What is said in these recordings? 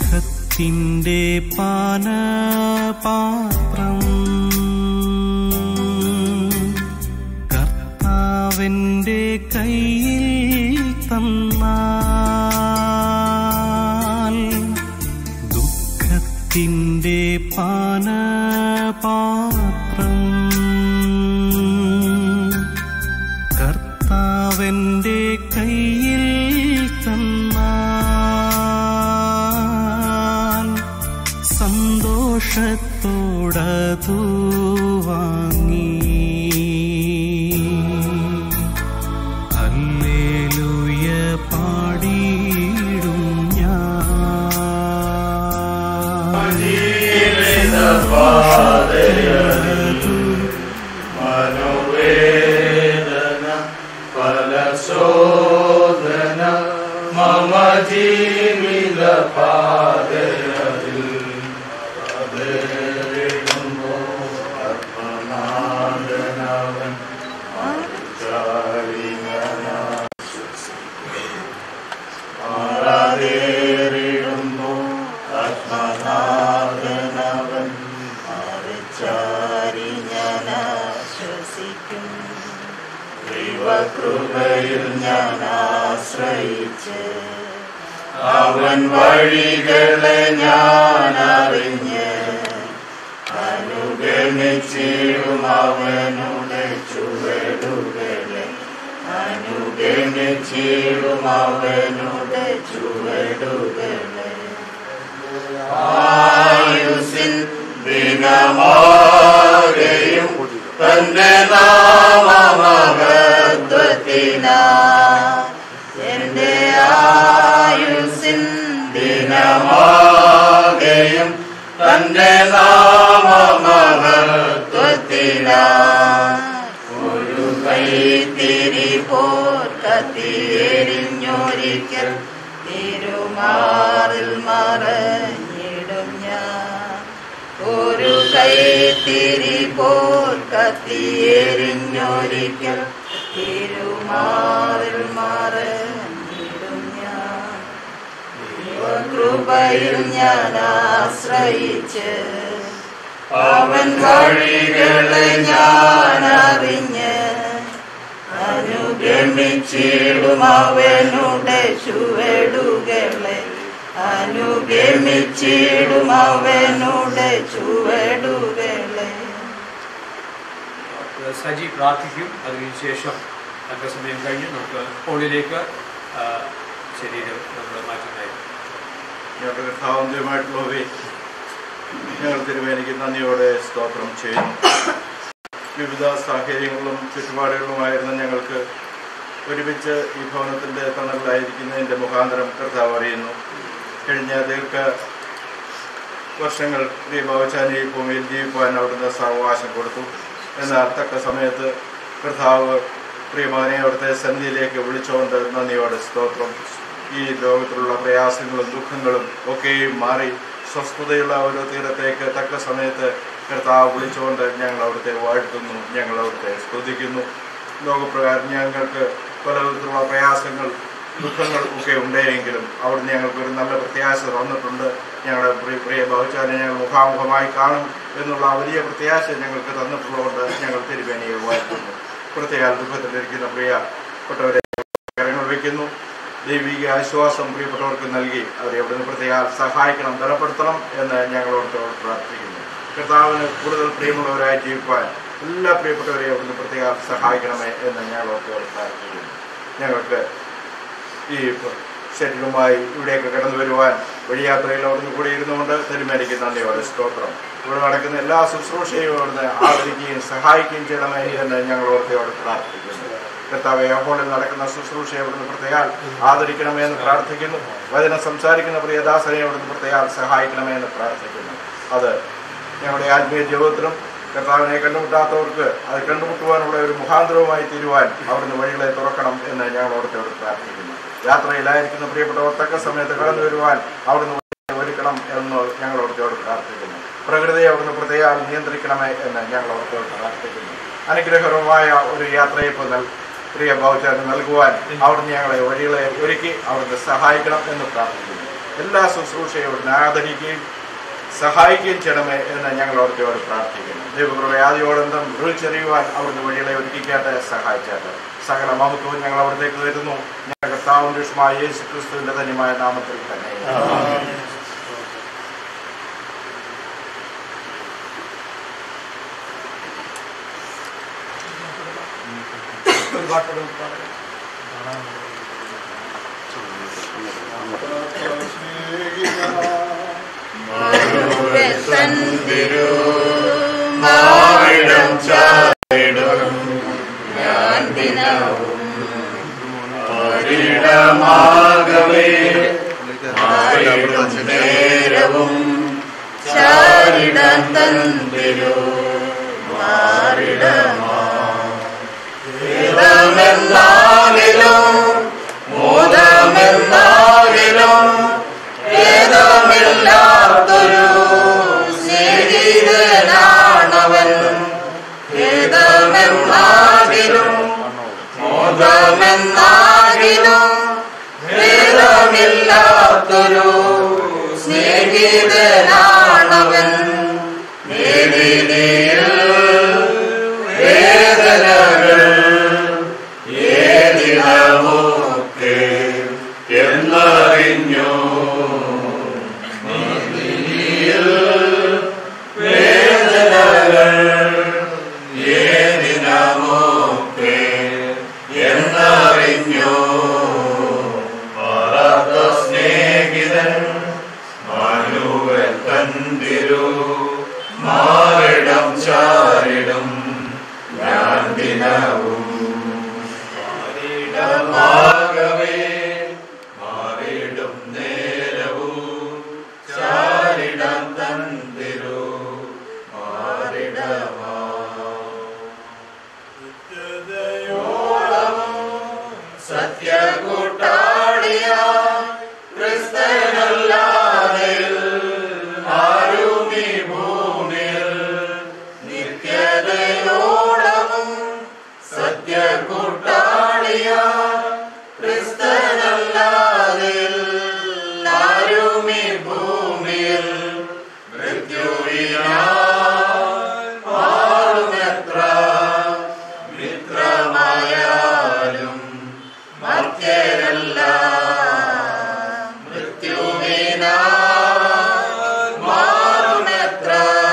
ദുഃഖത്തിൻ്റെ പാനപാത്രം കർത്താവിൻ്റെ കയ്യിൽ തന്നാൽ ദുഃഖത്തിൻ്റെ പാനപാത്രം കർത്താവിൻ്റെ കയ്യിൽ തന്നാൽ സന്തോഷത്തോടതു വാങ്ങി ഹല്ലേലൂയ പാടിയിടും ഞാൻ മനോവേദന ഫലശോധന മമ ജീവിത പാതയതിൽ അർപ്പനാഥനവൻ ആരാധേറിടുന്നു ആത്മനാഥനവൻ ചാരി ഞാൻ ആശ്വസിക്കും ദൈവകൃപയിൽ ഞാൻ ആശ്രയിച്ച് അവൻ വഴികളെ ഞാൻ അറിഞ്ഞ് അനുഗമിച്ചിടും അവനുടെ ചുവടുകളെ അനുഗമിച്ചിടും അവനുടെ ചുവടുകളെ ആയുസിൻ ദിനമാകെയും തന്റെ നാമമഹത്വത്തിനാ എന്റെ ആയുസിൻ ദിനമാകെയും തന്റെ നാമമഹത്വത്തിനാ ഒരു കൈത്തിരി പോർ കത്തിയെരിഞ്ഞൊരിക്കൽ തിരുമാറിൽ മറഞ്ഞിടും ഞാൻ ഒരു കൈത്തിരി പോർ കത്തിയെരിഞ്ഞൊരിക്കൽ തിരുമാറിൽ മറഞ്ഞിടും ഞാൻ കൃപയിൽ ഞാൻ ആശ്രയിച്ച് അവൻ വഴികളെ ഞാൻ അറിഞ്ഞ് അനുഗമിച്ചിടും അവനുടെ ചുവടുകളെ അനുഗമിച്ചിടും അവനുടെ ചുവടുകളെ സജി പ്രാർത്ഥിക്കും അതിനുശേഷം അല്പസമയം കഴിഞ്ഞ് നമുക്ക് ഹോളിലേക്ക് ആ, ശരീരം നമ്മൾ മാറ്റുന്നതായിരിക്കും ഞങ്ങളുടെ കഥാവന്ത്യമായിട്ടുള്ളവയെ ഞങ്ങൾ തിരുവേനിക്ക് നന്ദിയോടെ സ്തോത്രം ചെയ്യുന്നു വിവിധ സാഹചര്യങ്ങളും ചുറ്റുപാടുകളുമായിരുന്ന ഞങ്ങൾക്ക് ഒരുമിച്ച് ഈ ഭവനത്തിൻ്റെ തണലിലായിരിക്കുന്നതിൻ്റെ മുഖാന്തരം കർത്താവ് അറിയുന്നു കഴിഞ്ഞ ദീർഘ വർഷങ്ങൾ പ്രിയ ബാബുച്ചാനി ഈ ഭൂമിയിൽ ജീവിക്കുവാൻ അവിടുന്ന് സാവകാശം കൊടുത്തു എന്നാൽ തക്ക സമയത്ത് കർത്താവ് പ്രിയമാനെ അവിടുത്തെ സന്നിധിയിലേക്ക് വിളിച്ചുകൊണ്ട് നന്ദിയോടെ സ്തോത്രം ഈ ലോകത്തിലുള്ള പ്രയാസങ്ങളും ദുഃഖങ്ങളും ഒക്കെയും മാറി സ്വസ്ഥതയുള്ള ഒരു തീരത്തേക്ക് തക്ക സമയത്ത് കർത്താവ് വിളിച്ചുകൊണ്ട് ഞങ്ങൾ അവിടുത്തെ വാഴ്ത്തുന്നു ഞങ്ങൾ അവിടുത്തെ സ്തുതിക്കുന്നു ലോകപ്രകാരം ഞങ്ങൾക്ക് പല വിധത്തിലുള്ള പ്രയാസങ്ങൾ ദുഃഖങ്ങൾ ഒക്കെ ഉണ്ടെങ്കിലും അവിടുന്ന് ഞങ്ങൾക്ക് ഒരു നല്ല പ്രത്യാശ തന്നിട്ടുണ്ട് ഞങ്ങളുടെ പ്രിയ പ്രിയ ഭവിച്ചാനെ ഞങ്ങൾ മുഖാമുഖമായി കാണും എന്നുള്ള വലിയ പ്രത്യാശ ഞങ്ങൾക്ക് തന്നിട്ടുള്ളതുകൊണ്ട് ഞങ്ങൾ തിരുവേനിയെ വാഴ്ത്തുന്നു പ്രത്യേക ദുഃഖത്തിലിരിക്കുന്ന പ്രിയപ്പെട്ടവരെ കരങ്ങൾ വയ്ക്കുന്നു ദൈവിക ആശ്വാസം പ്രിയപ്പെട്ടവർക്ക് നൽകി അവരെ അവിടുന്ന് പ്രത്യേക സഹായിക്കണം ബലപ്പെടുത്തണം എന്ന് ഞങ്ങളോട് പ്രാർത്ഥിക്കുന്നു കർത്താവിന് കൂടുതൽ പ്രിയമുള്ളവരായി ജീവിക്കുവാൻ എല്ലാ പ്രിയപ്പെട്ടവരെയും അവിടുന്ന് പ്രത്യേക സഹായിക്കണമേ എന്ന് ഞങ്ങളോട് പ്രാർത്ഥിക്കുന്നു ഞങ്ങൾക്ക് ഈ ശരീരവുമായി ഇവിടേക്ക് കടന്നു വരുവാൻ വഴിയാത്രയിൽ അവിടുന്ന് കൂടി ഇരുന്നുകൊണ്ട് തിരുമേനിക്ക് നന്ദിയോടെ സ്തോത്രം ഇവിടെ നടക്കുന്ന എല്ലാ ശുശ്രൂഷയും അവിടുന്ന് ആദരിക്കുകയും സഹായിക്കുകയും ചെയ്യണമേ എന്ന് ഞങ്ങൾ ഓർത്തയോട് പ്രാർത്ഥിക്കുന്നു കർത്താവ് യഹോളിൽ നടക്കുന്ന ശുശ്രൂഷയെ അവിടുന്ന് പ്രത്യേകാൽ ആദരിക്കണമേ എന്ന് പ്രാർത്ഥിക്കുന്നു വചനം സംസാരിക്കുന്ന പ്രിയദാസനെ അവിടുന്ന് പ്രത്യേകാൽ സഹായിക്കണമേ എന്ന് പ്രാർത്ഥിക്കുന്നു അത് ഞങ്ങളുടെ ആത്മീയ ജീവിതത്തിലും കർത്താവിനെ കണ്ടുമുട്ടാത്തവർക്ക് അത് കണ്ടുമുട്ടുവാനുള്ള ഒരു മുഖാന്തരവുമായി തീരുവാൻ അവിടുന്ന് വഴികളെ തുറക്കണം എന്ന് ഞങ്ങൾ ഓർത്തയോട് പ്രാർത്ഥിക്കുന്നു യാത്രയിലായിരിക്കുന്ന പ്രിയപ്പെട്ടവർ തക്ക സമയത്ത് കടന്നു വരുവാൻ അവിടുന്ന് വഴി ഒരുക്കണം എന്ന് ഞങ്ങൾ ഓർത്തയോട് പ്രാർത്ഥിക്കുന്നു പ്രകൃതിയെ അവിടുന്ന് പ്രത്യേകം നിയന്ത്രിക്കണമേ എന്ന് ഞങ്ങൾ ഓർത്തയോട് പ്രാർത്ഥിക്കുന്നു അനുഗ്രഹകരമായ ഒരു യാത്രയപ്പ് നൽ പ്രിയ ഭൗചാന് നൽകുവാൻ അവിടുന്ന് ഞങ്ങളെ വഴികളെ ഒരുക്കി അവിടുന്ന് സഹായിക്കണം എന്ന് പ്രാർത്ഥിക്കുന്നു എല്ലാ ശുശ്രൂഷയോടും ആദരിക്കുകയും സഹായിക്കുകയും ചെയ്യണമേ എന്ന് ഞങ്ങൾ അവിടുത്തെയോട് പ്രാർത്ഥിക്കുന്നു ദൈവകൃപയാദിയോടന്തം വിളിച്ചെറിയുവാൻ അവിടുന്ന് വഴികളെ ഒരുക്കിക്കാട്ട് സഹായിച്ചാട്ട് സകല മഹത്വവും ഞങ്ങൾ അവിടത്തേക്ക് വരുന്നു ഞങ്ങൾ കർത്താവും രക്ഷമായ യേശു ക്രിസ്തുവിന്റെ ധന്യമായ നാമത്തിൽ തന്നെ ഒരു പാട്ടോട് പാടാം. മാറിടം ചാരിടും ഞാൻ ദിനവും മാകവേ മാറിടം നേരവും ചാരിടം തന്തിരു മാറിടമാ വേദമെന്നാകിലും മോദമെന്നാകിലും വേദമില്ലാത്തൊരു സ്നേഹിതനാണവൻ വേദമെന്നാകിലും മോദമെന്നാകിലും വേദമില്ലാത്തൊരു സ്നേഹിതനാണവൻ നേരിനിൽ വേദനകൾ ഏതിനമൊക്കെ എന്നറിഞ്ഞോ നീതിയിൽ വേദനകൾ ഏതിനമൊക്കെ എന്നറിഞ്ഞോ മാറാത്ത സ്നേഹിതൻ മാനുവൻ തന്തിരു മാറിടം ചാരിടും ഞാൻ ദിനവും മാറിടമാകവേ മാറിടും നേരവും ചാരിടം തന്തിരു മാറിടമാ സത്യകൂട്ടാളിയ ക്രിസ്തനല്ലാതെ ആരും ഈ ഭൂമിയിൽ നിത്യതയോളവും സത്യകൂട്ടാളിയ ക്രിസ്തനല്ലാതെ ആരും ഈ ഭൂമിയിൽ മൃത്യുവിനാൽ മാറുമെത്ര മിത്രമായാലും മർത്യരല്ല മൃത്യുവിനാൽ മാറുമെത്ര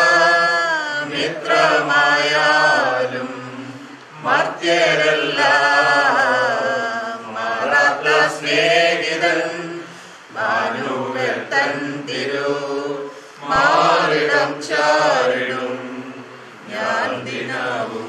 മിത്രമായാലും മർത്യരല്ല മാറാത്ത സ്നേഹിതൻ മാനുവൽ തൻ തിരു മാറിടം ചാരിടും ഞാൻ ദിനവും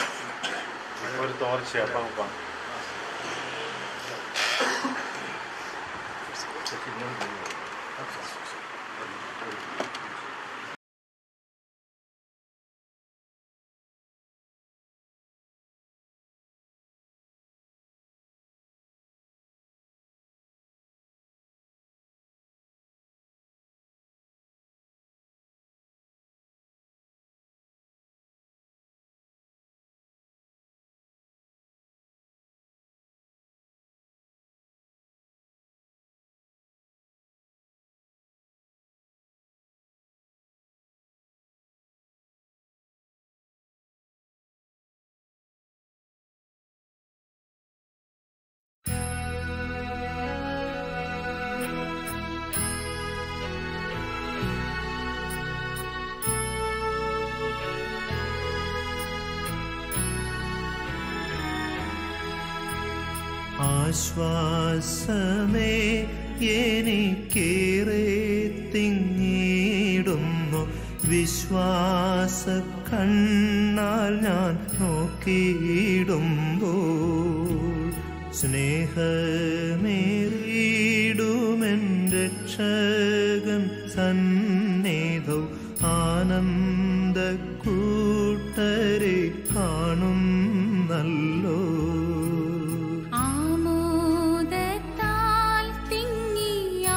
ഒരു തോർച്ചയപ്പം അപ്പം ആശ്വാസമേ എനിക്കേറെ തിങ്ങിടുന്നു വിശ്വാസ കണ്ണാൽ ഞാൻ നോക്കിയിടുമ്പോൾ സ്നേഹമേറിയിടുമെൻ രക്ഷകൻ സന്നിധൗ ആനന്ദ കൂട്ടരെ കാണുന്നല്ലോ ആമോദത്താൽ തിങ്ങി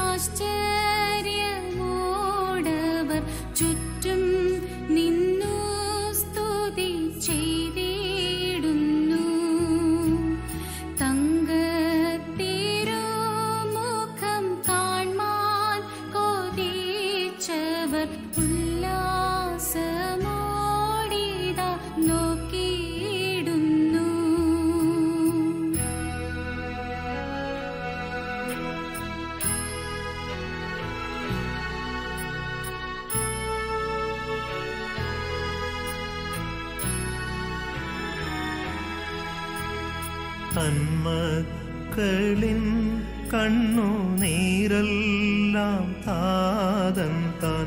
ആശ്ചര്യമോടവർ ചുറ്റും നിന്നു സ്തുതി ചെയ്തിടുന്നു തങ്കത്തിരുമുഖം കാൺമാൻ കൊതിച്ചവർ ഉല്ലാസമോടിത നോക്കിയിടുന്നു തന്മക്കളിൻ കണ്ണു നീരെല്ലാം താതൻ താൻ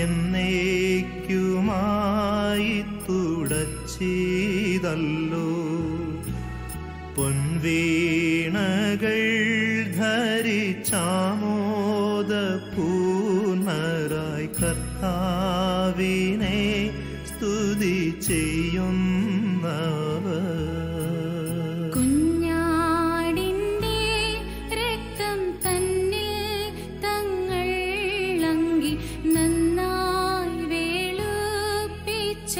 എന്നേക്കുമായി തുടച്ചിതല്ലോ പൊൻവീണകൾ ധരിച്ചാമോദ പൂർണരായി കർത്താവിനെ സ്തുതി ചെയ്യുന്നവർ കുഞ്ഞാടിന്റെ രക്തം തന്നിൽ തങ്ങൾ അങ്കി നന്നായി വേളുപ്പിച്ച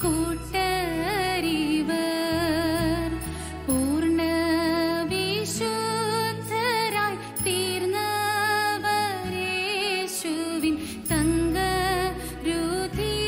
കൂട്ടരിവർ പൂർണ്ണ വിശുദ്ധരായി തീർന്നവരേശുവിൻ തങ്ക രുധി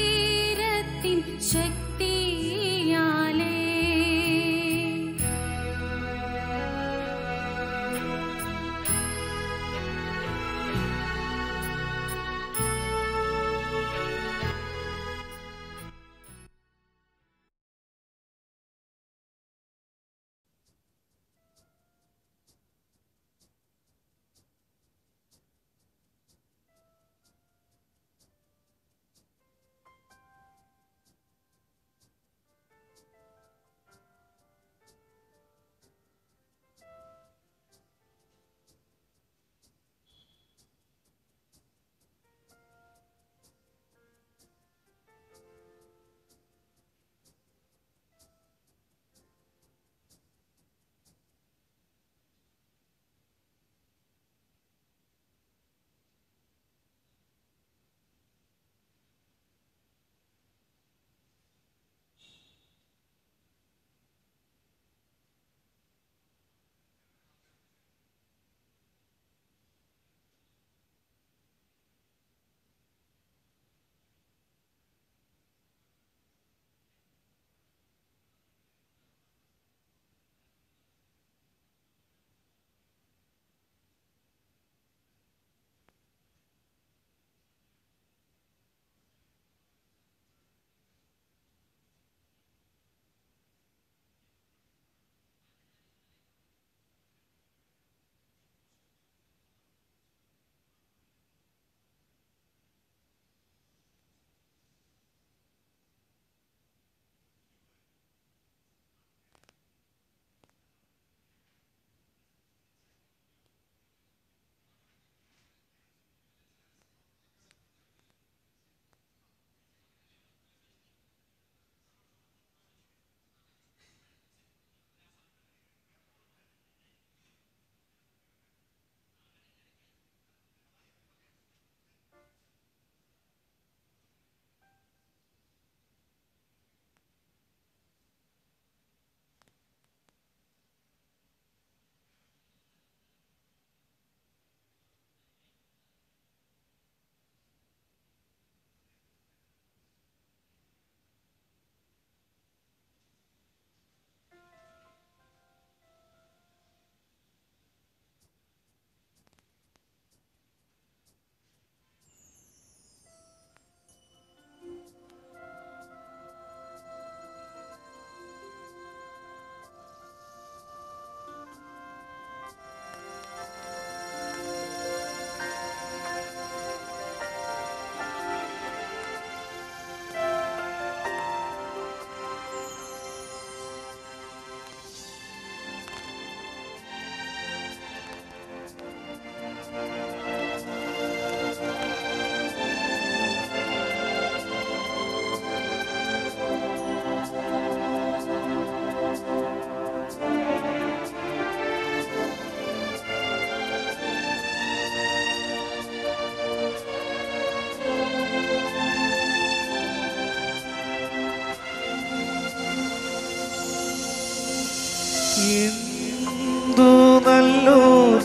എന്തു നല്ലോർ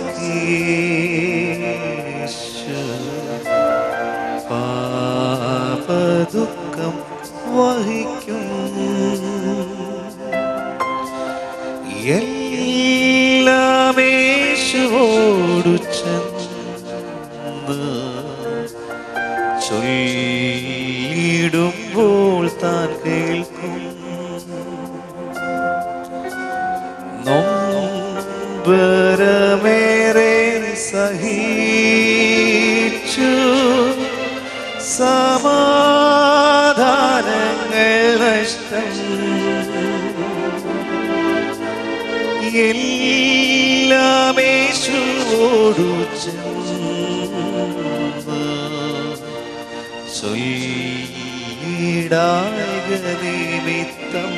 സഖീശു പാപദുഃഖം വഹിക്കും എല്ലാമേശുവോടു ചെന്ന് ചൊല്ലിടുമ്പോൾ താൻ കേൾക്കും നൊമ്പരമേറെ സഹിച്ചു സമാധാനങ്ങൾ നഷ്ടം എല്ലാമേശുവോടു ചെന്ന് ചൊല്ലിടായക നിമിത്തം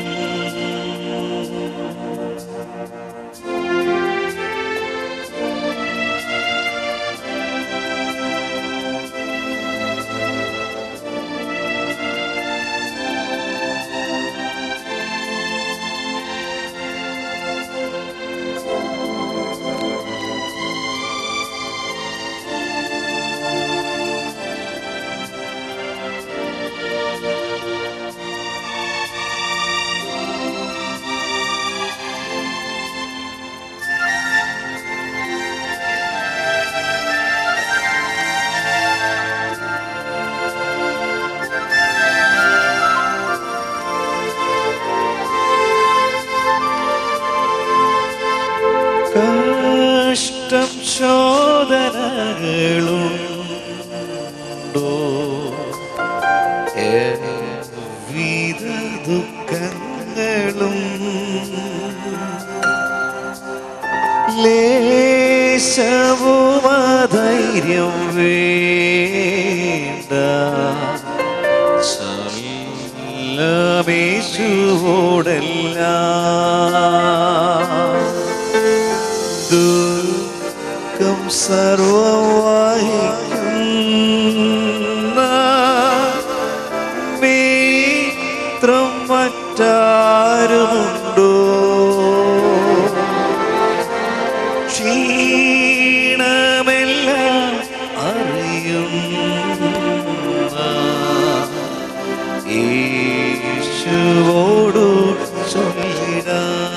കഷ്ടം ശോധനകളുണ്ടോ വിധ ദുഃഖങ്ങളും ലേശവുമധൈര്യം വേണ്ട ചൊല്ലമേശുവോടെല്ലാം ദുഃഖം സർവം വഹിക്കുന്ന മിത്രം മറ്റാരുമുണ്ടോ ക്ഷീണമെല്ലാം അറിയുന്ന യേശുവോടു ചൊല്ലിടാ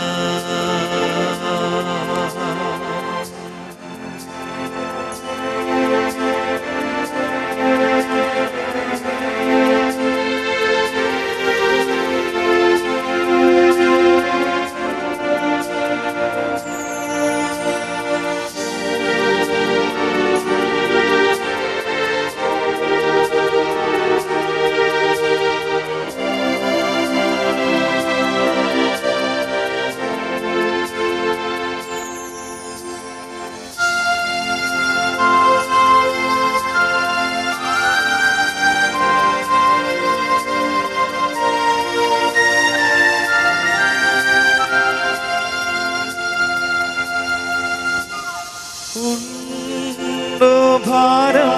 ഉണ്ടോ ഭാരം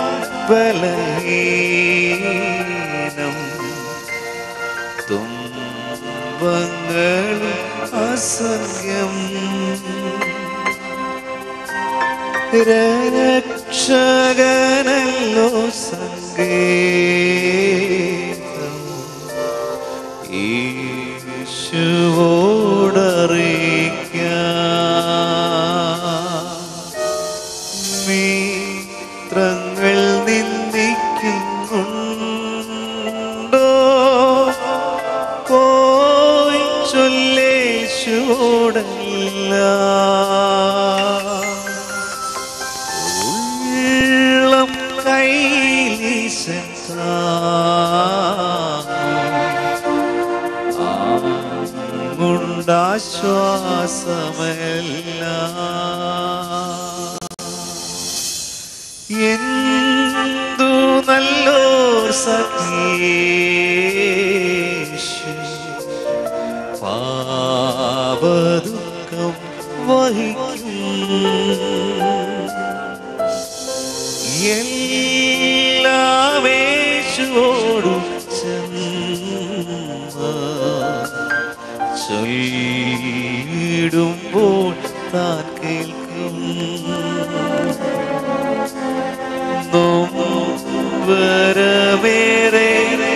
ബലഹീനം തുമ്പങ്ങൾ അസംഖ്യം രക്ഷകനല്ലോ സങ്കേതം ഈശുവോടറിയിക്കാം മിത്രങ്ങൾ നിന്ദിക്കുന്നുണ്ടോ പോയി ചൊല്ലേശോടല്ല ഉള്ളം കൈലീശൻ കൊണ്ടാശ്വാസമല്ല എന്തു നല്ലോർ സഖീശു പാപദുഃഖം വഹിക്കും എല്ലാമേശുവോടു ചെന്ന് ചൊല്ലിടുമ്പോൾ കൂപ്പിടുമ്പോൾ താൻ കേൾക്കും നൊമ്പരമേറെ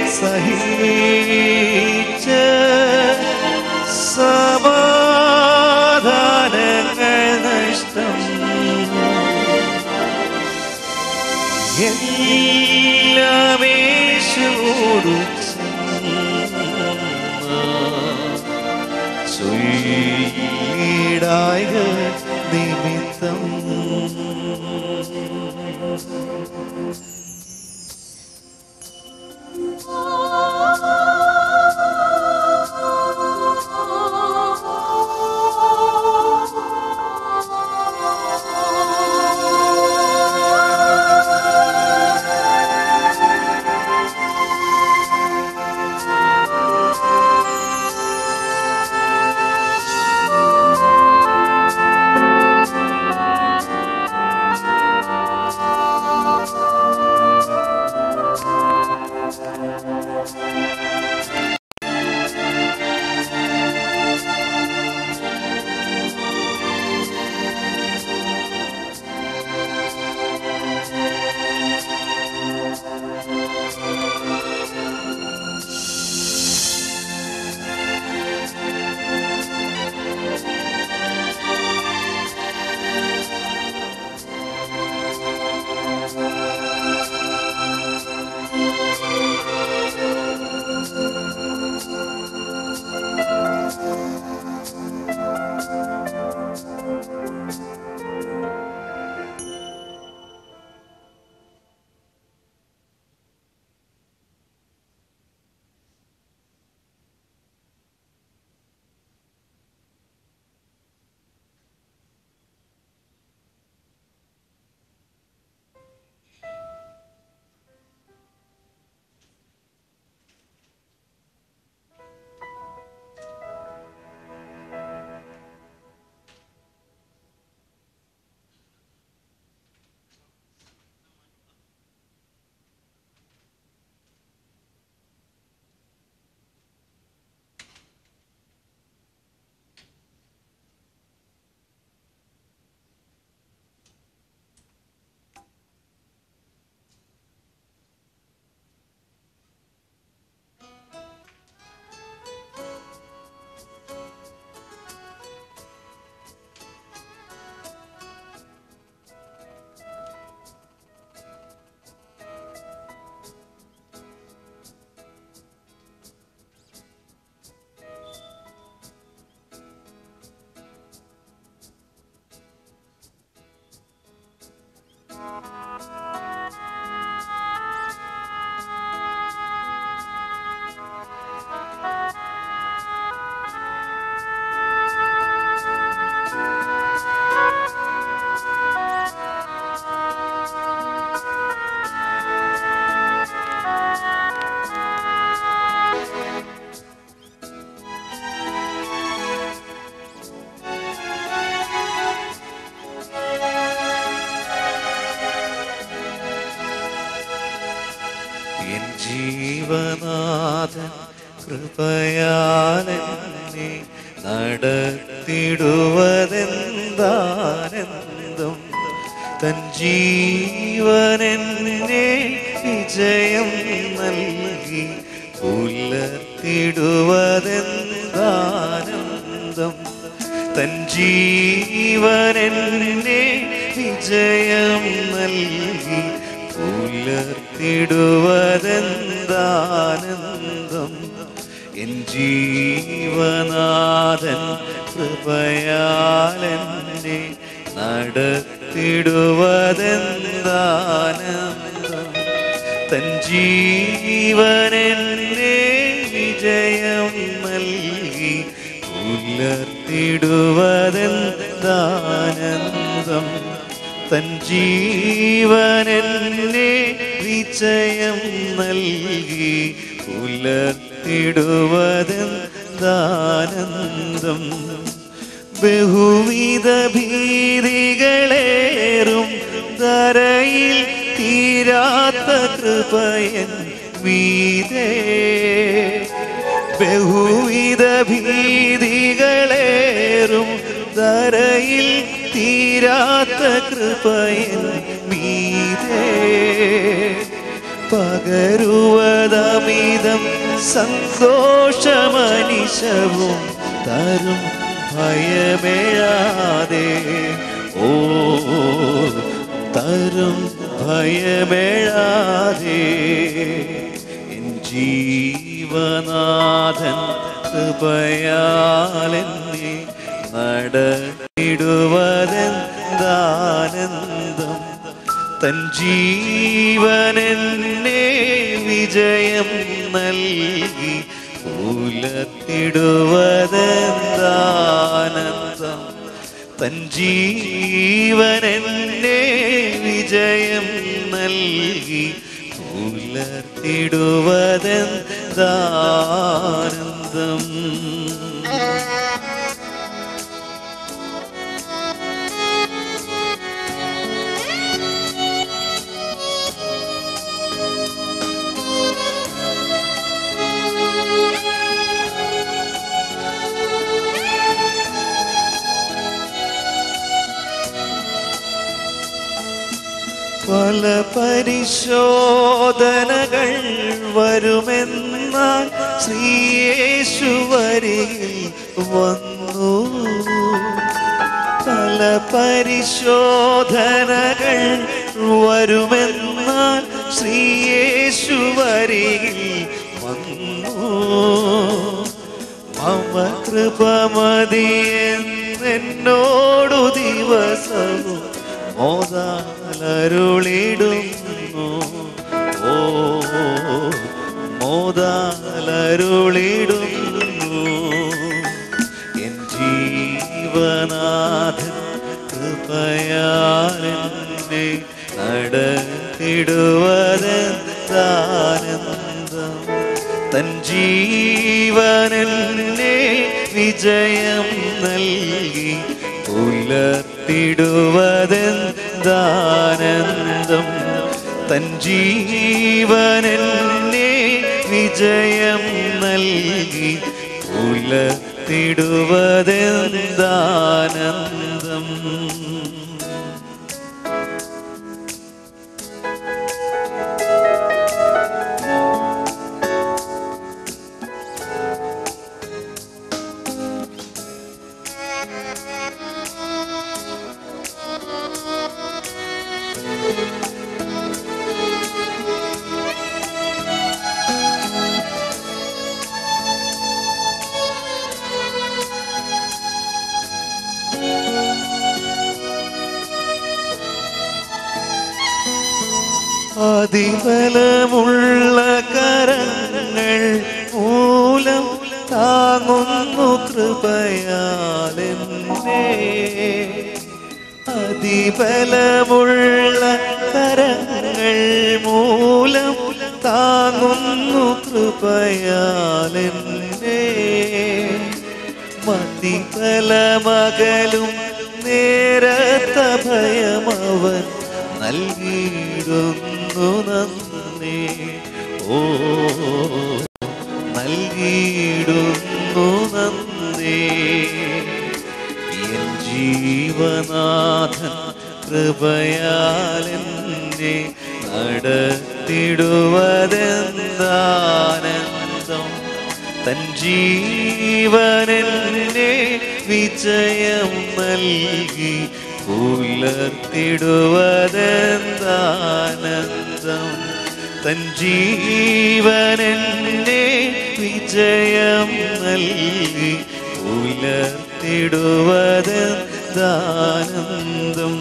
സഹിച്ച സമാധാനങ്ങൾ നഷ്ടം എല്ലാമേശോടു ചൊല്ലിടായ നിമിത്തം എൻ ജീവനാഥൻ കൃപയാലെന്നെ നടത്തിടുവതെന്താനന്ദം തൻ ജീവനെന്നെ വിജയം നൽകി പുലർത്തിടുവതെന്താനന്ദം തൻ ജീവനെന്നെ വിജയം നൽകി പുലർത്തിടുവതെന്താനന്ദം എൻ ജീവനാഥൻ കൃപയാലെന്നെ നടത്തിടുവതെന്താനന്ദം തൻ ജീവനെന്നെ വിജയം നൽകി പുലർത്തിടുവതെന്താനന്ദം തൻ ജീവനെന്നെ വിജയം നൽകി പുലർത്തിടുവതെന്താനന്ദം ബഹുവിധ ഭീതികളേറും ധരയിൽ തീരാത്ത കൃപയൻ മീതേ ബഹുവിധ ഭീതികളേറും പകരുന്നേറും ധരയിൽ തീരാത്ത കൃപയൻ മീതേ പകരുവതമിതം സന്തോഷമനിശവും തരും ഭയമേഴാതെ ഓ തരും ഭയമേഴാതെ എൻ ജീവനാഥൻ കൃപയാലെന്നെ നടത്തിടുവതെന്താനന്ദം തൻ ജീവനെന്നെ വിജയം നൽകി പുലത്തിടുവതെന്താനന്ദം തൻ ജീവനെന്നെ വിജയം നൽകി പുലർത്തിടുവതെന്താനന്ദം പല പരിശോധനകൾ വരുമെന്നാൽ ശ്രീയേശുവരികിൽ വന്നു പല പരിശോധനകൾ വരുമെന്നാൽ ശ്രീയേശുവരികിൽ വന്നു മമ കൃപമതിയെന്നോടു ദിവസവും മോദാലരുളിടുന്നു ഓ മോദാലരുളിടുന്നു എൻ ജീവനാഥൻ കൃപയാലെന്നെ നടത്തിടുവതെന്താനന്ദം തൻ ജീവനെന്നെ വിജയം നൽകി പുലർത്തിടുവതെന്താനന്ദം തൻ ജീവനെന്നെ വിജയം നൽകി പുലർത്തിടുവതെന്താനന്ദം അതിബലമുള്ള കരങ്ങൾ മൂലം താങ്ങുന്നു കൃപയാലെന്നെ അതിബലമുള്ള കരങ്ങൾ മൂലം താങ്ങുന്നു കൃപയാലെന്നെ മതിബലമകലും നേരത്ത ഭയമവൻ നൽകിയിടുന്നു നന്ദി ഓ നൽകിയിടുന്നു നന്ദി എൻ ജീവനാഥൻ കൃപയാലെന്നെ നടത്തിടുവതെന്താനന്ദം തൻ ജീവനെന്നെ വിജയം നൽകി പുലർത്തിടുവതെന്താനന്ദം തൻ ജീവനെന്നെ വിജയം നൽകി പുലർത്തിടുവതെന്താനന്ദം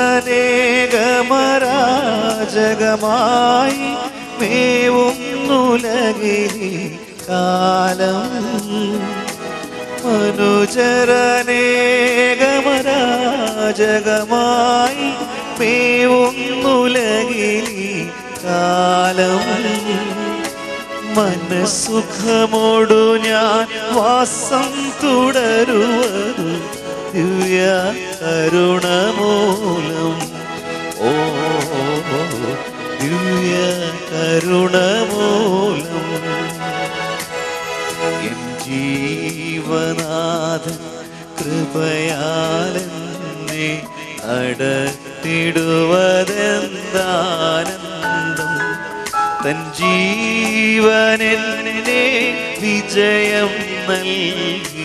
മനുചരനേകമരാജകമായി മേവുന്നു ഒന്നുലകിലി കാലം മനുജരനേകമരാജകമായി മേവുന്നുലകിലി കാലം മനസ്സുഖമോടു ഞാൻ വാസം തുടരുവതു ദിവ്യ കരുണമൂലം ഓ ദിവ്യ കരുണമൂലം എൻ ജീവനാഥൻ കൃപയാലെന്നെ അടത്തിടുവതെന്താനന്ദം തൻ ജീവനെന്നെ വിജയം നൽകി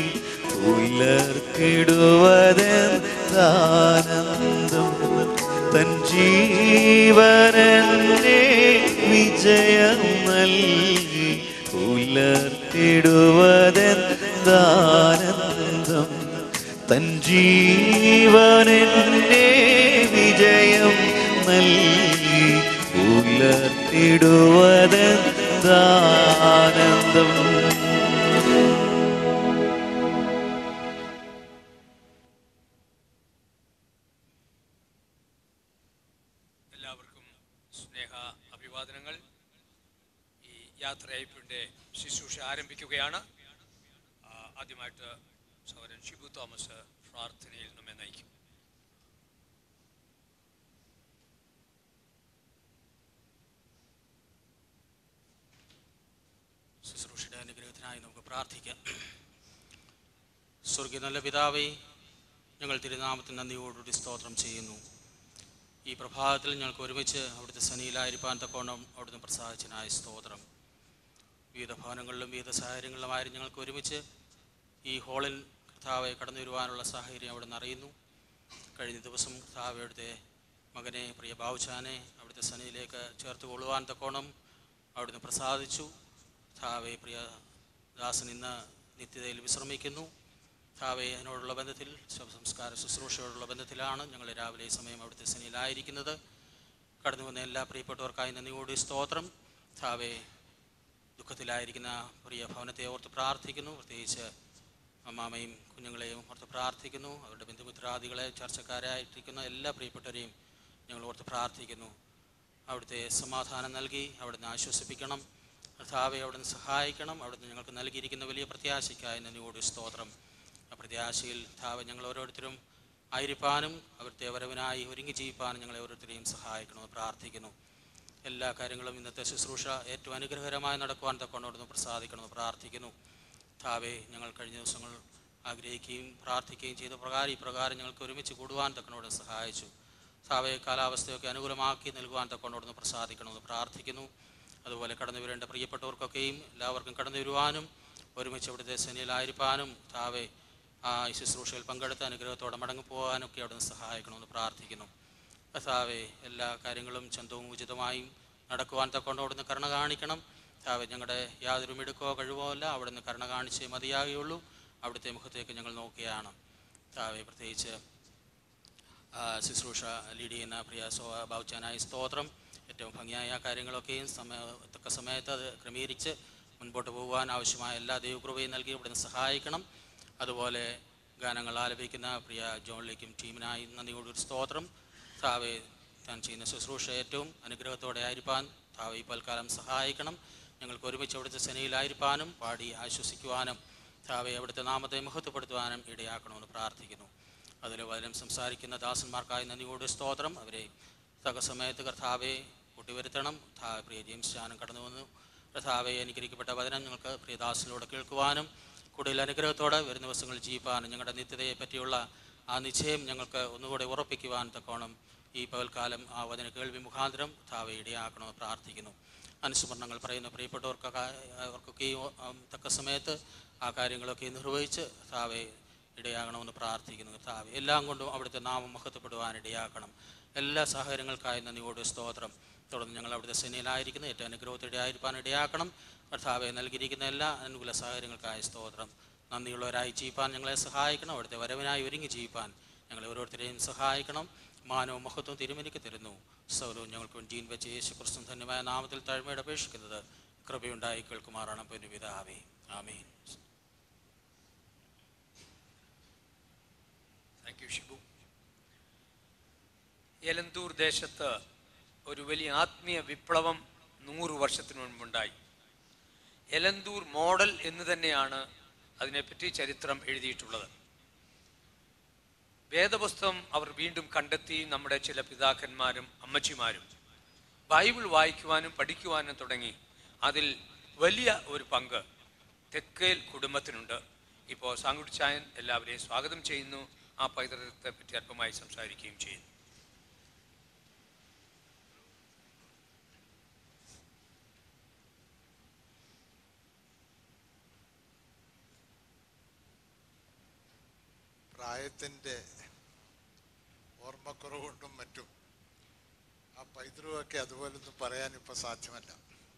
പുലർത്തിടുവതെന്താനന്ദം തൻ ജീവനെന്നെ വിജയം നൽകി പുലർത്തിടുവതെന്താനന്ദം തൻ ജീവനെന്നെ വിജയം നൽകി പുലർത്തിടുവതെന്താനന്ദം എല്ലാവർക്കും സ്നേഹ അഭിവാദനങ്ങൾ ഈ യാത്രയയപ്പിൻ്റെ ശുശ്രൂഷ ആരംഭിക്കുകയാണ് ആ, ആദ്യമായിട്ട് സഹോദരൻ ഷിബു തോമസ് പ്രാർത്ഥനയിൽ നമ്മെ നയിക്കും ശുശ്രൂഷയുടെ അനുഗ്രഹത്തിനായി നമുക്ക് പ്രാർത്ഥിക്കാം സ്വർഗീയ നല്ല പിതാവേ ഞങ്ങൾ തിരുനാമത്തിന് നന്ദിയോടുകൂടി സ്തോത്രം ചെയ്യുന്നു ഈ പ്രഭാതത്തിൽ ഞങ്ങൾക്ക് ഒരുമിച്ച് അവിടുത്തെ സനിയിലായിരിക്കാൻ തക്കോണം അവിടുന്ന് പ്രസാദിച്ചനായ സ്തോത്രം വിവിധ ഭവനങ്ങളിലും വിവിധ സാഹചര്യങ്ങളിലുമായി ഞങ്ങൾക്ക് ഒരുമിച്ച് ഈ ഹോളിൽ കർത്താവെ കടന്നു വരുവാനുള്ള സാഹചര്യം അവിടുന്ന് അറിയുന്നു കഴിഞ്ഞ ദിവസം കർത്താവ് അവിടുത്തെ മകനെ പ്രിയ ബാവുചാനെ അവിടുത്തെ സനിയിലേക്ക് ചേർത്ത് കൊള്ളുവാൻ തക്കോണം അവിടുന്ന് പ്രസാദിച്ചു കർത്താവെ പ്രിയ ദാസൻ ഇന്ന് നിത്യതയിൽ വിശ്രമിക്കുന്നു കർത്താവെ അതിനോടുള്ള ബന്ധത്തിൽ ശവസംസ്കാര ശുശ്രൂഷയോടുള്ള ബന്ധത്തിലാണ് ഞങ്ങൾ രാവിലെ ഈ സമയം അവിടുത്തെ സനിയിലായിരിക്കുന്നത് കടന്നു വന്ന എല്ലാ പ്രിയപ്പെട്ടവർക്കായി നന്ദിയോട് സ്തോത്രം കർത്താവെ ദുഃഖത്തിലായിരിക്കുന്ന പ്രിയ ഭവനത്തെ ഓർത്ത് പ്രാർത്ഥിക്കുന്നു പ്രത്യേകിച്ച് അമ്മാമയും കുഞ്ഞുങ്ങളെയും ഓർത്ത് പ്രാർത്ഥിക്കുന്നു അവരുടെ ബന്ധുമിത്രാദികളെ ചർച്ചക്കാരായിട്ടിരിക്കുന്ന എല്ലാ പ്രിയപ്പെട്ടവരെയും ഞങ്ങൾ ഓർത്ത് പ്രാർത്ഥിക്കുന്നു അവിടുത്തെ സമാധാനം നൽകി അവിടുന്ന് ആശ്വസിപ്പിക്കണം കർത്താവെ അവിടുന്ന് സഹായിക്കണം അവിടുന്ന് ഞങ്ങൾക്ക് നൽകിയിരിക്കുന്ന വലിയ പ്രത്യാശയ്ക്കായി നന്ദിയോട് സ്തോത്രം ആ പ്രത്യാശയിൽ കർത്താവ് ഞങ്ങൾ ഓരോരുത്തരും ആയിരിക്കാനും അവിടുത്തെ വരവിനായി ഒരുങ്ങി ജീവിപ്പാനും ഞങ്ങളെ ഓരോരുത്തരെയും സഹായിക്കണമെന്ന് പ്രാർത്ഥിക്കുന്നു എല്ലാ കാര്യങ്ങളും ഇന്നത്തെ ശുശ്രൂഷ ഏറ്റവും അനുഗ്രഹകരമായി നടക്കുവാൻ തക്കൊണ്ടോടുന്ന് പ്രസാദിക്കണമെന്ന് പ്രാർത്ഥിക്കുന്നു താവേ ഞങ്ങൾ കഴിഞ്ഞ ദിവസങ്ങൾ ആഗ്രഹിക്കുകയും പ്രാർത്ഥിക്കുകയും ചെയ്ത പ്രകാരം ഈ പ്രകാരം ഞങ്ങൾക്ക് ഒരുമിച്ച് കൂടുവാൻ തക്കനോട് സഹായിച്ചു താവേ കാലാവസ്ഥയൊക്കെ അനുകൂലമാക്കി നൽകുവാൻ തക്കൊണ്ടോടുന്ന് പ്രസാദിക്കണമെന്ന് പ്രാർത്ഥിക്കുന്നു അതുപോലെ കടന്നു വരേണ്ട പ്രിയപ്പെട്ടവർക്കൊക്കെയും എല്ലാവർക്കും കടന്നു വരുവാനും ഒരുമിച്ച് അവിടുത്തെ സേനയിലായിരിക്കാനും താവേ ആ ഈ ശുശ്രൂഷയിൽ പങ്കെടുത്ത് അനുഗ്രഹത്തോടെ മടങ്ങി പോകാനൊക്കെ അവിടുന്ന് സഹായിക്കണമെന്ന് പ്രാർത്ഥിക്കുന്നു കർത്താവെ എല്ലാ കാര്യങ്ങളും ചന്തവും ഉചിതമായും നടക്കുവാൻ തക്കൊണ്ട് അവിടുന്ന് കരുണ കാണിക്കണം കർത്താവെ ഞങ്ങളുടെ യാതൊരു മിടുക്കോ കഴിവോ അല്ല അവിടുന്ന് കരുണ കാണിച്ചേ മതിയാകുകയുള്ളൂ അവിടുത്തെ മുഖത്തേക്ക് ഞങ്ങൾ നോക്കുകയാണ് കർത്താവെ പ്രത്യേകിച്ച് ആ, ശുശ്രൂഷ ലീഡ് ചെയ്യുന്ന പ്രിയ സോ ബാബുച്ചാനായ സ്തോത്രം ഏറ്റവും ഭംഗിയായ കാര്യങ്ങളൊക്കെയും സമയ തക്ക സമയത്ത് അത് ക്രമീകരിച്ച് മുൻപോട്ട് പോകുവാൻ ആവശ്യമായ എല്ലാ ദൈവകൃപയും നൽകി ഇവിടുന്ന് സഹായിക്കണം അതുപോലെ ഗാനങ്ങൾ ആലപിക്കുന്ന പ്രിയ ജോണിലേക്കും ടീമിനായി നന്ദിയോട് ഒരു സ്തോത്രം താവെ താൻ ചെയ്യുന്ന ശുശ്രൂഷ ഏറ്റവും അനുഗ്രഹത്തോടെ ആയിരിക്കാൻ താവെ ഈ പൽക്കാലം സഹായിക്കണം ഞങ്ങൾക്ക് ഒരുമിച്ച് അവിടുത്തെ സെനയിലായിരിക്കാനും പാടി ആശ്വസിക്കുവാനും താവെ അവിടുത്തെ നാമത്തെ മഹത്വപ്പെടുത്തുവാനും ഇടയാക്കണമെന്ന് പ്രാർത്ഥിക്കുന്നു അതിൽ വചനം സംസാരിക്കുന്ന ദാസന്മാർക്കായി നന്ദിയോട് സ്തോത്രം അവരെ തക സമയത്ത് കർത്താവെ കൂട്ടിവരുത്തണം താ പ്രിയ ജെയിംസ് ജാനം കടന്നു വന്നു കർത്താവെ അനുഗ്രഹിക്കപ്പെട്ട വചനം ഞങ്ങൾക്ക് പ്രിയദാസിലൂടെ കേൾക്കുവാനും കൂടുതൽ അനുഗ്രഹത്തോടെ വരും ദിവസങ്ങളിൽ ജീവിപ്പാനും ഞങ്ങളുടെ നിത്യതയെ പറ്റിയുള്ള ആ നിശ്ചയം ഞങ്ങൾക്ക് ഒന്നുകൂടെ ഉറപ്പിക്കുവാൻ തക്കോണം ഈ പകൽക്കാലം ആ വചന കേൾവി മുഖാന്തരം താവെ ഇടയാക്കണമെന്ന് പ്രാർത്ഥിക്കുന്നു അനുസ്മരണങ്ങൾ പറയുന്ന പ്രിയപ്പെട്ടവർക്കൊക്കെ അവർക്കൊക്കെ ഈ ഉം, തക്ക സമയത്ത് ആ കാര്യങ്ങളൊക്കെ നിർവഹിച്ച് താവെ ഇടയാകണമെന്ന് പ്രാർത്ഥിക്കുന്നു കർത്താവെ എല്ലാം കൊണ്ടും അവിടുത്തെ നാമം മഹത്വപ്പെടുവാൻ ഇടയാക്കണം എല്ലാ സാഹചര്യങ്ങൾക്കായി നന്ദിയോട് സ്തോത്രം തുടർന്ന് ഞങ്ങൾ അവിടുത്തെ സേനയിലായിരിക്കുന്ന ഏറ്റവും അനുഗ്രഹത്തോടെ ആയിരിക്കാൻ ഇടയാക്കണം കർത്താവെ നൽകിയിരിക്കുന്ന എല്ലാ അനുകൂല സാഹചര്യങ്ങൾക്കായി സ്തോത്രം നന്ദിയുള്ളവരായി ജീവിപ്പാൻ ഞങ്ങളെ സഹായിക്കണം അവിടുത്തെ വരവിനായി ഒരുങ്ങി ജീവിപ്പാൻ ഞങ്ങളെ ഓരോരുത്തരെയും സഹായിക്കണം മാനവും മഹത്വവും തിരുമലിക്ക് തരുന്നു സൗരവും ഞങ്ങൾക്ക് ജീൻ വെച്ച് യേശു ക്രിസ്തു ധന്യമായ നാമത്തിൽ താഴ്മയുടെ അപേക്ഷിക്കുന്നത് കൃപയുണ്ടായി കേൾക്കുമാറാണ് പൊന്നുപിതാവേ ആമേൻ താങ്ക് യു ഷിബു എലന്തൂർ ദേശത്ത് ഒരു വലിയ ആത്മീയ വിപ്ലവം നൂറ് വർഷത്തിന് മുൻപുണ്ടായി എലന്തൂർ മോഡൽ എന്ന് തന്നെയാണ് അതിനെപ്പറ്റി ചരിത്രം എഴുതിയിട്ടുള്ളത് വേദപുസ്തകം അവർ വീണ്ടും കണ്ടെത്തി നമ്മുടെ ചില പിതാക്കന്മാരും അമ്മച്ചിമാരും ബൈബിൾ വായിക്കുവാനും പഠിക്കുവാനും തുടങ്ങി അതിൽ വലിയ ഒരു പങ്ക് തെക്കേൽ കുടുംബത്തിനുണ്ട് ഇപ്പോൾ സാങ്കുടിച്ചായൻ എല്ലാവരെയും സ്വാഗതം ചെയ്യുന്നു ആ പൈതൃകത്തെ പറ്റി അല്പമായി സംസാരിക്കുകയും ചെയ്യുന്നു പ്രായത്തിൻ്റെ ഓർമ്മക്കുറവ് കൊണ്ടും മറ്റും ആ പൈതൃകമൊക്കെ അതുപോലൊന്നും പറയാൻ ഇപ്പോൾ സാധ്യമല്ല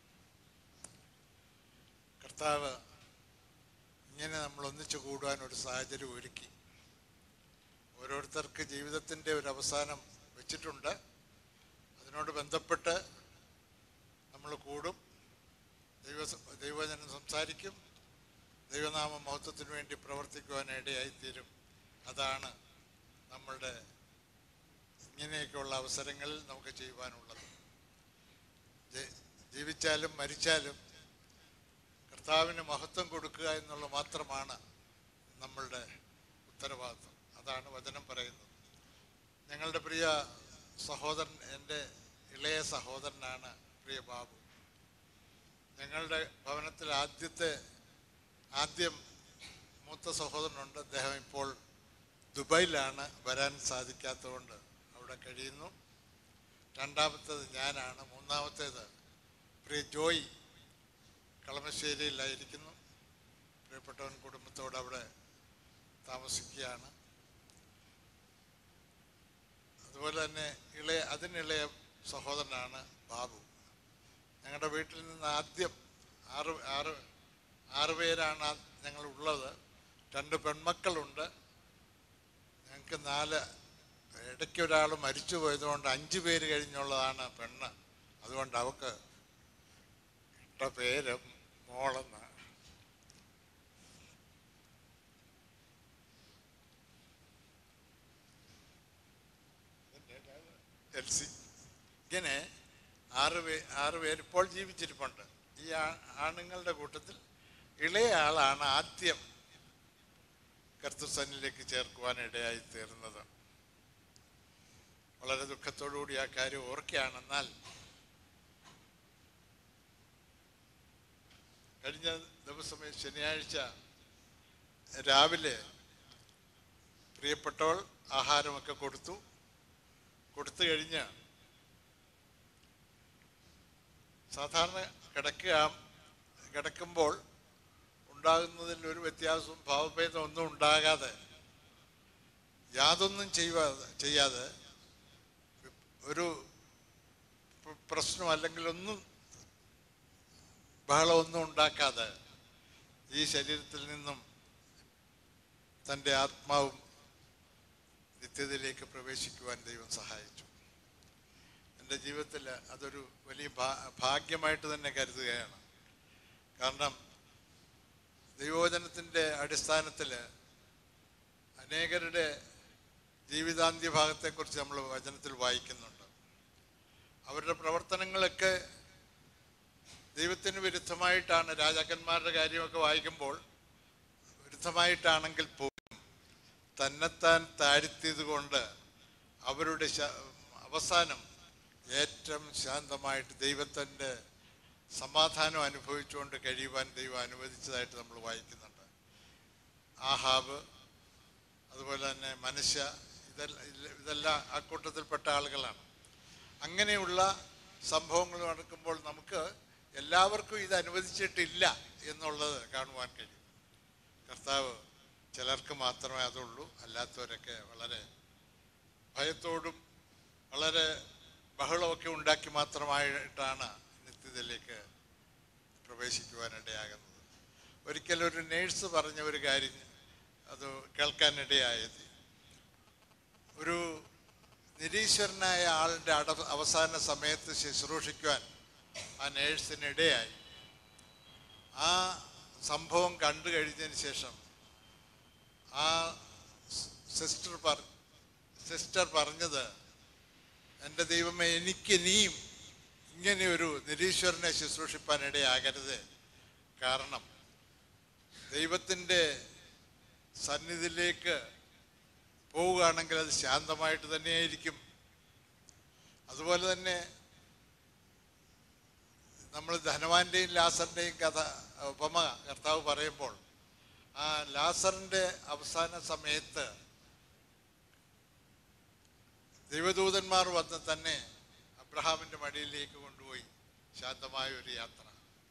കർത്താവ് ഇങ്ങനെ നമ്മൾ ഒന്നിച്ചു കൂടുവാൻ ഒരു സാഹചര്യം ഒരുക്കി ഓരോരുത്തർക്ക് ജീവിതത്തിൻ്റെ ഒരു അവസാനം വെച്ചിട്ടുണ്ട് അതിനോട് ബന്ധപ്പെട്ട് നമ്മൾ കൂടും ദൈവ ദൈവജനം സംസാരിക്കും ദൈവനാമ മഹത്വത്തിന് വേണ്ടി പ്രവർത്തിക്കുവാൻ ഇടയായിത്തീരും അതാണ് നമ്മളുടെ ഇങ്ങനെയൊക്കെയുള്ള അവസരങ്ങളിൽ നമുക്ക് ചെയ്യുവാനുള്ളത് ജെ- ജീവിച്ചാലും മരിച്ചാലും കർത്താവിന് മഹത്വം കൊടുക്കുക എന്നുള്ള മാത്രമാണ് നമ്മളുടെ ഉത്തരവാദിത്വം അതാണ് വചനം പറയുന്നത് ഞങ്ങളുടെ പ്രിയ സഹോദരൻ എൻ്റെ ഇളയ സഹോദരനാണ് പ്രിയ ബാബു ഞങ്ങളുടെ ഭവനത്തിൽ ആദ്യത്തെ ആദ്യം മൂത്ത സഹോദരനുണ്ട് അദ്ദേഹം ഇപ്പോൾ ദുബായിലാണ് വരാൻ സാധിക്കാത്തതുകൊണ്ട് അവിടെ കഴിയുന്നു രണ്ടാമത്തേത് ഞാനാണ് മൂന്നാമത്തേത് പ്രിയ ജോയ് കളമശ്ശേരിയിലായിരിക്കുന്നു പ്രിയപ്പെട്ടവൻ കുടുംബത്തോട് അവിടെ താമസിക്കുകയാണ് അതുപോലെ തന്നെ ഇളയ അതിനിളയ സഹോദരനാണ് ബാബു ഞങ്ങളുടെ വീട്ടിൽ നിന്ന് ആദ്യം ആറ് ആറ് ആറ് പേരാണ് ആ- ഞങ്ങളുള്ളത് രണ്ട് പെൺമക്കളുണ്ട് ഞങ്ങൾക്ക് നാല് ഇടയ്ക്ക് ഒരാൾ മരിച്ചു പോയതുകൊണ്ട് അഞ്ച് പേര് കഴിഞ്ഞുള്ളതാണ് പെണ്ണ് അതുകൊണ്ട് അവക്ക് ഇട്ട പേര് മോളെന്ന് എൽസി ഇങ്ങനെ ആറ് പേ ആറ് പേര് ഇപ്പോൾ ജീവിച്ചിരിപ്പുണ്ട് ഈ ആ- ആണുങ്ങളുടെ കൂട്ടത്തിൽ ഇളയ ആളാണ് ആദ്യം കർത്തൃസന്നിലേക്ക് ചേർക്കുവാൻ ഇടയായി തീർന്നത് വളരെ ദുഃഖത്തോടുകൂടി ആ കാര്യം ഓർക്കുകയാണ് എന്നാൽ കഴിഞ്ഞ ദിവസം ശനിയാഴ്ച രാവിലെ പ്രിയപ്പെട്ടവൾ ആഹാരമൊക്കെ കൊടുത്തു കൊടുത്തു കഴിഞ്ഞ് സാധാരണ കിടക്കുക കിടക്കുമ്പോൾ ഉണ്ടാകുന്നതിൽ ഒരു വ്യത്യാസവും ഭാവഭേദം ഒന്നും ഉണ്ടാകാതെ യാതൊന്നും ചെയ്യുവാതെ ചെയ്യാതെ ഒരു പ്ര- പ്രശ്നം അല്ലെങ്കിൽ ഒന്നും ബഹളമൊന്നും ഉണ്ടാക്കാതെ ഈ ശരീരത്തിൽ നിന്നും തൻ്റെ ആത്മാവും നിത്യതയിലേക്ക് പ്രവേശിക്കുവാൻ ദൈവം സഹായിച്ചു എൻ്റെ ജീവിതത്തിൽ അതൊരു വലിയ ഭാ- ഭാഗ്യമായിട്ട് തന്നെ കരുതുകയാണ് കാരണം ദൈവവചനത്തിൻ്റെ അടിസ്ഥാനത്തിൽ അനേകരുടെ ജീവിതാന്ത്യ ഭാഗത്തെക്കുറിച്ച് നമ്മൾ വചനത്തിൽ വായിക്കുന്നുണ്ട് അവരുടെ പ്രവർത്തനങ്ങളൊക്കെ ദൈവത്തിന് വിരുദ്ധമായിട്ടാണ് രാജാക്കന്മാരുടെ കാര്യമൊക്കെ വായിക്കുമ്പോൾ വിരുദ്ധമായിട്ടാണെങ്കിൽ പോലും തന്നെത്താൻ താഴ്ത്തിയത് കൊണ്ട് അവരുടെ ശ- അവസാനം ഏറ്റവും ശാന്തമായിട്ട് ദൈവത്തിൻ്റെ സമാധാനം അനുഭവിച്ചുകൊണ്ട് കഴിയുവാൻ ദൈവം അനുവദിച്ചതായിട്ട് നമ്മൾ വായിക്കുന്നുണ്ട് ആഹാബ് അതുപോലെ തന്നെ മനുഷ്യ ഇതെല്ലാം ഇതെല്ലാം ആ കൂട്ടത്തിൽപ്പെട്ട ആളുകളാണ് അങ്ങനെയുള്ള സംഭവങ്ങൾ നടക്കുമ്പോൾ നമുക്ക് എല്ലാവർക്കും ഇത് അനുവദിച്ചിട്ടില്ല എന്നുള്ളത് കാണുവാൻ കഴിയും കർത്താവ് ചിലർക്ക് മാത്രമേ അതുള്ളൂ അല്ലാത്തവരൊക്കെ വളരെ ഭയത്തോടും വളരെ ബഹളമൊക്കെ ഉണ്ടാക്കി മാത്രമായിട്ടാണ് നിത്യതയിലേക്ക് പ്രവേശിക്കുവാനിടയാകുന്നത് ഒരിക്കൽ ഒരു നേഴ്സ് പറഞ്ഞ ഒരു കാര്യം അത് കേൾക്കാനിടയായത് ഒരു നിരീശ്വരനായ ആളിൻ്റെ അട അവസാന സമയത്ത് ശുശ്രൂഷിക്കുവാൻ ആ നേഴ്സിനിടയായി സംഭവം കണ്ടു കഴിഞ്ഞതിന് ശേഷം ആ സിസ്റ്റർ പറ സിസ്റ്റർ പറഞ്ഞത് എൻ്റെ ദൈവമേ എനിക്ക് ഇനിയും ഇങ്ങനെ ഒരു നിരീശ്വരനെ ശുശ്രൂഷിപ്പാൻ ഇടയാകരുത് കാരണം ദൈവത്തിൻ്റെ സന്നിധിയിലേക്ക് പോവുകയാണെങ്കിൽ അത് ശാന്തമായിട്ട് തന്നെയായിരിക്കും അതുപോലെ തന്നെ നമ്മൾ ധനവാന്റെയും ലാസറിൻ്റെയും കഥ ഉപമ കർത്താവ് പറയുമ്പോൾ ആ ലാസറിൻ്റെ അവസാന സമയത്ത് ദൈവദൂതന്മാർ വന്ന് തന്നെ അബ്രഹാമിൻ്റെ മടിയിലേക്ക് കൊണ്ടുപോയി ശാന്തമായ ഒരു യാത്ര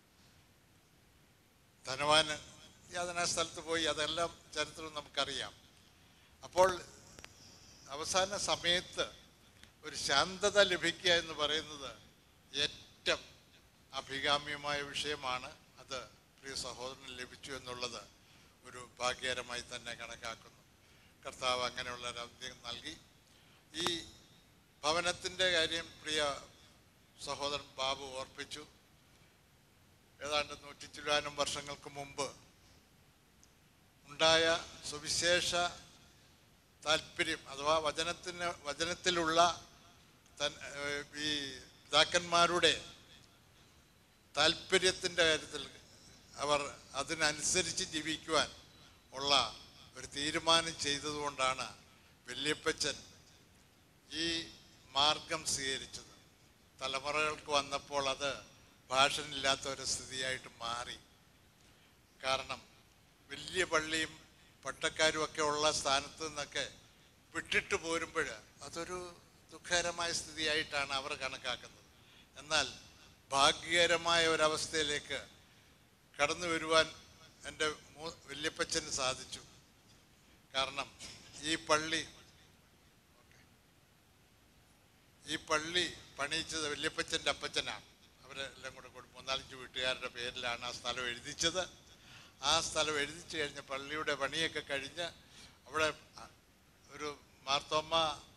ധനവാന് യാതനാ സ്ഥലത്ത് പോയി അതെല്ലാം ചരിത്രം നമുക്കറിയാം അപ്പോൾ അവസാന സമയത്ത് ഒരു ശാന്തത ലഭിക്കുക എന്ന് പറയുന്നത് ഏറ്റവും അഭികാമ്യമായ വിഷയമാണ് അത് പ്രിയ സഹോദരന് ലഭിച്ചു എന്നുള്ളത് ഒരു ഭാഗ്യകരമായി തന്നെ കണക്കാക്കുന്നു കർത്താവ് അങ്ങനെയുള്ള ഒരു അന്ത്യം നൽകി ഈ ഭവനത്തിൻ്റെ കാര്യം പ്രിയ സഹോദരൻ ബാബു ഓർപ്പിച്ചു ഏതാണ്ട് നൂറ്റി ചില്ലാനും വർഷങ്ങൾക്ക് മുമ്പ് ഉണ്ടായ സുവിശേഷ താല്പര്യം അഥവാ വചനത്തിന് വചനത്തിലുള്ള തൻ ഏഹ് ഈ പിതാക്കന്മാരുടെ താല്പര്യത്തിൻ്റെ കാര്യത്തിൽ അവർ അതിനനുസരിച്ച് ജീവിക്കുവാൻ ഉള്ള ഒരു തീരുമാനം ചെയ്തതുകൊണ്ടാണ് വല്യപ്പച്ചൻ ഈ മാർഗം സ്വീകരിച്ചത് തലമുറകൾക്ക് വന്നപ്പോൾ അത് ഭാഷനില്ലാത്ത ഒരു സ്ഥിതിയായിട്ട് മാറി കാരണം വലിയ പള്ളിയും പട്ടക്കാരും ഒക്കെ ഉള്ള സ്ഥാനത്ത് നിന്നൊക്കെ വിട്ടിട്ട് പോരുമ്പോൾ അതൊരു ദുഃഖകരമായ സ്ഥിതിയായിട്ടാണ് അവർ കണക്കാക്കുന്നത് എന്നാൽ ഭാഗ്യകരമായ ഒരവസ്ഥയിലേക്ക് കടന്നു വരുവാൻ എൻ്റെ മൂ വല്യപ്പച്ചന് സാധിച്ചു കാരണം ഈ പള്ളി ഈ പള്ളി പണിയിച്ചത് വല്യപ്പച്ചൻ്റെ അപ്പച്ചനാണ് അവരെല്ലാം കൂടെ കൂടി മൂന്നാലഞ്ച് വീട്ടുകാരുടെ പേരിലാണ് ആ സ്ഥലം എഴുതിച്ചത് ആ സ്ഥലം എഴുതിച്ചു കഴിഞ്ഞ് പള്ളിയുടെ പണിയൊക്കെ കഴിഞ്ഞ് അവിടെ ഒരു മാർത്തോമ്മ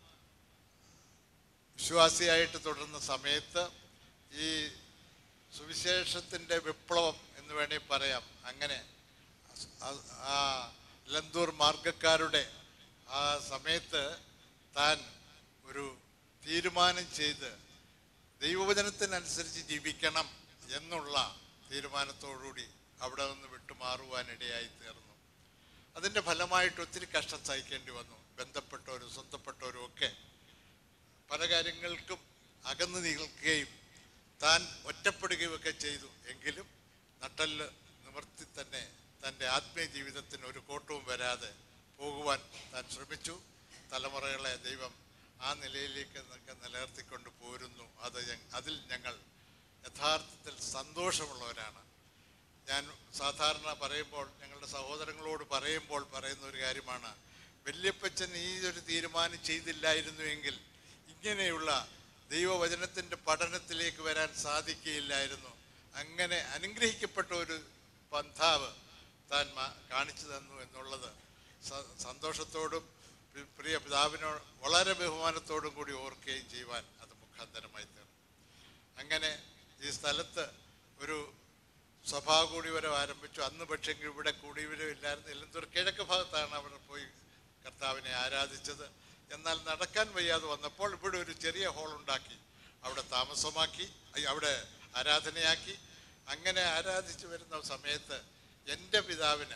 വിശ്വാസിയായിട്ട് തുടർന്ന സമയത്ത് ഈ സുവിശേഷത്തിൻ്റെ വിപ്ലവം എന്ന് വേണമെങ്കിൽ പറയാം അങ്ങനെ ആ- ആ ലന്തൂർ മാർഗക്കാരുടെ ആ സമയത്ത് താൻ ഒരു തീരുമാനം ചെയ്ത് ദൈവവചനത്തിനനുസരിച്ച് ജീവിക്കണം എന്നുള്ള തീരുമാനത്തോടുകൂടി അവിടെ നിന്ന് വിട്ടുമാറുവാനിടയായി തീർന്നു അതിൻ്റെ ഫലമായിട്ട് ഒത്തിരി കഷ്ടം സഹിക്കേണ്ടി വന്നു ബന്ധപ്പെട്ടവരും സ്വന്തപ്പെട്ടവരും ഒക്കെ പല കാര്യങ്ങൾക്കും അകന്നു നിൽക്കുകയും താൻ ഒറ്റപ്പെടുകയും ഒക്കെ ചെയ്തു എങ്കിലും നട്ടല് നിവർത്തി തന്നെ തൻ്റെ ആത്മീയ ജീവിതത്തിന് ഒരു കോട്ടവും വരാതെ പോകുവാൻ താൻ ശ്രമിച്ചു തലമുറകളെ ദൈവം ആ നിലയിലേക്ക് നിന്നൊക്കെ നിലനിർത്തിക്കൊണ്ട് പോരുന്നു അത് ഞ- അതിൽ ഞങ്ങൾ യഥാർത്ഥത്തിൽ സന്തോഷമുള്ളവരാണ് ഞാൻ സാധാരണ പറയുമ്പോൾ ഞങ്ങളുടെ സഹോദരങ്ങളോട് പറയുമ്പോൾ പറയുന്ന ഒരു കാര്യമാണ് വല്യപ്പച്ചൻ ഈ ഒരു തീരുമാനം ചെയ്തില്ലായിരുന്നുവെങ്കിൽ ഇങ്ങനെയുള്ള ദൈവവചനത്തിൻ്റെ പഠനത്തിലേക്ക് വരാൻ സാധിക്കുകയില്ലായിരുന്നു അങ്ങനെ അനുഗ്രഹിക്കപ്പെട്ട ഒരു പന്ഥാവ് താൻ മാ- കാണിച്ചു തന്നു എന്നുള്ളത് സ- സന്തോഷത്തോടും പി- പ്രിയ പിതാവിനോട് വളരെ ബഹുമാനത്തോടും കൂടി ഓർക്കുകയും ചെയ്യുവാൻ അത് മുഖാന്തരമായി തീർന്നു അങ്ങനെ ഈ സ്ഥലത്ത് ഒരു സഭാ കൂടിവരം ആരംഭിച്ചു അന്ന് പക്ഷെങ്കിൽ ഇവിടെ കൂടിവരം ഇല്ലായിരുന്നു എല്ലന്തൂർ കിഴക്ക് ഭാഗത്താണ് അവർ പോയി കർത്താവിനെ ആരാധിച്ചത് എന്നാൽ നടക്കാൻ വയ്യാതെ വന്നപ്പോൾ ഇവിടെ ഒരു ചെറിയ ഹോൾ ഉണ്ടാക്കി അവിടെ താമസമാക്കി അയ്യ, അവിടെ ആരാധനയാക്കി അങ്ങനെ ആരാധിച്ചു വരുന്ന സമയത്ത് എൻ്റെ പിതാവിന്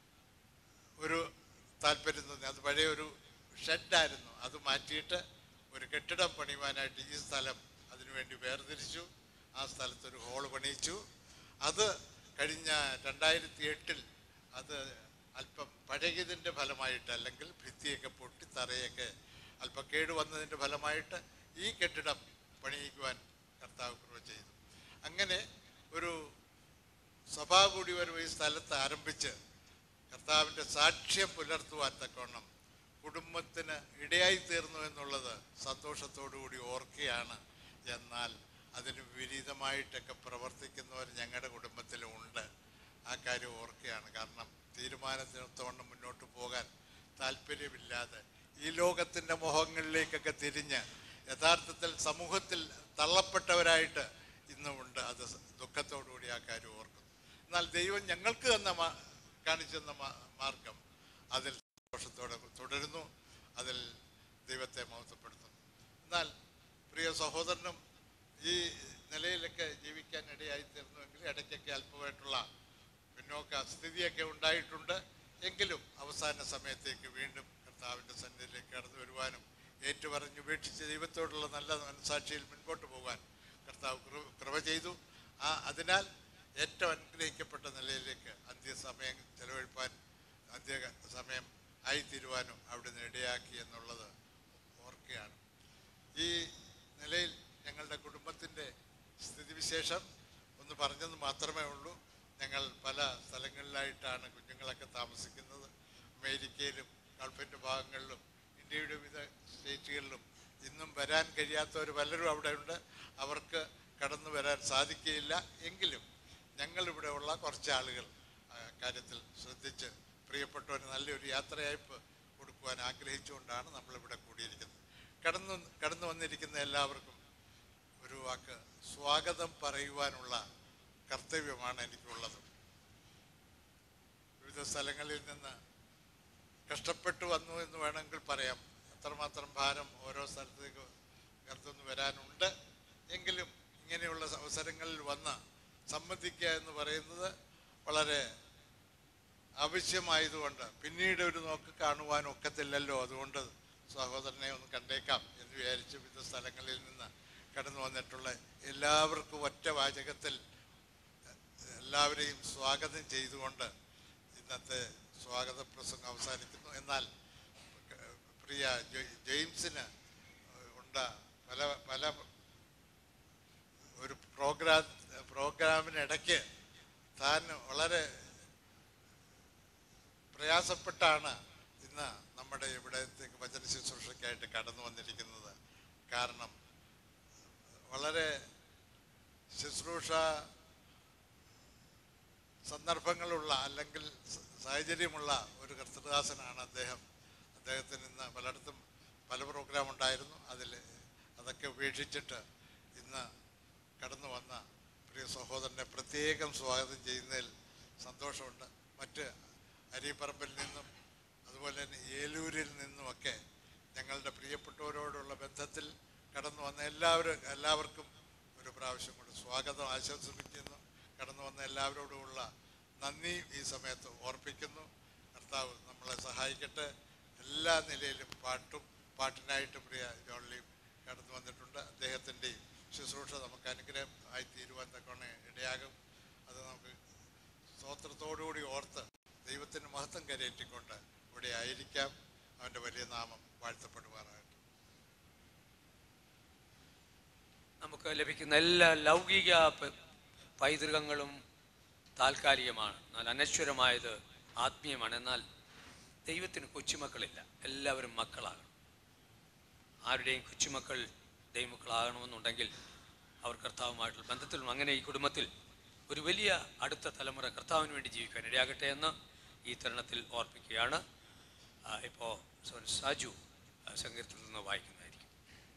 ഒരു താല്പര്യം തോന്നി അത് പഴയ ഒരു ഷെഡായിരുന്നു അത് മാറ്റിയിട്ട് ഒരു കെട്ടിടം പണിയുവാനായിട്ട് ഈ സ്ഥലം അതിനുവേണ്ടി വേർതിരിച്ചു ആ സ്ഥലത്ത് ഒരു ഹോള് പണിയിച്ചു അത് കഴിഞ്ഞ രണ്ടായിരത്തി എട്ടിൽ അത് അല്പം പഴകിയതിൻ്റെ ഫലമായിട്ട് അല്ലെങ്കിൽ ഭിത്തിയൊക്കെ പൊട്ടി തറയൊക്കെ അല്പം കേട് വന്നതിൻ്റെ ഫലമായിട്ട് ഈ കെട്ടിടം പണിയിക്കുവാൻ കർത്താവ് കൃപ ചെയ്തു അങ്ങനെ ഒരു സഭാ കൂടി വരവ് ഈ സ്ഥലത്ത് ആരംഭിച്ച് കർത്താവിൻ്റെ സാക്ഷ്യം പുലർത്തുവാൻ തക്കവണ്ണം കുടുംബത്തിന് ഇടയായി തീർന്നു എന്നുള്ളത് സന്തോഷത്തോടുകൂടി ഓർക്കുകയാണ് എന്നാൽ അതിന് വിപരീതമായിട്ടൊക്കെ പ്രവർത്തിക്കുന്നവർ ഞങ്ങളുടെ കുടുംബത്തിലും ഉണ്ട് ആ കാര്യം ഓർക്കുകയാണ് കാരണം തീരുമാനത്തിനൊത്തവണ്ണം മുന്നോട്ട് പോകാൻ താല്പര്യമില്ലാതെ ഈ ലോകത്തിൻ്റെ മുഖങ്ങളിലേക്കൊക്കെ തിരിഞ്ഞ് യഥാർത്ഥത്തിൽ സമൂഹത്തിൽ തള്ളപ്പെട്ടവരായിട്ട് ഇന്നുമുണ്ട് അത് ദുഃഖത്തോടുകൂടി ആ കാര്യം ഓർക്കുന്നു എന്നാൽ ദൈവം ഞങ്ങൾക്ക് തന്ന മാ- കാണിച്ചു തന്ന മാ- മാർഗം അതിൽ സന്തോഷത്തോടെ തുടരുന്നു അതിൽ ദൈവത്തെ മഹത്വപ്പെടുത്തുന്നു എന്നാൽ പ്രിയ സഹോദരനും ഈ നിലയിലൊക്കെ ജീവിക്കാൻ ഇടയായി തീർന്നുവെങ്കിൽ ഇടയ്ക്കൊക്കെ അല്പമായിട്ടുള്ള പിന്നോക്ക സ്ഥിതിയൊക്കെ ഉണ്ടായിട്ടുണ്ട് എങ്കിലും അവസാന സമയത്തേക്ക് വീണ്ടും കർത്താവിൻ്റെ സന്നിധിയിലേക്ക് കടന്നു വരുവാനും ഏറ്റുപറഞ്ഞ് ഉപേക്ഷിച്ച് ദൈവത്തോടുള്ള നല്ല മനസാക്ഷിയിൽ മുൻപോട്ട് പോകാൻ കർത്താവ് കൃ- കൃപ ചെയ്തു ആ അതിനാൽ ഏറ്റവും അനുഗ്രഹിക്കപ്പെട്ട നിലയിലേക്ക് അന്ത്യസമയം ചെലവഴിപ്പാൻ അന്ത്യ സമയം ആയിത്തീരുവാനും അവിടുന്ന് ഇടയാക്കി എന്നുള്ളത് ഓർക്കുകയാണ് ഈ നിലയിൽ ഞങ്ങളുടെ കുടുംബത്തിൻ്റെ സ്ഥിതിവിശേഷം ഒന്ന് പറഞ്ഞെന്ന് മാത്രമേ ഉള്ളൂ ഞങ്ങൾ പല സ്ഥലങ്ങളിലായിട്ടാണ് കുഞ്ഞുങ്ങളൊക്കെ താമസിക്കുന്നത് അമേരിക്കയിലും ഗൾഫിൻ്റെ ഭാഗങ്ങളിലും ഇന്ത്യയുടെ വിവിധ സ്റ്റേറ്റുകളിലും ഇന്നും വരാൻ കഴിയാത്തവർ പലരും അവിടെ ഉണ്ട് അവർക്ക് കടന്നു വരാൻ സാധിക്കുകയില്ല എങ്കിലും ഞങ്ങളിവിടെ ഉള്ള കുറച്ച് ആളുകൾ ആ, കാര്യത്തിൽ ശ്രദ്ധിച്ച് പ്രിയപ്പെട്ടവന് നല്ലൊരു യാത്രയയപ്പ് കൊടുക്കുവാൻ ആഗ്രഹിച്ചുകൊണ്ടാണ് നമ്മളിവിടെ കൂടിയിരിക്കുന്നത് കടന്നു കടന്നു വന്നിരിക്കുന്ന എല്ലാവർക്കും ഒരു വാക്ക് സ്വാഗതം പറയുവാനുള്ള കർത്തവ്യമാണ് എനിക്കുള്ളത് വിവിധ സ്ഥലങ്ങളിൽ നിന്ന് കഷ്ടപ്പെട്ടു വന്നു എന്ന് വേണമെങ്കിൽ പറയാം അത്രമാത്രം ഭാരം ഓരോ സ്ഥലത്തേക്ക് കടത്തുനിന്ന് വരാനുണ്ട് എങ്കിലും ഇങ്ങനെയുള്ള അവസരങ്ങളിൽ വന്ന് സംബന്ധിക്കുക എന്ന് പറയുന്നത് വളരെ ആവശ്യമായതുകൊണ്ട് പിന്നീട് ഒരു നോക്ക് കാണുവാൻ ഒക്കത്തില്ലല്ലോ അതുകൊണ്ട് സഹോദരനെ ഒന്ന് കണ്ടേക്കാം എന്ന് വിചാരിച്ച് വിവിധ സ്ഥലങ്ങളിൽ നിന്ന് കടന്നു വന്നിട്ടുള്ള എല്ലാവർക്കും ഒറ്റ വാചകത്തിൽ എല്ലാവരെയും സ്വാഗതം ചെയ്തുകൊണ്ട് ഇന്നത്തെ സ്വാഗത പ്രസംഗം അവസാനിക്കുന്നു എന്നാൽ ഏഹ്, പ്രിയ ജെ- ജെയിംസിന് ഉണ്ട് പല പല ഒരു പ്രോഗ്രാം പ്രോഗ്രാമിനിടയ്ക്ക് താൻ വളരെ പ്രയാസപ്പെട്ടാണ് ഇന്ന് നമ്മുടെ ഇവിടത്തേക്ക് വചന ശുശ്രൂഷയ്ക്കായിട്ട് കടന്നു വന്നിരിക്കുന്നത് കാരണം വളരെ ശുശ്രൂഷ സന്ദർഭങ്ങളുള്ള അല്ലെങ്കിൽ സ- സാഹചര്യമുള്ള ഒരു കർത്തദാസനാണ് അദ്ദേഹം അദ്ദേഹത്തിന് ഇന്ന് പലയിടത്തും പല പ്രോഗ്രാം ഉണ്ടായിരുന്നു അതിൽ അതൊക്കെ ഉപേക്ഷിച്ചിട്ട് ഇന്ന് കടന്നു വന്ന പ്രിയ സഹോദരനെ പ്രത്യേകം സ്വാഗതം ചെയ്യുന്നതിൽ സന്തോഷമുണ്ട് മറ്റ് അരിപ്പറമ്പിൽ നിന്നും അതുപോലെ തന്നെ ഏലൂരിൽ നിന്നുമൊക്കെ ഞങ്ങളുടെ പ്രിയപ്പെട്ടവരോടുള്ള ബന്ധത്തിൽ കടന്നു വന്ന എല്ലാവരും എല്ലാവർക്കും ഒരു പ്രാവശ്യം കൂടി സ്വാഗതം ആശംസിക്കുന്നു കടന്നു വന്ന എല്ലാവരോടുമുള്ള നന്ദി ഈ സമയത്ത് ഓർപ്പിക്കുന്നു കർത്താവ് നമ്മളെ സഹായിക്കട്ടെ എല്ലാ നിലയിലും പാട്ടും പാട്ടിനായിട്ട് പ്രിയ ജോൺലിയും കടന്നു വന്നിട്ടുണ്ട് അദ്ദേഹത്തിൻ്റെയും ശുശ്രൂഷ നമുക്ക് അനുഗ്രഹം ആയി തീരുവാൻ തക്കവണ്ണം ഇടയാകും അത് നമുക്ക് സ്തോത്രത്തോടുകൂടി ഓർത്ത് ദൈവത്തിന് മഹത്വം കരയേറ്റിക്കൊണ്ട് ഇവിടെ ആയിരിക്കാം അവൻ്റെ വലിയ നാമം വാഴ്ത്തപ്പെടുവാനായിട്ട് നമുക്ക് ലഭിക്കുന്ന എല്ലാ ലൗകിക പ- പൈതൃകങ്ങളും താൽക്കാലികമാണ് എന്നാൽ അനശ്വരമായത് ആത്മീയമാണ് എന്നാൽ ദൈവത്തിന് കൊച്ചുമക്കളില്ല എല്ലാവരും മക്കളാകണം ആരുടെയും കൊച്ചുമക്കൾ ദൈവമക്കളാകണമെന്നുണ്ടെങ്കിൽ അവർ കർത്താവുമായിട്ടുള്ള ബന്ധത്തിലും അങ്ങനെ ഈ കുടുംബത്തിൽ ഒരു വലിയ അടുത്ത തലമുറ കർത്താവിന് വേണ്ടി ജീവിക്കാൻ ഇടയാകട്ടെ എന്ന് ഈ തരുണത്തിൽ ഓർപ്പിക്കുകയാണ് ആ, ഇപ്പോൾ സോൻ സാജു ആ, സംഗീതത്തിൽ നിന്ന് വായിക്കുന്നതായിരിക്കും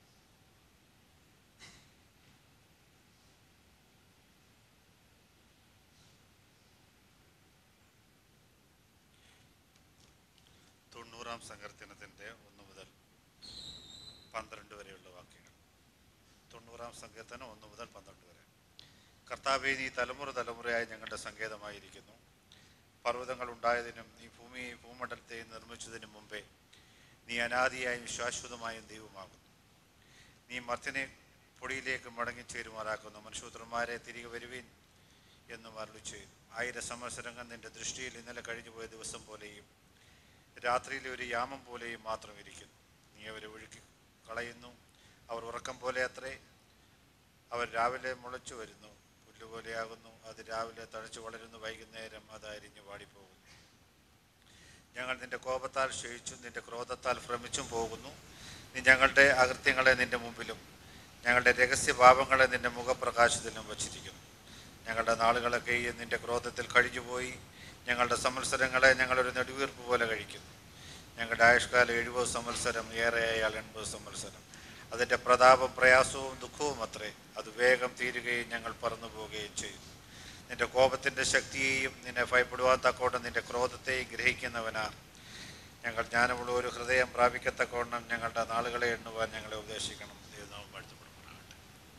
തൊണ്ണൂറാം സങ്കീർത്തനത്തിൻ്റെ ഒന്ന് മുതൽ പന്ത്രണ്ട് വരെയുള്ള വാക്യങ്ങൾ തൊണ്ണൂറാം സങ്കീർത്തനം ഒന്ന് മുതൽ പന്ത്രണ്ട് വരെ കർത്താവെ നീ തലമുറ തലമുറയായി ഞങ്ങളുടെ സങ്കേതമായിരിക്കുന്നു പർവ്വതങ്ങൾ ഉണ്ടായതിനും നീ ഭൂമിയെയും ഭൂമണ്ഡലത്തെയും നിർമ്മിച്ചതിനും മുമ്പേ നീ അനാദിയായും ശാശ്വതമായും ദൈവമാകുന്നു നീ മർത്തിനെ പൊടിയിലേക്ക് മടങ്ങിച്ചേരുമാറാക്കുന്നു മനുഷ്യപുത്രന്മാരെ തിരികെ വരുവീൻ എന്നും അരുളി ചെയ്തു ആയിരം സംവത്സരങ്ങൾ നിന്റെ ദൃഷ്ടിയിൽ ഇന്നലെ കഴിഞ്ഞുപോയ ദിവസം പോലെയും രാത്രിയിലെ ഒരു യാമം പോലെയും മാത്രം ഇരിക്കുന്നു നീ അവരെ ഒഴുക്കി കളയുന്നു അവർ ഉറക്കം പോലെ അത്രേ അവർ രാവിലെ മുളച്ചു വരുന്നു പുല്ലുപോലെയാകുന്നു അത് രാവിലെ തഴച്ചു വളരുന്നു വൈകുന്നേരം അത് അരിഞ്ഞു വാടിപ്പോകുന്നു ഞങ്ങൾ നിന്റെ കോപത്താൽ ക്ഷയിച്ചും നിന്റെ ക്രോധത്താൽ ഭ്രമിച്ചും പോകുന്നു നീ ഞങ്ങളുടെ അകൃത്യങ്ങളെ നിന്റെ മുമ്പിലും ഞങ്ങളുടെ രഹസ്യഭാവങ്ങളെ നിന്റെ മുഖപ്രകാശത്തിലും വച്ചിരിക്കുന്നു ഞങ്ങളുടെ നാളുകളൊക്കെയും നിന്റെ ക്രോധത്തിൽ കഴിഞ്ഞുപോയി ഞങ്ങളുടെ സംവത്സരങ്ങളെ ഞങ്ങളൊരു നെടുവീർപ്പ് പോലെ കഴിക്കുന്നു ഞങ്ങളുടെ ആയുഷ്കാലം എഴുപത് സംവത്സരം ഏറെയായാൽ എൺപത് സംവത്സരം അതിൻ്റെ പ്രതാപം പ്രയാസവും ദുഃഖവും അത്രേ അത് വേഗം തീരുകയും ഞങ്ങൾ പറന്നു പോവുകയും ചെയ്യുന്നു നിന്റെ കോപത്തിൻ്റെ ശക്തിയെയും നിന്നെ ഭയപ്പെടുവാൻ തക്കോണം നിന്റെ ക്രോധത്തെയും ഗ്രഹിക്കുന്നവനാർ ഞങ്ങൾ ജ്ഞാനമുള്ള ഒരു ഹൃദയം പ്രാപിക്കത്തക്കോണം ഞങ്ങളുടെ നാളുകളെ എണ്ണുവാൻ ഞങ്ങളെ ഉപദേശിക്കണം ദൈവനാമം വാഴ്ത്തപ്പെടുമാറാകട്ടെ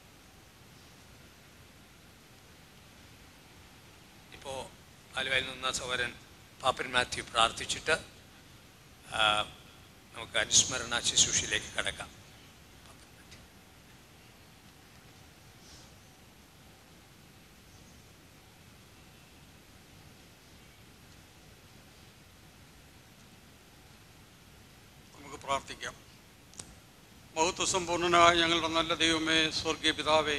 ഇപ്പോൾ ആലുവയിൽ നിന്ന സഹോദരൻ പാപ്പൻ മാത്യു പ്രാർത്ഥിച്ചിട്ട് ആ, നമുക്ക് അനുസ്മരണ ശുശ്രൂഷയിലേക്ക് കടക്കാം നമുക്ക് പ്രാർത്ഥിക്കാം മഹത്വസമ്പൂർണനായ ഞങ്ങളുടെ നല്ല ദൈവമേ സ്വർഗീയ പിതാവേ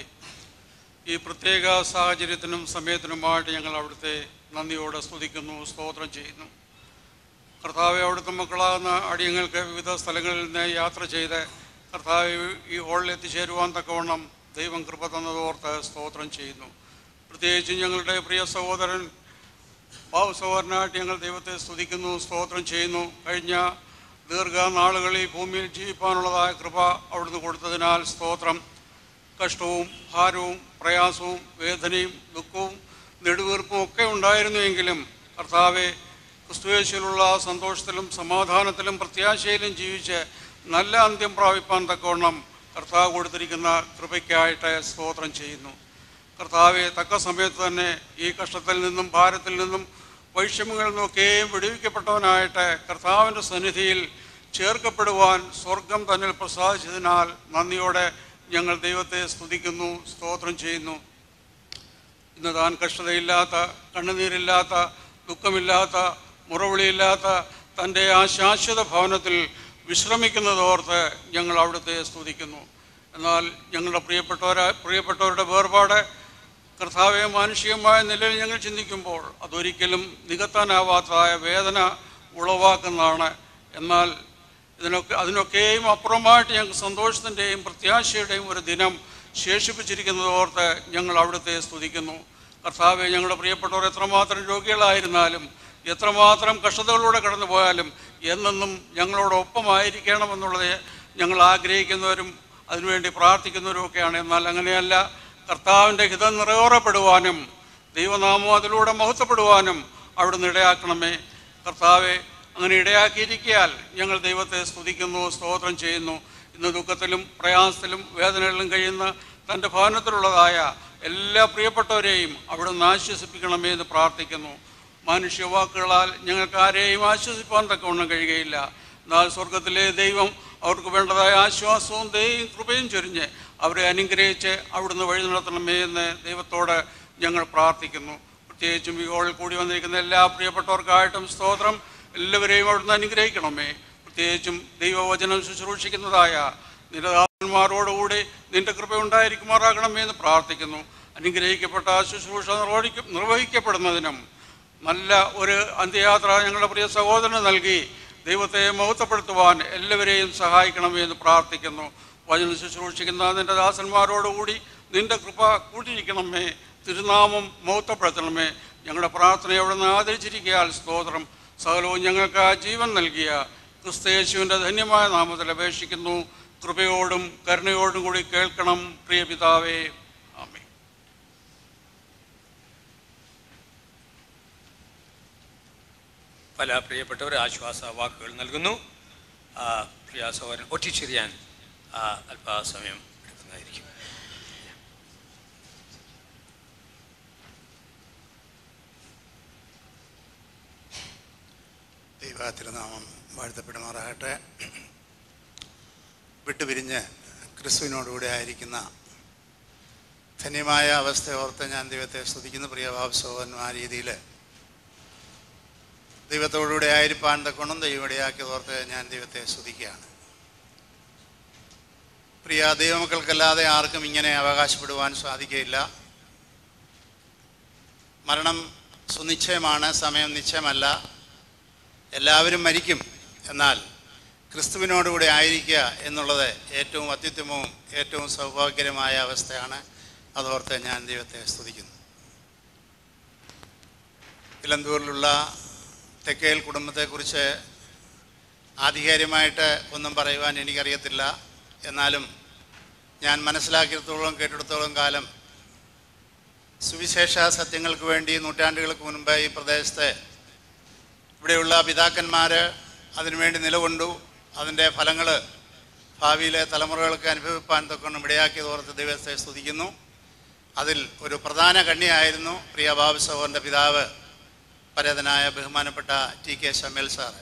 ഈ പ്രത്യേക സാഹചര്യത്തിനും സമയത്തിനുമായിട്ട് ഞങ്ങൾ അവിടുത്തെ നന്ദിയോടെ സ്തുതിക്കുന്നു സ്തോത്രം ചെയ്യുന്നു കർത്താവെ അവിടുത്തെ മക്കളാകുന്ന അടിയങ്ങൾക്ക് വിവിധ സ്ഥലങ്ങളിൽ നിന്ന് യാത്ര ചെയ്ത് കർത്താവ് ഈ ഹോളിൽ എത്തിച്ചേരുവാൻ തക്കവണ്ണം ദൈവം കൃപ തന്നതോർത്ത് സ്തോത്രം ചെയ്യുന്നു പ്രത്യേകിച്ചും ഞങ്ങളുടെ പ്രിയ സഹോദരൻ പാവ സഹോദരനായിട്ട് ഞങ്ങൾ ദൈവത്തെ സ്തുതിക്കുന്നു സ്തോത്രം ചെയ്യുന്നു കഴിഞ്ഞ ദീർഘനാളുകളിൽ ഭൂമിയിൽ ജീവിക്കാനുള്ളതായ കൃപ അവിടുന്ന് കൊടുത്തതിനാൽ സ്തോത്രം കഷ്ടവും ഭാരവും പ്രയാസവും വേദനയും ദുഃഖവും നെടുവീർപ്പും ഒക്കെ ഉണ്ടായിരുന്നുവെങ്കിലും കർത്താവെ ക്രിസ്തുവേശിയിലുള്ള സന്തോഷത്തിലും സമാധാനത്തിലും പ്രത്യാശയിലും ജീവിച്ച് നല്ല അന്ത്യം പ്രാപിപ്പാൻ തക്കവണ്ണം കർത്താവ് കൊടുത്തിരിക്കുന്ന കൃപയ്ക്കായിട്ട് സ്തോത്രം ചെയ്യുന്നു കർത്താവെ തക്ക സമയത്ത് തന്നെ ഈ കഷ്ടത്തിൽ നിന്നും ഭാരത്തിൽ നിന്നും വൈഷമ്യങ്ങളിൽ നിന്നൊക്കെയും വിടുവിക്കപ്പെട്ടവനായിട്ട് കർത്താവിൻ്റെ സന്നിധിയിൽ ചേർക്കപ്പെടുവാൻ സ്വർഗം തന്നിൽ പ്രസാദിച്ചതിനാൽ നന്ദിയോടെ ഞങ്ങൾ ദൈവത്തെ സ്തുതിക്കുന്നു സ്തോത്രം ചെയ്യുന്നു ഇന്ന് താൻ കഷ്ടതയില്ലാത്ത കണ്ണുനീരില്ലാത്ത ദുഃഖമില്ലാത്ത മുറവിളിയില്ലാത്ത തൻ്റെ ആ ശാശ്വത ഭവനത്തിൽ വിശ്രമിക്കുന്നതോർത്ത് ഞങ്ങൾ അവിടുത്തെ സ്തുതിക്കുന്നു എന്നാൽ ഞങ്ങളുടെ പ്രിയപ്പെട്ടവരാ പ്രിയപ്പെട്ടവരുടെ വേർപാട് കർത്താവെ മാനുഷികമായ നിലയിൽ ഞങ്ങൾ ചിന്തിക്കുമ്പോൾ അതൊരിക്കലും നികത്താനാവാത്തതായ വേദന ഉളവാക്കുന്നതാണ് എന്നാൽ ഇതിനൊക്കെ അതിനൊക്കെയും അപ്പുറമായിട്ട് ഞങ്ങൾക്ക് സന്തോഷത്തിൻ്റെയും പ്രത്യാശയുടെയും ഒരു ദിനം ശേഷിപ്പിച്ചിരിക്കുന്നത് ഓർത്ത് ഞങ്ങൾ അവിടുത്തെ സ്തുതിക്കുന്നു കർത്താവെ ഞങ്ങളുടെ പ്രിയപ്പെട്ടവർ എത്രമാത്രം രോഗികളായിരുന്നാലും എത്രമാത്രം കഷ്ടതകളിലൂടെ കടന്നു പോയാലും എന്നെന്നും ഞങ്ങളോടൊപ്പമായിരിക്കണമെന്നുള്ളത് ഞങ്ങൾ ആഗ്രഹിക്കുന്നവരും അതിനുവേണ്ടി പ്രാർത്ഥിക്കുന്നവരും ഒക്കെയാണ് എന്നാൽ അങ്ങനെയല്ല കർത്താവിൻ്റെ ഹിതം നിറവേറപ്പെടുവാനും ദൈവനാമം അതിലൂടെ മഹത്വപ്പെടുവാനും അവിടുന്ന് ഇടയാക്കണമേ കർത്താവെ അങ്ങനെ ഇടയാക്കിയിരിക്കിയാൽ ഞങ്ങൾ ദൈവത്തെ സ്തുതിക്കുന്നു സ്തോത്രം ചെയ്യുന്നു ഇന്ന് ദുഃഖത്തിലും പ്രയാസത്തിലും വേദനകളിലും കഴിയുന്ന തൻ്റെ ഭവനത്തിലുള്ളതായ എല്ലാ പ്രിയപ്പെട്ടവരെയും അവിടുന്ന് ആശ്വസിപ്പിക്കണമേ എന്ന് പ്രാർത്ഥിക്കുന്നു മനുഷ്യവാക്കുകളാൽ ഞങ്ങൾക്ക് ആരെയും ആശ്വസിപ്പാൻ തക്കവണ്ണം കഴിയുകയില്ല എന്നാൽ സ്വർഗത്തിലെ ദൈവം അവർക്ക് വേണ്ടതായ ആശ്വാസവും ദൈവം കൃപയും ചൊരിഞ്ഞ് അവരെ അനുഗ്രഹിച്ച് അവിടുന്ന് വഴി നടത്തണമേ എന്ന് ദൈവത്തോട് ഞങ്ങൾ പ്രാർത്ഥിക്കുന്നു പ്രത്യേകിച്ചും ഈ ഹോളിൽ കൂടി വന്നിരിക്കുന്ന എല്ലാ പ്രിയപ്പെട്ടവർക്കായിട്ടും സ്തോത്രം എല്ലാവരെയും അവിടുന്ന് അനുഗ്രഹിക്കണമേ പ്രത്യേകിച്ചും ദൈവവചനം ശുശ്രൂഷിക്കുന്നതായ നിരതാന്മാരോടുകൂടി നിന്റെ കൃപ ഉണ്ടായിരിക്കുമാറാകണമേ എന്ന് പ്രാർത്ഥിക്കുന്നു അനുഗ്രഹിക്കപ്പെട്ട ആ ശുശ്രൂഷ നിർവഹിക്ക നിർവഹിക്കപ്പെടുന്നതിനും നല്ല ഒരു അന്ത്യയാത്ര ഞങ്ങളുടെ പ്രിയ സഹോദരന് നൽകി ദൈവത്തെ മഹത്വപ്പെടുത്തുവാൻ എല്ലാവരെയും സഹായിക്കണമേ എന്ന് പ്രാർത്ഥിക്കുന്നു വചനം ശുശ്രൂഷിക്കുന്ന നിന്റെ ദാസന്മാരോടുകൂടി നിന്റെ കൃപ കൂട്ടിയിരിക്കണമേ തിരുനാമം മഹത്വപ്പെടുത്തണമേ ഞങ്ങളുടെ പ്രാർത്ഥനയെ അവിടെ നിന്ന് ആദരിച്ചിരിക്കയാൽ സ്തോത്രം സകലവും ഞങ്ങൾക്ക് ആ ജീവൻ നൽകിയ ക്രിസ്തയേശുവിൻ്റെ ധന്യമായ നാമത്തിൽ അപേക്ഷിക്കുന്നു കൃപയോടും കരുണയോടും കൂടി കേൾക്കണം പ്രിയ പിതാവേ ആമേ പല പ്രിയപ്പെട്ടവർ ആശ്വാസ വാക്കുകൾ നൽകുന്നു ആ, പ്രിയ സഹോദരൻ ഒറ്റിച്ചെറിയാൻ ആ, അല്പസമയം എടുക്കുന്നതായിരിക്കും ദൈവ തിരുനാമം വാഴ്ത്തപ്പെടുമാറാകട്ടെ വിട്ടുപിരിഞ്ഞ് ക്രിസ്തുവിനോടുകൂടെ ആയിരിക്കുന്ന ധന്യമായ അവസ്ഥ ഓർത്ത് ഞാൻ ദൈവത്തെ സ്തുതിക്കുന്ന പ്രിയ ഭാവസോഹൻ ആ രീതിയിൽ ദൈവത്തോടുകൂടെ ആയിരിക്കാൻ തക്കണം ദൈവം ഇടയാക്കി ഓർത്ത് ഞാൻ ദൈവത്തെ സ്തുതിക്കുകയാണ് പ്രിയ ദൈവമക്കൾക്കല്ലാതെ ആർക്കും ഇങ്ങനെ അവകാശപ്പെടുവാൻ സാധിക്കുകയില്ല മരണം സുനിശ്ചയമാണ് സമയം നിശ്ചയമല്ല എല്ലാവരും മരിക്കും എന്നാൽ ക്രിസ്തുവിനോടുകൂടെ ആയിരിക്കുക എന്നുള്ളത് ഏറ്റവും അത്യുത്തമവും ഏറ്റവും സൗഭാഗ്യകരമായ അവസ്ഥയാണ് അതോർത്ത് ഞാൻ ദൈവത്തെ സ്തുതിക്കുന്നു ഇലന്തൂരിലുള്ള തെക്കേൽ കുടുംബത്തെക്കുറിച്ച് ആധികാരികമായിട്ട് ഒന്നും പറയുവാൻ എനിക്കറിയത്തില്ല എന്നാലും ഞാൻ മനസ്സിലാക്കിയിടത്തോളം കേട്ടിടത്തോളം കാലം സുവിശേഷ സത്യങ്ങൾക്ക് വേണ്ടി നൂറ്റാണ്ടുകൾക്ക് മുൻപ് ഈ പ്രദേശത്തെ ഇവിടെയുള്ള പിതാക്കന്മാർ അതിനുവേണ്ടി നിലകൊണ്ടു അതിൻ്റെ ഫലങ്ങൾ ഭാവിയിലെ തലമുറകൾക്ക് അനുഭവിപ്പാൻ തൊക്കെ ഇടയാക്കിയത് ഓർത്ത് ദൈവത്തെ സ്തുതിക്കുന്നു അതിൽ ഒരു പ്രധാന കണ്ണിയായിരുന്നു പ്രിയ ബാബു സഹോദരൻ്റെ പിതാവ് പരേതനായ ബഹുമാനപ്പെട്ട ടി കെ ഷമേൽ സാറ്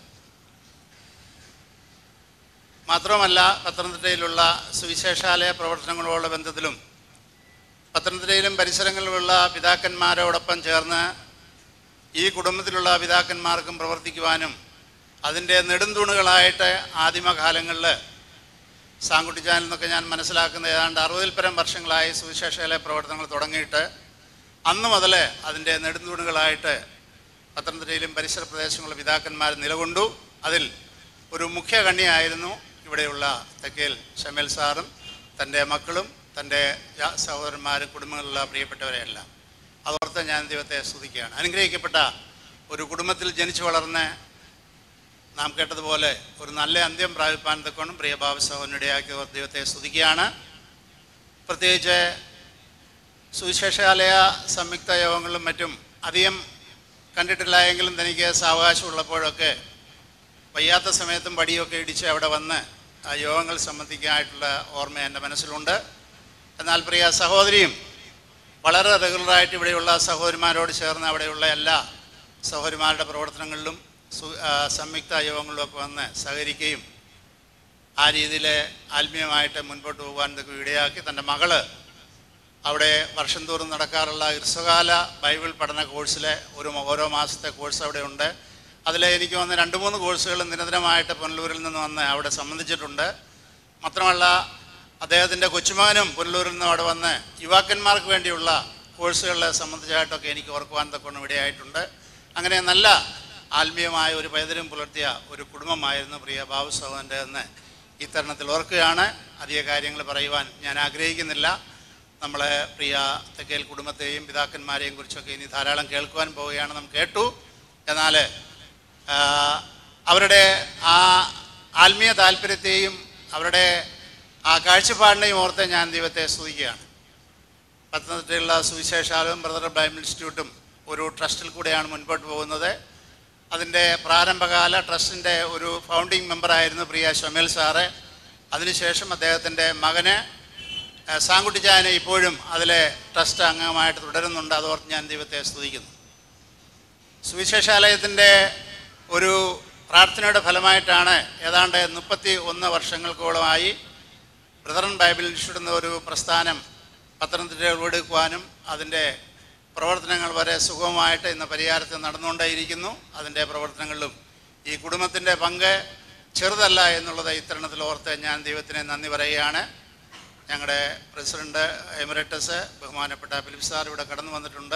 മാത്രമല്ല പത്തനംതിട്ടയിലുള്ള സുവിശേഷാലയ പ്രവർത്തനങ്ങളോടുള്ള ബന്ധത്തിലും പത്തനംതിട്ടയിലും പരിസരങ്ങളിലുള്ള പിതാക്കന്മാരോടൊപ്പം ചേർന്ന് ഈ കുടുംബത്തിലുള്ള പിതാക്കന്മാർക്കും പ്രവർത്തിക്കുവാനും അതിൻ്റെ നെടുന്തൂണുകളായിട്ട് ആദിമകാലങ്ങളിൽ സാങ്കുട്ടിച്ചാനിൽ നിന്നൊക്കെ ഞാൻ മനസ്സിലാക്കുന്ന ഏതാണ്ട് അറുപതിൽ പരം വർഷങ്ങളായി സുവിശേഷാലയ പ്രവർത്തനങ്ങൾ തുടങ്ങിയിട്ട് അന്ന് മുതൽ അതിൻ്റെ നെടുന്തൂണുകളായിട്ട് പത്തനംതിട്ടയിലും പരിസര പ്രദേശങ്ങളിലെ പിതാക്കന്മാർ നിലകൊണ്ടു അതിൽ ഒരു മുഖ്യ കണ്ണിയായിരുന്നു ഇവിടെയുള്ള തെക്കേൽ ഷമേൽ സാറും തൻ്റെ മക്കളും തൻ്റെ ജാ- സഹോദരന്മാരും കുടുംബങ്ങളിലുള്ള പ്രിയപ്പെട്ടവരെയെല്ലാം അതോർത്ത് ഞാൻ ദൈവത്തെ സ്തുതിക്കുകയാണ് അനുഗ്രഹിക്കപ്പെട്ട ഒരു കുടുംബത്തിൽ ജനിച്ചു വളർന്ന് നാം കേട്ടതുപോലെ ഒരു നല്ല അന്ത്യം പ്രാപിപ്പാൻ തക്കോണം പ്രിയ ഭാവസഹോദരനിടയാക്കിയ ദൈവത്തെ സ്തുതിക്കുകയാണ് പ്രത്യേകിച്ച് സുവിശേഷാലയ സംയുക്ത യോഗങ്ങളിലും മറ്റും അധികം കണ്ടിട്ടില്ല എങ്കിലും തനിക്ക് സാവകാശമുള്ളപ്പോഴൊക്കെ വയ്യാത്ത സമയത്തും പടിയൊക്കെ ഇടിച്ച് അവിടെ വന്ന് ആ യോഗങ്ങൾ സംബന്ധിക്കാനായിട്ടുള്ള ഓർമ്മ എൻ്റെ മനസ്സിലുണ്ട് എന്നാൽ പ്രിയ സഹോദരിയും വളരെ റെഗുലറായിട്ട് ഇവിടെയുള്ള സഹോദരിമാരോട് ചേർന്ന് അവിടെയുള്ള എല്ലാ സഹോദരിമാരുടെ പ്രവർത്തനങ്ങളിലും സു- ആ, സംയുക്ത യോഗങ്ങളിലും ഒക്കെ വന്ന് സഹകരിക്കുകയും ആ രീതിയിൽ ആത്മീയമായിട്ട് മുൻപോട്ട് പോകാൻ ഇതൊക്കെ ഇടയാക്കി തൻ്റെ മകള് അവിടെ വർഷം തോറും നടക്കാറുള്ള ഹ്രസ്വകാല ബൈബിൾ പഠന കോഴ്സിലെ ഒരു മ- ഓരോ മാസത്തെ കോഴ്സ് അവിടെ ഉണ്ട് അതിൽ എനിക്ക് വന്ന് രണ്ട് മൂന്ന് കോഴ്സുകൾ നിരന്തരമായിട്ട് പുനലൂരിൽ നിന്ന് വന്ന് അവിടെ സംബന്ധിച്ചിട്ടുണ്ട് മാത്രമല്ല അദ്ദേഹത്തിൻ്റെ കൊച്ചുമകനും പുനലൂരിൽ നിന്ന് അവിടെ വന്ന് യുവാക്കന്മാർക്ക് വേണ്ടിയുള്ള കോഴ്സുകളെ സംബന്ധിച്ചായിട്ടൊക്കെ എനിക്ക് ഓർക്കുവാൻ തക്കൊണ്ട് ഇടയായിട്ടുണ്ട് അങ്ങനെ നല്ല ആത്മീയമായ ഒരു പൈതൃകം പുലർത്തിയ ഒരു കുടുംബമായിരുന്നു പ്രിയ ബാബു സഹോദരൻ്റെ എന്ന് ഈ തരുണത്തിൽ ഓർക്കുകയാണ് അധിക കാര്യങ്ങൾ പറയുവാൻ ഞാൻ ആഗ്രഹിക്കുന്നില്ല നമ്മളെ പ്രിയ തെക്കേൽ കുടുംബത്തെയും പിതാക്കന്മാരെയും കുറിച്ചൊക്കെ ഇനി ധാരാളം കേൾക്കുവാൻ പോവുകയാണ് നാം കേട്ടു എന്നാൽ ആ, അവരുടെ ആ ആത്മീയ താല്പര്യത്തെയും അവരുടെ ആ കാഴ്ചപ്പാടിനെയും ഓർത്ത് ഞാൻ ദൈവത്തെ സ്തുതിക്കുകയാണ് പത്തനംതിട്ടയിലുള്ള സുവിശേഷാലവും ബ്രദർ ബൈബിൾ ഇൻസ്റ്റിറ്റ്യൂട്ടും ഒരു ട്രസ്റ്റിൽ കൂടെയാണ് മുൻപോട്ട് പോകുന്നത് അതിൻ്റെ പ്രാരംഭകാല ട്രസ്റ്റിൻ്റെ ഒരു ഫൗണ്ടിങ് മെമ്പറായിരുന്നു പ്രിയ ഷമേൽ സാറ് അതിനുശേഷം അദ്ദേഹത്തിൻ്റെ മകന് ആ, സാങ്കുട്ടിച്ചായനെ ഇപ്പോഴും അതിലെ ട്രസ്റ്റ് അംഗമായിട്ട് തുടരുന്നുണ്ട് അതോർത്ത് ഞാൻ ദൈവത്തെ സ്തുതിക്കുന്നു സുവിശേഷാലയത്തിൻ്റെ ഒരു പ്രാർത്ഥനയുടെ ഫലമായിട്ടാണ് ഏതാണ്ട് മുപ്പത്തി ഒന്ന് വർഷങ്ങൾക്കോളമായി ബ്രദറൻ ബൈബിൾ ഇൻസ്റ്റിറ്റ്യൂട്ട് എന്ന ഒരു പ്രസ്ഥാനം പത്തനംതിട്ടയിൽ ഉടക്കുവാനും അതിൻ്റെ പ്രവർത്തനങ്ങൾ വരെ സുഗമമായിട്ട് ഇന്ന് പരിഹാരത്തിൽ നടന്നുകൊണ്ടേയിരിക്കുന്നു അതിൻ്റെ പ്രവർത്തനങ്ങളിലും ഈ കുടുംബത്തിൻ്റെ പങ്ക് ചെറുതല്ല എന്നുള്ളത് ഇത്തരണത്തിൽ ഓർത്ത് ഞാൻ ദൈവത്തിന് നന്ദി പറയുകയാണ് ഞങ്ങളുടെ പ്രസിഡന്റ് എമിറേറ്റസ് ബഹുമാനപ്പെട്ട ഫിലിപ്പ് സാർ ഇവിടെ കടന്നു വന്നിട്ടുണ്ട്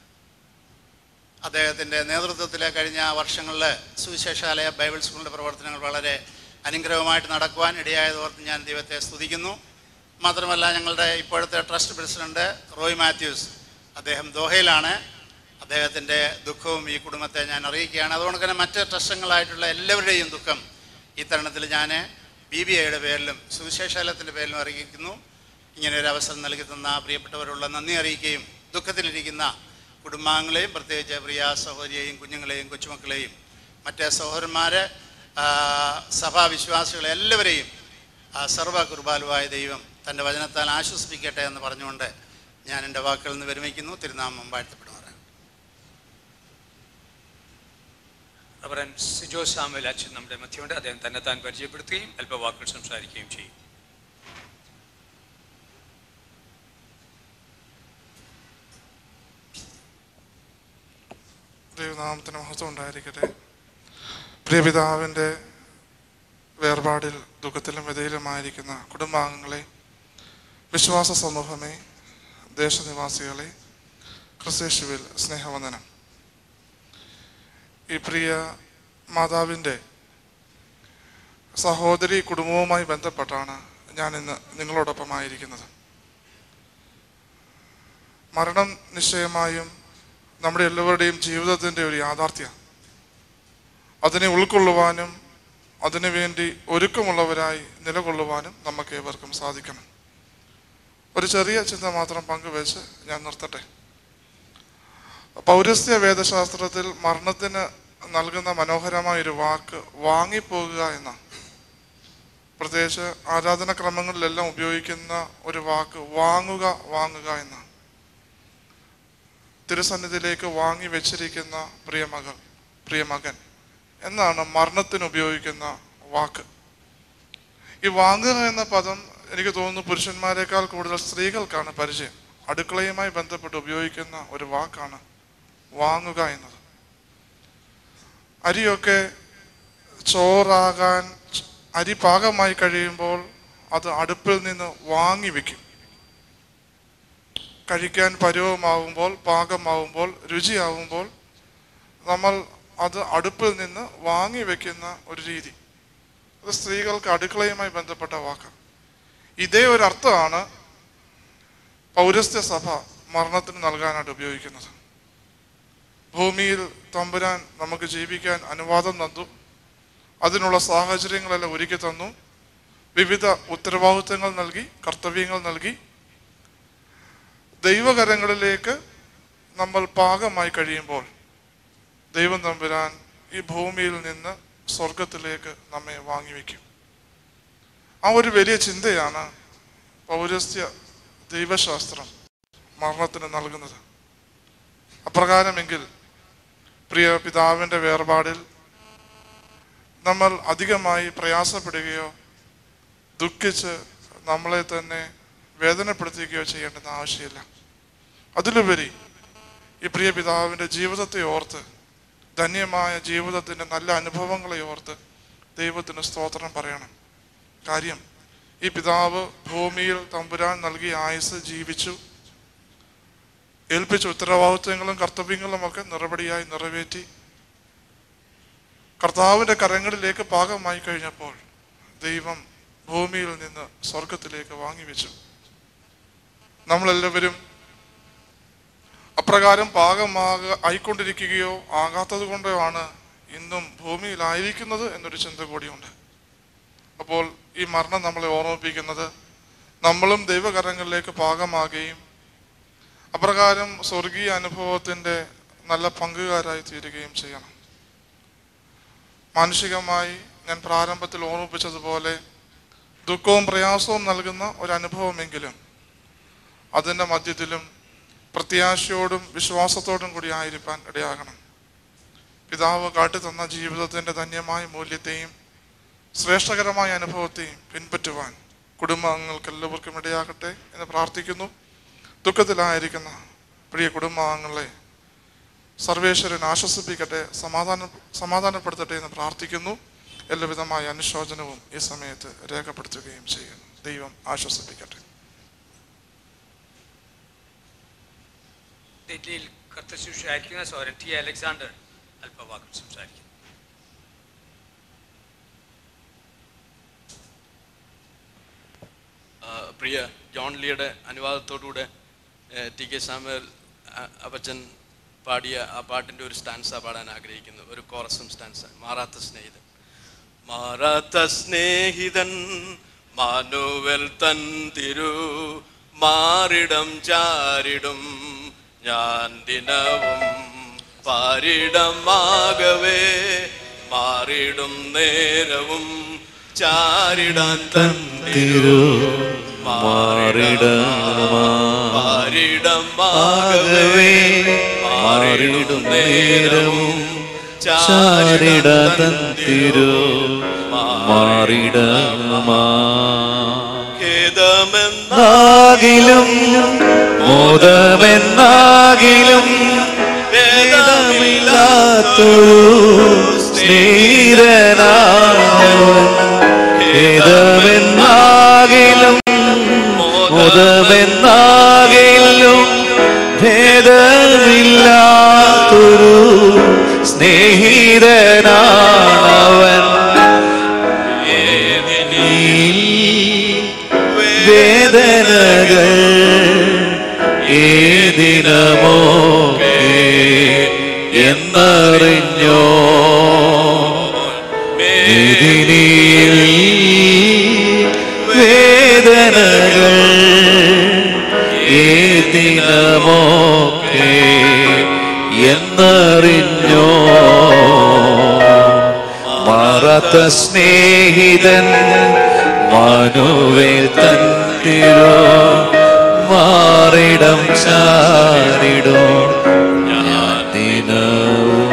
അദ്ദേഹത്തിൻ്റെ നേതൃത്വത്തിൽ കഴിഞ്ഞ വർഷങ്ങളിൽ സുവിശേഷാലയ ബൈബിൾ സ്കൂളിൻ്റെ പ്രവർത്തനങ്ങൾ വളരെ അനുഗ്രഹമായിട്ട് നടക്കുവാൻ ഇടയായതോർത്ത് ഞാൻ ദൈവത്തെ സ്തുതിക്കുന്നു മാത്രമല്ല ഞങ്ങളുടെ ഇപ്പോഴത്തെ ട്രസ്റ്റ് പ്രസിഡന്റ് റോയ് മാത്യൂസ് അദ്ദേഹം ദോഹയിലാണ് അദ്ദേഹത്തിൻ്റെ ദുഃഖവും ഈ കുടുംബത്തെ ഞാൻ അറിയിക്കുകയാണ് അതുകൊണ്ട് തന്നെ മറ്റ് ട്രസ്റ്റങ്ങളായിട്ടുള്ള എല്ലാവരുടെയും ദുഃഖം ഈ തരുണത്തിൽ ഞാൻ ബി ബി ഐയുടെ പേരിലും സുവിശേഷാലയത്തിൻ്റെ പേരിലും അറിയിക്കുന്നു ഇങ്ങനെ ഒരു അവസരം നൽകി തന്ന പ്രിയപ്പെട്ടവരുള്ള നന്ദി അറിയിക്കുകയും ദുഃഖത്തിലിരിക്കുന്ന കുടുംബാംഗങ്ങളെയും പ്രത്യേകിച്ച് പ്രിയ സഹോദരിയെയും കുഞ്ഞുങ്ങളെയും കൊച്ചുമക്കളെയും മറ്റേ സഹോദരന്മാരെ ആ, സഭാവിശ്വാസികളെ എല്ലാവരെയും ആ, സർവ്വ കുർബാലുവായ ദൈവം തൻ്റെ വചനത്താൽ ആശ്വസിപ്പിക്കട്ടെ എന്ന് പറഞ്ഞുകൊണ്ട് ഞാൻ എൻ്റെ വാക്കുകളിൽ നിന്ന് വിരമിക്കുന്നു തിരുനാമം വാഴ്ത്തപ്പെടുമാറാണ് റവറൻ സിജോ സാമുൽ അച്ഛൻ നമ്മുടെ മധ്യമുണ്ട് അദ്ദേഹം തന്നെ താൻ പരിചയപ്പെടുത്തുകയും അല്പവാക്കുകൾ സംസാരിക്കുകയും ചെയ്യും ദൈവനാമത്തിന് മഹത്വം ഉണ്ടായിരിക്കട്ടെ പ്രിയപിതാവിൻ്റെ വേർപാടിൽ ദുഃഖത്തിലും വ്യതയിലുമായിരിക്കുന്ന കുടുംബാംഗങ്ങളെ വിശ്വാസ സമൂഹമേ ദേശനിവാസികളെ ക്രിസ്തേശുവിൽ സ്നേഹവന്ദനം ഈ പ്രിയ മാതാവിൻ്റെ സഹോദരി കുടുംബവുമായി ബന്ധപ്പെട്ടാണ് ഞാൻ ഇന്ന് നിങ്ങളോടൊപ്പമായിരിക്കുന്നത് മരണം നിശ്ചയമായും നമ്മുടെ എല്ലാവരുടെയും ജീവിതത്തിൻ്റെ ഒരു യാഥാർത്ഥ്യം അതിനെ ഉൾക്കൊള്ളുവാനും അതിനുവേണ്ടി ഒരുക്കമുള്ളവരായി നിലകൊള്ളുവാനും നമുക്ക് ഏവർക്കും സാധിക്കണം ഒരു ചെറിയ ചിന്ത മാത്രം പങ്കുവെച്ച് ഞാൻ നിർത്തട്ടെ പൗരസ്ത്യ വേദശാസ്ത്രത്തിൽ മരണത്തിന് നൽകുന്ന മനോഹരമായ ഒരു വാക്ക് വാങ്ങിപ്പോകുക എന്ന പ്രത്യേകിച്ച് ആരാധനാക്രമങ്ങളിലെല്ലാം ഉപയോഗിക്കുന്ന ഒരു വാക്ക് വാങ്ങുക വാങ്ങുക എന്ന തിരുസന്നിധിയിലേക്ക് വാങ്ങി വെച്ചിരിക്കുന്ന പ്രിയമകൾ പ്രിയമകൻ എന്നാണ് മരണത്തിന് ഉപയോഗിക്കുന്ന വാക്ക് ഈ വാങ്ങുക എന്ന പദം എനിക്ക് തോന്നുന്നു പുരുഷന്മാരെക്കാൾ കൂടുതൽ സ്ത്രീകൾക്കാണ് പരിചയം അടുക്കളയുമായി ബന്ധപ്പെട്ട് ഉപയോഗിക്കുന്ന ഒരു വാക്കാണ് വാങ്ങുക എന്നത് അരിയൊക്കെ ചോറാകാൻ അരി പാകമായി കഴിയുമ്പോൾ അത് അടുപ്പിൽ നിന്ന് വാങ്ങി വെക്കും കഴിക്കാൻ പരുവമാവുമ്പോൾ പാകമാവുമ്പോൾ രുചിയാവുമ്പോൾ നമ്മൾ അത് അടുപ്പിൽ നിന്ന് വാങ്ങി വെക്കുന്ന ഒരു രീതി അത് സ്ത്രീകൾക്ക് അടുക്കളയുമായി ബന്ധപ്പെട്ട വാക്ക് ഇതേ ഒരു അർത്ഥമാണ് പൗരസ്ത്യ സഭ മരണത്തിന് നൽകാനായിട്ട് ഉപയോഗിക്കുന്നത് ഭൂമിയിൽ തമ്പുരാൻ നമുക്ക് ജീവിക്കാൻ അനുവാദം തന്നു അതിനുള്ള സാഹചര്യങ്ങളെല്ലാം ഒരുക്കി തന്നു വിവിധ ഉത്തരവാദിത്വങ്ങൾ നൽകി കർത്തവ്യങ്ങൾ നൽകി ദൈവകരങ്ങളിലേക്ക് നമ്മൾ പാകമായി കഴിയുമ്പോൾ ദൈവം തമ്പുരാൻ ഈ ഭൂമിയിൽ നിന്ന് സ്വർഗത്തിലേക്ക് നമ്മെ വാങ്ങിവെക്കും ആ ഒരു വലിയ ചിന്തയാണ് പൗരസ്ത്യ ദൈവശാസ്ത്രം മരണത്തിന് നൽകുന്നത് അപ്രകാരമെങ്കിൽ പ്രിയ പിതാവിൻ്റെ വേർപാടിൽ നമ്മൾ അധികമായി പ്രയാസപ്പെടുകയോ ദുഃഖിച്ച് നമ്മളെ തന്നെ വേദനപ്പെടുത്തുകയോ ചെയ്യേണ്ടെന്ന് ആവശ്യമില്ല അതിലുപരി ഈ പ്രിയ പിതാവിൻ്റെ ജീവിതത്തെ ഓർത്ത് ധന്യമായ ജീവിതത്തിൻ്റെ നല്ല അനുഭവങ്ങളെ ഓർത്ത് ദൈവത്തിന് സ്തോത്രം പറയണം കാര്യം ഈ പിതാവ് ഭൂമിയിൽ തമ്പുരാൻ നൽകിയ ആയുസ് ജീവിച്ചു ഏൽപ്പിച്ച ഉത്തരവാദിത്വങ്ങളും കർത്തവ്യങ്ങളും ഒക്കെ നിറപടിയായി നിറവേറ്റി കർത്താവിൻ്റെ കരങ്ങളിലേക്ക് പാകമായി കഴിഞ്ഞപ്പോൾ ദൈവം ഭൂമിയിൽ നിന്ന് സ്വർഗത്തിലേക്ക് വാങ്ങിവെച്ചു നമ്മളെല്ലാവരും അപ്രകാരം പാകമാക ആയിക്കൊണ്ടിരിക്കുകയോ ആകാത്തത് കൊണ്ടോ ആണ് ഇന്നും ഭൂമിയിലായിരിക്കുന്നത് എന്നൊരു ചിന്ത കൂടിയുണ്ട് അപ്പോൾ ഈ മരണം നമ്മളെ ഓർമ്മിപ്പിക്കുന്നത് നമ്മളും ദൈവകരങ്ങളിലേക്ക് പാകമാകുകയും അപ്രകാരം സ്വർഗീയ അനുഭവത്തിൻ്റെ നല്ല പങ്കുകാരായി തീരുകയും ചെയ്യണം മാനുഷികമായി ഞാൻ പ്രാരംഭത്തിൽ ഓർമ്മിപ്പിച്ചതുപോലെ ദുഃഖവും പ്രയാസവും നൽകുന്ന ഒരു അനുഭവമെങ്കിലും അതിൻ്റെ മധ്യത്തിലും പ്രത്യാശയോടും വിശ്വാസത്തോടും കൂടി ആയിരിക്കാൻ ഇടയാകണം പിതാവ് കാട്ടിത്തന്ന ജീവിതത്തിൻ്റെ ധന്യമായ മൂല്യത്തെയും ശ്രേഷ്ഠകരമായ അനുഭവത്തെയും പിൻപറ്റുവാൻ കുടുംബാംഗങ്ങൾക്ക് എല്ലാവർക്കും ഇടയാകട്ടെ എന്ന് പ്രാർത്ഥിക്കുന്നു ദുഃഖത്തിലായിരിക്കുന്ന പ്രിയ കുടുംബാംഗങ്ങളെ സർവേശ്വരൻ ആശ്വസിപ്പിക്കട്ടെ സമാധാന സമാധാനപ്പെടുത്തട്ടെ എന്ന് പ്രാർത്ഥിക്കുന്നു എല്ലാവിധമായ അനുശോചനവും ഈ സമയത്ത് രേഖപ്പെടുത്തുകയും ചെയ്യുന്നു ദൈവം ആശ്വസിപ്പിക്കട്ടെ ഡൽഹിയിൽ കർത്തശുശ്രൂഷയായിരിക്കുന്ന സോരൻ ടി അലക്സാണ്ടർ അല്പവാക്കൾ സംസാരിക്കും ആ, പ്രിയ ജോൺ ലിയുടെ അനുവാദത്തോടുകൂടെ ഏഹ്, ടി കെ സാമുവൽ അ- അപ്പച്ചൻ പാടിയ ആ പാട്ടിൻ്റെ ഒരു സ്റ്റാൻസ പാടാൻ ആഗ്രഹിക്കുന്നു ഒരു കോറസും സ്റ്റാൻസ മാറാത്ത സ്നേഹിതൻ മാറാത്ത സ്നേഹിതൻ മാനുവൽ തൻ തിരു മാറിടം ചാരിടും ഞാൻ ദിനവും പാരിടമാകവേ മാറിടും നേരവും ചാരിടാൻ തൻ തിരു മാറിടമാകവേ മാറിടും നേരവും ചാരിടതൻ തിരു മാറിടമാ ഖേദമെന്നാകിലും മോദമെന്നാകിലും വേദമില്ലാത്തൊരു സ്നേഹിതനാണവൻ ഖേദമെന്നാകിലും മോദമെന്നാകിലും ഭേദമില്ലാത്തൊരു സ്നേഹിതനാണവൻ വേദനകൾ ഏതിനമോ എന്നറിഞ്ഞോ വേദിനിയിൽ വേദനകൾ ഏതിനമോ മാറാത്ത സ്നേഹിതൻ മാനുവേൽ തൻ തിരോ മാറിടം ചാരിടോ ഞാൻ ദിനവും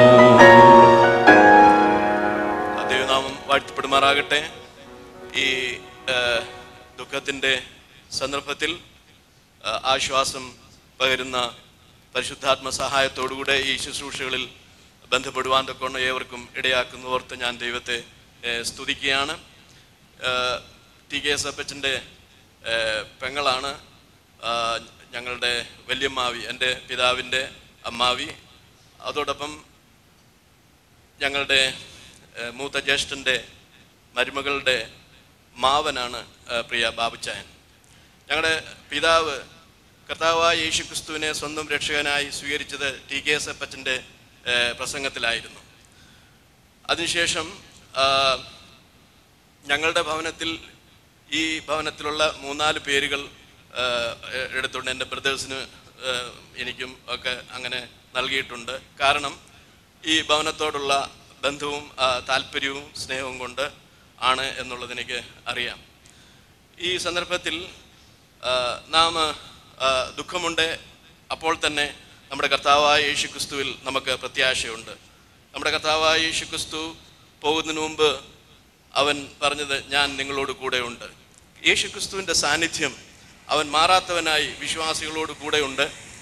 ദൈവനാമം വാഴ്ത്തപ്പെടുമാറാകട്ടെ ഈ ആ, ദുഃഖത്തിൻ്റെ സന്ദർഭത്തിൽ ആ, ആശ്വാസം പകരുന്ന പരിശുദ്ധാത്മ സഹായത്തോടുകൂടെ ഈ ശുശ്രൂഷകളിൽ ബന്ധപ്പെടുവാൻ തൊക്കെ ഏവർക്കും ഇടയാക്കുന്നതോർത്ത് ഞാൻ ദൈവത്തെ ഏ, സ്തുതിക്കുകയാണ് ആ, ടി കെ എസ് അപ്പച്ചൻ്റെ പെങ്ങളാണ് ആ, ഞങ്ങളുടെ വല്യമ്മാവി എൻ്റെ പിതാവിൻ്റെ അമ്മാവി അതോടൊപ്പം ഞങ്ങളുടെ ഏഹ്, മൂത്ത ജ്യേഷ്ഠൻ്റെ മരുമകളുടെ മാവനാണ് ഏഹ്, പ്രിയ ബാബുച്ചായൻ ഞങ്ങളുടെ പിതാവ് കർത്താവായ യേശു ക്രിസ്തുവിനെ സ്വന്തം രക്ഷകനായി സ്വീകരിച്ചത് ടി കെ എസ് അപ്പച്ചൻ്റെ ഏഹ്, പ്രസംഗത്തിലായിരുന്നു അതിനുശേഷം ആ, ഞങ്ങളുടെ ഭവനത്തിൽ ഈ ഭവനത്തിലുള്ള മൂന്നാല് പേരുകൾ ആ, എ- എടുത്തുകൊണ്ട് എൻ്റെ ബ്രദേഴ്സിന് ആ, എനിക്കും ഒക്കെ അങ്ങനെ നൽകിയിട്ടുണ്ട് കാരണം ഈ ഭവനത്തോടുള്ള ബന്ധവും ആ, താല്പര്യവും സ്നേഹവും കൊണ്ട് ആണ് എന്നുള്ളത് എനിക്ക് അറിയാം ഈ സന്ദർഭത്തിൽ ആ, നാം ആ, ദുഃഖമുണ്ട് അപ്പോൾ തന്നെ നമ്മുടെ കർത്താവായ യേശു ക്രിസ്തുവിൽ നമുക്ക് പ്രത്യാശയുണ്ട് നമ്മുടെ കർത്താവായ യേശു ക്രിസ്തു പോകുന്നതിന് മുമ്പ് അവൻ പറഞ്ഞത് ഞാൻ നിങ്ങളോട് കൂടെയുണ്ട് യേശു ക്രിസ്തുവിൻ്റെ സാന്നിധ്യം അവൻ മാറാത്തവനായി വിശ്വാസികളോട് കൂടെയുണ്ട്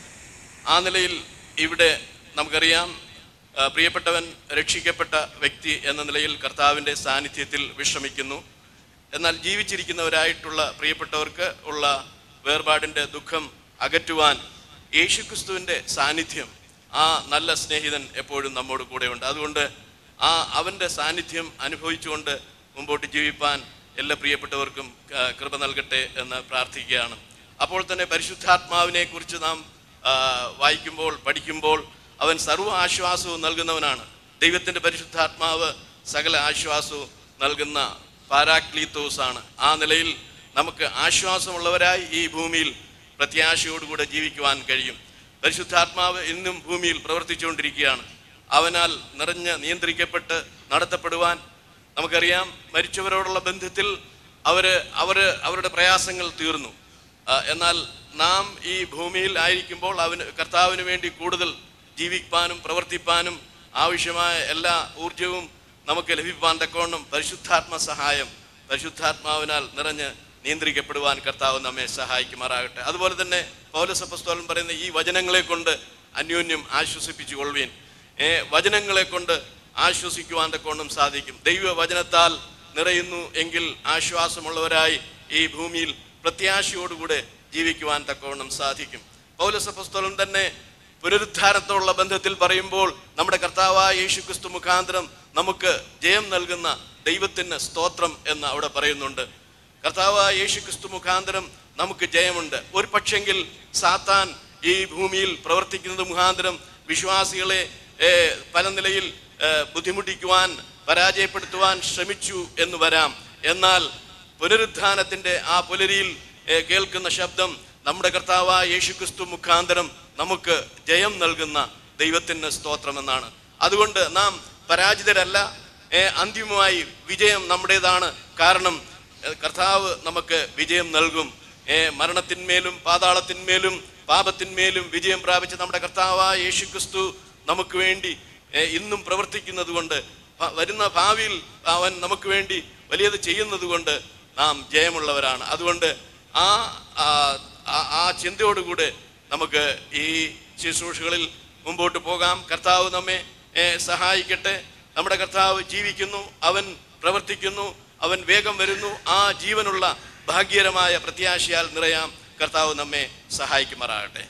ആ നിലയിൽ ഇവിടെ നമുക്കറിയാം ആ, പ്രിയപ്പെട്ടവൻ രക്ഷിക്കപ്പെട്ട വ്യക്തി എന്ന നിലയിൽ കർത്താവിൻ്റെ സാന്നിധ്യത്തിൽ വിശ്രമിക്കുന്നു എന്നാൽ ജീവിച്ചിരിക്കുന്നവരായിട്ടുള്ള പ്രിയപ്പെട്ടവർക്ക് ഉള്ള വേർപാടിൻ്റെ ദുഃഖം അകറ്റുവാൻ യേശുക്രിസ്തുവിൻ്റെ സാന്നിധ്യം ആ നല്ല സ്നേഹിതൻ എപ്പോഴും നമ്മോട് കൂടെയുണ്ട് അതുകൊണ്ട് ആ അവൻ്റെ സാന്നിധ്യം അനുഭവിച്ചുകൊണ്ട് മുമ്പോട്ട് ജീവിപ്പാൻ എല്ലാ പ്രിയപ്പെട്ടവർക്കും ആ, കൃപ നൽകട്ടെ എന്ന് പ്രാർത്ഥിക്കുകയാണ് അപ്പോൾ തന്നെ പരിശുദ്ധാത്മാവിനെ കുറിച്ച് നാം ആ, വായിക്കുമ്പോൾ പഠിക്കുമ്പോൾ അവൻ സർവ്വ ആശ്വാസവും നൽകുന്നവനാണ് ദൈവത്തിൻ്റെ പരിശുദ്ധാത്മാവ് സകല ആശ്വാസവും നൽകുന്ന പാരാക്ലീത്തോസ് ആണ് ആ നിലയിൽ നമുക്ക് ആശ്വാസമുള്ളവരായി ഈ ഭൂമിയിൽ പ്രത്യാശയോടുകൂടെ ജീവിക്കുവാൻ കഴിയും പരിശുദ്ധാത്മാവ് ഇന്നും ഭൂമിയിൽ പ്രവർത്തിച്ചുകൊണ്ടിരിക്കുകയാണ് അവനാൽ നിറഞ്ഞ് നിയന്ത്രിക്കപ്പെട്ട് നടത്തപ്പെടുവാൻ നമുക്കറിയാം മരിച്ചവരോടുള്ള ബന്ധത്തിൽ അവർ അവർ അവരുടെ പ്രയാസങ്ങൾ തീർന്നു ആ, എന്നാൽ നാം ഈ ഭൂമിയിൽ ആയിരിക്കുമ്പോൾ അവന് കർത്താവിന് വേണ്ടി കൂടുതൽ ജീവിപ്പാനും പ്രവർത്തിപ്പാനും ആവശ്യമായ എല്ലാ ഊർജവും നമുക്ക് ലഭിപ്പാൻ തക്കവണ്ണം പരിശുദ്ധാത്മ സഹായം പരിശുദ്ധാത്മാവിനാൽ നിറഞ്ഞ് നിയന്ത്രിക്കപ്പെടുവാൻ കർത്താവ് നമ്മെ സഹായിക്കുമാറാകട്ടെ അതുപോലെ തന്നെ പൗലസപ്പസ്തോലൻ പറയുന്ന ഈ വചനങ്ങളെ കൊണ്ട് അന്യോന്യം ആശ്വസിപ്പിച്ചു കൊള്ളുവീൻ ഏ വചനങ്ങളെ കൊണ്ട് ആശ്വസിക്കുവാൻ തക്കവണ്ണം സാധിക്കും ദൈവവചനത്താൽ നിറയുന്നു എങ്കിൽ ആശ്വാസമുള്ളവരായി ഈ ഭൂമിയിൽ പ്രത്യാശയോടുകൂടെ ജീവിക്കുവാൻ തക്കവണ്ണം സാധിക്കും പൗലസപ്പസ്തോലൻ തന്നെ പുനരുദ്ധാരത്തോടുള്ള ബന്ധത്തിൽ പറയുമ്പോൾ നമ്മുടെ കർത്താവായ യേശു ക്രിസ്തു മുഖാന്തരം നമുക്ക് ജയം നൽകുന്ന ദൈവത്തിന് സ്തോത്രം എന്ന് അവിടെ പറയുന്നുണ്ട് കർത്താവായ യേശു ക്രിസ്തു മുഖാന്തരം നമുക്ക് ജയമുണ്ട് ഒരു പക്ഷെങ്കിൽ സാത്താൻ ഈ ഭൂമിയിൽ പ്രവർത്തിക്കുന്നത് മുഖാന്തരം വിശ്വാസികളെ ഏ, പല നിലയിൽ ഏ, ബുദ്ധിമുട്ടിക്കുവാൻ പരാജയപ്പെടുത്തുവാൻ ശ്രമിച്ചു എന്ന് വരാം എന്നാൽ പുനരുദ്ധാനത്തിന്റെ ആ പുലരിയിൽ ഏ, കേൾക്കുന്ന ശബ്ദം നമ്മുടെ കർത്താവായ യേശുക്രിസ്തു മുഖാന്തരം നമുക്ക് ജയം നൽകുന്ന ദൈവത്തിന് സ്തോത്രമെന്നാണ് അതുകൊണ്ട് നാം പരാജിതരല്ല ഏ, അന്തിമമായി വിജയം നമ്മുടേതാണ് കാരണം ഏ, കർത്താവ് നമുക്ക് വിജയം നൽകും ഏ, മരണത്തിന്മേലും പാതാളത്തിന്മേലും പാപത്തിന്മേലും വിജയം പ്രാപിച്ച നമ്മുടെ കർത്താവായ യേശുക്രിസ്തു നമുക്ക് വേണ്ടി ഏ, ഇന്നും പ്രവർത്തിക്കുന്നത് കൊണ്ട് ഭ- വരുന്ന ഭാവിയിൽ അവൻ നമുക്ക് വേണ്ടി വലിയത് ചെയ്യുന്നത് കൊണ്ട് നാം ജയമുള്ളവരാണ് അതുകൊണ്ട് ആ ആ- ആ- ആ ചിന്തയോടുകൂടെ നമുക്ക് ഈ ശുശ്രൂഷകളിൽ മുമ്പോട്ട് പോകാം കർത്താവ് നമ്മെ ഏ, സഹായിക്കട്ടെ നമ്മുടെ കർത്താവ് ജീവിക്കുന്നു അവൻ പ്രവർത്തിക്കുന്നു അവൻ വേഗം വരുന്നു ആ ജീവനുള്ള ഭാഗ്യകരമായ പ്രത്യാശയാൽ നിറയാം കർത്താവ് നമ്മെ സഹായിക്കുമാറാകട്ടെ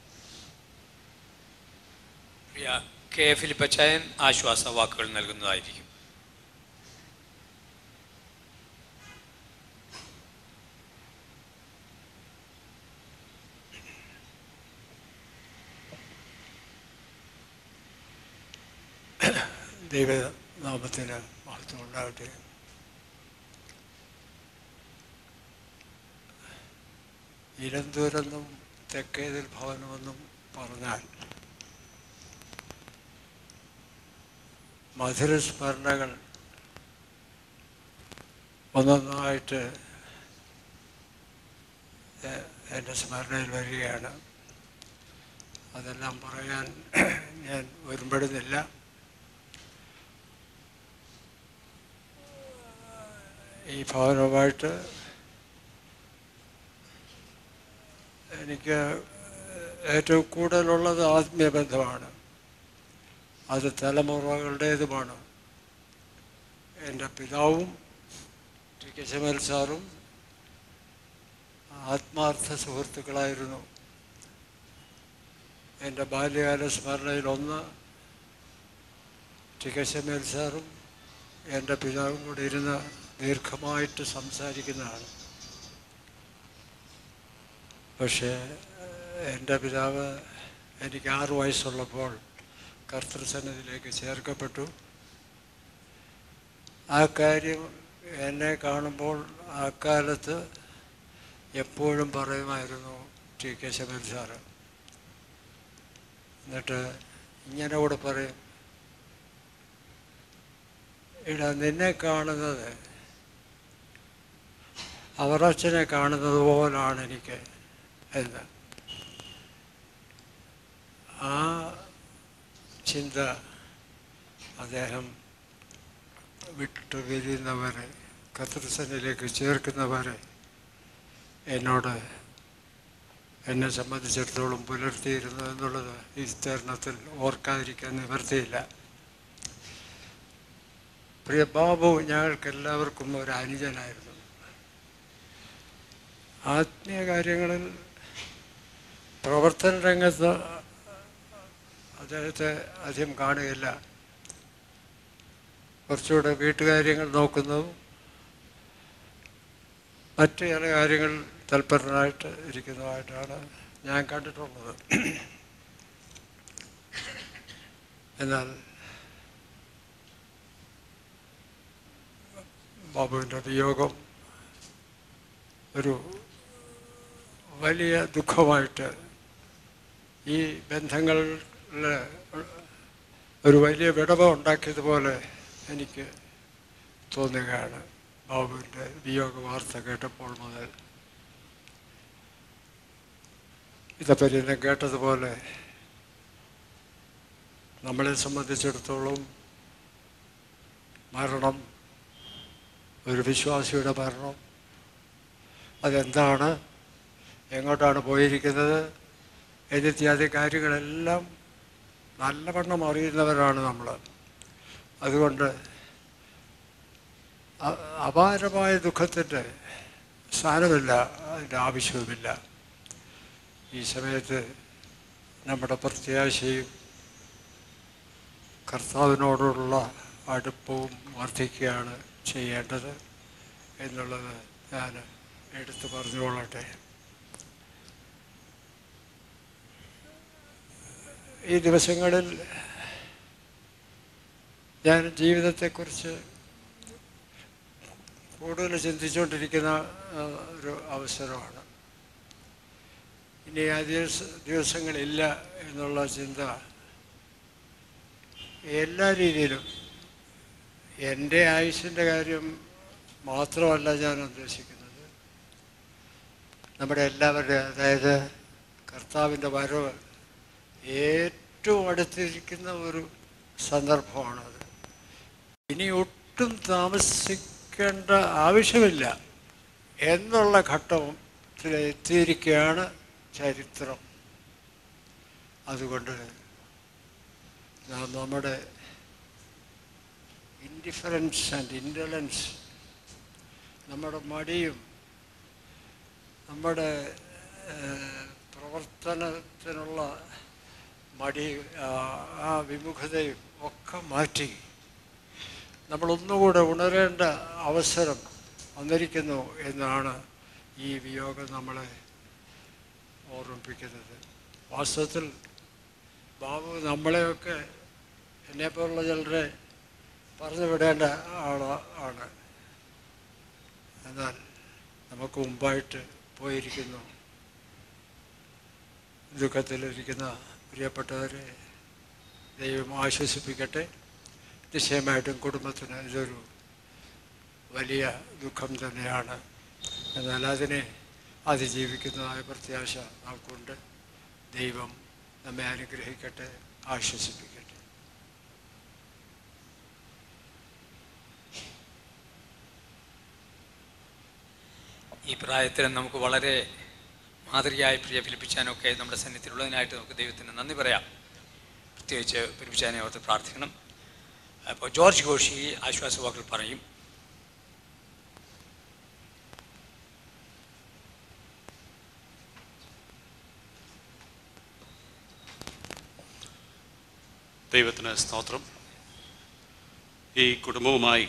പ്രിയ കെ ഫിലിപ്പച്ചായൻ ആശ്വാസ വാക്കുകൾ നൽകുന്നതായിരിക്കും ദൈവനാമത്തിന് മഹത്വം ഉണ്ടാകട്ടെ ഇരന്തൂരെന്നും തെക്കേതിൽ ഭവനമെന്നും പറഞ്ഞാൽ മധുരസ്മരണകൾ ഒന്നൊന്നായിട്ട് എ- എൻ്റെ സ്മരണയിൽ വരികയാണ് അതെല്ലാം പറയാൻ ഞാൻ ഒരുമ്പെടുന്നില്ല ഈ ഭവനവുമായിട്ട് എനിക്ക് ഏറ്റവും കൂടുതലുള്ളത് ആത്മീയ ബന്ധമാണ് അത് തലമുറകളുടേതുമാണ് എൻ്റെ പിതാവും ടി കെ ശമൽ സാറും ആത്മാർത്ഥ സുഹൃത്തുക്കളായിരുന്നു എൻ്റെ ബാല്യകാല സ്മരണയിൽ ഒന്ന് ടി കെ ശമൽ സാറും എൻ്റെ പിതാവും കൂടി ഇരുന്ന് ദീർഘമായിട്ട് സംസാരിക്കുന്നതാണ് പക്ഷേ എൻ്റെ പിതാവ് എനിക്ക് ആറു വയസ്സുള്ളപ്പോൾ കർത്തൃസന്നിധിയിലേക്ക് ചേർക്കപ്പെട്ടു ആ കാര്യം എന്നെ കാണുമ്പോൾ ആ കാലത്ത് എപ്പോഴും പറയുമായിരുന്നു ടി കെ ശമൽ സാറ് എന്നിട്ട് ഇങ്ങനെ കൂടെ പറയും ഇടാ നിന്നെ കാണുന്നത് അവറച്ചനെ കാണുന്നത് പോലാണ് എനിക്ക് എന്ന് ആ ചിന്ത അദ്ദേഹം വിട്ടു പിരിയുന്നവരെ കത്തൃസനിലേക്ക് ചേർക്കുന്നവരെ എന്നോട് എന്നെ സംബന്ധിച്ചിടത്തോളം പുലർത്തിയിരുന്നു എന്നുള്ളത് ഈ തരുണത്തിൽ ഓർക്കാതിരിക്കാൻ നിവർത്തിയില്ല പ്രിയ ബാബു ഞങ്ങൾക്ക് എല്ലാവർക്കും ഒരു അനുജനായിരുന്നു ആത്മീയ കാര്യങ്ങളിൽ പ്രവർത്തന രംഗത്ത് അദ്ദേഹത്തെ അധികം കാണുകയില്ല കുറച്ചുകൂടെ വീട്ടുകാര്യങ്ങൾ നോക്കുന്നതും മറ്റു ചില കാര്യങ്ങൾ തൽപരനായിട്ട് ഇരിക്കുന്നതായിട്ടാണ് ഞാൻ കണ്ടിട്ടുള്ളത് എന്നാൽ ബാബുവിൻ്റെ വിയോഗം ഒരു വലിയ ദുഃഖമായിട്ട് ഈ ബന്ധങ്ങളിൽ ഒരു വലിയ വിടവ് ഉണ്ടാക്കിയതുപോലെ എനിക്ക് തോന്നുകയാണ് ബാബുവിൻ്റെ വിയോഗ വാർത്ത കേട്ടപ്പോൾ മുതൽ ഇതപ്പറ്റി ഞാൻ കേട്ടതുപോലെ നമ്മളെ സംബന്ധിച്ചിടത്തോളം മരണം ഒരു വിശ്വാസിയുടെ മരണം അതെന്താണ് എങ്ങോട്ടാണ് പോയിരിക്കുന്നത് എന്നിത്യാദി കാര്യങ്ങളെല്ലാം നല്ലവണ്ണം അറിയുന്നവരാണ് നമ്മൾ അതുകൊണ്ട് അ- അപാരമായ ദുഃഖത്തിൻ്റെ സ്ഥാനമില്ല അതിൻ്റെ ആവശ്യവുമില്ല ഈ സമയത്ത് നമ്മുടെ പ്രത്യാശയും കർത്താവിനോടുള്ള അടുപ്പവും വർദ്ധിക്കുകയാണ് ചെയ്യേണ്ടത് എന്നുള്ളത് ഞാൻ എടുത്തു പറഞ്ഞുകൊള്ളട്ടെ ഈ ദിവസങ്ങളിൽ ഞാൻ ജീവിതത്തെക്കുറിച്ച് കൂടുതൽ ചിന്തിച്ചുകൊണ്ടിരിക്കുന്ന ആ, ഒരു അവസരമാണ് ഇനി ആ ദിവസ ദിവസങ്ങളില്ല എന്നുള്ള ചിന്ത എല്ലാ രീതിയിലും എൻ്റെ ആയുസിൻ്റെ കാര്യം മാത്രമല്ല ഞാൻ ഉദ്ദേശിക്കുന്നത് നമ്മുടെ എല്ലാവരുടെയും അതായത് കർത്താവിൻ്റെ വരവ് ഏറ്റവും അടുത്തിരിക്കുന്ന ഒരു സന്ദർഭമാണത് ഇനി ഒട്ടും താമസിക്കേണ്ട ആവശ്യമില്ല എന്നുള്ള ഘട്ടത്തിൽ എത്തിയിരിക്കുകയാണ് ചരിത്രം അതുകൊണ്ട് നാം നമ്മുടെ ഇൻഡിഫറൻസ് ആൻഡ് ഇൻഡലൻസ് നമ്മുടെ മടിയും നമ്മുടെ ഏഹ്, പ്രവർത്തനത്തിനുള്ള മടി ആ, ആ വിമുഖതയും ഒക്കെ മാറ്റി നമ്മളൊന്നുകൂടെ ഉണരേണ്ട അവസരം വന്നിരിക്കുന്നു എന്നാണ് ഈ വിയോഗം നമ്മളെ ഓർമ്മിപ്പിക്കുന്നത് വാസ്തവത്തിൽ ബാബു നമ്മളെയൊക്കെ എന്നെപ്പോലുള്ള ചിലരെ പറഞ്ഞു വിടേണ്ട ആള ആണ് എന്നാൽ നമുക്ക് മുമ്പായിട്ട് പോയിരിക്കുന്നു ദുഃഖത്തിലിരിക്കുന്ന പ്രിയപ്പെട്ടവരെ ദൈവം ആശ്വസിപ്പിക്കട്ടെ നിശ്ചയമായിട്ടും കുടുംബത്തിന് ഇതൊരു വലിയ ദുഃഖം തന്നെയാണ് എന്നാൽ അതിനെ അതിജീവിക്കുന്നതായ പ്രത്യാശ നമുക്കുണ്ട് ദൈവം നമ്മെ അനുഗ്രഹിക്കട്ടെ ആശ്വസിപ്പിക്കട്ടെ ഈ പ്രായത്തിൽ നമുക്ക് വളരെ മാതൃകയായി പ്രിയ ഫിലിപ്പിച്ചാനൊക്കെ നമ്മുടെ സന്നിധിയിലുള്ളതിനായിട്ട് നമുക്ക് ദൈവത്തിന് നന്ദി പറയാം പ്രത്യേകിച്ച് ഫിലിപ്പിച്ചാനെ ഓർത്ത് പ്രാർത്ഥിക്കണം അപ്പോൾ ജോർജ് ഘോഷി ആശ്വാസവാക്കുകൾ പറയും ദൈവത്തിന് സ്തോത്രം ഈ കുടുംബവുമായി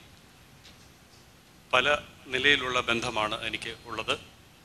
പല നിലയിലുള്ള ബന്ധമാണ് എനിക്ക് ഉള്ളത്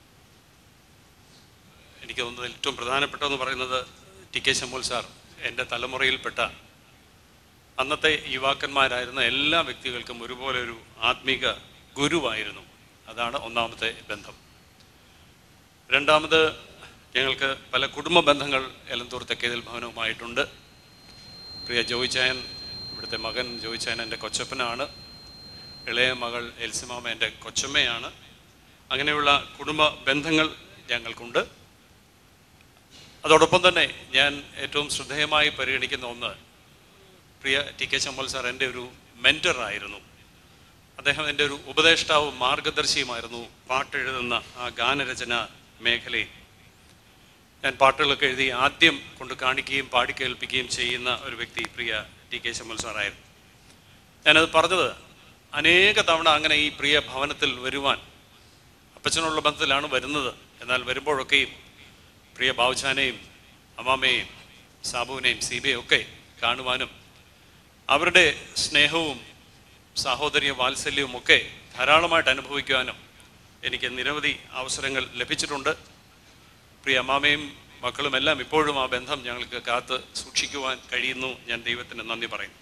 എനിക്ക് തോന്നുന്നത് ഏറ്റവും പ്രധാനപ്പെട്ടതെന്ന് പറയുന്നത് ടി കെ ശമ്പൂൽ സാർ എൻ്റെ തലമുറയിൽപ്പെട്ട അന്നത്തെ യുവാക്കന്മാരായിരുന്ന എല്ലാ വ്യക്തികൾക്കും ഒരുപോലെ ഒരു ആത്മീക ഗുരുവായിരുന്നു അതാണ് ഒന്നാമത്തെ ബന്ധം രണ്ടാമത് ഞങ്ങൾക്ക് പല കുടുംബ ബന്ധങ്ങൾ എലന്തൂർ തെക്കേതിൽ ഭവനവുമായിട്ടുണ്ട് പ്രിയ ജോയിച്ചായൻ ഇവിടുത്തെ മകൻ ജോയിച്ചായൻ എൻ്റെ കൊച്ചപ്പനാണ് ഇളയ മകൾ എൽസിമാമ എൻ്റെ കൊച്ചമ്മയാണ് അങ്ങനെയുള്ള കുടുംബ ബന്ധങ്ങൾ ഞങ്ങൾക്കുണ്ട് അതോടൊപ്പം തന്നെ ഞാൻ ഏറ്റവും ശ്രദ്ധേയമായി പരിഗണിക്കുന്ന ഒന്ന് പ്രിയ ടി കെ ചമ്മൽ സാർ എൻ്റെ ഒരു മെൻറ്ററായിരുന്നു അദ്ദേഹം എൻ്റെ ഒരു ഉപദേഷ്ടാവും മാർഗദർശിയുമായിരുന്നു പാട്ടെഴുതുന്ന ആ ഗാനരചന മേഖലയിൽ ഞാൻ പാട്ടുകളൊക്കെ എഴുതി ആദ്യം കൊണ്ട് കാണിക്കുകയും പാടി കേൾപ്പിക്കുകയും ചെയ്യുന്ന ഒരു വ്യക്തി പ്രിയ ടി കെ ശമ്മൽ സാറായിരുന്നു ഞാനത് പറഞ്ഞത് അനേക തവണ അങ്ങനെ ഈ പ്രിയ ഭവനത്തിൽ വരുവാൻ അപ്പച്ചനുള്ള ബന്ധത്തിലാണ് വരുന്നത് എന്നാൽ വരുമ്പോഴൊക്കെയും പ്രിയ ബാബുചാനെയും അമ്മാമയെയും സാബുവിനെയും സീബയും ഒക്കെ കാണുവാനും അവരുടെ സ്നേഹവും സാഹോദര്യ വാത്സല്യവും ഒക്കെ ധാരാളമായിട്ട് അനുഭവിക്കുവാനും എനിക്ക് നിരവധി അവസരങ്ങൾ ലഭിച്ചിട്ടുണ്ട് പ്രിയ അമ്മാമയും മക്കളും എല്ലാം ഇപ്പോഴും ആ ബന്ധം ഞങ്ങൾക്ക് കാത്ത് സൂക്ഷിക്കുവാൻ കഴിയുന്നു ഞാൻ ദൈവത്തിന് നന്ദി പറയുന്നു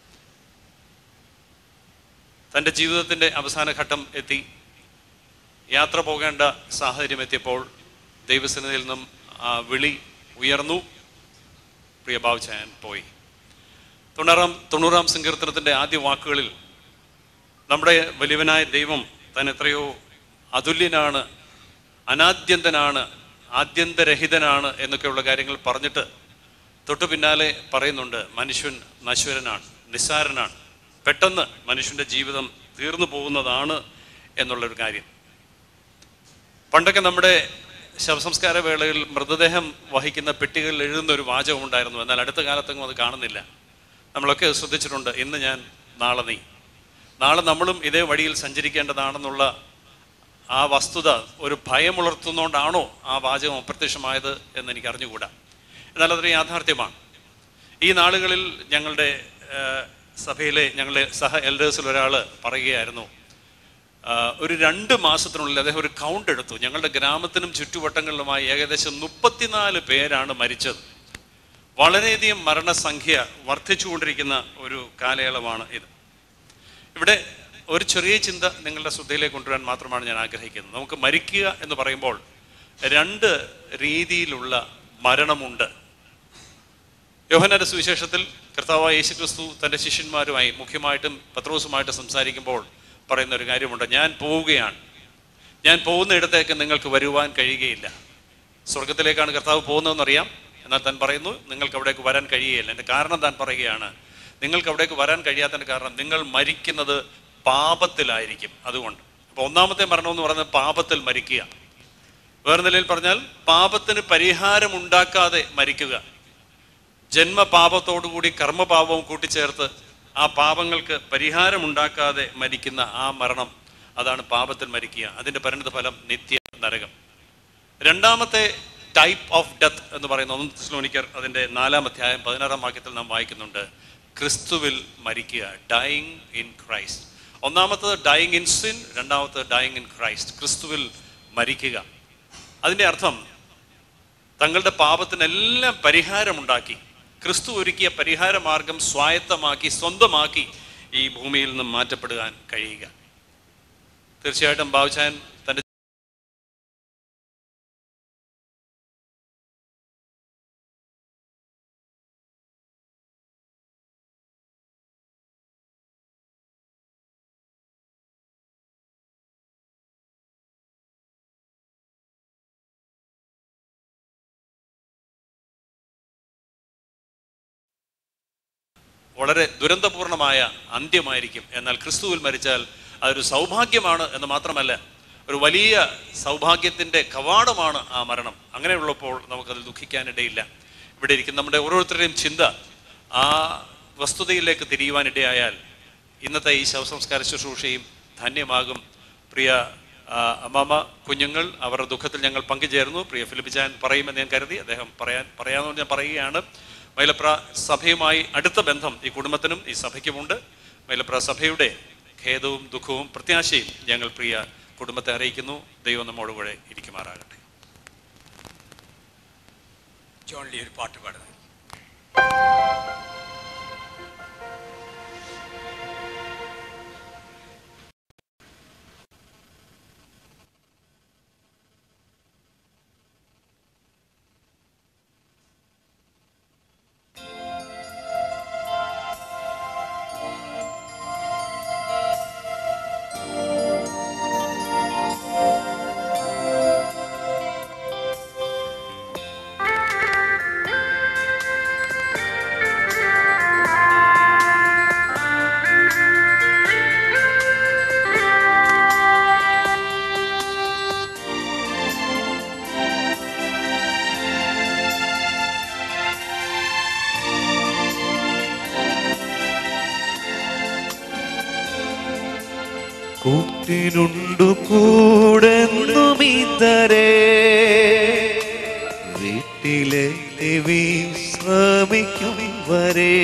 തൻ്റെ ജീവിതത്തിൻ്റെ അവസാന ഘട്ടം എത്തി യാത്ര പോകേണ്ട സാഹചര്യം എത്തിയപ്പോൾ ദൈവസന്നിധിയിൽ നിന്നും ആ വിളി ഉയർന്നു പ്രിയ ബാബുചായൻ പോയി തൊണ്ണൂറാം തൊണ്ണൂറാം സങ്കീർത്തനത്തിൻ്റെ ആദ്യ വാക്കുകളിൽ നമ്മുടെ വലിയവനായ ദൈവം താൻ എത്രയോ അതുല്യനാണ് അനാദ്യന്തനാണ് ആദ്യന്തരഹിതനാണ് എന്നൊക്കെയുള്ള കാര്യങ്ങൾ പറഞ്ഞിട്ട് തൊട്ടു പിന്നാലെ പറയുന്നുണ്ട് മനുഷ്യൻ നശ്വരനാണ് നിസ്സാരനാണ് പെട്ടെന്ന് മനുഷ്യൻ്റെ ജീവിതം തീർന്നു പോകുന്നതാണ് എന്നുള്ളൊരു കാര്യം പണ്ടൊക്കെ നമ്മുടെ ശവസംസ്കാര വേളയിൽ മൃതദേഹം വഹിക്കുന്ന പെട്ടികളിൽ എഴുതുന്ന ഒരു വാചകം ഉണ്ടായിരുന്നു എന്നാൽ അടുത്ത കാലത്തൊന്നും അത് കാണുന്നില്ല നമ്മളൊക്കെ ശ്രദ്ധിച്ചിട്ടുണ്ട് ഇന്ന് ഞാൻ നാളെ നീ നാളെ നമ്മളും ഇതേ വഴിയിൽ സഞ്ചരിക്കേണ്ടതാണെന്നുള്ള ആ വസ്തുത ഒരു ഭയമുണർത്തുന്നതുകൊണ്ടാണോ ആ വാചകം അപ്രത്യക്ഷമായത് എന്ന് എനിക്ക് അറിഞ്ഞുകൂടാ എന്നാൽ അതൊരു യാഥാർത്ഥ്യമാണ് ഈ നാളുകളിൽ ഞങ്ങളുടെ ഏഹ്, സഭയിലെ ഞങ്ങളുടെ സഹ എൽഡേഴ്സിൽ ഒരാൾ പറയുകയായിരുന്നു ആഹ്, ഒരു രണ്ട് മാസത്തിനുള്ളിൽ അദ്ദേഹം ഒരു കൗണ്ട് എടുത്തു ഞങ്ങളുടെ ഗ്രാമത്തിനും ചുറ്റുവട്ടങ്ങളിലുമായി ഏകദേശം മുപ്പത്തിനാല് പേരാണ് മരിച്ചത് വളരെയധികം മരണസംഖ്യ വർദ്ധിച്ചുകൊണ്ടിരിക്കുന്ന ഒരു കാലയളവാണ് ഇത് ഇവിടെ ഒരു ചെറിയ ചിന്ത നിങ്ങളുടെ ശ്രദ്ധയിലേക്ക് കൊണ്ടുവരാൻ മാത്രമാണ് ഞാൻ ആഗ്രഹിക്കുന്നത് നമുക്ക് മരിക്കുക എന്ന് പറയുമ്പോൾ രണ്ട് രീതിയിലുള്ള മരണമുണ്ട് യോഹനന്റെ സുവിശേഷത്തിൽ കർത്താവായ യേശുക്രിസ്തു തൻ്റെ ശിഷ്യന്മാരുമായി മുഖ്യമായിട്ടും പത്രോസുമായിട്ട് സംസാരിക്കുമ്പോൾ പറയുന്ന ഒരു കാര്യമുണ്ട് ഞാൻ പോവുകയാണ് ഞാൻ പോകുന്ന ഇടത്തേക്ക് നിങ്ങൾക്ക് വരുവാൻ കഴിയുകയില്ല സ്വർഗത്തിലേക്കാണ് കർത്താവ് പോകുന്നതെന്നറിയാം എന്നാൽ താൻ പറയുന്നു നിങ്ങൾക്ക് അവിടേക്ക് വരാൻ കഴിയുകയില്ല എൻ്റെ കാരണം താൻ പറയുകയാണ് നിങ്ങൾക്ക് അവിടേക്ക് വരാൻ കഴിയാത്തതിൻ്റെ കാരണം നിങ്ങൾ മരിക്കുന്നത് പാപത്തിലായിരിക്കും അതുകൊണ്ട് അപ്പോൾ ഒന്നാമത്തെ മരണം എന്ന് പറയുന്നത് പാപത്തിൽ മരിക്കുക വേറെ നിലയിൽ പറഞ്ഞാൽ പാപത്തിന് പരിഹാരം ഉണ്ടാക്കാതെ മരിക്കുക ജന്മപാപത്തോടുകൂടി കർമ്മപാപവും കൂട്ടിച്ചേർത്ത് ആ പാപങ്ങൾക്ക് പരിഹാരം ഉണ്ടാക്കാതെ മരിക്കുന്ന ആ മരണം അതാണ് പാപത്തിൽ മരിക്കുക അതിൻ്റെ പരിണിത ഫലം നിത്യ നരകം രണ്ടാമത്തെ ടൈപ്പ് ഓഫ് ഡെത്ത് എന്ന് പറയുന്ന ഒന്ന് തെസ്സലോനിക്കർ അതിൻ്റെ നാലാം അധ്യായം പതിനാറാം വാക്യത്തിൽ നാം വായിക്കുന്നുണ്ട് ക്രിസ്തുവിൽ മരിക്കുക ഡൈയിങ് ഇൻ ക്രൈസ്റ്റ് ഒന്നാമത്തത് ഡൈയിങ് ഇൻ സിൻ രണ്ടാമത്തത് ഡൈയിങ് ഇൻ ക്രൈസ്റ്റ് ക്രിസ്തുവിൽ മരിക്കുക അതിൻ്റെ അർത്ഥം തങ്ങളുടെ പാപത്തിനെല്ലാം പരിഹാരമുണ്ടാക്കി ക്രിസ്തു ഒരുക്കിയ പരിഹാര മാർഗം സ്വായത്തമാക്കി സ്വന്തമാക്കി ഈ ഭൂമിയിൽ നിന്നും മാറ്റപ്പെടുവാൻ കഴിയുക തീർച്ചയായിട്ടും ബാബുചാൻ വളരെ ദുരന്തപൂർണമായ അന്ത്യമായിരിക്കും എന്നാൽ ക്രിസ്തുവിൽ മരിച്ചാൽ അതൊരു സൗഭാഗ്യമാണ് എന്ന് മാത്രമല്ല ഒരു വലിയ സൗഭാഗ്യത്തിൻ്റെ കവാടമാണ് ആ മരണം അങ്ങനെയുള്ളപ്പോൾ നമുക്കതിൽ ദുഃഖിക്കാനിടയില്ല ഇവിടെ ഇരിക്കുന്ന നമ്മുടെ ഓരോരുത്തരുടെയും ചിന്ത ആ വസ്തുതയിലേക്ക് തിരിയുവാനിടയായാൽ ഇന്നത്തെ ഈ ശവസംസ്കാര ശുശ്രൂഷയും ധന്യമാകും പ്രിയ ആ, അമ്മാമ കുഞ്ഞുങ്ങൾ അവരുടെ ദുഃഖത്തിൽ ഞങ്ങൾ പങ്കുചേർന്നു പ്രിയ ഫിലിപ്പിച്ചാൻ പറയുമെന്ന് ഞാൻ കരുതി അദ്ദേഹം പറയാൻ പറയാമെന്ന് ഞാൻ പറയുകയാണ് മൈലപ്ര സഭയുമായി അടുത്ത ബന്ധം ഈ കുടുംബത്തിനും ഈ സഭയ്ക്കുമുണ്ട് മൈലപ്ര സഭയുടെ ഖേദവും ദുഃഖവും പ്രത്യാശയും ഞങ്ങൾ പ്രിയ കുടുംബത്തെ അറിയിക്കുന്നു ദൈവം നമ്മോടുകൂടെ ഇരിക്കുമാറാകട്ടെ ജോൺ ലീ ഒരു പാട്ട് പാടുന്നത് കൂട്ടിനുണ്ടു കൂടെന്നുമിതരേ വീട്ടിലെത്തി വിശ്രമിക്കും വരെ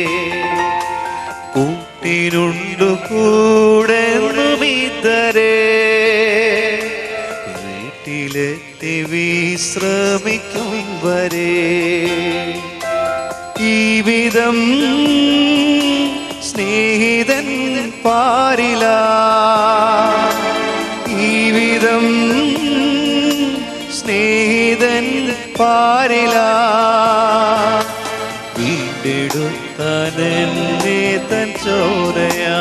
കൂട്ടിനുണ്ടു കൂടെന്നുമിതരേ വീട്ടിലെത്തി വിശ്രമിക്കും വരെ ഈ വിധം സ്നേഹിതൻ പാരില ഈ വിധം സ്നേഹിതൻ പാരില വീണ്ടെടുത്തനെന്നെ തൻ ചോരയാ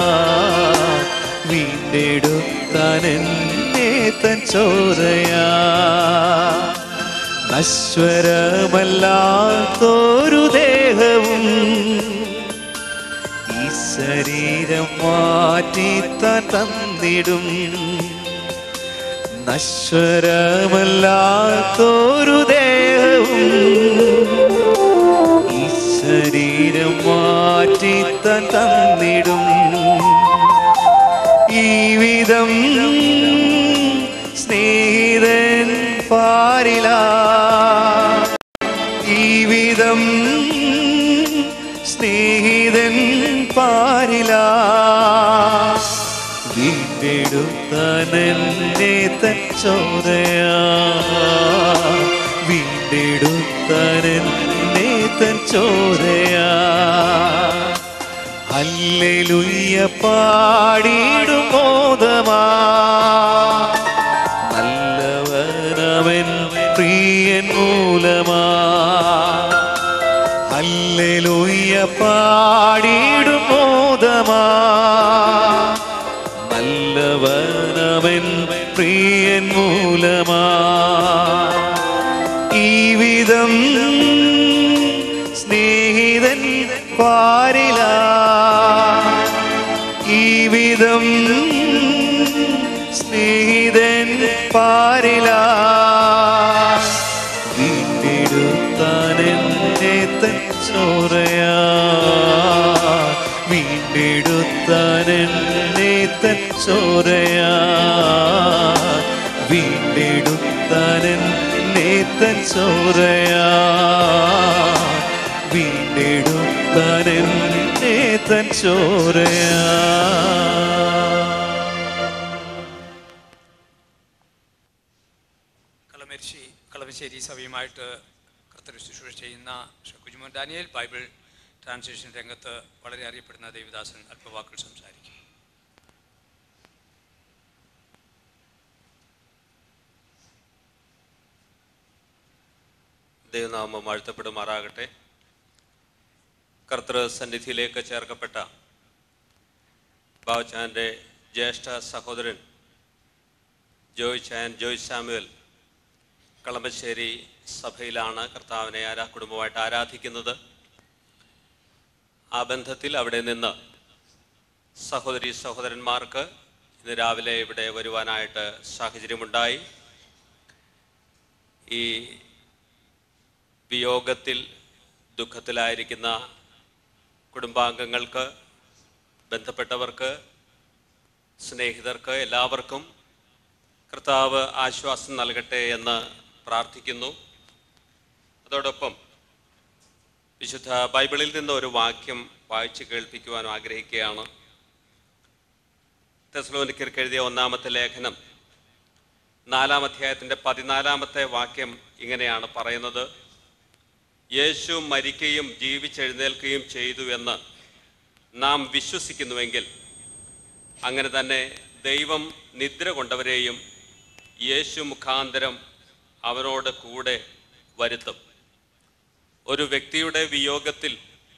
വീണ്ടെടുത്തനെന്നെ തൻ ചോരയാ നശ്വരമല്ലാത്തൊരു ദേഹവും ഈ ശരീരം മാറ്റി താൻ തന്നിടും നശ്വരമല്ലാത്തൊരു ദേഹവും ഈ ശരീരം മാറ്റി താൻ തന്നിടും ഈ വിധം സ്നേഹിതൻ പാരില ഈ വിധം സ്നേഹിതൻ പാരില വീണ്ടെടുത്തനെന്നെ തച്ചോരയാ വീണ്ടെടുത്തനെന്നെ തച്ചോരയാ ഹല്ലേലൂയ പാടിയിടും മോദമാ നല്ലവനവൻ പ്രിയൻ മൂലമാ ഹല്ലേലൂയ പാടിയിടും മോദമാ നല്ലവനവൻ പ്രിയൻ മൂലമാ ഈ വിധം സ്നേഹിതൻ പാരില ഈ വിധം സ്നേഹിതൻ പാരില വീണ്ടെടുത്താനെന്നെ തൻ ചോരയാ വീണ്ടെടുത്താനെന്നെ തൻ ചോരയാ വീണ്ടെടുത്താനെന്നെ തൻ ചോരയാ വീണ്ടെടുത്താനെന്നെ തൻ ചോരയാ കളമരിശി കളമശ്ശേരി സഭയുമായിട്ട് കർത്തർ ശുശ്രൂഷ ചെയ്യുന്ന Shri Kunjumon Daniel Bible translation രംഗത്ത് വളരെ അറിയപ്പെടുന്ന ദേവദാസൻ അല്പവാക്കുകൾ സംസാരിക്കും ദൈവനാമം വാഴ്ത്തപ്പെടുമാറാകട്ടെ കർത്തൃ സന്നിധിയിലേക്ക് ചേർക്കപ്പെട്ട ബാവച്ചാൻ്റെ ജ്യേഷ്ഠ സഹോദരൻ Joychan Joy Samuel Kalamassery സഭയിലാണ് കർത്താവിനെ ആരാ കുടുംബമായിട്ട് ആരാധിക്കുന്നത് ആ ബന്ധത്തിൽ അവിടെ നിന്ന് സഹോദരി സഹോദരന്മാർക്ക് ഇന്ന് രാവിലെ ഇവിടെ വരുവാനായിട്ട് സാഹചര്യമുണ്ടായി ഈ വിയോഗത്തിൽ ദുഃഖത്തിലായിരിക്കുന്ന കുടുംബാംഗങ്ങൾക്ക് ബന്ധപ്പെട്ടവർക്ക് സ്നേഹിതർക്ക് എല്ലാവർക്കും കർത്താവ് ആശ്വാസം നൽകട്ടെ എന്ന് പ്രാർത്ഥിക്കുന്നു അതോടൊപ്പം വിശുദ്ധ ബൈബിളിൽ നിന്ന് ഒരു വാക്യം വായിച്ച് കേൾപ്പിക്കുവാൻ ആഗ്രഹിക്കുകയാണ് തെസ്ലോനിക്കർക്ക് എഴുതിയ ഒന്നാമത്തെ ലേഖനം നാലാം അധ്യായത്തിൻ്റെ പതിനാലാമത്തെ വാക്യം ഇങ്ങനെയാണ് പറയുന്നത് യേശു മരിക്കുകയും ജീവിച്ചെഴുന്നേൽക്കുകയും ചെയ്തു എന്ന് നാം വിശ്വസിക്കുന്നുവെങ്കിൽ അങ്ങനെ തന്നെ ദൈവം നിദ്ര കൊണ്ടവരെയും യേശു മുഖാന്തരം അവരോട് കൂടെ വരുത്തും ഒരു വ്യക്തിയുടെ വിയോഗത്തിൽ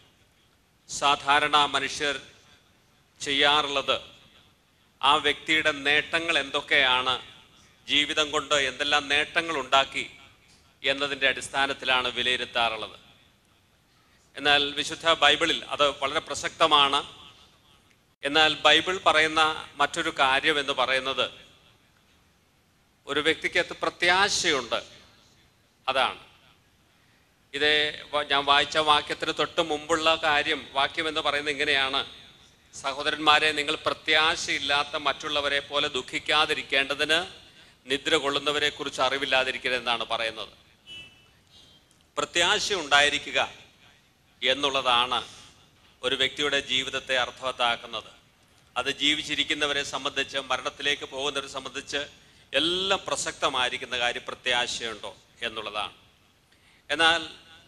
സാധാരണ മനുഷ്യർ ചെയ്യാറുള്ളത് ആ വ്യക്തിയുടെ നേട്ടങ്ങൾ എന്തൊക്കെയാണ് ജീവിതം കൊണ്ട് എന്തെല്ലാം നേട്ടങ്ങൾ ഉണ്ടാക്കി എന്നതിൻ്റെ അടിസ്ഥാനത്തിലാണ് വിലയിരുത്താറുള്ളത് എന്നാൽ വിശുദ്ധ ബൈബിളിൽ അത് വളരെ പ്രസക്തമാണ് എന്നാൽ ബൈബിൾ പറയുന്ന മറ്റൊരു കാര്യം എന്ന് പറയുന്നത് ഒരു വ്യക്തിക്കകത്ത് പ്രത്യാശയുണ്ട് അതാണ് ഇത് വ- ഞാൻ വായിച്ച വാക്യത്തിന് തൊട്ട് മുമ്പുള്ള കാര്യം വാക്യം എന്ന് പറയുന്നത് ഇങ്ങനെയാണ് സഹോദരന്മാരെ നിങ്ങൾ പ്രത്യാശയില്ലാത്ത മറ്റുള്ളവരെ പോലെ ദുഃഖിക്കാതിരിക്കേണ്ടതിന് നിദ്ര കൊള്ളുന്നവരെ കുറിച്ച് അറിവില്ലാതിരിക്കരുതെന്നാണ് പറയുന്നത് പ്രത്യാശ ഉണ്ടായിരിക്കുക എന്നുള്ളതാണ് ഒരു വ്യക്തിയുടെ ജീവിതത്തെ അർത്ഥവത്താക്കുന്നത് അത് ജീവിച്ചിരിക്കുന്നവരെ സംബന്ധിച്ച് മരണത്തിലേക്ക് പോകുന്നവരെ സംബന്ധിച്ച് എല്ലാം പ്രസക്തമായിരിക്കുന്ന കാര്യം പ്രത്യാശയുണ്ടോ എന്നുള്ളതാണ് എന്നാൽ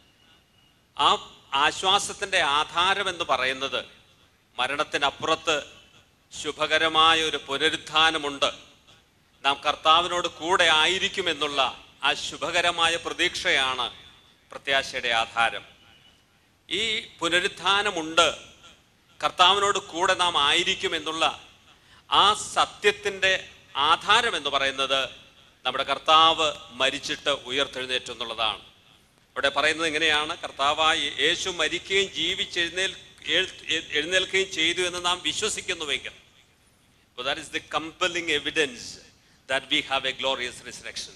ആ ആശ്വാസത്തിൻ്റെ ആധാരം എന്ന് പറയുന്നത് മരണത്തിനപ്പുറത്ത് ശുഭകരമായ ഒരു പുനരുത്ഥാനമുണ്ട് നാം കർത്താവിനോട് കൂടെ ആയിരിക്കുമെന്നുള്ള ആ ശുഭകരമായ പ്രതീക്ഷയാണ് പ്രത്യാശയുടെ ആധാരം ഈ പുനരുത്ഥാനമുണ്ട് കർത്താവിനോട് കൂടെ നാം ആയിരിക്കും എന്നുള്ള ആ സത്യത്തിൻ്റെ ആധാരം എന്ന് പറയുന്നത് നമ്മുടെ കർത്താവ് മരിച്ചിട്ട് ഉയർത്തെഴുന്നേറ്റു എന്നുള്ളതാണ് ഇവിടെ പറയുന്നത് ഇങ്ങനെയാണ് കർത്താവായി യേശു മരിക്കുകയും ജീവിച്ചെഴുന്നേൽ എഴ്- എഴുന്നേൽക്കുകയും ചെയ്തു എന്ന് നാം വിശ്വസിക്കുന്നുവെങ്കിൽ that is the compelling evidence that we have a glorious resurrection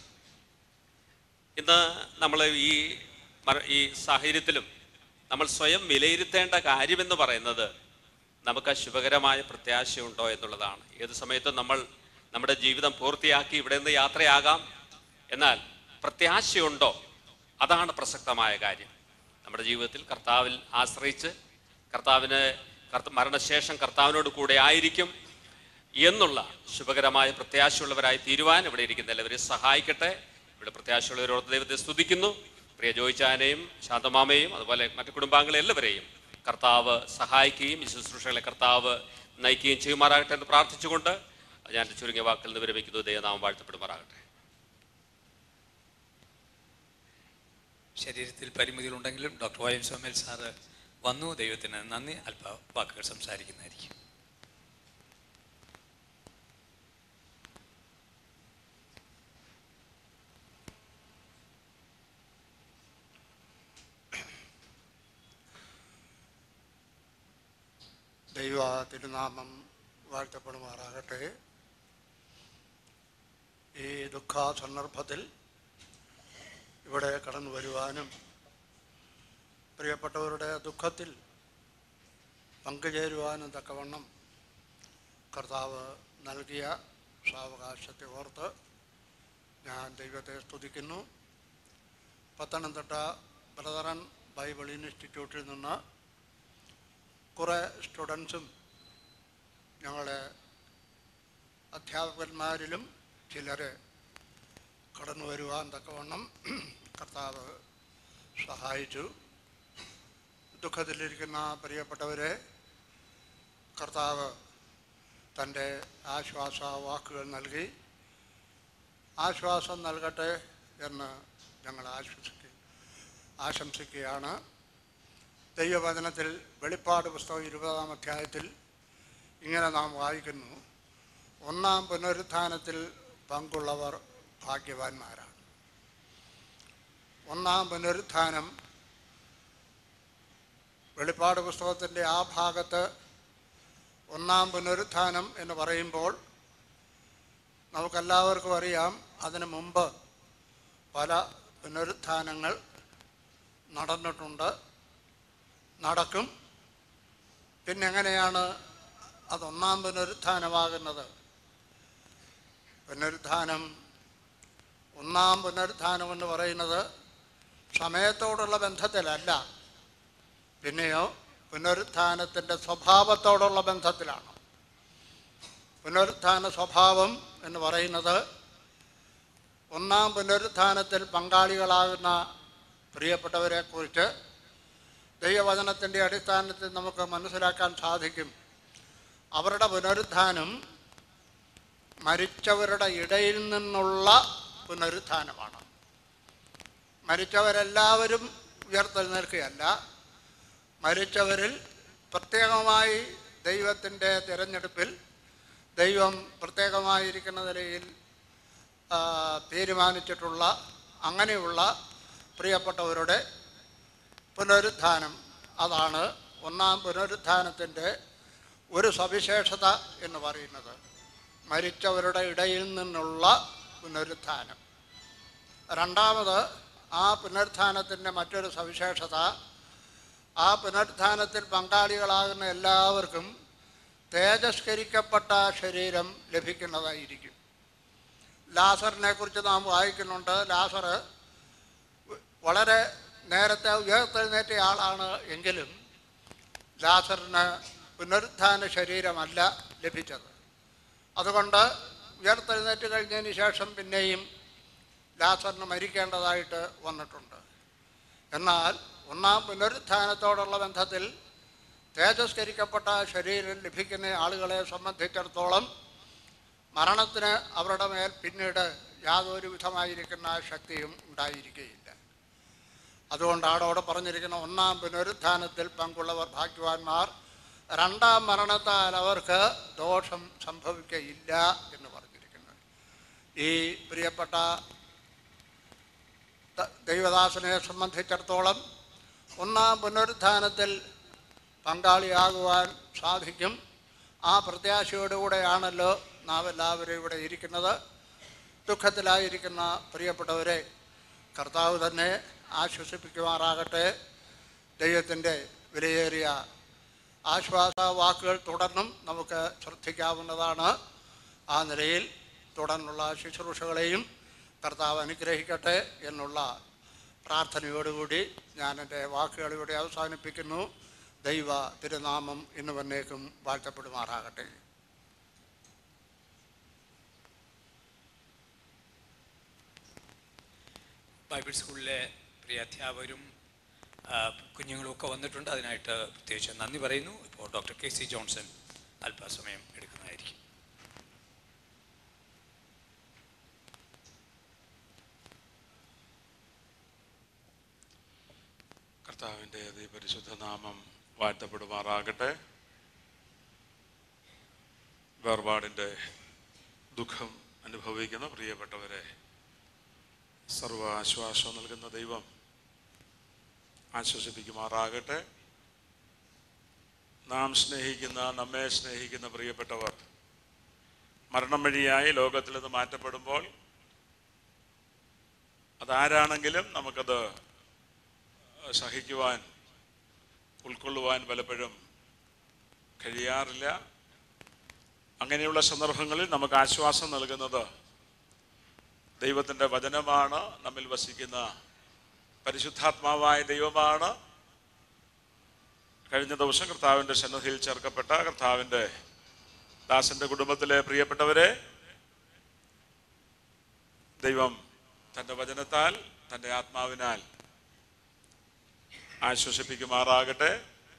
ഇന്ന് നമ്മൾ ഈ മര- ഈ സാഹചര്യത്തിലും നമ്മൾ സ്വയം വിലയിരുത്തേണ്ട കാര്യമെന്ന് പറയുന്നത് നമുക്ക് ആ ശുഭകരമായ പ്രത്യാശയുണ്ടോ എന്നുള്ളതാണ് ഏത് സമയത്തും നമ്മൾ നമ്മുടെ ജീവിതം പൂർത്തിയാക്കി ഇവിടെ നിന്ന് യാത്രയാകാം എന്നാൽ പ്രത്യാശയുണ്ടോ അതാണ് പ്രസക്തമായ കാര്യം നമ്മുടെ ജീവിതത്തിൽ കർത്താവിൽ ആശ്രയിച്ച് കർത്താവിന് കർത്ത മരണശേഷം കർത്താവിനോട് കൂടെ ആയിരിക്കും എന്നുള്ള ശുഭകരമായ പ്രത്യാശയുള്ളവരായി തീരുവാൻ ഇവിടെ ഇരിക്കുന്ന എല്ലാവരെയും സഹായിക്കട്ടെ ഇവിടെ പ്രത്യാശയുള്ളവരോട് ദൈവത്തെ സ്തുതിക്കുന്നു പ്രിയ ജോയിച്ചാനെയും ശാന്തമാമയെയും അതുപോലെ മറ്റു കുടുംബാംഗങ്ങളെ എല്ലാവരെയും കർത്താവ് സഹായിക്കുകയും ഈ ശുശ്രൂഷകളെ കർത്താവ് നയിക്കുകയും ചെയ്യുമാറാകട്ടെ എന്ന് പ്രാർത്ഥിച്ചുകൊണ്ട് ഞാൻ എൻ്റെ ചുരുങ്ങിയ വാക്കിൽ നിന്ന് വിരമിക്കുന്നു ദൈവനാമം വാഴ്ത്തപ്പെടുമാറാകട്ടെ ശരീരത്തിൽ പരിമിതികളുണ്ടെങ്കിലും ഡോക്ടർ വൈ എം സോമൽ സാറ് വന്നു ദൈവത്തിന് നന്ദി അല്പ വാക്കുകൾ സംസാരിക്കുന്നതായിരിക്കും ദൈവ തിരുനാമം വാഴ്ത്തപ്പെടുമാറാകട്ടെ ഈ ദുഃഖ സന്ദർഭത്തിൽ ഇവിടെ കടന്നു വരുവാനും പ്രിയപ്പെട്ടവരുടെ ദുഃഖത്തിൽ പങ്കുചേരുവാനും തക്കവണ്ണം കർത്താവ് നൽകിയ സാവകാശത്തെ ഓർത്ത് ഞാൻ ദൈവത്തെ സ്തുതിക്കുന്നു പത്തനംതിട്ട ബ്രദറൻ ബൈബിൾ ഇൻസ്റ്റിറ്റ്യൂട്ടിൽ നിന്ന് കുറേ സ്റ്റുഡൻസും ഞങ്ങളുടെ അധ്യാപകന്മാരിലും ചിലരെ കടന്നു വരുവാൻ തക്കവണ്ണം കർത്താവ് സഹായിച്ചു ദുഃഖത്തിലിരിക്കുന്ന പ്രിയപ്പെട്ടവരെ കർത്താവ് തൻ്റെ ആശ്വാസ വാക്കുകൾ നൽകി ആശ്വാസം നൽകട്ടെ എന്ന് ഞങ്ങൾ ആശ്വസിക്കുക ആശംസിക്കുകയാണ് ദൈവവചനത്തിൽ വെളിപ്പാട് പുസ്തകം ഇരുപതാം അധ്യായത്തിൽ ഇങ്ങനെ നാം വായിക്കുന്നു ഒന്നാം പുനരുത്ഥാനത്തിൽ പങ്കുള്ളവർ ഭാഗ്യവാന്മാരാണ് ഒന്നാം പുനരുത്ഥാനം വെളിപ്പാട് പുസ്തകത്തിൻ്റെ ആ ഭാഗത്ത് ഒന്നാം പുനരുത്ഥാനം എന്ന് പറയുമ്പോൾ നമുക്കെല്ലാവർക്കും അറിയാം അതിനു മുമ്പ് പല പുനരുത്ഥാനങ്ങൾ നടന്നിട്ടുണ്ട് നടക്കും പിന്നെ എങ്ങനെയാണ് അത് ഒന്നാം പുനരുത്ഥാനമാകുന്നത് പുനരുത്ഥാനം ഒന്നാം പുനരുത്ഥാനം എന്ന് പറയുന്നത് സമയത്തോടുള്ള ബന്ധത്തിലല്ല പിന്നെയോ പുനരുത്ഥാനത്തിൻ്റെ സ്വഭാവത്തോടുള്ള ബന്ധത്തിലാണ് പുനരുത്ഥാന സ്വഭാവം എന്ന് പറയുന്നത് ഒന്നാം പുനരുത്ഥാനത്തിൽ പങ്കാളികളാകുന്ന പ്രിയപ്പെട്ടവരെക്കുറിച്ച് ദൈവവചനത്തിൻ്റെ അടിസ്ഥാനത്തിൽ നമുക്ക് മനസ്സിലാക്കാൻ സാധിക്കും അവരുടെ പുനരുത്ഥാനം മരിച്ചവരുടെ ഇടയിൽ നിന്നുള്ള പുനരുത്ഥാനമാണ് മരിച്ചവരെല്ലാവരും ഉയർത്തെഴുന്നേൽക്കുകയല്ല മരിച്ചവരിൽ പ്രത്യേകമായി ദൈവത്തിൻ്റെ തിരഞ്ഞെടുപ്പിൽ ദൈവം പ്രത്യേകമായിരിക്കുന്ന നിലയിൽ ആ, തീരുമാനിച്ചിട്ടുള്ള അങ്ങനെയുള്ള പ്രിയപ്പെട്ടവരുടെ പുനരുത്ഥാനം അതാണ് ഒന്നാം പുനരുത്ഥാനത്തിൻ്റെ ഒരു സവിശേഷത എന്ന് പറയുന്നത് മരിച്ചവരുടെ ഇടയിൽ നിന്നുള്ള പുനരുത്ഥാനം രണ്ടാമത് ആ പുനരുത്ഥാനത്തിൻ്റെ മറ്റൊരു സവിശേഷത ആ പുനരുത്ഥാനത്തിൽ പങ്കാളികളാകുന്ന എല്ലാവർക്കും തേജസ്കരിക്കപ്പെട്ട ശരീരം ലഭിക്കുന്നതായിരിക്കും ലാസറിനെ കുറിച്ച് നാം വായിക്കുന്നുണ്ട് ലാസർ വളരെ നേരത്തെ ഉയർത്തെഴുന്നേറ്റ ആളാണ് എങ്കിലും ലാസറിന് പുനരുത്ഥാന ശരീരമല്ല ലഭിച്ചത് അതുകൊണ്ട് ഉയർത്തെഴുന്നേറ്റ് കഴിഞ്ഞതിന് ശേഷം പിന്നെയും ലാസറിന് മരിക്കേണ്ടതായിട്ട് വന്നിട്ടുണ്ട് എന്നാൽ ഒന്നാം പുനരുത്ഥാനത്തോടുള്ള ബന്ധത്തിൽ തേജസ്കരിക്കപ്പെട്ട ശരീരം ലഭിക്കുന്ന ആളുകളെ സംബന്ധിച്ചിടത്തോളം മരണത്തിന് അവരുടെ മേൽ പിന്നീട് യാതൊരു വിധമായിരിക്കുന്ന ശക്തിയും ഉണ്ടായിരിക്കുകയില്ല അതുകൊണ്ടാണ് അവിടെ പറഞ്ഞിരിക്കുന്ന ഒന്നാം പുനരുത്ഥാനത്തിൽ പങ്കുള്ളവർ ഭാഗ്യവാന്മാർ രണ്ടാം മരണത്താൽ അവർക്ക് ദോഷം സംഭവിക്കയില്ല എന്ന് പറഞ്ഞിരിക്കുന്നത് ഈ പ്രിയപ്പെട്ട ദ- ദൈവദാസനെ സംബന്ധിച്ചിടത്തോളം ഒന്നാം പുനരുത്ഥാനത്തിൽ പങ്കാളിയാകുവാൻ സാധിക്കും ആ പ്രത്യാശയോടുകൂടെയാണല്ലോ നാം എല്ലാവരും ഇവിടെ ഇരിക്കുന്നത് ദുഃഖത്തിലായിരിക്കുന്ന പ്രിയപ്പെട്ടവരെ കർത്താവ് തന്നെ ആശ്വസിപ്പിക്കുമാറാകട്ടെ ദൈവത്തിൻ്റെ വിലയേറിയ ആശ്വാസ വാക്കുകൾ തുടർന്നും നമുക്ക് ശ്രദ്ധിക്കാവുന്നതാണ് ആ നിലയിൽ തുടർന്നുള്ള ശുശ്രൂഷകളെയും കർത്താവ് അനുഗ്രഹിക്കട്ടെ എന്നുള്ള പ്രാർത്ഥനയോടുകൂടി ഞാൻ എൻ്റെ വാക്കുകൾ ഇവിടെ അവസാനിപ്പിക്കുന്നു ദൈവ തിരുനാമം ഇന്ന് വന്നേക്കും വാഴ്ത്തപ്പെടുമാറാകട്ടെ ബൈബിൾ സ്കൂളിലെ പ്രിയ അധ്യാപകരും ആ, കുഞ്ഞുങ്ങളും ഒക്കെ വന്നിട്ടുണ്ട് അതിനായിട്ട് പ്രത്യേകിച്ച് നന്ദി പറയുന്നു ഇപ്പോൾ ഡോക്ടർ കെ സി ജോൺസൺ അല്പസമയം എടുക്കുന്നതായിരിക്കും കർത്താവിൻ്റെ അതിപരിശുദ്ധ നാമം വാഴ്ത്തപ്പെടുമാറാകട്ടെ വേർപാടിൻ്റെ ദുഃഖം അനുഭവിക്കുന്ന പ്രിയപ്പെട്ടവരെ സർവ ആശ്വാസം നൽകുന്ന ദൈവം ആശ്വസിപ്പിക്കുമാറാകട്ടെ നാം സ്നേഹിക്കുന്ന നമ്മെ സ്നേഹിക്കുന്ന പ്രിയപ്പെട്ടവർ മരണം വഴിയായി ലോകത്തിൽ നിന്ന് മാറ്റപ്പെടുമ്പോൾ അതാരാണെങ്കിലും നമുക്കത് സഹിക്കുവാൻ ഉൾക്കൊള്ളുവാൻ പലപ്പോഴും കഴിയാറില്ല അങ്ങനെയുള്ള സന്ദർഭങ്ങളിൽ നമുക്ക് ആശ്വാസം നൽകുന്നത് ദൈവത്തിൻ്റെ വചനമാണ് നമ്മിൽ വസിക്കുന്ന പരിശുദ്ധാത്മാവായ ദൈവമാണ് കഴിഞ്ഞ ദിവസം കർത്താവിൻ്റെ സന്നദ്ധിയിൽ ചേർക്കപ്പെട്ട കർത്താവിൻ്റെ ദാസന്റെ കുടുംബത്തിലെ പ്രിയപ്പെട്ടവരെ ദൈവം തൻ്റെ വചനത്താൽ തൻ്റെ ആത്മാവിനാൽ ആശ്വസിപ്പിക്കുമാറാകട്ടെ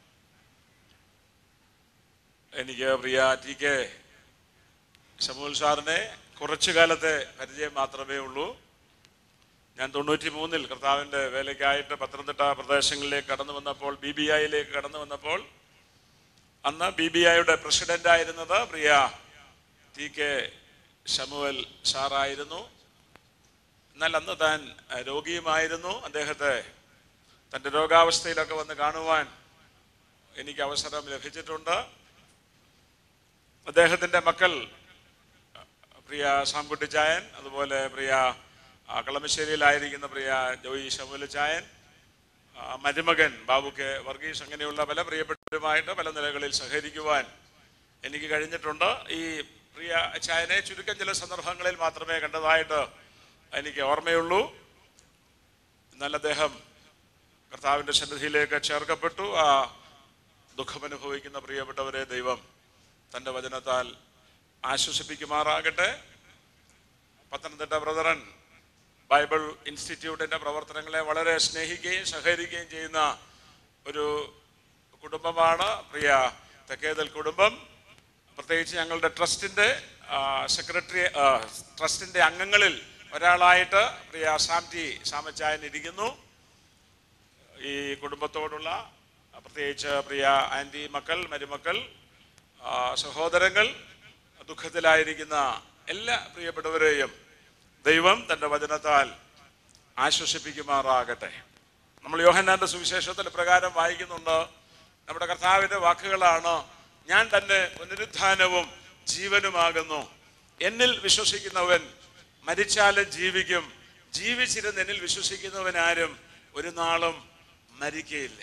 എനിക്ക് പ്രിയ ടി കെ ശമൂൽ സാറിനെ കുറച്ചു കാലത്തെ പരിചയം മാത്രമേ ഉള്ളൂ ഞാൻ തൊണ്ണൂറ്റി മൂന്നിൽ കർത്താവിൻ്റെ വേലയ്ക്കായിട്ട് പത്തനംതിട്ട പ്രദേശങ്ങളിലേക്ക് കടന്നു വന്നപ്പോൾ ബി ബി ഐയിലേക്ക് കടന്നു വന്നപ്പോൾ അന്ന് ബി ബി ഐയുടെ പ്രസിഡന്റ് ആയിരുന്നത് പ്രിയ ടി കെ ഷമുവൽ സാറായിരുന്നു എന്നാൽ അന്ന് താൻ അഹ്, രോഗിയുമായിരുന്നു അദ്ദേഹത്തെ തൻ്റെ രോഗാവസ്ഥയിലൊക്കെ വന്ന് കാണുവാൻ എനിക്ക് അവസരം ലഭിച്ചിട്ടുണ്ട് അദ്ദേഹത്തിൻ്റെ മക്കൾ പ്രിയ സാംകുട്ടി ചായൻ അതുപോലെ പ്രിയ ആ, കളമശ്ശേരിയിലായിരിക്കുന്ന പ്രിയ ജോയി ശമുല ചായൻ ആ, മരുമകൻ ബാബു കെ വർഗീസ് അങ്ങനെയുള്ള പല പ്രിയപ്പെട്ടവരുമായിട്ട് പല നിലകളിൽ സഹകരിക്കുവാൻ എനിക്ക് കഴിഞ്ഞിട്ടുണ്ട് ഈ പ്രിയ ചായനെ ചുരുക്കം ചില സന്ദർഭങ്ങളിൽ മാത്രമേ കണ്ടതായിട്ട് എനിക്ക് ഓർമ്മയുള്ളൂ എന്നാൽ അദ്ദേഹം കർത്താവിൻ്റെ സന്നിധിയിലേക്ക് ചേർക്കപ്പെട്ടു ആ ദുഃഖമനുഭവിക്കുന്ന പ്രിയപ്പെട്ടവരെ ദൈവം തൻ്റെ വചനത്താൽ ആശ്വസിപ്പിക്കുമാറാകട്ടെ പത്തനംതിട്ട ബ്രദറൻ ബൈബിൾ ഇൻസ്റ്റിറ്റ്യൂട്ടിൻ്റെ പ്രവർത്തനങ്ങളെ വളരെ സ്നേഹിക്കുകയും സഹകരിക്കുകയും ചെയ്യുന്ന ഒരു കുടുംബമാണ് പ്രിയ തെക്കേതൽ കുടുംബം പ്രത്യേകിച്ച് ഞങ്ങളുടെ ട്രസ്റ്റിൻ്റെ സെക്രട്ടറി ട്രസ്റ്റിൻ്റെ അംഗങ്ങളിൽ ഒരാളായിട്ട് പ്രിയ സാംറ്റി സാമച്ചായൻ ഇരിക്കുന്നു ഈ കുടുംബത്തോടുള്ള പ്രത്യേകിച്ച് പ്രിയ ആൻറ്റി മക്കൾ മരുമക്കൾ ആ, സഹോദരങ്ങൾ ദുഃഖത്തിലായിരിക്കുന്ന എല്ലാ പ്രിയപ്പെട്ടവരെയും ദൈവം തൻ്റെ വചനത്താൽ ആശ്വസിപ്പിക്കുമാറാകട്ടെ നമ്മൾ യോഹന്നാന്റെ സുവിശേഷത്തിൽ പ്രകാരം വായിക്കുന്നുണ്ട് നമ്മുടെ കർത്താവിൻ്റെ വാക്കുകളാണ് ഞാൻ തന്നെ പുനരുത്ഥാനവും ജീവനുമാകുന്നു എന്നിൽ വിശ്വസിക്കുന്നവൻ മരിച്ചാലും ജീവിക്കും ജീവിച്ചിരുന്ന് എന്നിൽ വിശ്വസിക്കുന്നവനാരും ഒരു നാളും മരിക്കയില്ല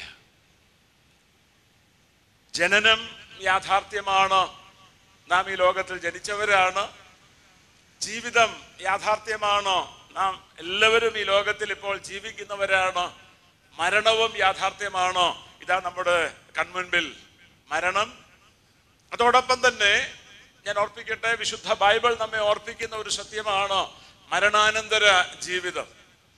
ജനനം യാഥാർത്ഥ്യമാണ് നാം ഈ ലോകത്തിൽ ജനിച്ചവരാണ് ജീവിതം യാഥാർത്ഥ്യമാണ് നാം എല്ലാവരും ഈ ലോകത്തിൽ ഇപ്പോൾ ജീവിക്കുന്നവരാണ് മരണവും യാഥാർത്ഥ്യമാണ് ഇതാ നമ്മുടെ കൺമുൻപിൽ മരണം അതോടൊപ്പം തന്നെ ഞാൻ ഓർപ്പിക്കട്ടെ വിശുദ്ധ ബൈബിൾ നമ്മെ ഓർപ്പിക്കുന്ന ഒരു സത്യമാണ് മരണാനന്തര ജീവിതം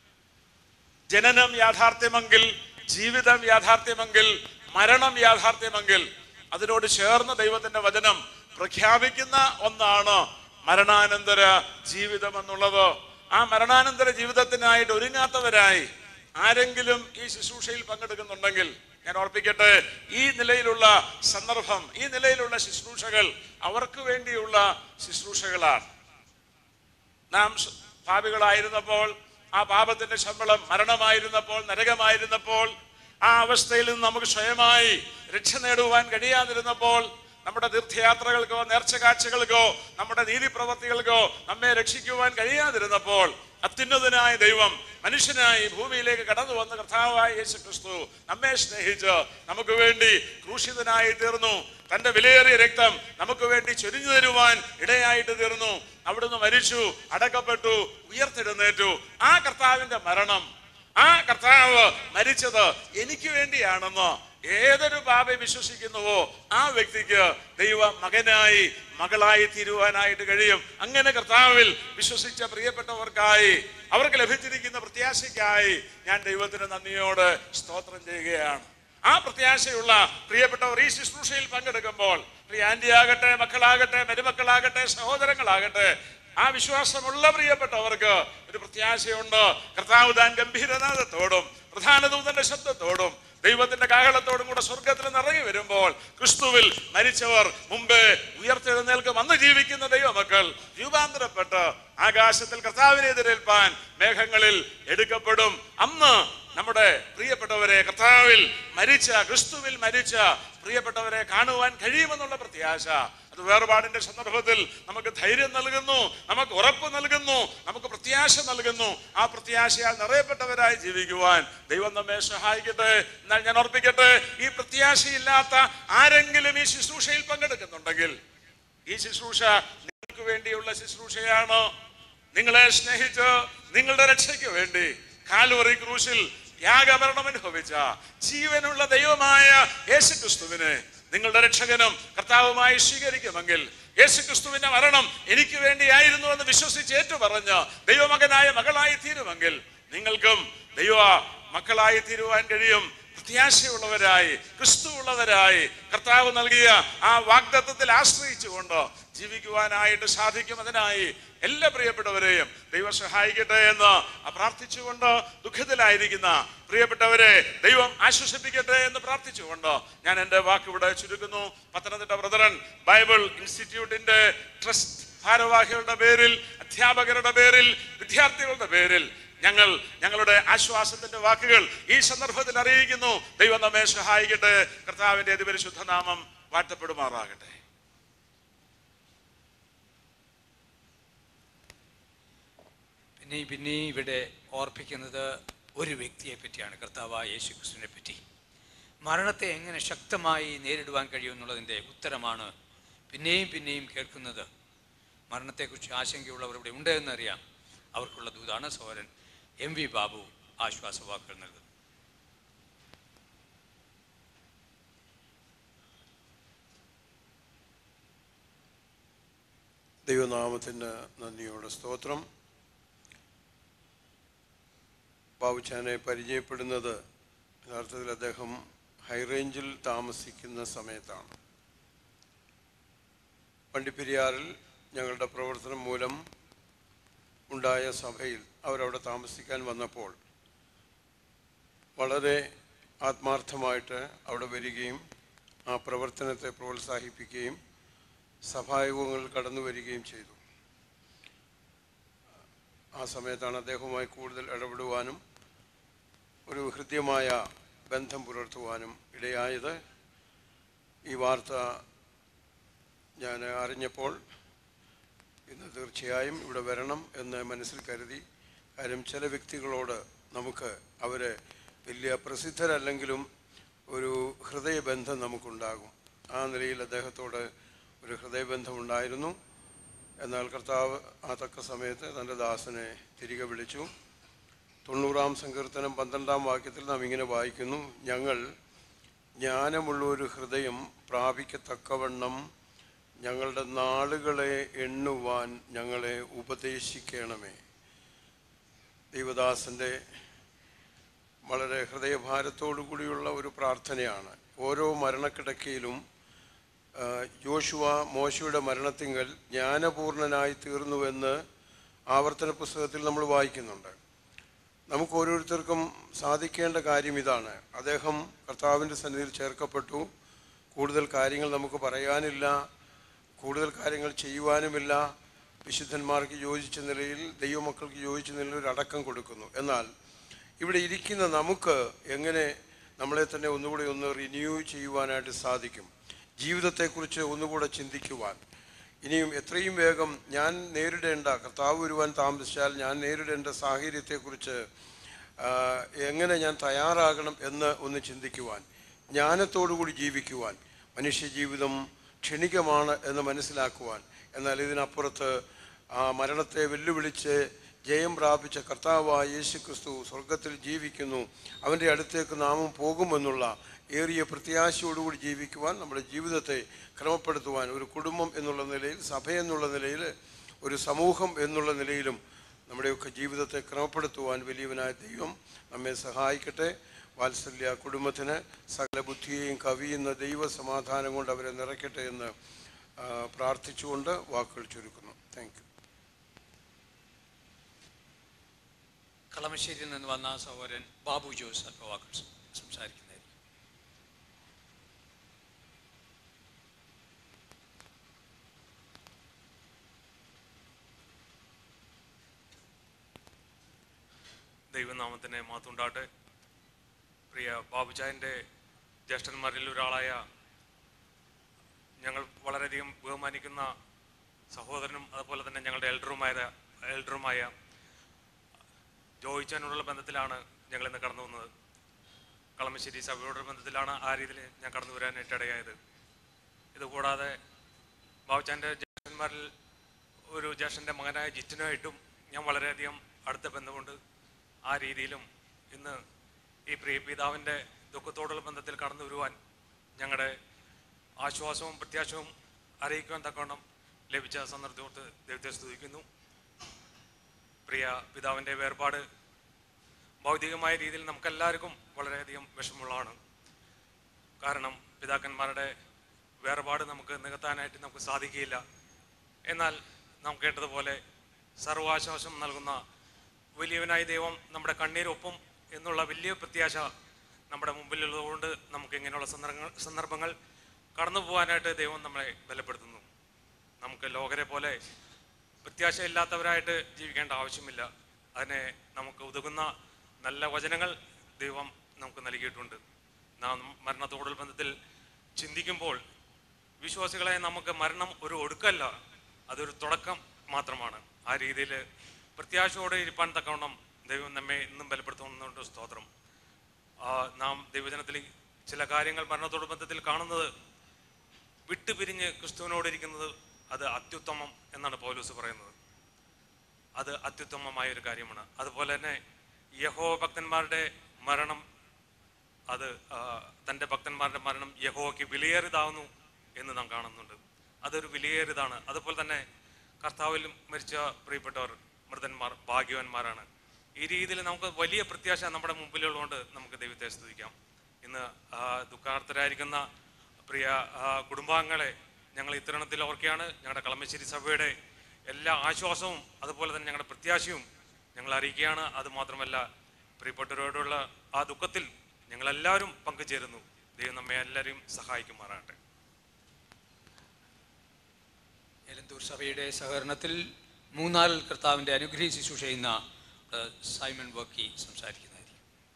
ജനനം യാഥാർത്ഥ്യമെങ്കിൽ ജീവിതം യാഥാർത്ഥ്യമെങ്കിൽ മരണം യാഥാർത്ഥ്യമെങ്കിൽ അതിനോട് ചേർന്ന് ദൈവത്തിന്റെ വചനം പ്രഖ്യാപിക്കുന്ന ഒന്നാണ് മരണാനന്തര ജീവിതം എന്നുള്ളത് ആ മരണാനന്തര ജീവിതത്തിനായിട്ട് ഒരുങ്ങാത്തവരായി ആരെങ്കിലും ഈ ശുശ്രൂഷയിൽ പങ്കെടുക്കുന്നുണ്ടെങ്കിൽ ഞാൻ ഓർപ്പിക്കട്ടെ ഈ നിലയിലുള്ള സന്ദർഭം ഈ നിലയിലുള്ള ശുശ്രൂഷകൾ അവർക്ക് വേണ്ടിയുള്ള ശുശ്രൂഷകളാണ് നാം സ- പാപികളായിരുന്നപ്പോൾ ആ പാപത്തിന്റെ ശമ്പളം മരണമായിരുന്നപ്പോൾ നരകമായിരുന്നപ്പോൾ ആ അവസ്ഥയിൽ നിന്ന് നമുക്ക് സ്വയമായി രക്ഷ നേടുവാൻ കഴിയാതിരുന്നപ്പോൾ നമ്മുടെ തീർത്ഥയാത്രകൾക്കോ നേർച്ചകാഴ്ചകൾക്കോ നമ്മുടെ നീതിപ്രവർത്തികൾക്കോ നമ്മെ രക്ഷിക്കുവാൻ കഴിയാതിരുന്നപ്പോൾ അത്യുന്നതനായ ദൈവം മനുഷ്യനായി ഭൂമിയിലേക്ക് കടന്നു വന്ന കർത്താവായ യേശു ക്രിസ്തു നമ്മെ സ്നേഹിച്ച് നമുക്ക് വേണ്ടി ക്രൂശിതനായി തീർന്നു തന്റെ വിലയേറിയ രക്തം നമുക്ക് വേണ്ടി ചൊരിഞ്ഞു തരുവാൻ ഇടയായിട്ട് തീർന്നു അവിടുന്ന് മരിച്ചു അടക്കപ്പെട്ടു ഉയർത്തെഴുന്നേറ്റു ആ കർത്താവിന്റെ മരണം ആ കർത്താവ് മരിച്ചത് എനിക്ക് വേണ്ടിയാണെന്ന് ഏതൊരു പാപ വിശ്വസിക്കുന്നുവോ ആ വ്യക്തിക്ക് ദൈവ മകനായി മകളായി തീരുവാനായിട്ട് കഴിയും അങ്ങനെ കർത്താവിൽ വിശ്വസിച്ച പ്രിയപ്പെട്ടവർക്കായി അവർക്ക് ലഭിച്ചിരിക്കുന്ന പ്രത്യാശയ്ക്കായി ഞാൻ ദൈവത്തിന് നന്ദിയോട് സ്തോത്രം ചെയ്യുകയാണ് ആ പ്രത്യാശയുള്ള പ്രിയപ്പെട്ടവർ ഈ ശുശ്രൂഷയിൽ പങ്കെടുക്കുമ്പോൾ പ്രിയ ആന്റി ആകട്ടെ മക്കളാകട്ടെ മരുമക്കളാകട്ടെ സഹോദരങ്ങളാകട്ടെ ആ വിശ്വാസമുള്ള പ്രിയപ്പെട്ടവർക്ക് ഒരു പ്രത്യാശയുണ്ട് കർത്താവ് താൻ ഗംഭീരനാഥത്തോടും പ്രധാന ദൂതന്റെ ശബ്ദത്തോടും ദൈവത്തിന്റെ കാഹളത്തോടും കൂടെ സ്വർഗത്തിൽ നിറങ്ങി വരുമ്പോൾ ക്രിസ്തുവിൽ മരിച്ചവർ മുമ്പേ ഉയർത്തെഴുന്നേൽക്കും അന്ന് ജീവിക്കുന്ന ദൈവമക്കൾ രൂപാന്തരപ്പെട്ട് ആകാശത്തിൽ കർത്താവിനെ എതിരേൽപ്പാൻ മേഘങ്ങളിൽ എടുക്കപ്പെടും അന്ന് നമ്മുടെ പ്രിയപ്പെട്ടവരെ കർത്താവിൽ മരിച്ച ക്രിസ്തുവിൽ മരിച്ച പ്രിയപ്പെട്ടവരെ കാണുവാൻ കഴിയുമെന്നുള്ള പ്രത്യാശ അത് വേർപാടിന്റെ സന്ദർഭത്തിൽ നമുക്ക് ധൈര്യം നൽകുന്നു നമുക്ക് ഉറപ്പ് നൽകുന്നു നമുക്ക് പ്രത്യാശ നൽകുന്നു ആ പ്രത്യാശയാൽ നിറയപ്പെട്ടവരായി ജീവിക്കുവാൻ ദൈവം നമ്മെ സഹായിക്കട്ടെ എന്നാൽ ഞാൻ ഓർപ്പിക്കട്ടെ ഈ പ്രത്യാശയില്ലാത്ത ആരെങ്കിലും ഈ ശുശ്രൂഷയിൽ പങ്കെടുക്കുന്നുണ്ടെങ്കിൽ ഈ ശുശ്രൂഷ നിങ്ങൾക്ക് വേണ്ടിയുള്ള ശുശ്രൂഷയാണ് നിങ്ങളെ സ്നേഹിച്ച് നിങ്ങളുടെ രക്ഷയ്ക്ക് വേണ്ടി കാൽവറി ക്രൂശിൽ യാഗമരണം അനുഭവിച്ച ജീവനുള്ള ദൈവമായ യേശു ക്രിസ്തുവിനെ നിങ്ങളുടെ രക്ഷകനും കർത്താവുമായി സ്വീകരിക്കുമെങ്കിൽ യേശു ക്രിസ്തുവിന്റെ മരണം എനിക്ക് വേണ്ടിയായിരുന്നു എന്ന് വിശ്വസിച്ച് ഏറ്റുപറഞ്ഞ് ദൈവമകനായ മകളായി തീരുമെങ്കിൽ നിങ്ങൾക്കും ദൈവ മക്കളായി തീരുവാൻ കഴിയും പ്രത്യാശയുള്ളവരായി ക്രിസ്തുവുള്ളവരായി കർത്താവ് നൽകിയ ആ വാഗ്ദത്വത്തിൽ ആശ്രയിച്ചുകൊണ്ട് ജീവിക്കുവാനായിട്ട് സാധിക്കും അതിനായി എല്ലാ പ്രിയപ്പെട്ടവരെയും ദൈവം സഹായിക്കട്ടെ എന്ന് പ്രാർത്ഥിച്ചുകൊണ്ട് ദുഃഖത്തിലായിരിക്കുന്ന പ്രിയപ്പെട്ടവരെ ദൈവം ആശ്വസിപ്പിക്കട്ടെ എന്ന് പ്രാർത്ഥിച്ചുകൊണ്ട് ഞാൻ എൻ്റെ വാക്ക് ഇവിടെ ചുരുക്കുന്നു പത്തനംതിട്ട ബ്രദറൻ ബൈബിൾ ഇൻസ്റ്റിറ്റ്യൂട്ടിന്റെ ട്രസ്റ്റ് ഭാരവാഹികളുടെ പേരിൽ അധ്യാപകരുടെ പേരിൽ വിദ്യാർത്ഥികളുടെ പേരിൽ ഞങ്ങൾ ഞങ്ങളുടെ ആശ്വാസത്തിന്റെ വാക്കുകൾ ഈ സന്ദർഭത്തിൽ അറിയിക്കുന്നു ദൈവം നമ്മെ സഹായിക്കട്ടെ കർത്താവിന്റെ അതിപരിശുദ്ധ നാമം വാഴ്ത്തപ്പെടുമാറാകട്ടെ പിന്നെ പിന്നെ ഇവിടെ ഓർപ്പിക്കുന്നത് ഒരു വ്യക്തിയെ പറ്റിയാണ് കർത്താവായ യേശു ക്രിസ്തുവിനെ പറ്റി മരണത്തെ എങ്ങനെ ശക്തമായി നേരിടുവാൻ കഴിയുമെന്നുള്ളതിൻ്റെ ഉത്തരമാണ് പിന്നെയും പിന്നെയും കേൾക്കുന്നത് മരണത്തെക്കുറിച്ച് ആശങ്കയുള്ളവർ ഇവിടെ ഉണ്ട് എന്നറിയാം അവർക്കുള്ള ദൂതാണ് സോരൻ എം വി ബാബു ആശ്വാസവാക്കുകൾ നൽകുന്നത് ദൈവനാമത്തിന് നന്ദിയോടെ സ്തോത്രം ബാബുച്ചാനെ പരിചയപ്പെടുന്നത് യഥാർത്ഥത്തിൽ അദ്ദേഹം ഹൈറേഞ്ചിൽ താമസിക്കുന്ന സമയത്താണ് വണ്ടിപ്പെരിയാറിൽ ഞങ്ങളുടെ പ്രവർത്തനം മൂലം ഉണ്ടായ സഭയിൽ അവരവിടെ താമസിക്കാൻ വന്നപ്പോൾ വളരെ ആത്മാർത്ഥമായിട്ട് അവിടെ വരികയും ആ പ്രവർത്തനത്തെ പ്രോത്സാഹിപ്പിക്കുകയും സഭായോഗങ്ങളിൽ കടന്നു വരികയും ചെയ്തു ആ സമയത്താണ് അദ്ദേഹവുമായി കൂടുതൽ ഇടപെടുവാനും ഒരു ഹൃദ്യമായ ബന്ധം പുലർത്തുവാനും ഇടയായത് ഈ വാർത്ത ഞാൻ അറിഞ്ഞപ്പോൾ ഇന്ന് തീർച്ചയായും ഇവിടെ വരണം എന്ന് മനസ്സിൽ കരുതി കാര്യം ചില വ്യക്തികളോട് നമുക്ക് അവർ വലിയ പ്രസിദ്ധരല്ലെങ്കിലും ഒരു ഹൃദയബന്ധം നമുക്കുണ്ടാകും ആ നിലയിൽ അദ്ദേഹത്തോട് ഒരു ഹൃദയബന്ധമുണ്ടായിരുന്നു എന്നാൽ കർത്താവ് ആ തക്ക സമയത്ത് തൻ്റെ ദാസനെ തിരികെ വിളിച്ചു തൊണ്ണൂറാം സങ്കീർത്തനം പന്ത്രണ്ടാം വാക്യത്തിൽ നാം ഇങ്ങനെ വായിക്കുന്നു ഞങ്ങൾ ജ്ഞാനമുള്ള ഒരു ഹൃദയം പ്രാപിക്കത്തക്കവണ്ണം ഞങ്ങളുടെ നാളുകളെ എണ്ണുവാൻ ഞങ്ങളെ ഉപദേശിക്കണമേ ദൈവദാസൻ്റെ വളരെ ഹൃദയഭാരത്തോടു കൂടിയുള്ള ഒരു പ്രാർത്ഥനയാണ് ഓരോ മരണക്കിടക്കയിലും ആ, യോശുവ മോശയുടെ മരണത്തിങ്കൽ ജ്ഞാനപൂർണനായി തീർന്നുവെന്ന് ആവർത്തന പുസ്തകത്തിൽ നമ്മൾ വായിക്കുന്നുണ്ട് നമുക്ക് ഓരോരുത്തർക്കും സാധിക്കേണ്ട കാര്യം ഇതാണ് അദ്ദേഹം കർത്താവിൻ്റെ സന്നിധിയിൽ ചേർക്കപ്പെട്ടു കൂടുതൽ കാര്യങ്ങൾ നമുക്ക് പറയാനില്ല കൂടുതൽ കാര്യങ്ങൾ ചെയ്യുവാനുമില്ല വിശുദ്ധന്മാർക്ക് യോജിച്ച നിലയിൽ ദൈവമക്കൾക്ക് യോജിച്ച നിലയിൽ ഒരു അടക്കം കൊടുക്കുന്നു എന്നാൽ ഇവിടെ ഇരിക്കുന്ന നമുക്ക് എങ്ങനെ നമ്മളെ തന്നെ ഒന്നുകൂടി ഒന്ന് റിന്യൂ ചെയ്യുവാനായിട്ട് സാധിക്കും ജീവിതത്തെക്കുറിച്ച് ഒന്നുകൂടെ ചിന്തിക്കുവാൻ ഇനിയും എത്രയും വേഗം ഞാൻ നേരിടേണ്ട കർത്താവ് വരുവാൻ താമസിച്ചാൽ ഞാൻ നേരിടേണ്ട സാഹചര്യത്തെക്കുറിച്ച് ആ, എങ്ങനെ ഞാൻ തയ്യാറാകണം എന്ന് ഒന്ന് ചിന്തിക്കുവാൻ ജ്ഞാനത്തോടുകൂടി ജീവിക്കുവാൻ മനുഷ്യജീവിതം ക്ഷണികമാണ് എന്ന് മനസ്സിലാക്കുവാൻ എന്നാൽ ഇതിനപ്പുറത്ത് ആ മരണത്തെ വെല്ലുവിളിച്ച് ജയം പ്രാപിച്ച കർത്താവായ യേശു ക്രിസ്തു സ്വർഗത്തിൽ ജീവിക്കുന്നു അവൻ്റെ അടുത്തേക്ക് നാമും പോകുമെന്നുള്ള ഏറിയ പ്രത്യാശയോടുകൂടി ജീവിക്കുവാൻ നമ്മുടെ ജീവിതത്തെ ക്രമപ്പെടുത്തുവാൻ ഒരു കുടുംബം എന്നുള്ള നിലയിൽ സഭ എന്നുള്ള നിലയിൽ ഒരു സമൂഹം എന്നുള്ള നിലയിലും നമ്മുടെയൊക്കെ ജീവിതത്തെ ക്രമപ്പെടുത്തുവാൻ വലിയവനായ ദൈവം നമ്മെ സഹായിക്കട്ടെ വാത്സല്യ കുടുംബത്തിന് സകല ബുദ്ധിയെയും കവിയുന്ന ദൈവ സമാധാനം കൊണ്ട് അവരെ നിറയ്ക്കട്ടെ എന്ന് ആ, പ്രാർത്ഥിച്ചുകൊണ്ട് വാക്കുകൾ ചുരുക്കുന്നു താങ്ക് യു കളമശ്ശേരിയിൽ നിന്ന് വന്ന സഹോദരൻ ബാബു ജോസ് അല്പവാക്കൾ സംസാരിക്കുന്നതായിരിക്കും ദൈവനാമത്തിന് മാത്തുണ്ടാട്ടെ പ്രിയ ബാബുചായൻ്റെ ജ്യേഷ്ഠന്മാരിൽ ഒരാളായ ഞങ്ങൾ വളരെയധികം ബഹുമാനിക്കുന്ന സഹോദരനും അതുപോലെ തന്നെ ഞങ്ങളുടെ എൽഡറുമായ എൽഡറുമായ ജോയിച്ചാനോടുള്ള ബന്ധത്തിലാണ് ഞങ്ങൾ ഇന്ന് കടന്നു വന്നത് കളമശ്ശേരി സഭയോടുള്ള ബന്ധത്തിലാണ് ആ രീതിയിൽ ഞാൻ കടന്നു വരാനായിട്ട് ഇടയായത് ഇതുകൂടാതെ ബാബുച്ചാൻ്റെ ജ്യേഷ്ഠന്മാരിൽ ഒരു ജ്യേഷ്ഠൻ്റെ മകനായ ജിറ്റിനുമായിട്ടും ഞാൻ വളരെയധികം അടുത്ത ബന്ധമുണ്ട് ആ രീതിയിലും ഇന്ന് ഈ പ്രിയ പിതാവിൻ്റെ ദുഃഖത്തോടുള്ള ബന്ധത്തിൽ കടന്നു വരുവാൻ ഞങ്ങളുടെ ആശ്വാസവും പ്രത്യാശവും അറിയിക്കുവാൻ തക്കവണ്ണം ലഭിച്ച സന്ദർഭത്തോട്ട് ദൈവത്തെ സ്തുതിക്കുന്നു പ്രിയ പിതാവിൻ്റെ വേർപാട് ഭൗതികമായ രീതിയിൽ നമുക്കെല്ലാവർക്കും വളരെയധികം വിഷമമുള്ളതാണ് കാരണം പിതാക്കന്മാരുടെ വേർപാട് നമുക്ക് നികത്താനായിട്ട് നമുക്ക് സാധിക്കുകയില്ല എന്നാൽ നാം കേട്ടതുപോലെ സർവാശ്വാസം നൽകുന്ന വലിയവനായ ദൈവം നമ്മുടെ കണ്ണീരൊപ്പം എന്നുള്ള വലിയ പ്രത്യാശ നമ്മുടെ മുമ്പിലുള്ളതുകൊണ്ട് നമുക്ക് ഇങ്ങനെയുള്ള സന്ദർഭങ്ങൾ സന്ദർഭങ്ങൾ കടന്നു പോകാനായിട്ട് ദൈവം നമ്മളെ ബലപ്പെടുത്തുന്നു നമുക്ക് ലോകരെ പോലെ പ്രത്യാശയില്ലാത്തവരായിട്ട് ജീവിക്കേണ്ട ആവശ്യമില്ല അതിനെ നമുക്ക് ഉതകുന്ന നല്ല വചനങ്ങൾ ദൈവം നമുക്ക് നൽകിയിട്ടുണ്ട് നാം മരണത്തോടനുബന്ധത്തിൽ ചിന്തിക്കുമ്പോൾ വിശ്വാസികളെ നമുക്ക് മരണം ഒരു ഒടുക്കല്ല അതൊരു തുടക്കം മാത്രമാണ് ആ രീതിയിൽ പ്രത്യാശയോടെ ഇരിപ്പാൻ തക്കവണ്ണം ദൈവം നമ്മെ ഇന്നും ബലപ്പെടുത്തുന്നുണ്ട് സ്തോത്രം ആ, നാം ദൈവജനത്തിൽ ചില കാര്യങ്ങൾ മരണത്തോടനുബന്ധത്തിൽ കാണുന്നത് വിട്ടുപിരിഞ്ഞ് ക്രിസ്തുവിനോട് ഇരിക്കുന്നത് അത് അത്യുത്തമം എന്നാണ് പൗലൂസ് പറയുന്നത് അത് അത്യുത്തമമായ ഒരു കാര്യമാണ് അതുപോലെ തന്നെ യഹോ ഭക്തന്മാരുടെ മരണം അത് ആ, തൻ്റെ ഭക്തന്മാരുടെ മരണം യഹോയ്ക്ക് വിലയേറിയതാവുന്നു എന്ന് നാം കാണുന്നുണ്ട് അതൊരു വിലയേറിയതാണ് അതുപോലെ തന്നെ കർത്താവിൽ മരിച്ച പ്രിയപ്പെട്ടവർ മൃതന്മാർ ഭാഗ്യവാന്മാരാണ് ഈ രീതിയിൽ നമുക്ക് വലിയ പ്രത്യാശ നമ്മുടെ മുമ്പിലുള്ളതുകൊണ്ട് നമുക്ക് ദൈവത്തെ സ്തുതിക്കാം ഇന്ന് ആ, ദുഃഖാർത്ഥരായിരിക്കുന്ന പ്രിയ ആ, കുടുംബാംഗങ്ങളെ ഞങ്ങൾ ഇത്തരണത്തിൽ ഓർക്കുകയാണ് ഞങ്ങളുടെ കളമശ്ശേരി സഭയുടെ എല്ലാ ആശ്വാസവും അതുപോലെ തന്നെ ഞങ്ങളുടെ പ്രത്യാശയും ഞങ്ങൾ അറിയിക്കുകയാണ് അതുമാത്രമല്ല പ്രിയപ്പെട്ടവരോടുള്ള ആ ദുഃഖത്തിൽ ഞങ്ങളെല്ലാവരും പങ്കുചേരുന്നു ദൈവം നമ്മെ എല്ലാവരെയും സഹായിക്കുമാറാകട്ടെ എലന്തൂർ സഭയുടെ സഹകരണത്തിൽ മൂന്നാറിൽ കർത്താവിൻ്റെ അനുഗ്രഹീ ശുശ്രൂഷ ചെയ്യുന്ന ഏഹ്, സൈമൺ വർക്കി സംസാരിക്കുന്നതായിരിക്കും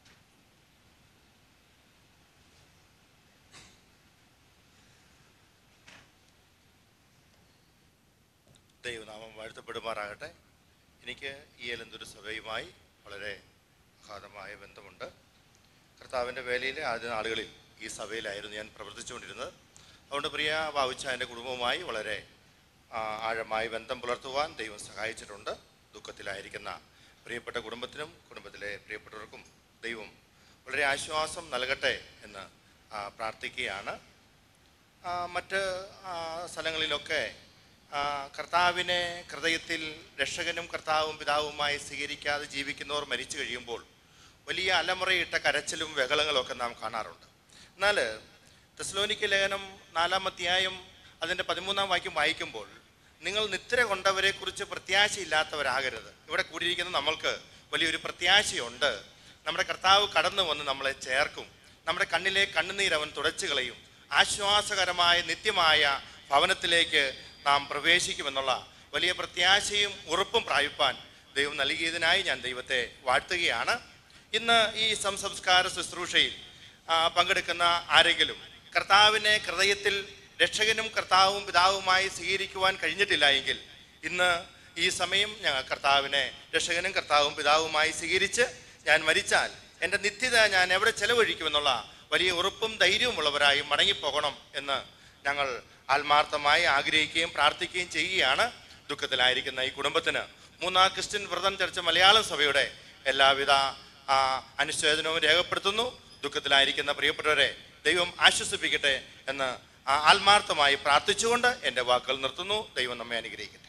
ദൈവനാമം വാഴ്ത്തപ്പെടുമാറാകട്ടെ എനിക്ക് ഈ എലന്തൊരു സഭയുമായി വളരെ അഗാധമായ ബന്ധമുണ്ട് കർത്താവിൻ്റെ വേലയിലെ ആദ്യ നാളുകളിൽ ഈ സഭയിലായിരുന്നു ഞാൻ പ്രവർത്തിച്ചുകൊണ്ടിരുന്നത് അതുകൊണ്ട് പ്രിയ ബാബുച്ചാൻ്റെ കുടുംബവുമായി വളരെ ആ, ആഴമായി ബന്ധം പുലർത്തുവാൻ ദൈവം സഹായിച്ചിട്ടുണ്ട് ദുഃഖത്തിലായിരിക്കുന്ന പ്രിയപ്പെട്ട കുടുംബത്തിനും കുടുംബത്തിലെ പ്രിയപ്പെട്ടവർക്കും ദൈവം വളരെ ആശ്വാസം നൽകട്ടെ എന്ന് ആ, പ്രാർത്ഥിക്കുകയാണ് ആ, മറ്റ് ആ, സ്ഥലങ്ങളിലൊക്കെ ആ, കർത്താവിനെ ഹൃദയത്തിൽ രക്ഷകനും കർത്താവും പിതാവുമായി സ്വീകരിക്കാതെ ജീവിക്കുന്നവർ മരിച്ചു കഴിയുമ്പോൾ വലിയ അലമുറയിട്ട കരച്ചിലും ബഹളങ്ങളും ഒക്കെ നാം കാണാറുണ്ട് എന്നാൽ തെസ്ലോനിക്ക ലേഖനം നാലാം അധ്യായം അതിൻ്റെ പതിമൂന്നാം വാക്യം വായിക്കുമ്പോൾ നിങ്ങൾ നിദ്ര കൊണ്ടവരെക്കുറിച്ച് പ്രത്യാശയില്ലാത്തവരാകരുത് ഇവിടെ കൂടിയിരിക്കുന്ന നമ്മൾക്ക് വലിയൊരു പ്രത്യാശയുണ്ട് നമ്മുടെ കർത്താവ് കടന്നു വന്ന് നമ്മളെ ചേർക്കും നമ്മുടെ കണ്ണിലെ കണ്ണുനീരവൻ തുടച്ചു കളയും ആശ്വാസകരമായ നിത്യമായ ഭവനത്തിലേക്ക് നാം പ്രവേശിക്കുമെന്നുള്ള വലിയ പ്രത്യാശയും ഉറപ്പും പ്രാപിപ്പാൻ ദൈവം നൽകിയതിനായി ഞാൻ ദൈവത്തെ വാഴ്ത്തുകയാണ് ഇന്ന് ഈ സംസംസ്കാര ശുശ്രൂഷയിൽ ആ, പങ്കെടുക്കുന്ന ആരെങ്കിലും കർത്താവിനെ ഹൃദയത്തിൽ രക്ഷകനും കർത്താവും പിതാവുമായി സ്വീകരിക്കുവാൻ കഴിഞ്ഞിട്ടില്ല എങ്കിൽ ഇന്ന് ഈ സമയം ഞങ്ങൾ കർത്താവിനെ രക്ഷകനും കർത്താവും പിതാവുമായി സ്വീകരിച്ച് ഞാൻ മരിച്ചാൽ എൻ്റെ നിത്യത ഞാൻ എവിടെ ചെലവഴിക്കുമെന്നുള്ള വലിയ ഉറപ്പും ധൈര്യവുമുള്ളവരായി മടങ്ങിപ്പോകണം എന്ന് ഞങ്ങൾ ആത്മാർത്ഥമായി ആഗ്രഹിക്കുകയും പ്രാർത്ഥിക്കുകയും ചെയ്യുകയാണ് ദുഃഖത്തിലായിരിക്കുന്ന ഈ കുടുംബത്തിന് മൂന്നാം ക്രിസ്ത്യൻ വ്രതം ചർച്ച മലയാളം സഭയുടെ എല്ലാവിധ ആ, അനുശോചനവും രേഖപ്പെടുത്തുന്നു ദുഃഖത്തിലായിരിക്കുന്ന പ്രിയപ്പെട്ടവരെ ദൈവം ആശ്വസിപ്പിക്കട്ടെ എന്ന് ആ, ആത്മാർത്ഥമായി പ്രാർത്ഥിച്ചുകൊണ്ട് എൻ്റെ വാക്കുകൾ നിർത്തുന്നു ദൈവം നമ്മെ അനുഗ്രഹിക്കട്ടെ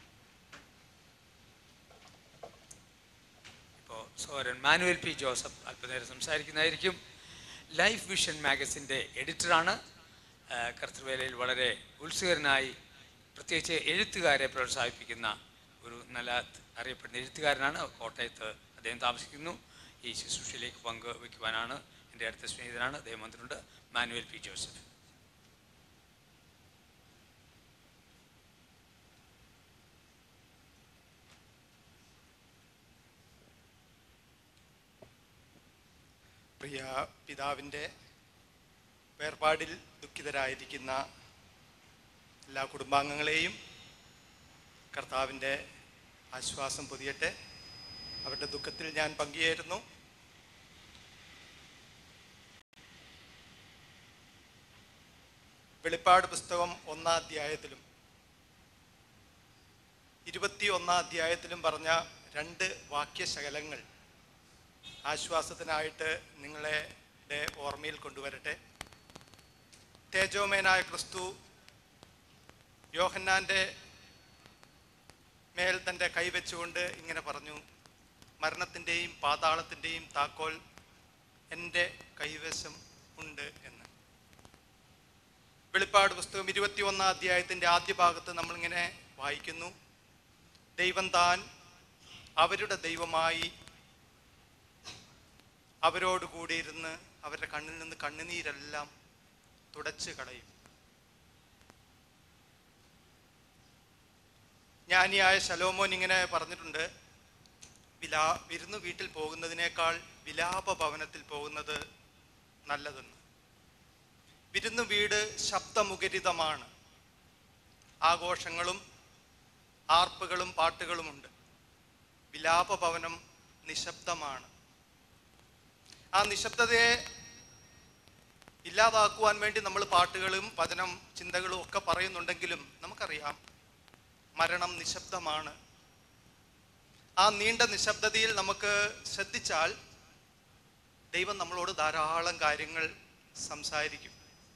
ഇപ്പോൾ സോരൻ മാനുവൽ പി ജോസഫ് അല്പനേരം സംസാരിക്കുന്നതായിരിക്കും ലൈഫ് വിഷൻ മാഗസിൻ്റെ എഡിറ്ററാണ് ആ, കർത്തൃവേലയിൽ വളരെ ഉത്സുകരനായി പ്രത്യേകിച്ച് എഴുത്തുകാരെ പ്രോത്സാഹിപ്പിക്കുന്ന ഒരു നല്ല അറിയപ്പെടുന്ന എഴുത്തുകാരനാണ് കോട്ടയത്ത് അദ്ദേഹം താമസിക്കുന്നു ഈ ശുശ്രൂഷയിലേക്ക് പങ്കുവയ്ക്കുവാനാണ് എൻ്റെ അടുത്ത സ്നേഹിതനാണ് അദ്ദേഹം വന്നിട്ടുണ്ട് മാനുവൽ പി ജോസഫ് പ്രിയ പിതാവിൻ്റെ വേർപാടിൽ ദുഃഖിതരായിരിക്കുന്ന എല്ലാ കുടുംബാംഗങ്ങളെയും കർത്താവിൻ്റെ ആശ്വാസം പൊതിയട്ടെ അവരുടെ ദുഃഖത്തിൽ ഞാൻ പങ്കുചേരുന്നു വെളിപ്പാട് പുസ്തകം ഒന്നാം അധ്യായത്തിലും ഇരുപത്തി ഒന്നാം അധ്യായത്തിലും പറഞ്ഞ രണ്ട് വാക്യശകലങ്ങൾ ആശ്വാസത്തിനായിട്ട് നിങ്ങളെ ടെ ഓർമ്മയിൽ കൊണ്ടുവരട്ടെ തേജോമേനായ ക്രിസ്തു യോഹന്നാൻ്റെ മേൽ തൻ്റെ കൈവച്ചുകൊണ്ട് ഇങ്ങനെ പറഞ്ഞു മരണത്തിൻ്റെയും പാതാളത്തിൻ്റെയും താക്കോൽ എൻ്റെ കൈവശം ഉണ്ട് എന്ന് വെളിപ്പാട് പുസ്തകം ഇരുപത്തി ഒന്നാം അധ്യായത്തിൻ്റെ ആദ്യ ഭാഗത്ത് നമ്മളിങ്ങനെ വായിക്കുന്നു ദൈവം താൻ അവരുടെ ദൈവമായി അവരോട് കൂടിയിരുന്ന് അവരുടെ കണ്ണിൽ നിന്ന് കണ്ണുനീരെല്ലാം തുടച്ച് കളയും ജ്ഞാനിയായ ശലോമോൻ ഇങ്ങനെ പറഞ്ഞിട്ടുണ്ട് വിലാ വിരുന്നു വീട്ടിൽ പോകുന്നതിനേക്കാൾ വിലാപ ഭവനത്തിൽ പോകുന്നത് നല്ലതെന്ന് വിരുന്നു വീട് ശബ്ദമുഖരിതമാണ് ആഘോഷങ്ങളും ആർപ്പുകളും പാട്ടുകളുമുണ്ട് വിലാപ ഭവനം നിശബ്ദമാണ് ആ നിശബ്ദതയെ ഇല്ലാതാക്കുവാൻ വേണ്ടി നമ്മൾ പാട്ടുകളും വചനം ചിന്തകളും ഒക്കെ പറയുന്നുണ്ടെങ്കിലും നമുക്കറിയാം മരണം നിശബ്ദമാണ് ആ നീണ്ട നിശബ്ദതയിൽ നമുക്ക് ശ്രദ്ധിച്ചാൽ ദൈവം നമ്മളോട് ധാരാളം കാര്യങ്ങൾ സംസാരിക്കും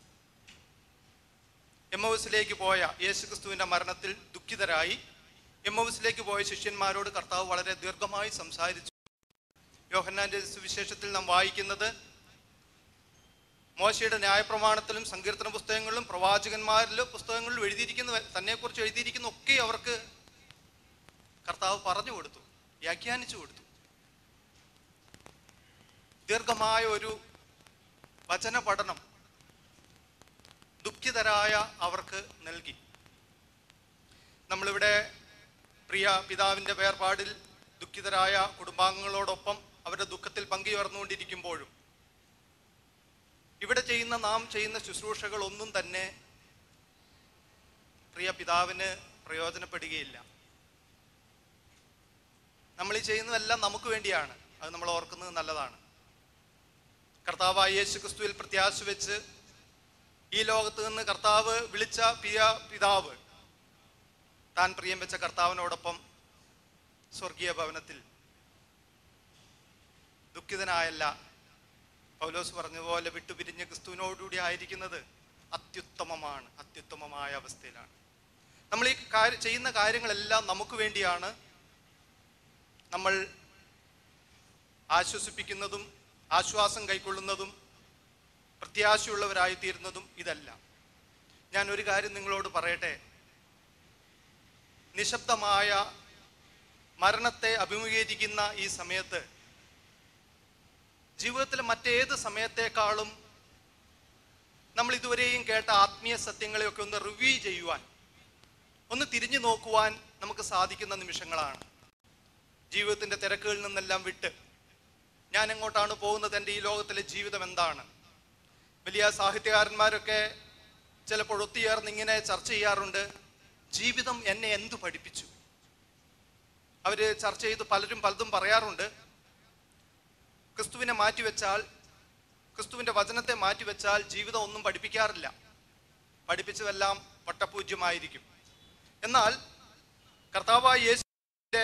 എമ്മൗസിലേക്ക് പോയ യേശുക്രിസ്തുവിന്റെ മരണത്തിൽ ദുഃഖിതരായി എമ്മൗസിലേക്ക് പോയ ശിഷ്യന്മാരോട് കർത്താവ് വളരെ ദീർഘമായി സംസാരിച്ചു യോഹന്നാന്റെ സുവിശേഷത്തിൽ നാം വായിക്കുന്നത് മോശയുടെ ന്യായപ്രമാണത്തിലും സങ്കീർത്തന പുസ്തകങ്ങളിലും പ്രവാചകന്മാരിലും പുസ്തകങ്ങളിലും എഴുതിയിരിക്കുന്ന തന്നെക്കുറിച്ച് എഴുതിയിരിക്കുന്ന ഒക്കെ അവർക്ക് കർത്താവ് പറഞ്ഞു കൊടുത്തു വ്യാഖ്യാനിച്ചു കൊടുത്തു ദീർഘമായ ഒരു വചന പഠനം ദുഃഖിതരായ അവർക്ക് നൽകി നമ്മളിവിടെ പ്രിയ പിതാവിൻ്റെ വേർപാടിൽ ദുഃഖിതരായ കുടുംബാംഗങ്ങളോടൊപ്പം അവരുടെ ദുഃഖത്തിൽ പങ്കുചേർന്നുകൊണ്ടിരിക്കുമ്പോഴും ഇവിടെ ചെയ്യുന്ന നാം ചെയ്യുന്ന ശുശ്രൂഷകൾ ഒന്നും തന്നെ പ്രിയ പിതാവിന് പ്രയോജനപ്പെടുകയില്ല നമ്മൾ ഈ ചെയ്യുന്നതെല്ലാം നമുക്ക് വേണ്ടിയാണ് അത് നമ്മൾ ഓർക്കുന്നത് നല്ലതാണ് കർത്താവായ യേശു ക്രിസ്തുവിൽ പ്രത്യാശ വെച്ച് ഈ ലോകത്ത് നിന്ന് കർത്താവ് വിളിച്ച പിയ പിതാവ് താൻ പ്രിയം വെച്ച കർത്താവിനോടൊപ്പം സ്വർഗീയ ഭവനത്തിൽ ദുഃഖിതനായല്ല പൗലോസ് പറഞ്ഞതുപോലെ വിട്ടുപിരിഞ്ഞ് ക്രിസ്തുവിനോടുകൂടി ആയിരിക്കുന്നത് അത്യുത്തമമാണ് അത്യുത്തമമായ അവസ്ഥയിലാണ് നമ്മൾ ഈ കാര്യ- ചെയ്യുന്ന കാര്യങ്ങളെല്ലാം നമുക്ക് വേണ്ടിയാണ് നമ്മൾ ആശ്വസിപ്പിക്കുന്നതും ആശ്വാസം കൈക്കൊള്ളുന്നതും പ്രത്യാശയുള്ളവരായി തീരുന്നതും ഇതല്ല ഞാൻ ഒരു കാര്യം നിങ്ങളോട് പറയട്ടെ നിശബ്ദമായ മരണത്തെ അഭിമുഖീകരിക്കുന്ന ഈ സമയത്ത് ജീവിതത്തിലെ മറ്റേത് സമയത്തേക്കാളും നമ്മൾ ഇതുവരെയും കേട്ട ആത്മീയ സത്യങ്ങളെയൊക്കെ ഒന്ന് റിവ്യൂ ചെയ്യുവാൻ ഒന്ന് തിരിഞ്ഞു നോക്കുവാൻ നമുക്ക് സാധിക്കുന്ന നിമിഷങ്ങളാണ് ജീവിതത്തിന്റെ തിരക്കുകളിൽ നിന്നെല്ലാം വിട്ട് ഞാൻ എങ്ങോട്ടാണ് പോകുന്നത് എൻ്റെ ഈ ലോകത്തിലെ ജീവിതം എന്താണ് വലിയ സാഹിത്യകാരന്മാരൊക്കെ ചിലപ്പോൾ ഒത്തുചേർന്ന് ഇങ്ങനെ ചർച്ച ചെയ്യാറുണ്ട് ജീവിതം എന്നെ എന്തു പഠിപ്പിച്ചു അവര് ചർച്ച ചെയ്ത് പലരും പലതും പറയാറുണ്ട് ക്രിസ്തുവിനെ മാറ്റിവെച്ചാൽ ക്രിസ്തുവിന്റെ വചനത്തെ മാറ്റിവെച്ചാൽ ജീവിതം ഒന്നും പഠിപ്പിക്കാറില്ല പഠിപ്പിച്ചതെല്ലാം വട്ടപൂജ്യമായിരിക്കും എന്നാൽ കർത്താവായ യേശുവിന്റെ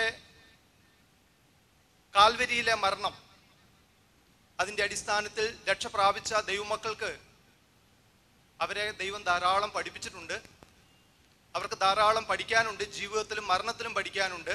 കാൽവരിയിലെ മരണം അതിന്റെ അടിസ്ഥാനത്തിൽ രക്ഷ പ്രാപിച്ച ദൈവമക്കൾക്ക് അവരെ ദൈവം ധാരാളം പഠിപ്പിച്ചിട്ടുണ്ട് അവർക്ക് ധാരാളം പഠിക്കാനുണ്ട് ജീവിതത്തിലും മരണത്തിലും പഠിക്കാനുണ്ട്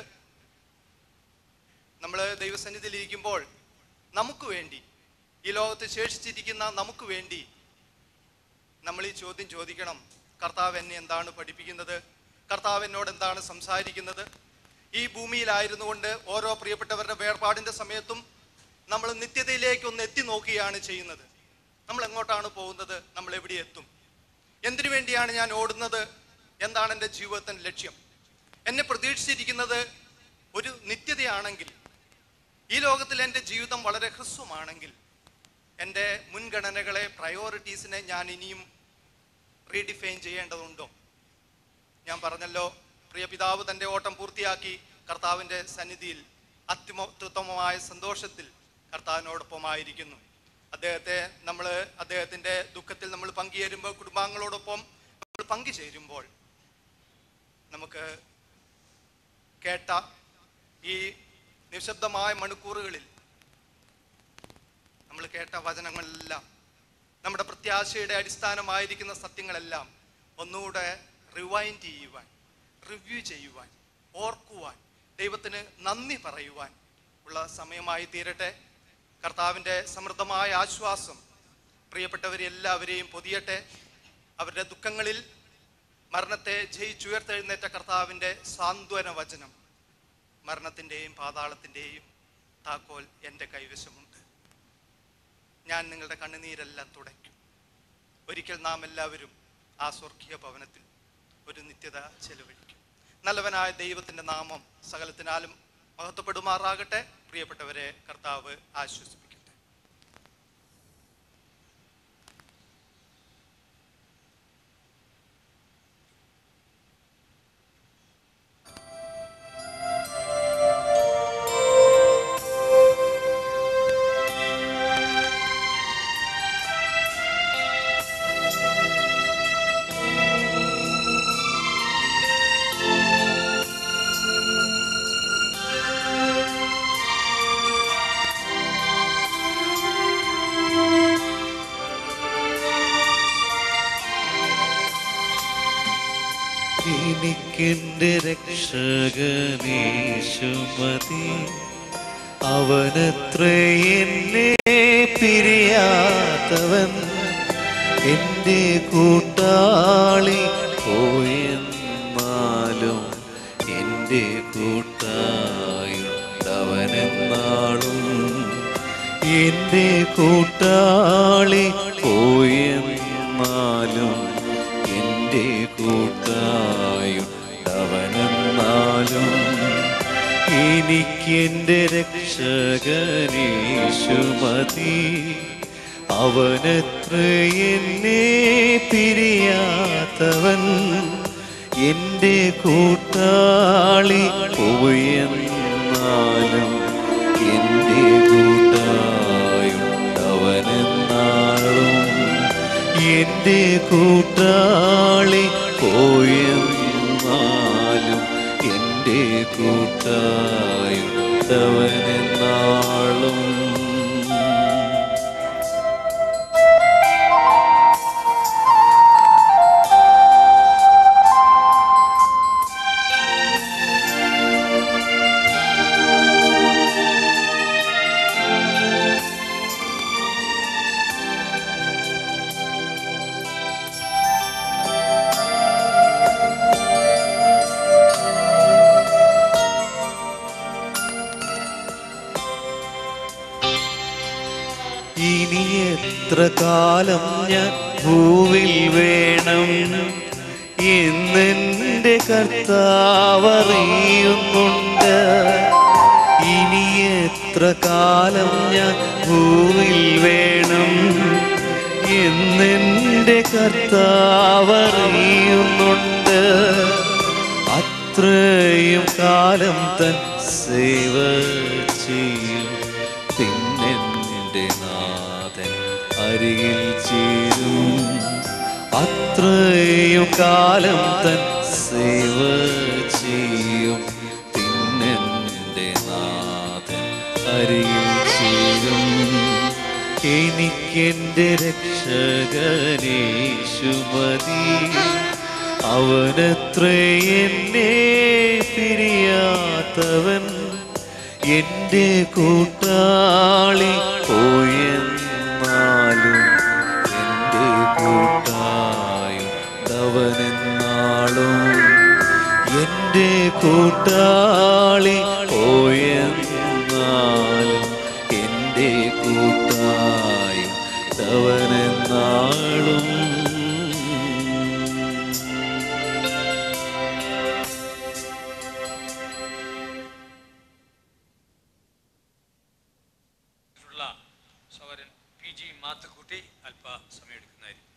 നമ്മൾ ദൈവസന്നിധിയിൽ ഇരിക്കുമ്പോൾ നമുക്ക് വേണ്ടി ഈ ലോകത്ത് ശേഷിച്ചിരിക്കുന്ന നമുക്ക് വേണ്ടി നമ്മൾ ഈ ചോദ്യം ചോദിക്കണം കർത്താവ് എന്നെ എന്താണ് പഠിപ്പിക്കുന്നത് കർത്താവ് എന്നോട് എന്താണ് സംസാരിക്കുന്നത് ഈ ഭൂമിയിലായിരുന്നു കൊണ്ട് ഓരോ പ്രിയപ്പെട്ടവരുടെ വേർപാടിന്റെ സമയത്തും നമ്മൾ നിത്യതയിലേക്ക് ഒന്ന് എത്തി നോക്കുകയാണ് ചെയ്യുന്നത് നമ്മൾ എങ്ങോട്ടാണ് പോകുന്നത് നമ്മൾ എവിടെ എത്തും എന്തിനു വേണ്ടിയാണ് ഞാൻ ഓടുന്നത് എന്താണ് എൻ്റെ ജീവിതത്തിൻ്റെ ലക്ഷ്യം എന്നെ പ്രതീക്ഷിച്ചിരിക്കുന്നത് ഒരു നിത്യതയാണെങ്കിൽ ഈ ലോകത്തിൽ എൻ്റെ ജീവിതം വളരെ ഹ്രസ്വമാണെങ്കിൽ എൻ്റെ മുൻഗണനകളെ പ്രയോറിറ്റീസിനെ ഞാൻ ഇനിയും റീഡിഫൈൻ ചെയ്യേണ്ടതുണ്ടോ ഞാൻ പറഞ്ഞല്ലോ പ്രിയ പിതാവ് തൻ്റെ ഓട്ടം പൂർത്തിയാക്കി കർത്താവിൻ്റെ സന്നിധിയിൽ അത്യുമോത്തമമായ സന്തോഷത്തിൽ കർത്താവിനോടൊപ്പമായിരിക്കുന്നു അദ്ദേഹത്തെ നമ്മൾ അദ്ദേഹത്തിൻ്റെ ദുഃഖത്തിൽ നമ്മൾ പങ്കുചേരുമ്പോൾ കുടുംബാംഗങ്ങളോടൊപ്പം നമ്മൾ പങ്കുചേരുമ്പോൾ നമുക്ക് കേട്ട ഈ നിശബ്ദമായ മണിക്കൂറുകളിൽ നമ്മൾ കേട്ട വചനങ്ങളെല്ലാം നമ്മുടെ പ്രത്യാശയുടെ അടിസ്ഥാനമായിരിക്കുന്ന സത്യങ്ങളെല്ലാം ഒന്നുകൂടെ റിവൈൻഡ് ചെയ്യുവാൻ റിവ്യൂ ചെയ്യുവാൻ ഓർക്കുവാൻ ദൈവത്തിന് നന്ദി പറയുവാൻ ഉള്ള സമയമായി തീരട്ടെ കർത്താവിൻ്റെ സമൃദ്ധമായ ആശ്വാസം പ്രിയപ്പെട്ടവരെല്ലാവരെയും പൊതിയട്ടെ അവരുടെ ദുഃഖങ്ങളിൽ മരണത്തെ ജയിച്ചുയർത്തെഴുന്നേറ്റ കർത്താവിൻ്റെ സാന്ത്വന വചനം മരണത്തിൻ്റെയും പാതാളത്തിൻ്റെയും താക്കോൽ എൻ്റെ കൈവശമുണ്ട് ഞാൻ നിങ്ങളുടെ കണ്ണുനീരെല്ലാം തുടയ്ക്കും ഒരിക്കൽ നാം എല്ലാവരും ആ സ്വർഗീയ ഭവനത്തിൽ ഒരു നിത്യത ചെലവഴിക്കും നല്ലവനായ ദൈവത്തിൻ്റെ നാമം സകലത്തിനാലും മഹത്വപ്പെടുമാറാകട്ടെ പ്രിയപ്പെട്ടവരെ കർത്താവ് ആശ്വസിപ്പിക്കട്ടെ എനിക്കെന്റെ രക്ഷകനീശുമതി അവനത്ര എന്നെ പിരിയാത്തവൻ എൻ്റെ കൂട്ടാളി പോയെന്നാലും എൻ്റെ കൂട്ടായുണ്ടവനെന്നാളും എൻ്റെ കൂട്ടാളി പോയെന്നാലും എൻ്റെ കൂട്ടായുണ്ടവനെന്നാലും എനിക്കെൻ്റെ രക്ഷകനീശുമതി അവനത്ര എന്നെ പിരിയാത്തവൻ എൻ്റെ കൂട്ടാളി പോയെന്നാലും എൻ്റെ കൂട്ടായുണ്ടവനെന്നാളും എൻ്റെ കൂട്ടാളി പോയെന്നാലും എൻ്റെ കൂട്ടായുണ്ടവനെന്നാളും ഇനി എത്ര കാലം ഞാൻ ഭൂവിൽ വേണം എന്നെൻ്റെ കർത്താവറിയുന്നുണ്ട് ഇനി എത്ര കാലം ഞാൻ ഭൂവിൽ വേണം എന്നെൻ്റെ കർത്താവറിയുന്നുണ്ട് അത്രയും കാലം തൻ സേവ ചെയ്യും പിന്നെൻ്റെ നാഥൻ അരികിൽ ചേരും അത്രയും കാലം തൻ സേവ ചെയ്യും പിന്നെൻ്റെ നാഥൻ അരികിൽ ചേരും എനിക്കെൻ്റെ രക്ഷകനേശുമതി അവനത്ര എന്നെ പിരിയാത്തവൻ എൻ്റെ കൂട്ടാളി പോയെന്നാലും എൻ്റെ കൂട്ടായുണ്ടവനെന്നാളും എൻ്റെ കൂട്ടാളി പോയെന്നാലും എൻ്റെ കൂട്ടായുണ്ടവനെന്നാളും ഉള്ള സഹോദരൻ പി ജി മാത്തുക്കുട്ടി അല്പ സമയം എടുക്കുന്നതായിരിക്കും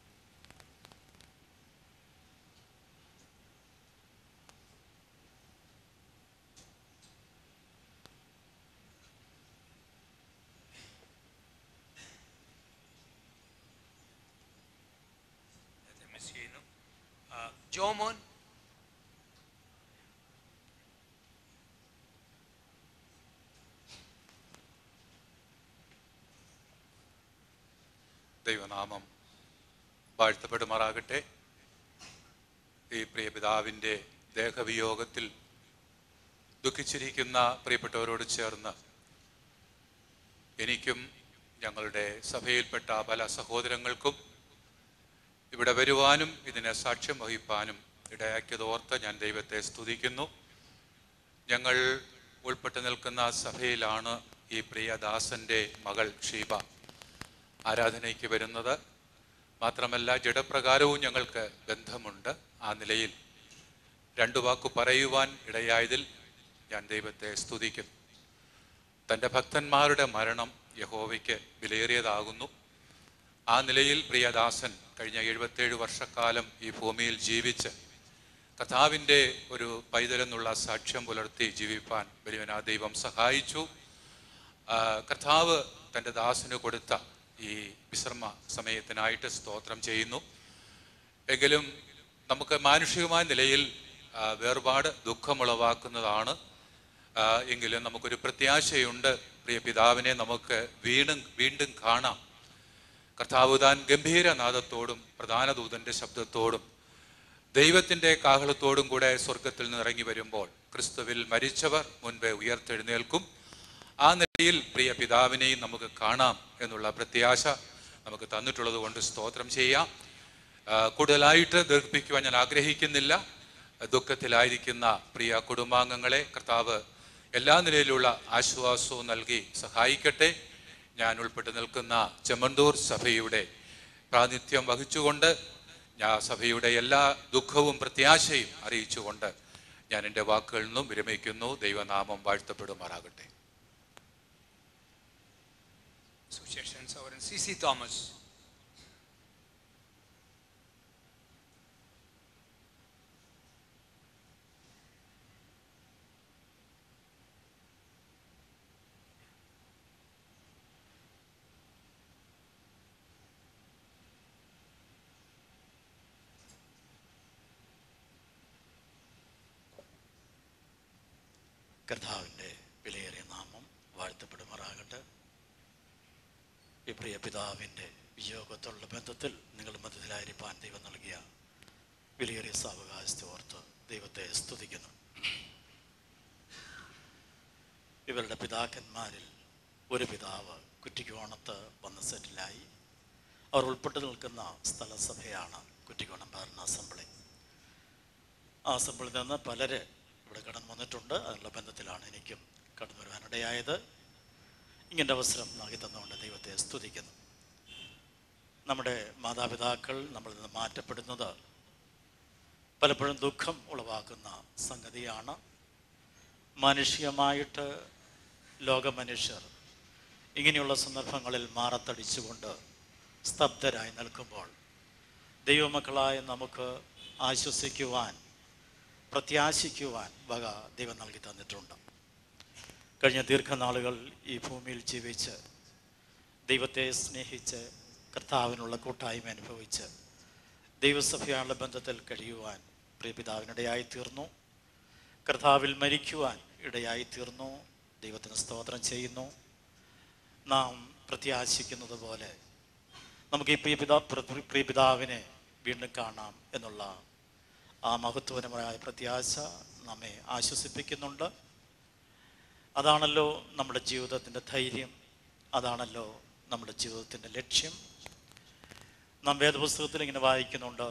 നേരത്തെ മിസ് ചെയ്യുന്നു ആ, ജോമോൻ ദൈവനാമം വാഴ്ത്തപ്പെടുമാറാകട്ടെ ഈ പ്രിയ പിതാവിൻ്റെ ദേഹവിയോഗത്തിൽ ദുഃഖിച്ചിരിക്കുന്ന പ്രിയപ്പെട്ടവരോട് ചേർന്ന് എനിക്കും ഞങ്ങളുടെ സഭയിൽപ്പെട്ട പല സഹോദരങ്ങൾക്കും ഇവിടെ വരുവാനും ഇതിനെ സാക്ഷ്യം വഹിപ്പാനും ഇടയാക്കിയതോർത്ത് ഞാൻ ദൈവത്തെ സ്തുതിക്കുന്നു ഞങ്ങൾ ഉൾപ്പെട്ട് നിൽക്കുന്ന സഭയിലാണ് ഈ പ്രിയദാസൻ്റെ മകൾ ഷീബ ആരാധനയ്ക്ക് വരുന്നത് മാത്രമല്ല ജഡപ്രകാരവും ഞങ്ങൾക്ക് ബന്ധമുണ്ട് ആ നിലയിൽ രണ്ടു വാക്കു പറയുവാൻ ഇടയായതിൽ ഞാൻ ദൈവത്തെ സ്തുതിക്കുന്നു തൻ്റെ ഭക്തന്മാരുടെ മരണം യഹോവയ്ക്ക് വിലയേറിയതാകുന്നു ആ നിലയിൽ പ്രിയദാസൻ കഴിഞ്ഞ എഴുപത്തേഴ് വർഷക്കാലം ഈ ഭൂമിയിൽ ജീവിച്ച് കഥാവിൻ്റെ ഒരു പൈതലെന്നുള്ള സാക്ഷ്യം പുലർത്തി ജീവിപ്പാൻ വലിയവനാ ദൈവം സഹായിച്ചു ആ, കർത്താവ് തൻ്റെ ദാസന് കൊടുത്ത ഈ വിശ്രമ സമയത്തിനായിട്ട് സ്തോത്രം ചെയ്യുന്നു എങ്കിലും നമുക്ക് മാനുഷികമായ നിലയിൽ ആ, വേർപാട് ദുഃഖമുളവാക്കുന്നതാണ് ആ, എങ്കിലും നമുക്കൊരു പ്രത്യാശയുണ്ട് പ്രിയ പിതാവിനെ നമുക്ക് വീണ്ടും വീണ്ടും കാണാം കർത്താവ് താൻ ഗംഭീരനാദത്തോടും പ്രധാന ദൂതന്റെ ശബ്ദത്തോടും ദൈവത്തിൻ്റെ കാഹളത്തോടും കൂടെ സ്വർഗത്തിൽ നിന്ന് ഇറങ്ങി വരുമ്പോൾ ക്രിസ്തുവിൽ മരിച്ചവർ മുൻപേ ഉയർത്തെഴുന്നേൽക്കും ആ നിലയിൽ പ്രിയ പിതാവിനെയും നമുക്ക് കാണാം എന്നുള്ള പ്രത്യാശ നമുക്ക് തന്നിട്ടുള്ളത് കൊണ്ട് സ്തോത്രം ചെയ്യാം ആ, കൂടുതലായിട്ട് ദീർഘിപ്പിക്കുവാൻ ഞാൻ ആഗ്രഹിക്കുന്നില്ല ദുഃഖത്തിലായിരിക്കുന്ന പ്രിയ കുടുംബാംഗങ്ങളെ കർത്താവ് എല്ലാ നിലയിലുള്ള ആശ്വാസവും നൽകി സഹായിക്കട്ടെ ഞാൻ ഉൾപ്പെട്ട് നിൽക്കുന്ന ചെമ്മന്തൂർ സഭയുടെ പ്രാതിനിധ്യം വഹിച്ചുകൊണ്ട് ഞാൻ സഭയുടെ എല്ലാ ദുഃഖവും പ്രത്യാശയും അറിയിച്ചുകൊണ്ട് ഞാൻ എൻ്റെ വാക്കുകളിൽ നിന്നും വിരമിക്കുന്നു ദൈവനാമം വാഴ്ത്തപ്പെടുമാറാകട്ടെ സുശേഷൻ സൗരൻ സി സി തോമസ് കർത്താവിൻ്റെ വിലയേറിയ നാമം വാഴ്ത്തപ്പെടുമാറാകട്ടെ ഈ പ്രിയ പിതാവിൻ്റെ വിയോഗത്തുള്ള ബന്ധത്തിൽ നിങ്ങൾ മധ്യത്തിലായിരിക്കാൻ ദൈവം നൽകിയ വിലയേറിയ സാവകാശത്തെ ഓർത്ത് ദൈവത്തെ സ്തുതിക്കുന്നു ഇവരുടെ പിതാക്കന്മാരിൽ ഒരു പിതാവ് കുറ്റിക്കോണത്ത് വന്ന് സെറ്റിലായി അവർ ഉൾപ്പെട്ടു നിൽക്കുന്ന സ്ഥലസഭയാണ് കുറ്റിക്കോണം ഭരണ അസംബ്ലി ആ അസംബ്ലിയിൽ നിന്ന് പലര് ഇവിടെ കടന്നു വന്നിട്ടുണ്ട് അതിനുള്ള ബന്ധത്തിലാണ് എനിക്കും കടന്നു വരുവാനിടയായത് ഇങ്ങനെ അവസരം നൽകി തന്നുകൊണ്ട് ദൈവത്തെ സ്തുതിക്കുന്നു നമ്മുടെ മാതാപിതാക്കൾ നമ്മളിൽ നിന്ന് മാറ്റപ്പെടുന്നത് പലപ്പോഴും ദുഃഖം ഉളവാക്കുന്ന സംഗതിയാണ് മാനുഷികമായിട്ട് ലോകമനുഷ്യർ ഇങ്ങനെയുള്ള സന്ദർഭങ്ങളിൽ മാറത്തടിച്ചുകൊണ്ട് സ്തബ്ധരായി നിൽക്കുമ്പോൾ ദൈവമക്കളായ നമുക്ക് ആശ്വസിക്കുവാൻ പ്രത്യാശിക്കുവാൻ വക ദൈവം നൽകി തന്നിട്ടുണ്ട് കഴിഞ്ഞ ദീർഘനാളുകൾ ഈ ഭൂമിയിൽ ജീവിച്ച് ദൈവത്തെ സ്നേഹിച്ച് കർത്താവിനുള്ള കൂട്ടായ്മ അനുഭവിച്ച് ദൈവസഭയായുള്ള ബന്ധത്തിൽ കഴിയുവാൻ പ്രിയപിതാവിനിടയായി തീർന്നു കർത്താവിൽ മരിക്കുവാൻ ഇടയായി തീർന്നു ദൈവത്തിന് സ്തോത്രം ചെയ്യുന്നു നാം പ്രത്യാശിക്കുന്നത് പോലെ നമുക്ക് ഈ പ്രിയപിതാ പ്രി- പ്രിയപിതാവിനെ വീണ്ടും കാണാം എന്നുള്ള ആ മഹത്വപരമായ പ്രത്യാശ നമ്മെ ആശ്വസിപ്പിക്കുന്നുണ്ട് അതാണല്ലോ നമ്മുടെ ജീവിതത്തിൻ്റെ ധൈര്യം അതാണല്ലോ നമ്മുടെ ജീവിതത്തിൻ്റെ ലക്ഷ്യം നാം വേദപുസ്തകത്തിൽ ഇങ്ങനെ വായിക്കുന്നുണ്ട്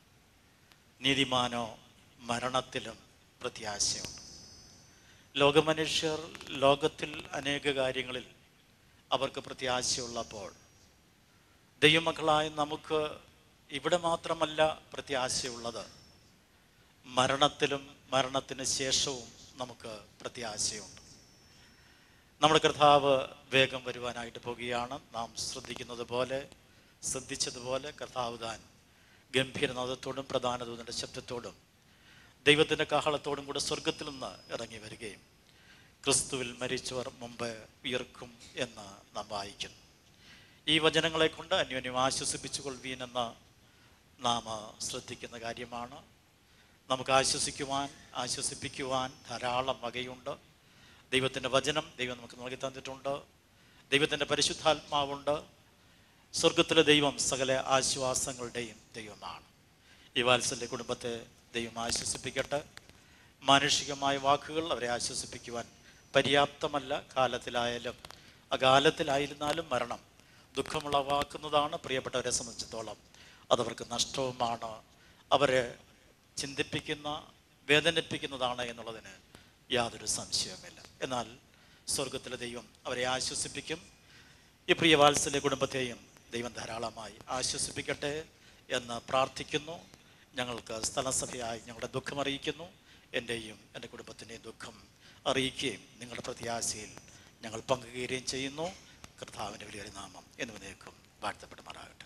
നീതിമാനോ മരണത്തിലും പ്രത്യാശയുണ്ട് ലോകമനുഷ്യർ ലോകത്തിൽ അനേക കാര്യങ്ങളിൽ അവർക്ക് പ്രത്യാശയുള്ളപ്പോൾ ദൈവമക്കളായ നമുക്ക് ഇവിടെ മാത്രമല്ല പ്രത്യാശയുള്ളത് മരണത്തിലും മരണത്തിന് ശേഷവും നമുക്ക് പ്രത്യാശയുണ്ട് നമ്മുടെ കർത്താവ് വേഗം വരുവാനായിട്ട് പോകുകയാണ് നാം ശ്രദ്ധിക്കുന്നത് പോലെ ശ്രദ്ധിച്ചതുപോലെ കർത്താവ് താൻ ഗംഭീരനാഥത്തോടും പ്രധാന ദൂതൻ്റെ ശബ്ദത്തോടും ദൈവത്തിൻ്റെ കാഹളത്തോടും കൂടെ സ്വർഗത്തിൽ നിന്ന് ഇറങ്ങി വരികയും ക്രിസ്തുവിൽ മരിച്ചവർ മുമ്പ് ഉയർക്കും എന്ന് നാം വായിക്കുന്നു ഈ വചനങ്ങളെ കൊണ്ട് അന്യോന്യം ആശ്വസിപ്പിച്ചു കൊള്ളുവീനെന്ന് നാം ശ്രദ്ധിക്കുന്ന കാര്യമാണ് നമുക്ക് ആശ്വസിക്കുവാൻ ആശ്വസിപ്പിക്കുവാൻ ധാരാളം വകയുണ്ട് ദൈവത്തിൻ്റെ വചനം ദൈവം നമുക്ക് നൽകി തന്നിട്ടുണ്ട് ദൈവത്തിൻ്റെ പരിശുദ്ധാത്മാവുണ്ട് സ്വർഗത്തിലെ ദൈവം സകല ആശ്വാസങ്ങളുടെയും ദൈവമാണ് ഈ വാത്സല്യ കുടുംബത്തെ ദൈവം ആശ്വസിപ്പിക്കട്ടെ മാനുഷികമായ വാക്കുകൾ അവരെ ആശ്വസിപ്പിക്കുവാൻ പര്യാപ്തമല്ല കാലത്തിലായാലും അകാലത്തിലായിരുന്നാലും മരണം ദുഃഖമുളവാക്കുന്നതാണ് പ്രിയപ്പെട്ടവരെ സംബന്ധിച്ചിടത്തോളം അതവർക്ക് നഷ്ടവുമാണ് അവരെ ചിന്തിപ്പിക്കുന്ന വേദനിപ്പിക്കുന്നതാണ് എന്നുള്ളതിന് യാതൊരു സംശയവുമില്ല എന്നാൽ സ്വർഗത്തിലെ ദൈവം അവരെ ആശ്വസിപ്പിക്കും ഈ പ്രിയ വാത്സല്യ കുടുംബത്തെയും ദൈവം ധാരാളമായി ആശ്വസിപ്പിക്കട്ടെ എന്ന് പ്രാർത്ഥിക്കുന്നു ഞങ്ങൾക്ക് സ്ഥലസഭയായി ഞങ്ങളുടെ ദുഃഖം അറിയിക്കുന്നു എൻ്റെയും എൻ്റെ കുടുംബത്തിൻ്റെയും ദുഃഖം അറിയിക്കുകയും നിങ്ങളുടെ പ്രത്യാശയിൽ ഞങ്ങൾ പങ്കുകയും ചെയ്യുന്നു കർത്താവിൻ്റെ വലിയൊരു നാമം എന്നുവനേക്കും വാഴ്ത്തപ്പെടുമാറാകട്ടെ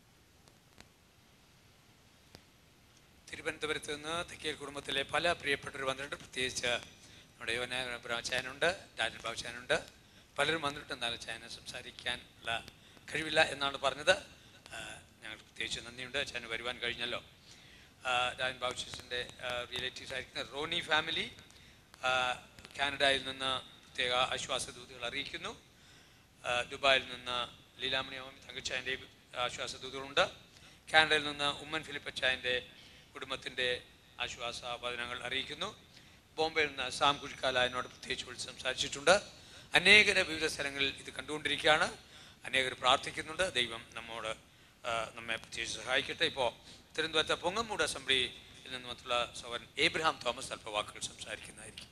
തിരുവനന്തപുരത്ത് നിന്ന് തെക്കേൽ കുടുംബത്തിലെ പല പ്രിയപ്പെട്ടവർ വന്നിട്ടുണ്ട് പ്രത്യേകിച്ച് നമ്മുടെ യുവന ബാബുച്ചാനുണ്ട് രാജൻ ബാബുച്ചാനുണ്ട് പലരും വന്നിട്ടുണ്ട് എന്നാലും ചായനെ സംസാരിക്കാനുള്ള കഴിവില്ല എന്നാണ് പറഞ്ഞത് ആ, ഞങ്ങൾക്ക് പ്രത്യേകിച്ച് നന്ദിയുണ്ട് ചായന് വരുവാൻ കഴിഞ്ഞല്ലോ ആ, രാജൻ ബാബുച്ചാൻ്റെ റിലേറ്റീവ്സ് ആയിരിക്കുന്ന റോണി ഫാമിലി ആ, കാനഡയിൽ നിന്ന് പ്രത്യേക ആശ്വാസദൂതുകൾ അറിയിക്കുന്നു ആ, ദുബായിൽ നിന്ന് ലീലാമണി ഓമി തങ്കച്ചായൻ്റെ ആശ്വാസദൂതുകളുണ്ട് കാനഡയിൽ നിന്ന് ഉമ്മൻ ഫിലിപ്പച്ചായൻ്റെ കുടുംബത്തിൻ്റെ ആശ്വാസ വചനങ്ങൾ അറിയിക്കുന്നു ബോംബെയിൽ നിന്ന് സാം കുഴിക്കാല എന്നോട് പ്രത്യേകിച്ച് വിളിച്ച് സംസാരിച്ചിട്ടുണ്ട് അനേകരെ വിവിധ സ്ഥലങ്ങളിൽ ഇത് കണ്ടുകൊണ്ടിരിക്കുകയാണ് അനേകർ പ്രാർത്ഥിക്കുന്നുണ്ട് ദൈവം നമ്മോട് ആ, നമ്മെ പ്രത്യേകിച്ച് സഹായിക്കട്ടെ ഇപ്പോൾ തിരുവനന്തപുരത്തെ പൊങ്ങമ്മൂട് അസംബ്ലിയിൽ നിന്ന് മറ്റുള്ള സവൻ ഏബ്രഹാം തോമസ് അല്പ വാക്കുകൾ സംസാരിക്കുന്നതായിരിക്കും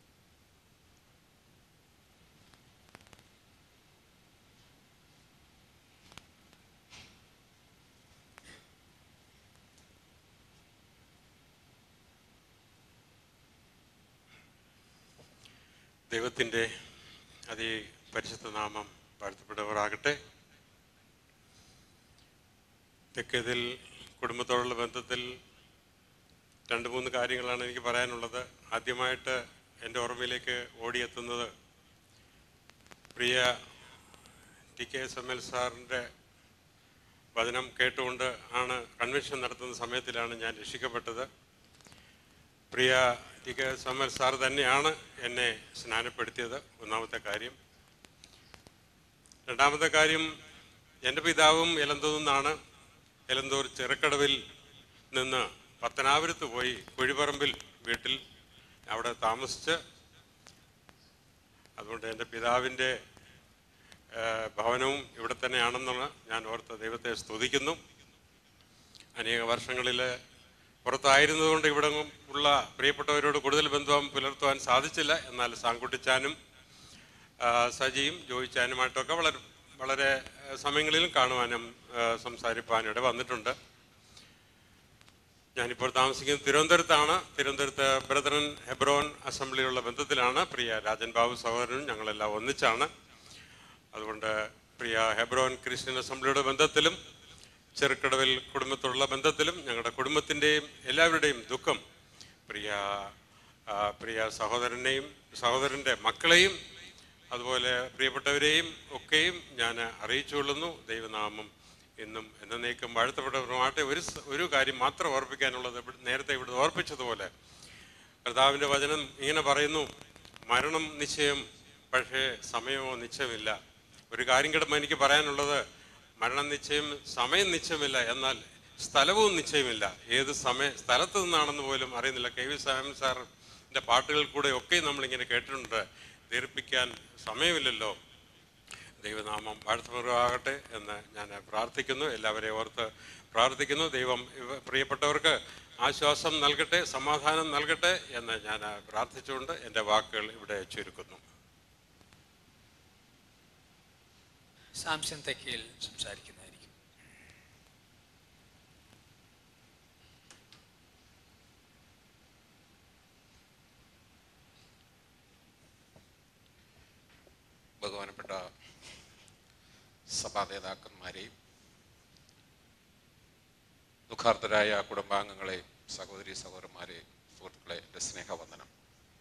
ദൈവത്തിൻ്റെ അതിപരിശുദ്ധ നാമം വാഴ്ത്തപ്പെടുവറാകട്ടെ തെക്കേതിൽ കുടുംബത്തോടുള്ള ബന്ധത്തിൽ രണ്ട് മൂന്ന് കാര്യങ്ങളാണ് എനിക്ക് പറയാനുള്ളത് ആദ്യമായിട്ട് എൻ്റെ ഓർമ്മയിലേക്ക് ഓടിയെത്തുന്നത് പ്രിയ T K S M L സാറിൻ്റെ വചനം കേട്ടുകൊണ്ട് ആണ് കൺവെൻഷൻ നടത്തുന്ന സമയത്തിലാണ് ഞാൻ രക്ഷിക്കപ്പെട്ടത് പ്രിയ ടി കെ സമൽ സാർ തന്നെയാണ് എന്നെ സ്നാനപ്പെടുത്തിയത് ഒന്നാമത്തെ കാര്യം രണ്ടാമത്തെ കാര്യം എൻ്റെ പിതാവും എലന്തൂർ നിന്നാണ് എലന്തൂർ ചെറുക്കടവിൽ നിന്ന് പത്തനാപുരത്ത് പോയി കുഴിപ്പറമ്പിൽ വീട്ടിൽ അവിടെ താമസിച്ച് അതുകൊണ്ട് എൻ്റെ പിതാവിൻ്റെ ഏഹ്, ഭവനവും ഇവിടെ തന്നെയാണെന്നുള്ള ഞാൻ ഓർത്ത് ദൈവത്തെ സ്തുതിക്കുന്നു അനേക വർഷങ്ങളിൽ പുറത്തായിരുന്നതുകൊണ്ട് ഇവിടെ ഉള്ള പ്രിയപ്പെട്ടവരോട് കൂടുതൽ ബന്ധം പുലർത്തുവാൻ സാധിച്ചില്ല എന്നാൽ സാങ്കുട്ടിച്ചാനും ആ, സജിയും ജോയിച്ചാനുമായിട്ടൊക്കെ വളരെ വളരെ ആ, സമയങ്ങളിലും കാണുവാനും ആ, സംസാരിപ്പാനും ഇവിടെ വന്നിട്ടുണ്ട് ഞാനിപ്പോൾ താമസിക്കുന്നത് തിരുവനന്തപുരത്താണ് തിരുവനന്തപുരത്ത് ബ്രദറൻ ഹെബ്രോൻ അസംബ്ലിയുള്ള ബന്ധത്തിലാണ് പ്രിയ രാജൻ ബാബു സഹോദരനും ഞങ്ങളെല്ലാം ഒന്നിച്ചാണ് അതുകൊണ്ട് പ്രിയ ഹെബ്രോൻ ക്രിസ്ത്യൻ അസംബ്ലിയുടെ ബന്ധത്തിലും ചെറുക്കടവിൽ കുടുംബത്തോടുള്ള ബന്ധത്തിലും ഞങ്ങളുടെ കുടുംബത്തിൻ്റെയും എല്ലാവരുടെയും ദുഃഖം പ്രിയ ആ, പ്രിയ സഹോദരനെയും സഹോദരൻ്റെ മക്കളെയും അതുപോലെ പ്രിയപ്പെട്ടവരെയും ഒക്കെയും ഞാൻ അറിയിച്ചുകൊള്ളുന്നു ദൈവനാമം എന്നും എന്നേക്കും വാഴ്ത്തപ്പെട്ടവരുമാട്ടെ ഒരു സ- ഒരു കാര്യം മാത്രം ഓർപ്പിക്കാനുള്ളത് ഇവിടെ- നേരത്തെ ഇവിടെ ഓർപ്പിച്ചതുപോലെ കർത്താവിൻ്റെ വചനം ഇങ്ങനെ പറയുന്നു മരണം നിശ്ചയം പക്ഷേ സമയമോ നിശ്ചയമില്ല ഒരു കാര്യം കിടമ്പോൾ എനിക്ക് പറയാനുള്ളത് മരണം നിശ്ചയം സമയം നിശ്ചയമില്ല എന്നാൽ സ്ഥലവും നിശ്ചയമില്ല ഏത് സമയ സ്ഥലത്ത് നിന്നാണെന്ന് പോലും അറിയുന്നില്ല കെ വി സാമൻ സാറിൻ്റെ പാട്ടുകൾ കൂടെ ഒക്കെ നമ്മളിങ്ങനെ കേട്ടിട്ടുണ്ട് ദീർഘിപ്പിക്കാൻ സമയമില്ലല്ലോ ദൈവനാമം വാഴ്ത്തപ്പെടുകയാകട്ടെ എന്ന് ഞാൻ പ്രാർത്ഥിക്കുന്നു എല്ലാവരെയും ഓർത്ത് പ്രാർത്ഥിക്കുന്നു ദൈവം ഇവ- പ്രിയപ്പെട്ടവർക്ക് ആശ്വാസം നൽകട്ടെ സമാധാനം നൽകട്ടെ എന്ന് ഞാൻ പ്രാർത്ഥിച്ചുകൊണ്ട് എൻ്റെ വാക്കുകൾ ഇവിടെ ചുരുക്കുന്നു സാംസൺ തെക്കയിൽ സംസാരിക്കുന്നതായിരിക്കും ബഹുമാനപ്പെട്ട സഭാ നേതാക്കന്മാരെയും ദുഃഖാർത്ഥരായ കുടുംബാംഗങ്ങളെയും സഹോദരി സഹോദരന്മാരെയും സുഹൃത്തുക്കളെ എൻ്റെ സ്നേഹവന്ദനം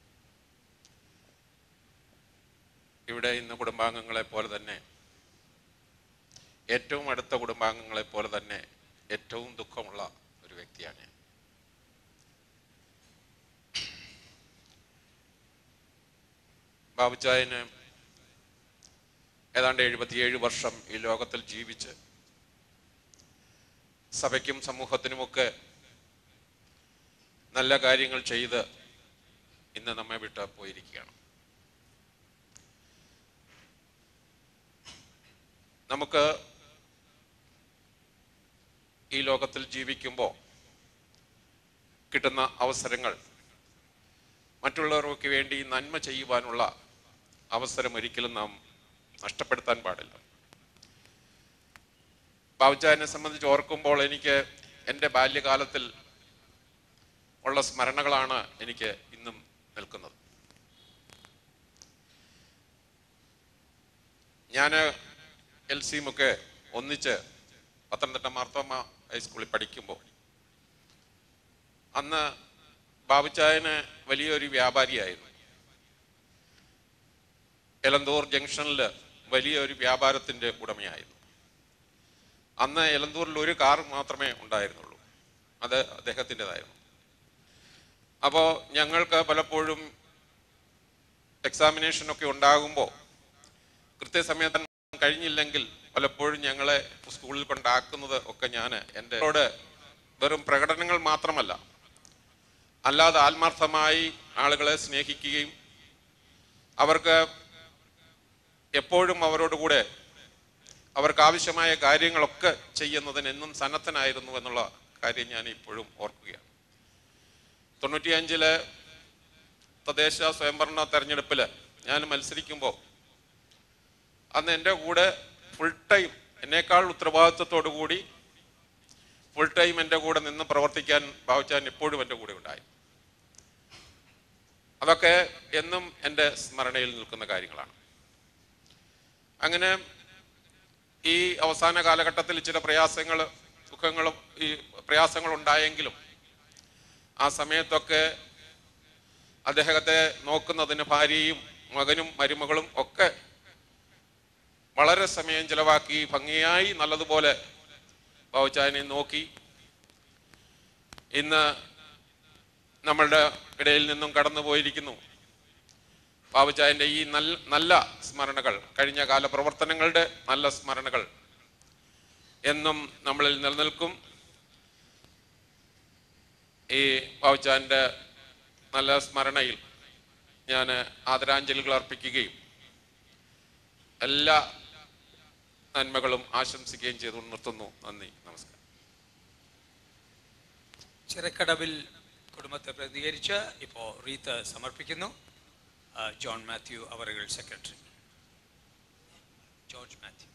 ഇവിടെ ഇന്ന് കുടുംബാംഗങ്ങളെ പോലെ തന്നെ ഏറ്റവും അടുത്ത കുടുംബാംഗങ്ങളെ പോലെ തന്നെ ഏറ്റവും ദുഃഖമുള്ള ഒരു വ്യക്തിയാണ് ഞാൻ ബാബുച്ചായന് ഏതാണ്ട് എഴുപത്തിയേഴ് വർഷം ഈ ലോകത്തിൽ ജീവിച്ച് സഭയ്ക്കും സമൂഹത്തിനുമൊക്കെ നല്ല കാര്യങ്ങൾ ചെയ്ത് ഇന്ന് നമ്മെ വിട്ട് പോയിരിക്കുകയാണ് നമുക്ക് ഈ ലോകത്തിൽ ജീവിക്കുമ്പോൾ കിട്ടുന്ന അവസരങ്ങൾ മറ്റുള്ളവർക്ക് വേണ്ടി നന്മ ചെയ്യുവാനുള്ള അവസരം ഒരിക്കലും നാം നഷ്ടപ്പെടുത്താൻ പാടില്ല ബാബുച്ചായനെ സംബന്ധിച്ച് ഓർക്കുമ്പോൾ എനിക്ക് എൻ്റെ ബാല്യകാലത്തിൽ ഉള്ള സ്മരണകളാണ് എനിക്ക് ഇന്നും നിൽക്കുന്നത് ഞാൻ എൽ സിയുമൊക്കെ ഒന്നിച്ച് പത്തനംതിട്ട മാർത്തോമ ഹൈസ്കൂളിൽ പഠിക്കുമ്പോൾ അന്ന് ബാബുച്ചായന് വലിയൊരു വ്യാപാരിയായിരുന്നു എലന്തൂർ ജംഗ്ഷനിൽ വലിയൊരു വ്യാപാരത്തിൻ്റെ ഉടമയായിരുന്നു അന്ന് എലന്തൂരിൽ ഒരു കാർ മാത്രമേ ഉണ്ടായിരുന്നുള്ളൂ അത് അദ്ദേഹത്തിൻ്റെതായിരുന്നു അപ്പോൾ ഞങ്ങൾക്ക് പലപ്പോഴും എക്സാമിനേഷനൊക്കെ ഉണ്ടാകുമ്പോൾ കൃത്യസമയത്ത് കഴിഞ്ഞില്ലെങ്കിൽ പലപ്പോഴും ഞങ്ങളെ സ്കൂളിൽ കൊണ്ടാക്കുന്നത് ഒക്കെ ഞാൻ എൻ്റെ വെറും പ്രകടനങ്ങൾ മാത്രമല്ല അല്ലാതെ ആത്മാർത്ഥമായി ആളുകളെ സ്നേഹിക്കുകയും അവർക്ക് എപ്പോഴും അവരോട് കൂടെ അവർക്ക് ആവശ്യമായ കാര്യങ്ങളൊക്കെ ചെയ്യുന്നതിന് എന്നും സന്നദ്ധനായിരുന്നു എന്നുള്ള കാര്യം ഞാൻ ഇപ്പോഴും ഓർക്കുകയാണ് തൊണ്ണൂറ്റിയഞ്ചിലെ തദ്ദേശ സ്വയംഭരണ തെരഞ്ഞെടുപ്പിൽ ഞാൻ മത്സരിക്കുമ്പോൾ അന്ന് എൻ്റെ കൂടെ ഫുൾ ടൈം എന്നേക്കാൾ ഉത്തരവാദിത്വത്തോടു കൂടി ഫുൾ ടൈം എൻ്റെ കൂടെ നിന്ന് പ്രവർത്തിക്കാൻ ഭാവിച്ചാൻ എപ്പോഴും എൻ്റെ കൂടെ ഉണ്ടായി അതൊക്കെ എന്നും എൻ്റെ സ്മരണയിൽ നിൽക്കുന്ന കാര്യങ്ങളാണ് അങ്ങനെ ഈ അവസാന കാലഘട്ടത്തിൽ ചില പ്രയാസങ്ങൾ ദുഃഖങ്ങളും ഈ പ്രയാസങ്ങൾ ഉണ്ടായെങ്കിലും ആ സമയത്തൊക്കെ അദ്ദേഹത്തെ നോക്കുന്നതിന് ഭാര്യയും മകനും മരുമകളും ഒക്കെ വളരെ സമയം ചിലവാക്കി ഭംഗിയായി നല്ലതുപോലെ ബാബുച്ചായനെ നോക്കി ഇന്ന് നമ്മളുടെ ഇടയിൽ നിന്നും കടന്നു പോയിരിക്കുന്നു ബാബുച്ചായൻ്റെ ഈ നല്ല നല്ല സ്മരണകൾ കഴിഞ്ഞ കാല പ്രവർത്തനങ്ങളുടെ നല്ല സ്മരണകൾ എന്നും നമ്മളിൽ നിലനിൽക്കും ഈ ബാബുച്ചാൻ്റെ നല്ല സ്മരണയിൽ ഞാൻ ആദരാഞ്ജലികൾ അർപ്പിക്കുകയും എല്ലാ നന്മകളും ആശംസിക്കുകയും ചെയ്തു നിർത്തുന്നു നന്ദി നമസ്കാരം ചിറക്കടവിൽ കുടുംബത്തെ പ്രതികരിച്ച് ഇപ്പോൾ റീത്ത് സമർപ്പിക്കുന്നു ആ, ജോൺ മാത്യു അവറുകൾ സെക്രട്ടറി ജോർജ് മാത്യു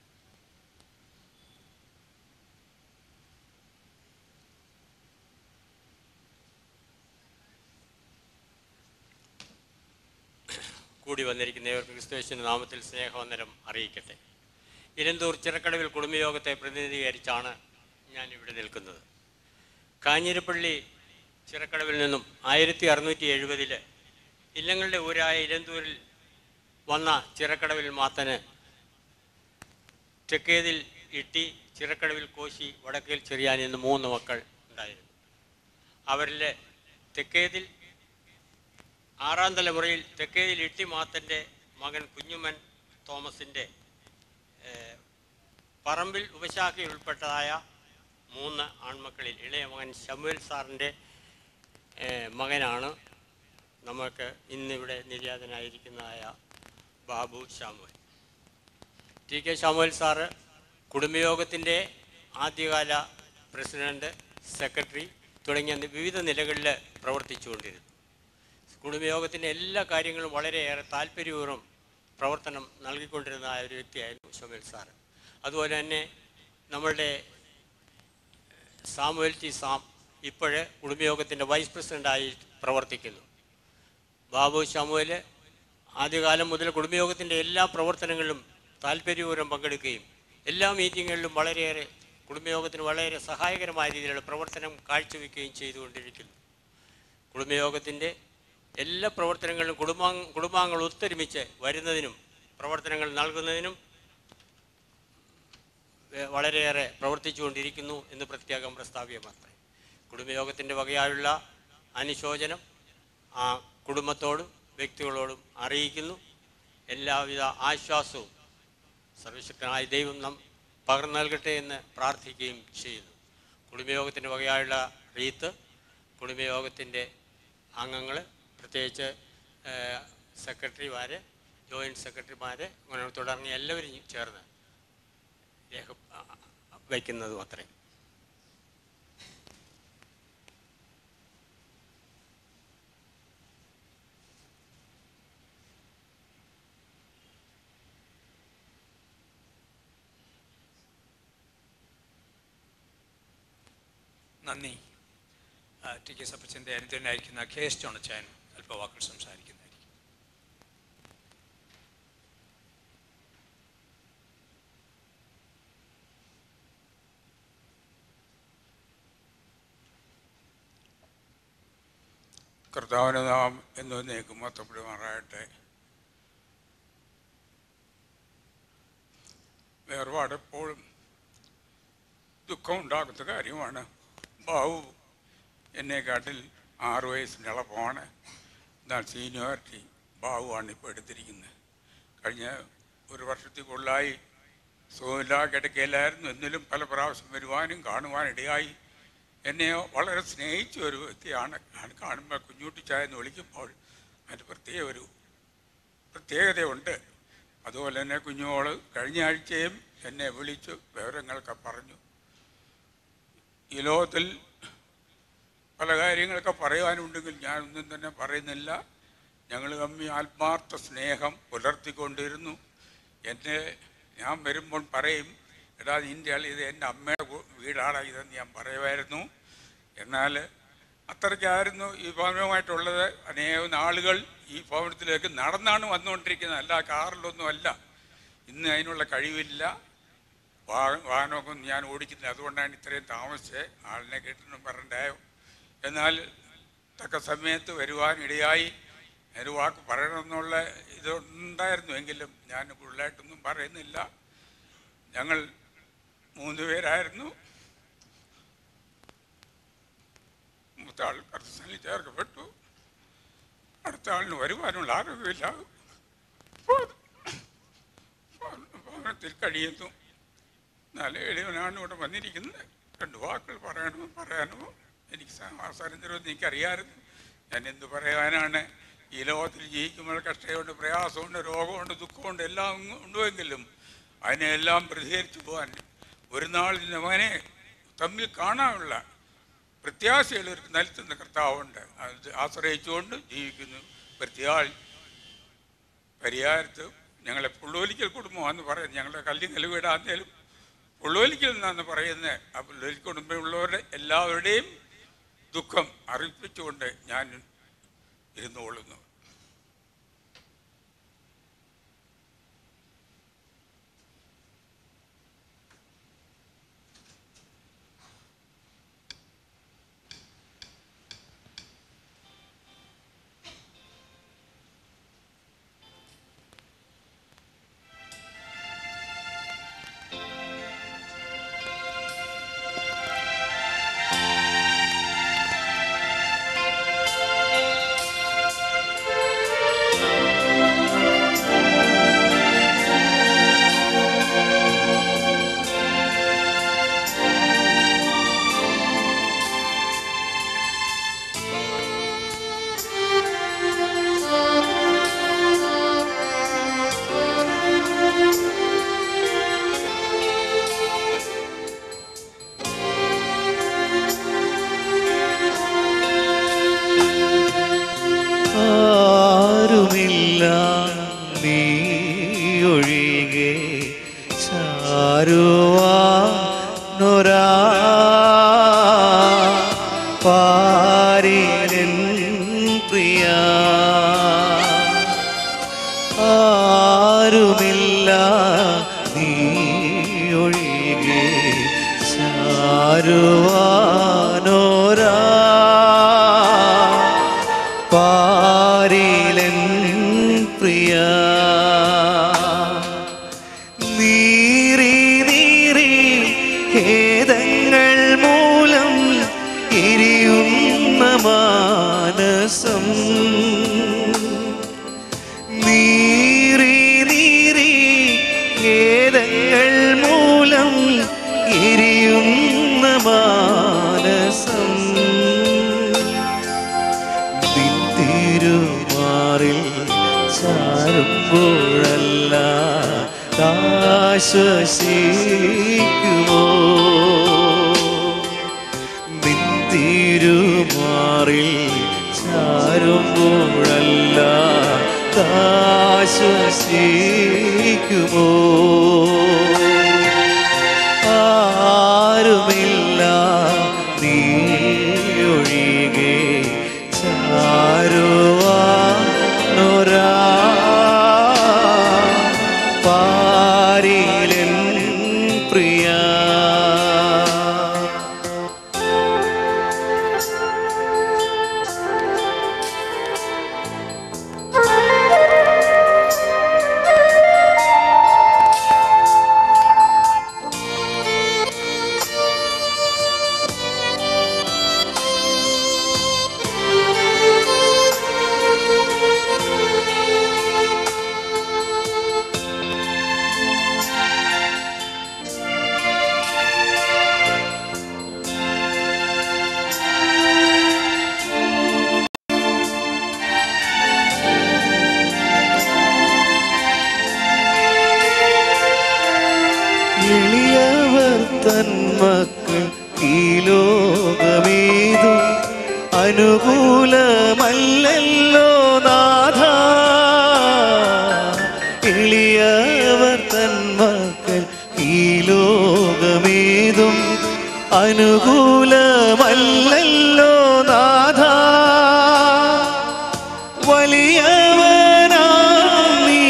കൂടി വന്നിരിക്കുന്നവർക്ക് ക്രിസ്തുവേശിൻ്റെ നാമത്തിൽ സ്നേഹവന്ദനം അറിയിക്കട്ടെ ഇരന്തൂർ ചിറക്കടവിൽ കുടുംബയോഗത്തെ പ്രതിനിധീകരിച്ചാണ് ഞാൻ ഇവിടെ നിൽക്കുന്നത് കാഞ്ഞിരപ്പള്ളി ചിറക്കടവിൽ നിന്നും ആയിരത്തി അറുന്നൂറ്റി എഴുപതിൽ ഇല്ലങ്ങളുടെ ഊരായ ഇരന്തൂരിൽ വന്ന ചിറക്കടവിൽ മാത്തന് തെക്കേതിൽ ഇട്ടി ചിറക്കടവിൽ കോശി വടക്കേൽ ചെറിയാൻ എന്ന് മൂന്ന് മക്കൾ ഉണ്ടായിരുന്നു അവരിൽ തെക്കേതിൽ ആറാം തലമുറയിൽ തെക്കേതിൽ ഇട്ടി മാത്തൻ്റെ മകൻ കുഞ്ഞുമൻ തോമസിൻ്റെ ഏഹ്, പറമ്പിൽ ഉപശാഖയിൽ ഉൾപ്പെട്ടതായ മൂന്ന് ആൺമക്കളിൽ ഇളയ മകൻ ശമുവൽ സാറിൻ്റെ ഏഹ്, മകനാണ് നമുക്ക് ഇന്നിവിടെ നിര്യാതനായിരിക്കുന്നതായ Babu Samuel T K Samuel sir കുടുംബയോഗത്തിൻ്റെ ആദ്യകാല പ്രസിഡന്റ് സെക്രട്ടറി തുടങ്ങിയ വിവിധ നിലകളിൽ പ്രവർത്തിച്ചുകൊണ്ടിരുന്നു കുടുംബയോഗത്തിൻ്റെ എല്ലാ കാര്യങ്ങളും വളരെയേറെ താല്പര്യപൂർവ്വം പ്രവർത്തനം നൽകിക്കൊണ്ടിരുന്ന ഒരു വ്യക്തിയായിരുന്നു ഷമീൽ സാറ് അതുപോലെ തന്നെ നമ്മളുടെ സാമുവൽ ടി സാം ഇപ്പോഴ് കുടുംബയോഗത്തിൻ്റെ വൈസ് പ്രസിഡൻ്റായി പ്രവർത്തിക്കുന്നു ബാബു ശമുവൽ ആദ്യകാലം മുതൽ കുടുംബയോഗത്തിൻ്റെ എല്ലാ പ്രവർത്തനങ്ങളിലും താല്പര്യപൂർവ്വം പങ്കെടുക്കുകയും എല്ലാ മീറ്റിങ്ങുകളിലും വളരെയേറെ കുടുംബയോഗത്തിന് വളരെ സഹായകരമായ രീതിയിലുള്ള പ്രവർത്തനം കാഴ്ചവെക്കുകയും ചെയ്തുകൊണ്ടിരിക്കുന്നു കുടുംബയോഗത്തിൻ്റെ എല്ലാ പ്രവർത്തനങ്ങളിലും കുടുംബാംഗ കുടുംബാംഗങ്ങൾ ഒത്തൊരുമിച്ച് വരുന്നതിനും പ്രവർത്തനങ്ങൾ നൽകുന്നതിനും ഏഹ്, വളരെയേറെ പ്രവർത്തിച്ചുകൊണ്ടിരിക്കുന്നു എന്ന് പ്രത്യേകം പ്രസ്താവ്യമാത്രേ കുടുംബയോഗത്തിൻ്റെ വകയായുള്ള അനുശോചനം ആ കുടുംബത്തോടും വ്യക്തികളോടും അറിയിക്കുന്നു എല്ലാവിധ ആശ്വാസവും സർവശക്തനായ ദൈവം നാം പകർന്നു നൽകട്ടെ എന്ന് പ്രാർത്ഥിക്കുകയും ചെയ്യുന്നു കുടുംബയോഗത്തിൻ്റെ വകയായുള്ള റീത്ത് കുടുംബയോഗത്തിൻ്റെ അംഗങ്ങൾ പ്രത്യേകിച്ച് സെക്രട്ടറിമാർ ജോയിൻറ്റ് സെക്രട്ടറിമാർ അങ്ങനെ തുടങ്ങിയ എല്ലാവരും ചേർന്ന് രേഖ വയ്ക്കുന്നതും അത്രയും നന്ദി ആ, ടി കെ സപ്പച്ചൻ്റെ അനുജനായിരിക്കുന്ന കെ എസ് ജോണച്ചാൻ അല്പവാക്കുകൾ സംസാരിക്കുന്നതായിരിക്കും കർത്താവിന് നാം എന്ന് നീക്കും മൊത്തപ്പെടുമാറാകട്ടെ വേർപാട് എപ്പോഴും ദുഃഖം ഉണ്ടാക്കുന്ന കാര്യമാണ് ബാബു എന്നെക്കാട്ടിൽ ആറ് വയസ്സിൻ്റെ എളുപ്പമാണ് എന്നാൽ സീനിയോറിറ്റി ബാബുവാണ് ഇപ്പോൾ എടുത്തിരിക്കുന്നത് കഴിഞ്ഞ ഒരു വർഷത്തിൽ കൂടുതലായി സുഖമില്ലാ കിടക്കയിലായിരുന്നു എന്നിലും പല പ്രാവശ്യം വരുവാനും കാണുവാനും ഇടയായി എന്നെ വളരെ സ്നേഹിച്ച ഒരു വ്യക്തിയാണ് ഞാൻ കാണുമ്പോൾ കുഞ്ഞുട്ടിച്ചായ എന്ന് വിളിക്കുമ്പോൾ അതിന് പ്രത്യേക ഒരു പ്രത്യേകതയുണ്ട് അതുപോലെ തന്നെ കുഞ്ഞുമോള് കഴിഞ്ഞ ആഴ്ചയും എന്നെ വിളിച്ചു വിവരങ്ങളൊക്കെ പറഞ്ഞു ഈ ലോകത്തിൽ പല കാര്യങ്ങളൊക്കെ പറയാനുണ്ടെങ്കിൽ ഞാനൊന്നും തന്നെ പറയുന്നില്ല ഞങ്ങൾ തമ്മി ആത്മാർത്ഥ സ്നേഹം പുലർത്തിക്കൊണ്ടിരുന്നു എൻ്റെ ഞാൻ വരുമ്പോൾ പറയും എടാ നിൻ്റെ ആൾ ഇത് എൻ്റെ അമ്മയുടെ കു- വീടാണ് ഇതെന്ന് ഞാൻ പറയുമായിരുന്നു എന്നാൽ അത്രയ്ക്കായിരുന്നു ഈ ഭവനവുമായിട്ടുള്ളത് അനേകം നാളുകൾ ഈ ഭവനത്തിലേക്ക് നടന്നാണ് വന്നുകൊണ്ടിരിക്കുന്നത് അല്ല കാറിലൊന്നും അല്ല ഇന്ന് അതിനുള്ള കഴിവില്ല വാഹ- വാഹനമൊക്കെ ഒന്നും ഞാൻ ഓടിക്കുന്നില്ല അതുകൊണ്ടാണ് ഇത്രയും താമസിച്ചത് ആളിനെ കിട്ടുന്നു പറഞ്ഞായോ എന്നാൽ തക്ക സമയത്ത് വരുവാൻ ഇടയായി ഒരു വാക്ക് പറയണമെന്നുള്ള ഇതുണ്ടായിരുന്നു എങ്കിലും ഞാൻ കൂടുതലായിട്ടൊന്നും പറയുന്നില്ല ഞങ്ങൾ മൂന്ന് പേരായിരുന്നു മൂത്ത ആൾ കർത്തസനിൽ ചേർക്കപ്പെട്ടു അടുത്ത ആളിന് വരുവാനുള്ള ആരോഗ്യമില്ല ഭവനത്തിൽ കഴിയുന്നു നല്ല എളിയവനാണ് ഇവിടെ വന്നിരിക്കുന്നത് രണ്ട് വാക്കുകൾ പറയണമോ പറയാനോ എനിക്ക് അവസരം തരുമെന്ന് എനിക്കറിയാമായിരുന്നു ഞാൻ എന്ത് പറയാനാണ് ഈ ലോകത്തിൽ ജീവിക്കുമ്പോൾ കഷ്ടമുണ്ട് പ്രയാസമുണ്ട് രോഗമുണ്ട് ദുഃഖമുണ്ട് എല്ലാം ഉണ്ടുവെങ്കിലും അതിനെല്ലാം പ്രതികരിച്ചു പോകാൻ ഒരു നാൾ ഇന്ന് അവനെ തമ്മിൽ കാണാനുള്ള പ്രത്യാശയുള്ള ഒരു നൽകുന്ന കർത്താവുണ്ട് അത് ആശ്രയിച്ചുകൊണ്ട് ജീവിക്കുന്നു പ്രത്യാൾ പരിഹാരത്ത് ഞങ്ങളെ പുള്ളോലിക്കൽ കുടുംബമാണെന്ന് പറയുന്നത് ഞങ്ങളുടെ കല്ലിങ്ങൽ വീടാന്നേലും പുള്ളോലിക്കൽ എന്നാണ് പറയുന്നത് ആ പുള്ളോലിക്കൽ കുടുംബമുള്ളവരുടെ എല്ലാവരുടെയും ദുഃഖം അറിയിപ്പിച്ചുകൊണ്ട് ഞാൻ ഇരുന്നുകൊള്ളുന്നു ആരുമില്ല നീ ഒഴികെ ചാരുവാനൊരാ പാരിലൻ പ്രിയ ആരുമില്ല നീ ഒഴികെ ചാരുവാനോരാ പാരിലൻ പ്രിയ നീറി നീറി ഖേദങ്ങൾ മൂലം എരിയുന്ന മാനസം നീറി നീറി ഖേദങ്ങൾ മൂലം എരിയുന്ന മാനസം നിൻ തിരുമാറിൽ ചാരുമ്പോഴല്ല ആശ്വസിക്കുമോ നിൻ തിരുമാറിൽ ചാരുമ്പോഴല്ല ആശ്വസിക്കുമോ ആരുമില്ല നീ ഒഴികെ ചാരുവാനൊരാ പാരിലൻ പ്രിയ അനുകൂലമല്ലല്ലോ നാഥ വലിയവനാ നീ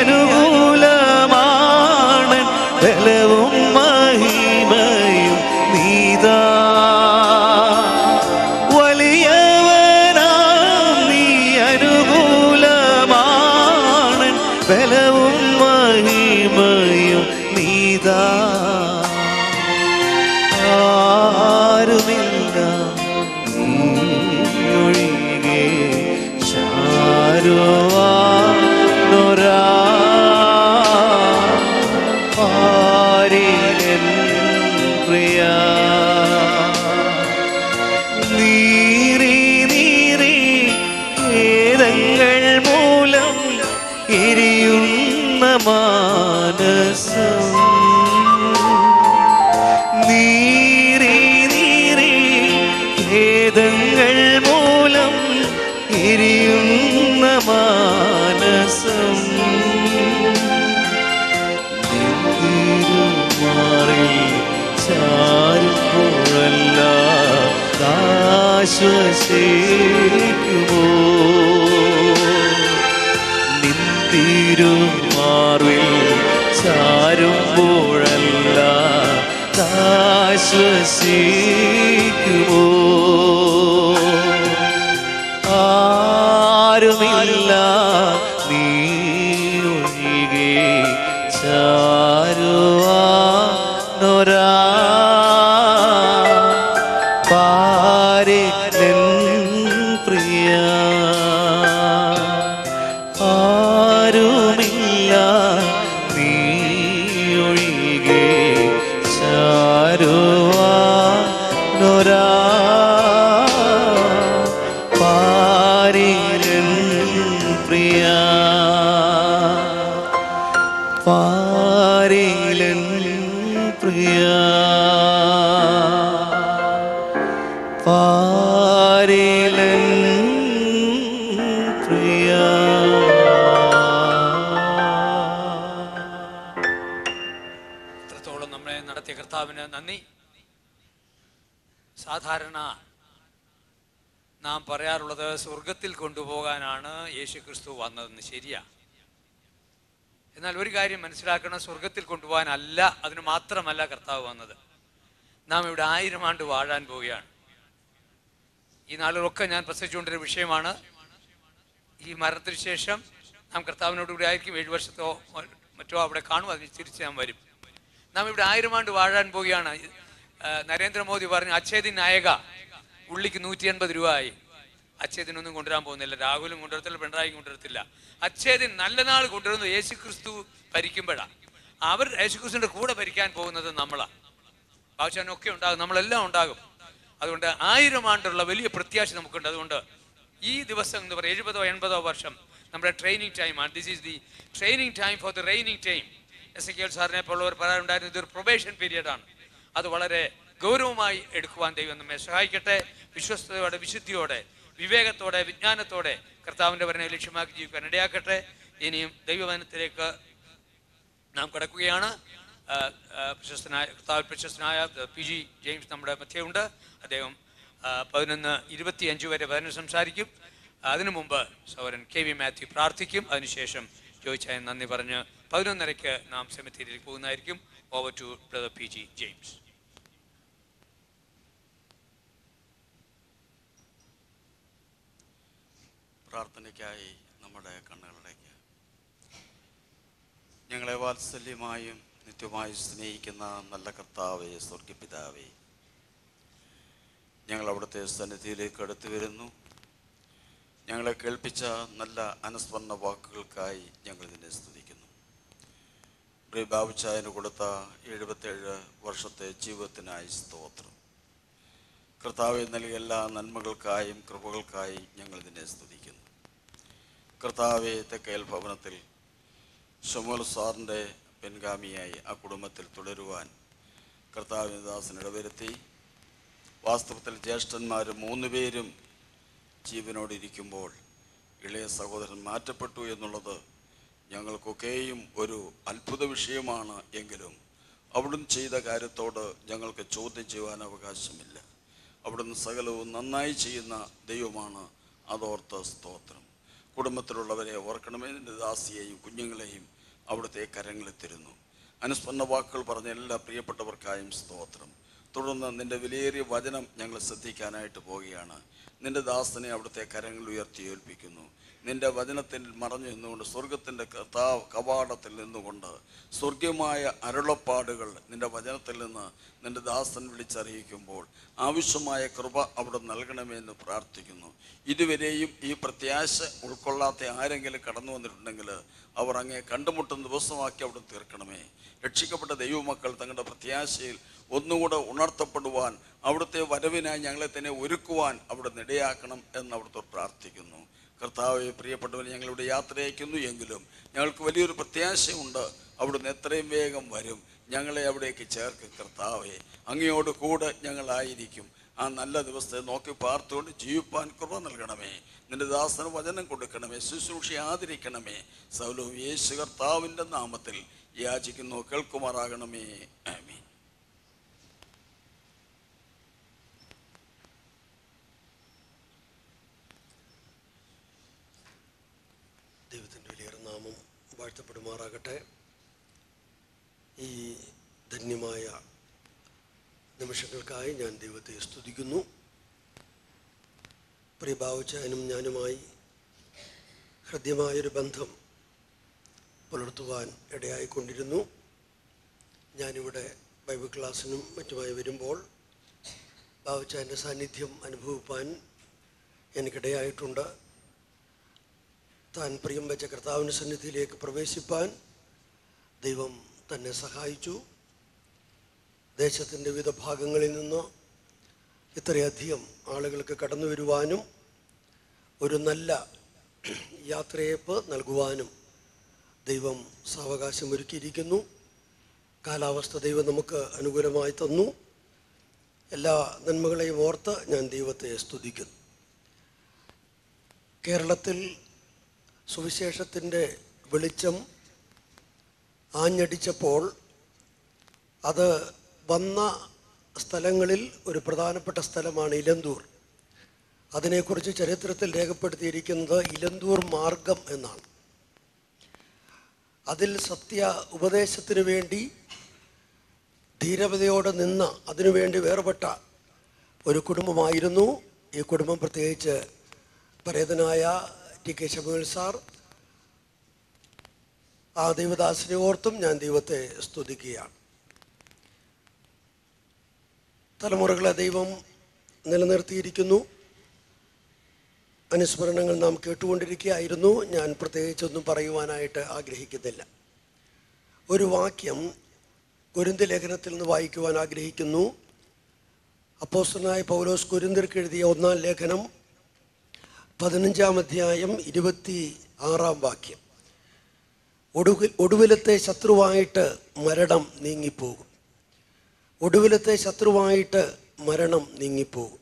അനുകൂലമാണ് ബലവും മഹിമയും നീതാ വലിയവനാ നീ അനുകൂലമാണ് ബലവും മഹിമയും നീതാ ആരുമില്ല നീയൊഴികെ ശാരുവാനൊരാ പാരിലൻ പ്രിയ നീറി നീറി ഏതങ്ങൾ മൂലം എരിയുന്ന മാനസം നീറി നീറി ഖേദങ്ങൾ മൂലം എരിയുന്ന മാനസം നിന്തിരുമാറിൽ ചാരുമ്പോഴല്ല ആശ്വസിക്കുമോ നിന്തിരുമാറിൽ ചാരുമ്പോഴല്ല ആശ്വസിക്കുമോ ആരുമില്ല നീ ഒഴികെ ചാരുവാനൊരാ പാരിലൻ പ്രിയ ആരുമില്ല നീ ഒഴികെ ചാരുവാനൊരാ പാരിലൻ പ്രിയ പാരിലൻ പ്രിയ പാരിലൻ പ്രിയ ഇത്രത്തോളം നമ്മളെ നടത്തിയ കർത്താവിന് നന്ദി സാധാരണ നാം പറയാറുള്ളത് സ്വർഗത്തിൽ കൊണ്ടുപോകാനാണ് യേശു ക്രിസ്തു വന്നതെന്ന് ശരിയാ എന്നാൽ ഒരു കാര്യം മനസ്സിലാക്കണം സ്വർഗത്തിൽ കൊണ്ടുപോകാനല്ല അതിന് മാത്രമല്ല കർത്താവ് വന്നത് നാം ഇവിടെ ആയിരം ആണ്ട് വാഴാൻ പോവുകയാണ് ഈ നാളുകളൊക്കെ ഞാൻ പ്രസവിച്ചുകൊണ്ടൊരു വിഷയമാണ് ഈ മരണത്തിന് ശേഷം നാം കർത്താവിനോട് കൂടി ആയിരിക്കും ഏഴ് വർഷത്തോ മറ്റോ അവിടെ കാണും അതിന് തിരിച്ച് ഞാൻ വരും നാം ഇവിടെ ആയിരം ആണ്ട് വാഴാൻ പോവുകയാണ് ആ, നരേന്ദ്രമോദി പറഞ്ഞു അച്ഛേദിൻ നായക ഉള്ളിക്ക് നൂറ്റി എൺപത് രൂപ ആയി അച്ഛേദിനൊന്നും കൊണ്ടുവരാൻ പോകുന്നില്ല രാഹുലും കൊണ്ടുവരത്തില്ല പിണറായിയും കൊണ്ടുവരത്തില്ല അച്ഛേദിൻ നല്ല നാൾ കൊണ്ടുവരുന്നത് യേശു ക്രിസ്തു ഭരിക്കുമ്പോഴാണ് അവർ യേശു ക്രിസ്തുവിന്റെ കൂടെ ഭരിക്കാൻ പോകുന്നത് നമ്മളാണ് ബാബുശാനൊക്കെ ഉണ്ടാകും നമ്മളെല്ലാം ഉണ്ടാകും അതുകൊണ്ട് ആയിരം ആണ്ടുള്ള വലിയ പ്രത്യാശ നമുക്കുണ്ട് അതുകൊണ്ട് ഈ ദിവസം എന്ന് പറയുക എഴുപതോ എൺപതോ വർഷം നമ്മുടെ ട്രെയിനിങ് ടൈമാണ് this is the training time for the raining time S A K L സാറിനെ പോലുള്ളവർ പറയാറുണ്ടായിരുന്നു ഇതൊരു പ്രൊബേഷൻ പീരിയഡാണ് അത് വളരെ ഗൗരവമായി എടുക്കുവാൻ ദൈവം നമ്മെ സഹായിക്കട്ടെ വിശ്വസ്തയോടെ വിശുദ്ധിയോടെ വിവേകത്തോടെ വിജ്ഞാനത്തോടെ കർത്താവിൻ്റെ ഭരണ ലക്ഷ്യമാക്കി ജീവിക്കാൻ ഇടയാക്കട്ടെ ഇനിയും ദൈവവനത്തിലേക്ക് നാം കിടക്കുകയാണ് ആ, ആ, പ്രശസ്തനായ കർത്താവ് പ്രശസ്തനായ പി ജി ജെയിംസ് നമ്മുടെ മധ്യമുണ്ട് അദ്ദേഹം ആ, പതിനൊന്ന് ഇരുപത്തി അഞ്ച് വരെ പതിനൊന്ന് സംസാരിക്കും അതിനു മുമ്പ് സൗരൻ കെ വി മാത്യു പ്രാർത്ഥിക്കും അതിനുശേഷം ചോദിച്ചായ നന്ദി പറഞ്ഞ് പതിനൊന്നരയ്ക്ക് നാം സെമിത്തേരിയിൽ പോകുന്നതായിരിക്കും over to brother P G James പ്രാർത്ഥനയ്ക്കായി നമ്മുടെ കണ്ണുകളിലേക്ക് ഞങ്ങളെ വാത്സല്യമായും നിത്യമായും സ്നേഹിക്കുന്ന നല്ല കർത്താവേ സ്വർഗപിതാവേ ഞങ്ങൾ അവിടുത്തെ സന്നിധിയിലേക്ക് അടുത്തു വരുന്നു ഞങ്ങളെ കേൾപ്പിച്ച നല്ല അനുസ്മരണ വാക്കുകൾക്കായി ഞങ്ങൾ നിന്നെ സ്തുതിക്കുന്നു പ്രിയ ബാബുച്ചായന് കൊടുത്ത എഴുപത്തേഴ് വർഷത്തെ ജീവിതത്തിനായി സ്തോത്രം കർത്താവെ നൽകിയ എല്ലാ നന്മകൾക്കായും കൃപകൾക്കായി ഞങ്ങൾ നിന്നെ സ്തുതിക്കുന്നു കർത്താവെ തെക്കേൽ ഭവനത്തിൽ ഷമുൽ സാറിൻ്റെ പിൻഗാമിയായി ആ കുടുംബത്തിൽ തുടരുവാൻ കർത്താവിന് ദാസൻ ഇടവരുത്തി വാസ്തവത്തിൽ ജ്യേഷ്ഠന്മാർ മൂന്ന് പേരും ജീവനോട് ഇരിക്കുമ്പോൾ ഇളയ സഹോദരൻ മാറ്റപ്പെട്ടു എന്നുള്ളത് ഞങ്ങൾക്കൊക്കെയും ഒരു അത്ഭുത വിഷയമാണ് എങ്കിലും അവിടുന്ന് ചെയ്ത കാര്യത്തോട് ഞങ്ങൾക്ക് ചോദ്യം ചെയ്യുവാൻ അവകാശമില്ല അവിടുന്ന് സകലവും നന്നായി ചെയ്യുന്ന ദൈവമാണ് അതോർത്ത് സ്തോത്രം കുടുംബത്തിലുള്ളവരെ ഓർക്കണമേ നിന്റെ ദാസിയെയും കുഞ്ഞുങ്ങളെയും അവിടുത്തെ കരങ്ങളിൽ തരുന്നു അനുസ്മരണ വാക്കുകൾ പറഞ്ഞ എല്ലാ പ്രിയപ്പെട്ടവർക്കായും സ്തോത്രം തുടർന്ന് നിന്റെ വിലയേറിയ വചനം ഞങ്ങൾ ശ്രദ്ധിക്കാനായിട്ട് പോവുകയാണ് നിന്റെ ദാസനെ അവിടുത്തെ കരങ്ങൾ ഉയർത്തി ഏൽപ്പിക്കുന്നു നിന്റെ വചനത്തിൽ മറഞ്ഞു നിന്നുകൊണ്ട് സ്വർഗത്തിൻ്റെ കർത്താവ് കവാടത്തിൽ നിന്നുകൊണ്ട് സ്വർഗീയമായ അരുളപ്പാടുകൾ നിന്റെ വചനത്തിൽ നിന്ന് നിന്റെ ദാസൻ വിളിച്ചറിയിക്കുമ്പോൾ ആവശ്യമായ കൃപ അവിടെ നൽകണമെന്ന് പ്രാർത്ഥിക്കുന്നു ഇതുവരെയും ഈ പ്രത്യാശ ഉൾക്കൊള്ളാത്ത ആരെങ്കിലും കടന്നു വന്നിട്ടുണ്ടെങ്കിൽ അവർ അങ്ങേ കണ്ടുമുട്ടുന്ന ദിവസമാക്കി അവിടെ തീർക്കണമേ രക്ഷിക്കപ്പെട്ട ദൈവമക്കൾ തങ്ങളുടെ പ്രത്യാശയിൽ ഒന്നുകൂടെ ഉണർത്തപ്പെടുവാൻ അവിടുത്തെ വരവിനായി ഞങ്ങളെ തന്നെ ഒരുക്കുവാൻ അവിടെ ഇടയാക്കണം എന്ന് അവിടുത്തെ പ്രാർത്ഥിക്കുന്നു കർത്താവെ പ്രിയപ്പെട്ടവർ ഞങ്ങളിവിടെ യാത്ര അയക്കുന്നു എങ്കിലും ഞങ്ങൾക്ക് വലിയൊരു പ്രത്യാശയുണ്ട് അവിടുന്ന് എത്രയും വേഗം വരും ഞങ്ങളെ അവിടേക്ക് ചേർക്ക് കർത്താവെ അങ്ങയോട് കൂടെ ഞങ്ങളായിരിക്കും ആ നല്ല ദിവസത്തെ നോക്കി പാർത്തുകൊണ്ട് ജീവിപ്പാൻ കൃപ നൽകണമേ നിന്റെ ദാസന് വചനം കൊടുക്കണമേ ശുശ്രൂഷ ആദരിക്കണമേ സൗലവും യേശു കർത്താവിൻ്റെ നാമത്തിൽ യാചിക്കുന്നു കേൾക്കുമാറാകണമേ ആമീൻ ദൈവത്തിൻ്റെ വലിയ നാമം വാഴ്ത്തപ്പെടുമാറാകട്ടെ ഈ ധന്യമായ നിമിഷങ്ങൾക്കായി ഞാൻ ദൈവത്തെ സ്തുതിക്കുന്നു പ്രിയഭാവച്ചാനും ഞാനുമായി ഹൃദ്യമായൊരു ബന്ധം പുലർത്തുവാൻ ഇടയായിക്കൊണ്ടിരുന്നു ഞാനിവിടെ ബൈബിൾ ക്ലാസ്സിനും മറ്റുമായി വരുമ്പോൾ ബാവച്ചാൻ്റെ സാന്നിധ്യം അനുഭവിപ്പാൻ എനിക്കിടയായിട്ടുണ്ട് താൻ പ്രിയം വെച്ച കർത്താവിൻ്റെ സന്നിധിയിലേക്ക് പ്രവേശിപ്പാൻ ദൈവം തന്നെ സഹായിച്ചു ദേശത്തിൻ്റെ വിവിധ ഭാഗങ്ങളിൽ നിന്ന് ഇത്രയധികം ആളുകൾക്ക് കടന്നു വരുവാനും ഒരു നല്ല യാത്രയപ്പ് നൽകുവാനും ദൈവം സാവകാശം ഒരുക്കിയിരിക്കുന്നു കാലാവസ്ഥ ദൈവം നമുക്ക് അനുകൂലമായി തന്നു എല്ലാ നന്മകളെയും ഓർത്ത് ഞാൻ ദൈവത്തെ സ്തുതിക്കുന്നു കേരളത്തിൽ സുവിശേഷത്തിൻ്റെ വെളിച്ചം ആഞ്ഞടിച്ചപ്പോൾ അത് വന്ന സ്ഥലങ്ങളിൽ ഒരു പ്രധാനപ്പെട്ട സ്ഥലമാണ് ഇലന്തൂർ അതിനെക്കുറിച്ച് ചരിത്രത്തിൽ രേഖപ്പെടുത്തിയിരിക്കുന്നത് ഇലന്തൂർ മാർഗം എന്നാണ് അതിൽ സത്യ ഉപദേശത്തിനു വേണ്ടി ധീരതയോടെ നിന്ന അതിനുവേണ്ടി വേർപെട്ട ഒരു കുടുംബമായിരുന്നു ഈ കുടുംബം പ്രത്യേകിച്ച് പരേതനായ ടി കെ ശമുൽ സാർ ആ ദൈവദാസിനെ ഓർത്തും ഞാൻ ദൈവത്തെ സ്തുതിക്കുകയാണ് തലമുറകളെ ദൈവം നിലനിർത്തിയിരിക്കുന്നു അനുസ്മരണങ്ങൾ നാം കേട്ടുകൊണ്ടിരിക്കുകയായിരുന്നു ഞാൻ പ്രത്യേകിച്ചൊന്നും പറയുവാനായിട്ട് ആഗ്രഹിക്കുന്നില്ല ഒരു വാക്യം കുരുന്ത് ലേഖനത്തിൽ നിന്ന് വായിക്കുവാൻ ആഗ്രഹിക്കുന്നു അപ്പോസ്റ്റനായ പൗലോസ് കുരുന്തിർക്ക് എഴുതിയ ഒന്നാം ലേഖനം പതിനഞ്ചാം അധ്യായം ഇരുപത്തി ആറാം വാക്യം ഒടുവിൽ ഒടുവിലത്തെ ശത്രുവായിട്ട് മരണം നീങ്ങിപ്പോകും ഒടുവിലത്തെ ശത്രുവായിട്ട് മരണം നീങ്ങിപ്പോകും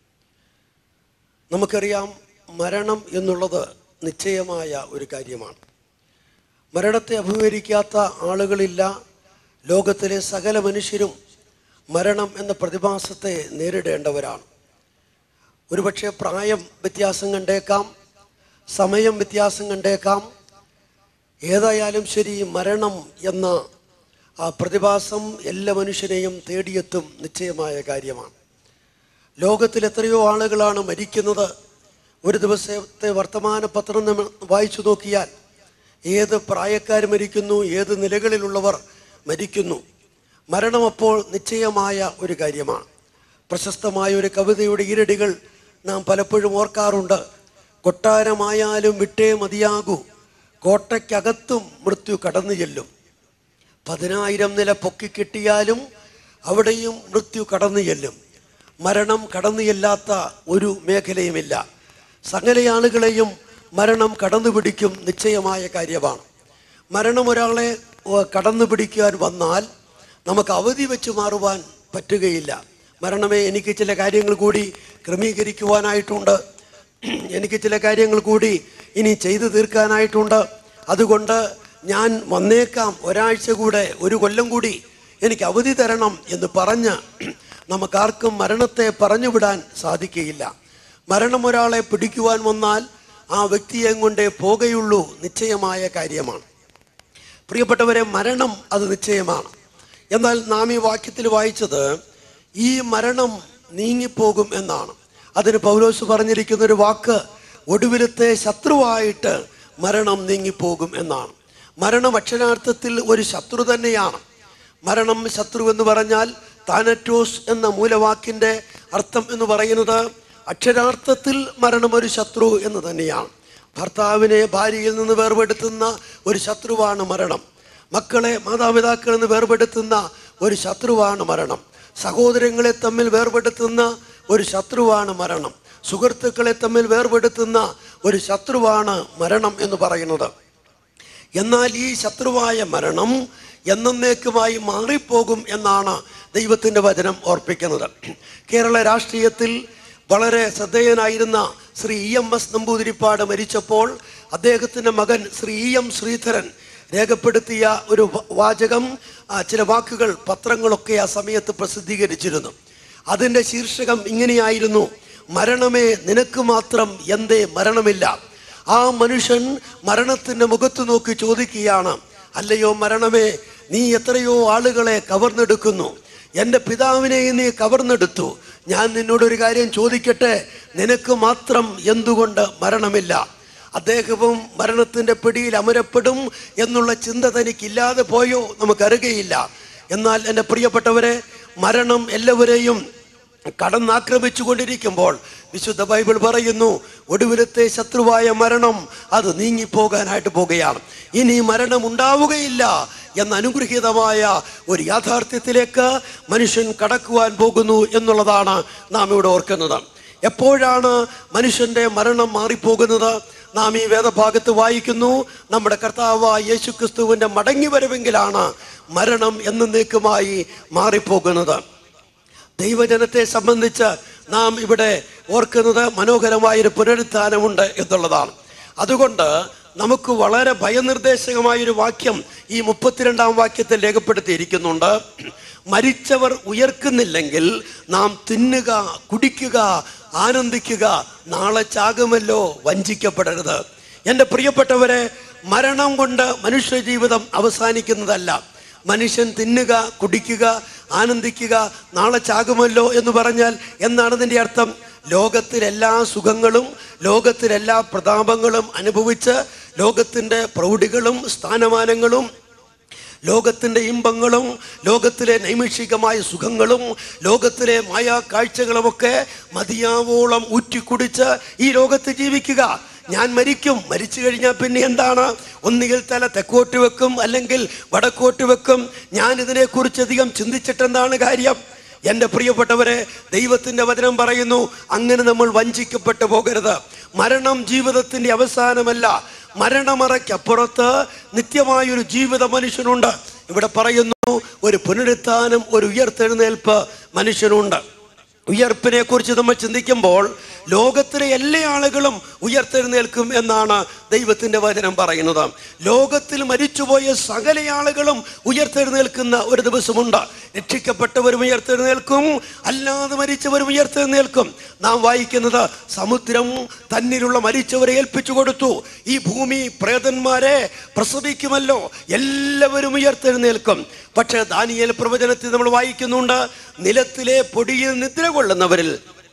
നമുക്കറിയാം മരണം എന്നുള്ളത് നിശ്ചയമായ ഒരു കാര്യമാണ് മരണത്തെ അഭിമുഖീകരിക്കാത്ത ആളുകളില്ല ലോകത്തിലെ സകല മനുഷ്യരും മരണം എന്ന പ്രതിഭാസത്തെ നേരിടേണ്ടവരാണ് ഒരുപക്ഷെ പ്രായം വ്യത്യാസം കണ്ടേക്കാം സമയം വ്യത്യാസം കണ്ടേക്കാം ഏതായാലും ശരി മരണം എന്ന ആ പ്രതിഭാസം എല്ലാ മനുഷ്യരെയും തേടിയെത്തും നിശ്ചയമായ കാര്യമാണ് ലോകത്തിൽ എത്രയോ ആളുകളാണ് മരിക്കുന്നത് ഒരു ദിവസത്തെ വർത്തമാന പത്രം നമ്മൾ വായിച്ചു നോക്കിയാൽ ഏത് പ്രായക്കാർ മരിക്കുന്നു ഏത് നിലകളിലുള്ളവർ മരിക്കുന്നു മരണം അപ്പോൾ നിശ്ചയമായ ഒരു കാര്യമാണ് പ്രശസ്തമായ ഒരു കവിതയുടെ ഈരടികൾ നാം പലപ്പോഴും ഓർക്കാറുണ്ട് കൊട്ടാരമായാലും വിട്ടേ മതിയാകൂ കോട്ടയ്ക്കകത്തും മൃത്യു കടന്നു ചെല്ലും പതിനായിരം നില പൊക്കി കിട്ടിയാലും അവിടെയും മൃത്യു കടന്നു ചെല്ലും മരണം കടന്നു ചെല്ലാത്ത ഒരു മേഖലയുമില്ല സകല ആളുകളെയും മരണം കടന്നു പിടിക്കും നിശ്ചയമായ കാര്യമാണ് മരണം ഒരാളെ ഏഹ്, കടന്നു പിടിക്കുവാൻ വന്നാൽ നമുക്ക് അവധി വെച്ച് മാറുവാൻ പറ്റുകയില്ല മരണമേ എനിക്ക് ചില കാര്യങ്ങൾ കൂടി ക്രമീകരിക്കുവാനായിട്ടുണ്ട് എനിക്ക് ചില കാര്യങ്ങൾ കൂടി ഇനി ചെയ്തു തീർക്കാനായിട്ടുണ്ട് അതുകൊണ്ട് ഞാൻ വന്നേക്കാം ഒരാഴ്ച കൂടെ ഒരു കൊല്ലം കൂടി എനിക്ക് അവധി തരണം എന്ന് പറഞ്ഞ് നമുക്കാർക്കും മരണത്തെ പറഞ്ഞുവിടാൻ സാധിക്കുകയില്ല മരണം ഒരാളെ പിടിക്കുവാൻ വന്നാൽ ആ വ്യക്തിയെ കൊണ്ടേ പോകുകയുള്ളൂ നിശ്ചയമായ കാര്യമാണ് പ്രിയപ്പെട്ടവരെ മരണം അത് നിശ്ചയമാണ് എന്നാൽ നാം ഈ വാക്യത്തിൽ വായിച്ചത് ഈ മരണം നീങ്ങിപ്പോകും എന്നാണ് അതിന് പൗലോസ് പറഞ്ഞിരിക്കുന്ന ഒരു വാക്ക് ഒടുവിലത്തെ ശത്രുവായിട്ട് മരണം നീങ്ങിപ്പോകും എന്നാണ് മരണം അക്ഷരാർത്ഥത്തിൽ ഒരു ശത്രു തന്നെയാണ് മരണം ശത്രു എന്ന് പറഞ്ഞാൽ താനറ്റോസ് എന്ന മൂലവാക്കിൻ്റെ അർത്ഥം എന്ന് പറയുന്നത് അക്ഷരാർത്ഥത്തിൽ മരണം ഒരു ശത്രു എന്ന് തന്നെയാണ് ഭർത്താവിനെ ഭാര്യയിൽ നിന്ന് വേർപെടുത്തുന്ന ഒരു ശത്രുവാണ് മരണം മക്കളെ മാതാപിതാക്കളിൽ നിന്ന് വേർപെടുത്തുന്ന ഒരു ശത്രുവാണ് മരണം സഹോദരങ്ങളെ തമ്മിൽ വേർപെടുത്തുന്ന ഒരു ശത്രുവാണ് മരണം സുഹൃത്തുക്കളെ തമ്മിൽ വേർപെടുത്തുന്ന ഒരു ശത്രുവാണ് മരണം എന്ന് പറയുന്നത് എന്നാൽ ഈ ശത്രുവായ മരണം എന്നേക്കുമായി മാറിപ്പോകും എന്നാണ് ദൈവത്തിൻ്റെ വചനം ഓർപ്പിക്കുന്നത് കേരള രാഷ്ട്രീയത്തിൽ വളരെ ശ്രദ്ധേയനായിരുന്ന Shri E M S Namboodiripad മരിച്ചപ്പോൾ അദ്ദേഹത്തിൻ്റെ മകൻ ശ്രീ ഇ എം ശ്രീധരൻ രേഖപ്പെടുത്തിയ ഒരു വ- വാചകം ആ, ചില വാക്കുകൾ പത്രങ്ങളൊക്കെ ആ സമയത്ത് പ്രസിദ്ധീകരിച്ചിരുന്നു അതിൻ്റെ ശീർഷകം ഇങ്ങനെയായിരുന്നു മരണമേ നിനക്ക് മാത്രം എന്തേ മരണമില്ല ആ മനുഷ്യൻ മരണത്തിൻ്റെ മുഖത്ത് നോക്കി ചോദിക്കുകയാണ് അല്ലയോ മരണമേ നീ എത്രയോ ആളുകളെ കവർന്നെടുക്കുന്നു എൻ്റെ പിതാവിനെ നീ കവർന്നെടുത്തു ഞാൻ നിന്നോടൊരു കാര്യം ചോദിക്കട്ടെ നിനക്ക് മാത്രം എന്തുകൊണ്ട് മരണമില്ല അദ്ദേഹവും മരണത്തിൻ്റെ പിടിയിൽ അമരപ്പെടും എന്നുള്ള ചിന്ത തനിക്കില്ലാതെ പോയോ നമുക്കറിയുകയില്ല എന്നാൽ എൻ്റെ പ്രിയപ്പെട്ടവരെ മരണം എല്ലാവരെയും കടന്നാക്രമിച്ചു കൊണ്ടിരിക്കുമ്പോൾ വിശുദ്ധ ബൈബിൾ പറയുന്നു ഒടുവിലത്തെ ശത്രുവായ മരണം അത് നീങ്ങിപ്പോകാനായിട്ട് പോകുകയാണ് ഇനി മരണം ഉണ്ടാവുകയില്ല എന്ന അനുഗ്രഹീതമായ ഒരു യാഥാർത്ഥ്യത്തിലേക്ക് മനുഷ്യൻ കടക്കുവാൻ പോകുന്നു എന്നുള്ളതാണ് നാം ഇവിടെ ഓർക്കുന്നത് എപ്പോഴാണ് മനുഷ്യന്റെ മരണം മാറിപ്പോകുന്നത് നാം ഈ വേദഭാഗത്ത് വായിക്കുന്നു നമ്മുടെ കർത്താവായ യേശു ക്രിസ്തുവിൻ്റെ മടങ്ങി വരവെങ്കിലാണ് മരണം എന്നേക്കുമായി മാറിപ്പോകുന്നത് ദൈവജനത്തെ സംബന്ധിച്ച് നാം ഇവിടെ ഓർക്കുന്നത് മനോഹരമായൊരു പുനരുത്ഥാനമുണ്ട് എന്നുള്ളതാണ് അതുകൊണ്ട് നമുക്ക് വളരെ ഭയനിർദ്ദേശകമായൊരു വാക്യം ഈ മുപ്പത്തിരണ്ടാം വാക്യത്തിൽ രേഖപ്പെടുത്തിയിരിക്കുന്നുണ്ട് മരിച്ചവർ ഉയർക്കുന്നില്ലെങ്കിൽ നാം തിന്നുക കുടിക്കുക ആനന്ദിക്കുക നാളെ ചാകുമല്ലോ വഞ്ചിക്കപ്പെടരുത് എൻ്റെ പ്രിയപ്പെട്ടവരെ മരണം കൊണ്ട് മനുഷ്യ ജീവിതം അവസാനിക്കുന്നതല്ല മനുഷ്യൻ തിന്നുക കുടിക്കുക ആനന്ദിക്കുക നാളെ ചാകുമല്ലോ എന്ന് പറഞ്ഞാൽ എന്താണ് ഇതിൻ്റെ അർത്ഥം ലോകത്തിലെല്ലാ സുഖങ്ങളും ലോകത്തിലെല്ലാ പ്രതാപങ്ങളും അനുഭവിച്ച് ലോകത്തിൻ്റെ പ്രൗഢികളും സ്ഥാനമാനങ്ങളും ലോകത്തിൻ്റെ ഇമ്പങ്ങളും ലോകത്തിലെ നൈമിഷികമായ സുഖങ്ങളും ലോകത്തിലെ മായാ കാഴ്ചകളുമൊക്കെ മതിയാവോളം ഊറ്റിക്കുടിച്ച് ഈ ലോകത്ത് ജീവിക്കുക ഞാൻ മരിക്കും മരിച്ചു കഴിഞ്ഞാൽ പിന്നെ എന്താണ് ഒന്നുകിൽ തല തെക്കോട്ട് വെക്കും അല്ലെങ്കിൽ വടക്കോട്ട് വെക്കും ഞാൻ ഇതിനെക്കുറിച്ച് അധികം ചിന്തിച്ചിട്ടെന്താണ് കാര്യം എൻ്റെ പ്രിയപ്പെട്ടവരെ ദൈവത്തിൻ്റെ വചനം പറയുന്നു അങ്ങനെ നമ്മൾ വഞ്ചിക്കപ്പെട്ടു പോകരുത് മരണം ജീവിതത്തിൻ്റെ അവസാനമല്ല മരണമറയ്ക്കപ്പുറത്ത് നിത്യമായൊരു ജീവിത മനുഷ്യനുണ്ട് ഇവിടെ പറയുന്നു ഒരു പുനരുത്ഥാനം ഒരു ഉയർത്തെഴുന്നേൽപ്പ് മനുഷ്യനുണ്ട് ഉയർപ്പിനെ കുറിച്ച് നമ്മൾ ചിന്തിക്കുമ്പോൾ ലോകത്തിലെ എല്ലാ ആളുകളും ഉയർത്തെഴുന്നേൽക്കും എന്നാണ് ദൈവത്തിൻ്റെ വചനം പറയുന്നത് ലോകത്തിൽ മരിച്ചുപോയ സകല ആളുകളും ഉയർത്തെഴുന്നേൽക്കുന്ന ഒരു ദിവസമുണ്ട് രക്ഷിക്കപ്പെട്ടവരും ഉയർത്തെഴുന്നേൽക്കും അല്ലാതെ മരിച്ചവരും ഉയർത്തെഴുന്നേൽക്കും നാം വായിക്കുന്നത് സമുദ്രം തന്നിലുള്ള മരിച്ചവരെ ഏൽപ്പിച്ചു കൊടുത്തു ഈ ഭൂമി പ്രേതന്മാരെ പ്രസവിക്കുമല്ലോ എല്ലാവരും ഉയർത്തെഴുന്നേൽക്കും പക്ഷേ ദാനിയേൽ പ്രവചനത്തിൽ നമ്മൾ വായിക്കുന്നുണ്ട് നിലത്തിലെ പൊടിയിൽ നിദ്ര കൊള്ളുന്നവരിൽ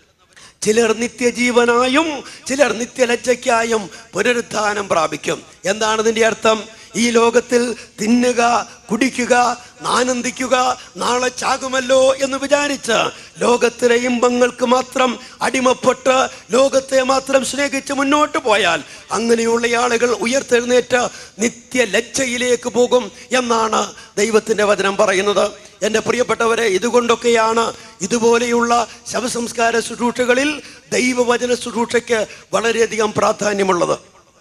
ചിലർ നിത്യജീവനായും ചിലർ നിത്യലജ്ജയ്ക്കായും പുനരുത്ഥാനം പ്രാപിക്കും എന്താണ് ഇതിൻ്റെ അർത്ഥം ഈ ലോകത്തിൽ തിന്നുക കുടിക്കുക ആനന്ദിക്കുക നാളെ ചാകുമല്ലോ എന്ന് വിചാരിച്ച് ലോകത്തിലെ ഇമ്പങ്ങൾക്ക് മാത്രം അടിമപ്പെട്ട് ലോകത്തെ മാത്രം സ്നേഹിച്ച് മുന്നോട്ട് പോയാൽ അങ്ങനെയുള്ള ആളുകൾ ഉയർത്തെഴുന്നേറ്റ് നിത്യലജ്ജയിലേക്ക് പോകും എന്നാണ് ദൈവത്തിൻ്റെ വചനം പറയുന്നത് എൻ്റെ പ്രിയപ്പെട്ടവരെ ഇതുകൊണ്ടൊക്കെയാണ് ഇതുപോലെയുള്ള ശവസംസ്കാര ശുശ്രൂഷകളിൽ ദൈവവചന ശുശ്രൂഷയ്ക്ക് വളരെയധികം പ്രാധാന്യമുള്ളത്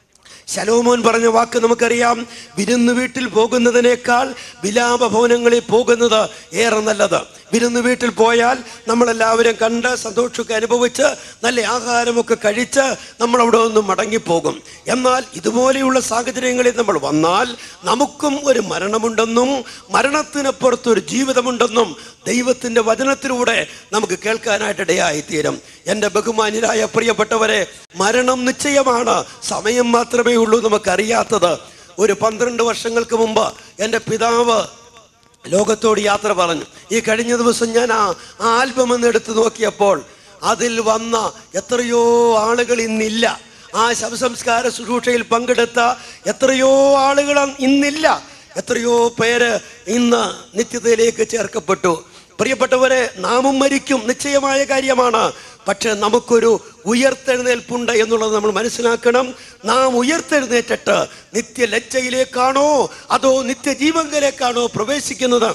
ശലോമോൻ പറഞ്ഞ വാക്ക് നമുക്കറിയാം വിരുന്ന് വീട്ടിൽ പോകുന്നതിനേക്കാൾ വിലാപഭവനങ്ങളിൽ പോകുന്നത് ഏറെ നല്ലത് വിരുന്ന് വീട്ടിൽ പോയാൽ നമ്മളെല്ലാവരും കണ്ട് സന്തോഷമൊക്കെ അനുഭവിച്ച് നല്ല ആഹാരമൊക്കെ കഴിച്ച് നമ്മൾ അവിടെ നിന്ന് മടങ്ങിപ്പോകും എന്നാൽ ഇതുപോലെയുള്ള സാഹചര്യങ്ങളിൽ നമ്മൾ വന്നാൽ നമുക്കും ഒരു മരണമുണ്ടെന്നും മരണത്തിനപ്പുറത്തൊരു ജീവിതമുണ്ടെന്നും ദൈവത്തിൻ്റെ വചനത്തിലൂടെ നമുക്ക് കേൾക്കാനായിട്ട് ഇടയായിത്തീരും എൻ്റെ ബഹുമാന്യരായ പ്രിയപ്പെട്ടവരെ മരണം നിശ്ചയമാണ് സമയം മാത്രമേ ഉള്ളൂ നമുക്കറിയാത്തത് ഒരു പന്ത്രണ്ട് വർഷങ്ങൾക്ക് മുമ്പ് എൻ്റെ പിതാവ് ലോകത്തോട് യാത്ര പറഞ്ഞു ഈ കഴിഞ്ഞ ദിവസം ഞാൻ ആ ആൽബം ഒന്ന് എടുത്തു നോക്കിയപ്പോൾ അതിൽ വന്ന എത്രയോ ആളുകൾ ഇന്നില്ല ആ ശവസംസ്കാര ശുശ്രൂഷയിൽ പങ്കെടുത്ത എത്രയോ ആളുകൾ ഇന്നില്ല എത്രയോ പേര് ഇന്ന് നിത്യതയിലേക്ക് ചേർക്കപ്പെട്ടു പ്രിയപ്പെട്ടവരെ നാമും മരിക്കും നിശ്ചയമായ കാര്യമാണ് പക്ഷെ നമുക്കൊരു ഉയർത്തെഴുന്നേൽപ്പുണ്ട് എന്നുള്ളത് നമ്മൾ മനസ്സിലാക്കണം നാം ഉയർത്തെഴുന്നേറ്റിട്ട് നിത്യലജ്ജയിലേക്കാണോ അതോ നിത്യജീവങ്കലേക്കാണോ പ്രവേശിക്കുന്നത്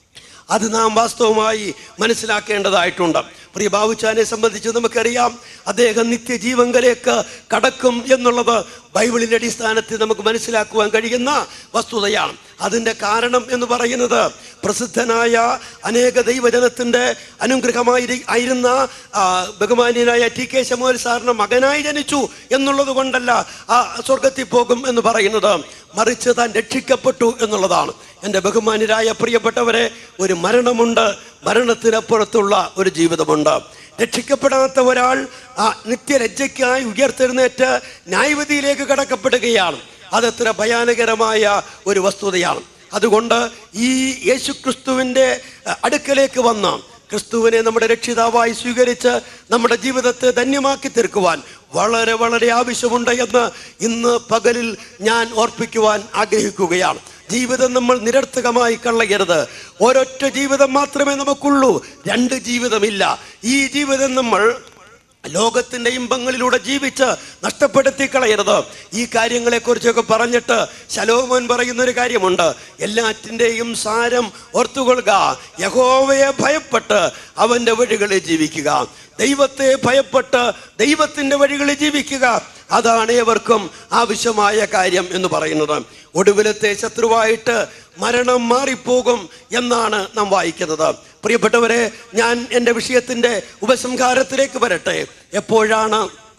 അത് നാം വാസ്തവമായി മനസ്സിലാക്കേണ്ടതായിട്ടുണ്ട് പ്രിയ ബാബുച്ചാനെ സംബന്ധിച്ച് നമുക്കറിയാം അദ്ദേഹം നിത്യജീവങ്കലേക്ക് കടക്കും എന്നുള്ളത് ബൈബിളിൻ്റെ അടിസ്ഥാനത്തിൽ നമുക്ക് മനസ്സിലാക്കുവാൻ കഴിയുന്ന വസ്തുതയാണ് അതിൻ്റെ കാരണം എന്ന് പറയുന്നത് പ്രസിദ്ധനായ അനേക ദൈവജനത്തിൻ്റെ അനുഗ്രഹമായി ആയിരുന്ന ആ, ബഹുമാന്യനായ ടി കെ ശമുവൽ സാറിന് മകനായി ജനിച്ചു എന്നുള്ളത് കൊണ്ടല്ല ആ സ്വർഗത്തിൽ പോകും എന്ന് പറയുന്നത് മറിച്ച് താൻ രക്ഷിക്കപ്പെട്ടു എന്നുള്ളതാണ് എൻ്റെ ബഹുമാന്യരായ പ്രിയപ്പെട്ടവരെ ഒരു മരണമുണ്ട് മരണത്തിനപ്പുറത്തുള്ള ഒരു ജീവിതമുണ്ട് രക്ഷിക്കപ്പെടാത്ത ഒരാൾ ആ നിത്യലജ്ജയ്ക്കായി ഉയർത്തെഴുന്നേറ്റ് ന്യായവിധിയിലേക്ക് കടക്കപ്പെടുകയാണ് അതെത്ര ഭയാനകരമായ ഒരു വസ്തുതയാണ് അതുകൊണ്ട് ഈ യേശുക്രിസ്തുവിൻ്റെ അഹ്, അടുക്കലേക്ക് വന്ന ക്രിസ്തുവിനെ നമ്മുടെ രക്ഷിതാവായി സ്വീകരിച്ച് നമ്മുടെ ജീവിതത്തെ ധന്യമാക്കി തീർക്കുവാൻ വളരെ വളരെ ആവശ്യമുണ്ട് എന്ന് ഇന്ന് പകലിൽ ഞാൻ ഓർപ്പിക്കുവാൻ ആഗ്രഹിക്കുകയാണ് ജീവിതം നമ്മൾ നിരർത്ഥകമായി കളയരുത് ഒരൊറ്റ ജീവിതം മാത്രമേ നമുക്കുള്ളൂ രണ്ട് ജീവിതമില്ല ഈ ജീവിതം നമ്മൾ ലോകത്തിന്റെ ഇമ്പങ്ങളിലൂടെ ജീവിച്ച് നഷ്ടപ്പെടുത്തി കളയരുത് ഈ കാര്യങ്ങളെക്കുറിച്ചൊക്കെ പറഞ്ഞിട്ട് ശലോമോൻ പറയുന്ന ഒരു കാര്യമുണ്ട് എല്ലാറ്റിൻ്റെയും സാരം ഓർത്തുകൊള്ളുക യഹോവയെ ഭയപ്പെട്ട് അവൻ്റെ വഴികളിൽ ജീവിക്കുക ദൈവത്തെ ഭയപ്പെട്ട് ദൈവത്തിൻ്റെ വഴികളിൽ ജീവിക്കുക അതാണ് ഏവർക്കും ആവശ്യമായ കാര്യം എന്ന് പറയുന്നത് ഒടുവിലത്തെ ശത്രുവായിട്ട് മരണം മാറിപ്പോകും എന്നാണ് നാം വായിക്കുന്നത് പ്രിയപ്പെട്ടവരെ ഞാൻ എൻ്റെ വിഷയത്തിൻ്റെ ഉപസംഹാരത്തിലേക്ക് വരട്ടെ എപ്പോഴാണ്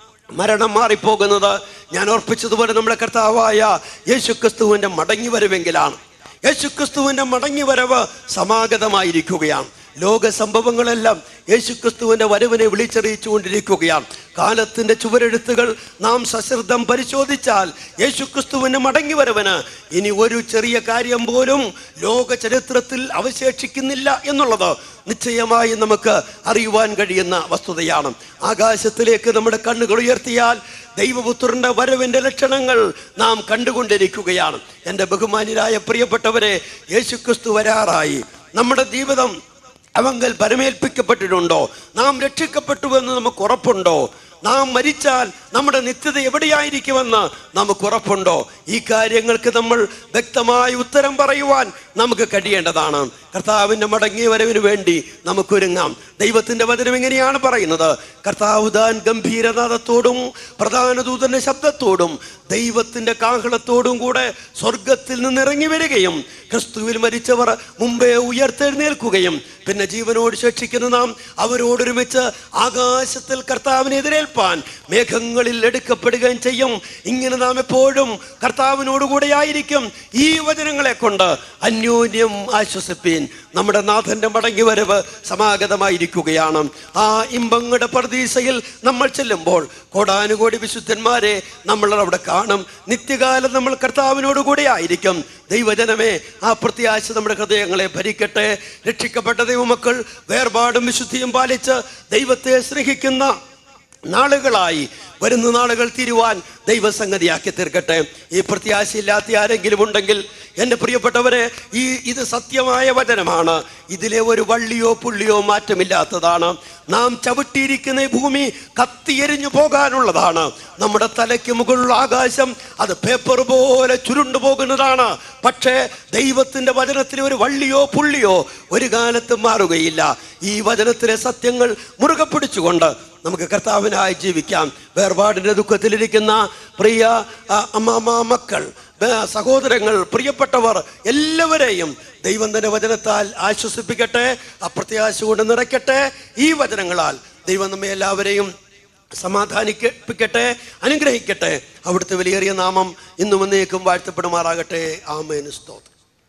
മരണം മാറിപ്പോകുന്നത് ഞാൻ ഓർപ്പിച്ചതുപോലെ നമ്മുടെ കർത്താവായ യേശുക്രിസ്തുവിൻ്റെ മടങ്ങി വരവെങ്കിലാണ് യേശുക്രിസ്തുവിൻ്റെ മടങ്ങി വരവ് സമാഗതമായിരിക്കുകയാണ് ലോക സംഭവങ്ങളെല്ലാം യേശുക്രിസ്തുവിൻ്റെ വരവിനെ വിളിച്ചറിയിച്ചുകൊണ്ടിരിക്കുകയാണ് കാലത്തിൻ്റെ ചുവരെഴുത്തുകൾ നാം സശ്രദ്ധം പരിശോധിച്ചാൽ യേശുക്രിസ്തുവിൻ്റെ മടങ്ങി വരവിന് ഇനി ഒരു ചെറിയ കാര്യം പോലും ലോക ചരിത്രത്തിൽ അവശേഷിക്കുന്നില്ല എന്നുള്ളത് നിശ്ചയമായി നമുക്ക് അറിയുവാൻ കഴിയുന്ന വസ്തുതയാണ് ആകാശത്തിലേക്ക് നമ്മുടെ കണ്ണുകൾ ഉയർത്തിയാൽ ദൈവപുത്രന്റെ വരവിന്റെ ലക്ഷണങ്ങൾ നാം കണ്ടുകൊണ്ടിരിക്കുകയാണ് എൻ്റെ ബഹുമാന്യരായ പ്രിയപ്പെട്ടവരെ യേശുക്രിസ്തു വരാറായി നമ്മുടെ ജീവിതം അവങ്കൽ പരമേൽപ്പിക്കപ്പെട്ടിട്ടുണ്ടോ നാം രക്ഷിക്കപ്പെട്ടുവെന്ന് നമുക്ക് ഉറപ്പുണ്ടോ നാം മരിച്ചാൽ നമ്മുടെ നിത്യത എവിടെയായിരിക്കുമെന്ന് നമുക്ക് ഉറപ്പുണ്ടോ ഈ കാര്യങ്ങൾക്ക് നമ്മൾ വ്യക്തമായ ഉത്തരം പറയുവാൻ നമുക്ക് കഴിയേണ്ടതാണ് കർത്താവിൻ്റെ മടങ്ങിയ വരവിന് വേണ്ടി നമുക്കൊരുങ്ങാം ദൈവത്തിൻ്റെ വചനം എങ്ങനെയാണ് പറയുന്നത് കർത്താവ് താൻ ഗംഭീരനാഥത്തോടും പ്രധാന ദൂതന്റെ ശബ്ദത്തോടും ദൈവത്തിൻ്റെ കാഹളത്തോടും കൂടെ സ്വർഗത്തിൽ നിന്ന് ഇറങ്ങി വരികയും ക്രിസ്തുവിൽ മരിച്ചവർ മുമ്പേ ഉയർത്തെഴുന്നേൽക്കുകയും പിന്നെ ജീവനോട് ശേഷിക്കുന്ന നാം അവരോടൊരുമിച്ച് ആകാശത്തിൽ കർത്താവിനെ എതിരേൽപ്പാൻ മേഘങ്ങളിൽ എടുക്കപ്പെടുകയും ചെയ്യും ഇങ്ങനെ നാം എപ്പോഴും കർത്താവിനോടുകൂടെ ആയിരിക്കും ഈ വചനങ്ങളെ കൊണ്ട് അന്യോന്യം ആശ്വസിപ്പീൻ നമ്മുടെ നാഥന്റെ മടങ്ങി വരവ് സമാഗതമായിരിക്കുകയാണ് ആ ഇമ്പങ്ങളുടെ പ്രതീസയിൽ നമ്മൾ ചെല്ലുമ്പോൾ കോടാനുകോടി വിശുദ്ധന്മാരെ നമ്മൾ അവിടെ കാണും നിത്യകാലം നമ്മൾ കർത്താവിനോട് കൂടെ ആയിരിക്കും ദൈവജനമേ ആ പ്രത്യാശ നമ്മുടെ ഹൃദയങ്ങളെ ഭരിക്കട്ടെ രക്ഷിക്കപ്പെട്ട ദൈവമക്കൾ വേർപാടും വിശുദ്ധിയും പാലിച്ച് ദൈവത്തെ സ്നേഹിക്കുന്ന നാളുകളായി വരുന്ന നാളുകൾ തീരുവാൻ ദൈവസംഗതിയാക്കി തീർക്കട്ടെ ഈ പ്രത്യാശയില്ലാത്ത ആരെങ്കിലും ഉണ്ടെങ്കിൽ എൻ്റെ പ്രിയപ്പെട്ടവരെ ഈ ഇത് സത്യമായ വചനമാണ് ഇതിലെ ഒരു വള്ളിയോ പുള്ളിയോ മാറ്റമില്ലാത്തതാണ് നാം ചവിട്ടിയിരിക്കുന്ന ഈ ഭൂമി കത്തിയെരിഞ്ഞു പോകാനുള്ളതാണ് നമ്മുടെ തലയ്ക്ക് മുകളിലുള്ള ആകാശം അത് പേപ്പർ പോലെ ചുരുണ്ടു പോകുന്നതാണ് പക്ഷേ ദൈവത്തിൻ്റെ വചനത്തിലെ ഒരു വള്ളിയോ പുള്ളിയോ ഒരു കാലത്തും മാറുകയില്ല ഈ വചനത്തിലെ സത്യങ്ങൾ മുറുകെ പിടിച്ചുകൊണ്ട് നമുക്ക് കർത്താവിനായി ജീവിക്കാം വേർപാടിൻ്റെ ദുഃഖത്തിലിരിക്കുന്ന പ്രിയ ആ, അമ്മാമ്മ മക്കൾ ബ- സഹോദരങ്ങൾ പ്രിയപ്പെട്ടവർ എല്ലാവരെയും ദൈവം തന്നെ വചനത്താൽ ആശ്വസിപ്പിക്കട്ടെ അപ്രത്യാശ കൊണ്ട് നിറയ്ക്കട്ടെ ഈ വചനങ്ങളാൽ ദൈവം നമ്മെ എല്ലാവരെയും സമാധാനിപ്പിക്കട്ടെ അനുഗ്രഹിക്കട്ടെ അവിടുത്തെ വിലയേറിയ നാമം ഇന്നും എന്നേക്കും വാഴ്ത്തപ്പെടുമാറാകട്ടെ ആമേൻ സ്തോത്രം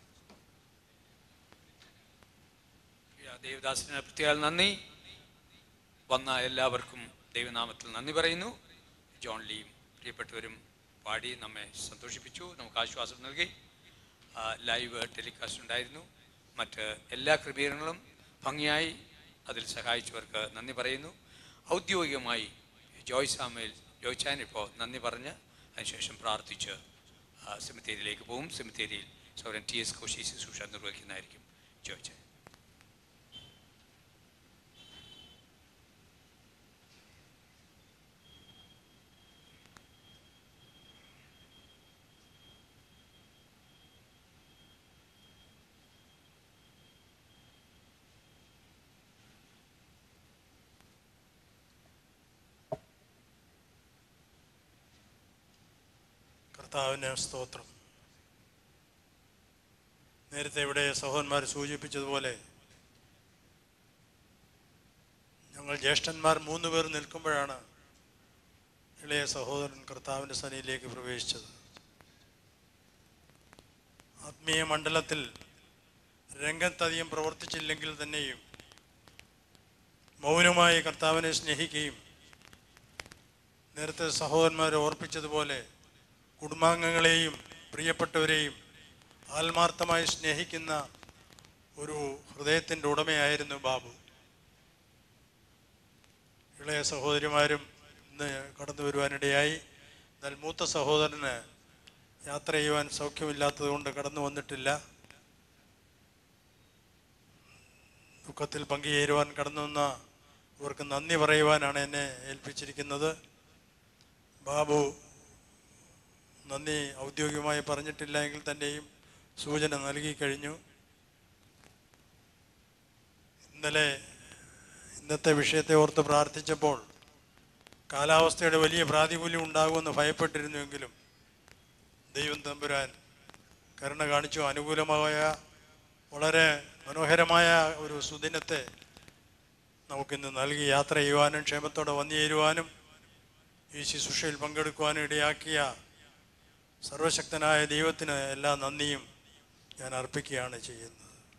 ദേവദാസിന് പ്രത്യേക നന്ദി വന്ന എല്ലാവർക്കും ദൈവനാമത്തിൽ നന്ദി പറയുന്നു ജോൺ ലീയും പ്രിയപ്പെട്ടവരും പാടി നമ്മെ സന്തോഷിപ്പിച്ചു നമുക്ക് ആശ്വാസം നൽകി ആ, ലൈവ് ടെലികാസ്റ്റ് ഉണ്ടായിരുന്നു മറ്റ് എല്ലാ ക്രമീകരണങ്ങളും ഭംഗിയായി അതിൽ സഹായിച്ചവർക്ക് നന്ദി പറയുന്നു ഔദ്യോഗികമായി ജോയ് സാമേൽ ജോയ്ച്ചാൻ ഇപ്പോൾ നന്ദി പറഞ്ഞ് അതിനുശേഷം പ്രാർത്ഥിച്ച് ആ, സെമിത്തേരിയിലേക്ക് പോകും സെമിത്തേരിയിൽ സൗരൻ ടി എസ് കോശി ശുശ്രൂഷ നിർവഹിക്കുന്നതായിരിക്കും ജോയ്ച്ചാൻ കർത്താവിന് സ്തോത്രം നേരത്തെ ഇവിടെ സഹോദരന്മാർ സൂചിപ്പിച്ചതുപോലെ ഞങ്ങൾ ജ്യേഷ്ഠന്മാർ മൂന്ന് പേർ നിൽക്കുമ്പോഴാണ് ഇളയ സഹോദരൻ കർത്താവിൻ്റെ സനിയിലേക്ക് പ്രവേശിച്ചത് ആത്മീയ മണ്ഡലത്തിൽ രംഗത്തധികം പ്രവർത്തിച്ചില്ലെങ്കിൽ തന്നെയും മൗനമായി കർത്താവിനെ സ്നേഹിക്കുകയും നേരത്തെ സഹോദരന്മാർ ഓർപ്പിച്ചതുപോലെ കുടുംബാംഗങ്ങളെയും പ്രിയപ്പെട്ടവരെയും ആത്മാർത്ഥമായി സ്നേഹിക്കുന്ന ഒരു ഹൃദയത്തിൻ്റെ ഉടമയായിരുന്നു ബാബു ഇളയ സഹോദരിമാരും ഇന്ന് കടന്നു വരുവാനിടയായി എന്നാൽ മൂത്ത സഹോദരന് യാത്ര ചെയ്യുവാൻ സൗഖ്യമില്ലാത്തത് കൊണ്ട് കടന്നു വന്നിട്ടില്ല ദുഃഖത്തിൽ പങ്കുചേരുവാൻ കടന്നു വന്ന ഇവർക്ക് നന്ദി പറയുവാനാണ് എന്നെ ഏൽപ്പിച്ചിരിക്കുന്നത് ബാബു നന്ദി ഔദ്യോഗികമായി പറഞ്ഞിട്ടില്ല എങ്കിൽ തന്നെയും സൂചന നൽകി കഴിഞ്ഞു ഇന്നലെ ഇന്നത്തെ വിഷയത്തെ ഓർത്ത് പ്രാർത്ഥിച്ചപ്പോൾ കാലാവസ്ഥയുടെ വലിയ പ്രാതികൂല്യം ഉണ്ടാകുമെന്ന് ഭയപ്പെട്ടിരുന്നുവെങ്കിലും ദൈവം തമ്പുരാൻ കരുണ കാണിച്ചു അനുകൂലമായ വളരെ മനോഹരമായ ഒരു സുദിനത്തെ നമുക്കിന്ന് നൽകി യാത്ര ചെയ്യുവാനും ക്ഷേമത്തോടെ വന്നു ചേരുവാനും ഈ ശുശ്രൂഷയിൽ പങ്കെടുക്കുവാനും ഇടയാക്കിയ സർവശക്തനായ ദൈവത്തിന് എല്ലാ നന്ദിയും ഞാൻ അർപ്പിക്കുകയാണ് ചെയ്യുന്നത്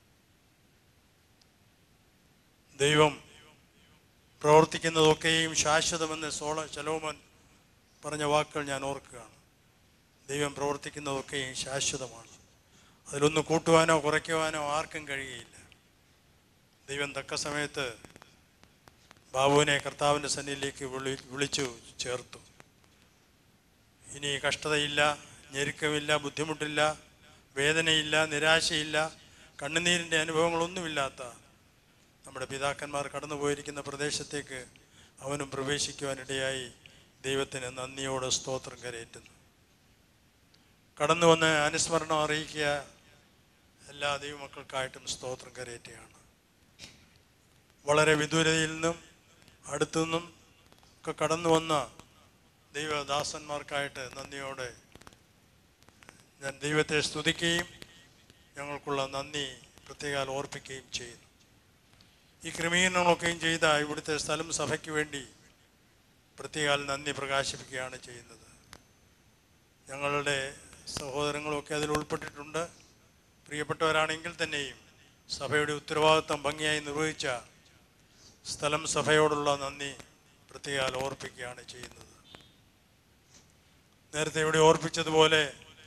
ദൈവം പ്രവർത്തിക്കുന്നതൊക്കെയും ശാശ്വതമെന്ന് സോള ശലോമൻ പറഞ്ഞ വാക്കുകൾ ഞാൻ ഓർക്കുകയാണ് ദൈവം പ്രവർത്തിക്കുന്നതൊക്കെയും ശാശ്വതമാണ് അതിലൊന്ന് കൂട്ടുവാനോ കുറയ്ക്കുവാനോ ആർക്കും കഴിയുകയില്ല ദൈവം തക്ക സമയത്ത് ബാബുവിനെ കർത്താവിൻ്റെ സന്നിധിയിലേക്ക് വിളി വിളിച്ചു ചേർത്തു ഇനി കഷ്ടതയില്ല ഞെരുക്കമില്ല ബുദ്ധിമുട്ടില്ല വേദനയില്ല നിരാശയില്ല കണ്ണുനീരിൻ്റെ അനുഭവങ്ങളൊന്നുമില്ലാത്ത നമ്മുടെ പിതാക്കന്മാർ കടന്നു പോയിരിക്കുന്ന പ്രദേശത്തേക്ക് അവനും പ്രവേശിക്കുവാനിടയായി ദൈവത്തിന് നന്ദിയോടെ സ്തോത്രം കരയേറ്റുന്നു കടന്നു വന്ന് അനുസ്മരണം അറിയിക്കുക എല്ലാ ദൈവമക്കൾക്കായിട്ടും സ്തോത്രം കരയേറ്റുകയാണ് വളരെ വിദൂരതയിൽ നിന്നും അടുത്തു നിന്നും ഒക്കെ കടന്നു വന്ന ദൈവദാസന്മാർക്കായിട്ട് നന്ദിയോടെ ഞാൻ ദൈവത്തെ സ്തുതിക്കുകയും ഞങ്ങൾക്കുള്ള നന്ദി പ്രത്യേകാൽ ഓർപ്പിക്കുകയും ചെയ്യുന്നു ഈ ക്രമീകരണങ്ങളൊക്കെയും ചെയ്ത ഇവിടുത്തെ സ്ഥലം സഭയ്ക്ക് വേണ്ടി പ്രത്യേകാൽ നന്ദി പ്രകാശിപ്പിക്കുകയാണ് ചെയ്യുന്നത് ഞങ്ങളുടെ സഹോദരങ്ങളൊക്കെ അതിൽ ഉൾപ്പെട്ടിട്ടുണ്ട് പ്രിയപ്പെട്ടവരാണെങ്കിൽ തന്നെയും സഭയുടെ ഉത്തരവാദിത്വം ഭംഗിയായി നിർവഹിച്ച സ്ഥലം സഭയോടുള്ള നന്ദി പ്രത്യേകാൽ ഓർപ്പിക്കുകയാണ് ചെയ്യുന്നത് നേരത്തെ ഇവിടെ ഓർപ്പിച്ചതുപോലെ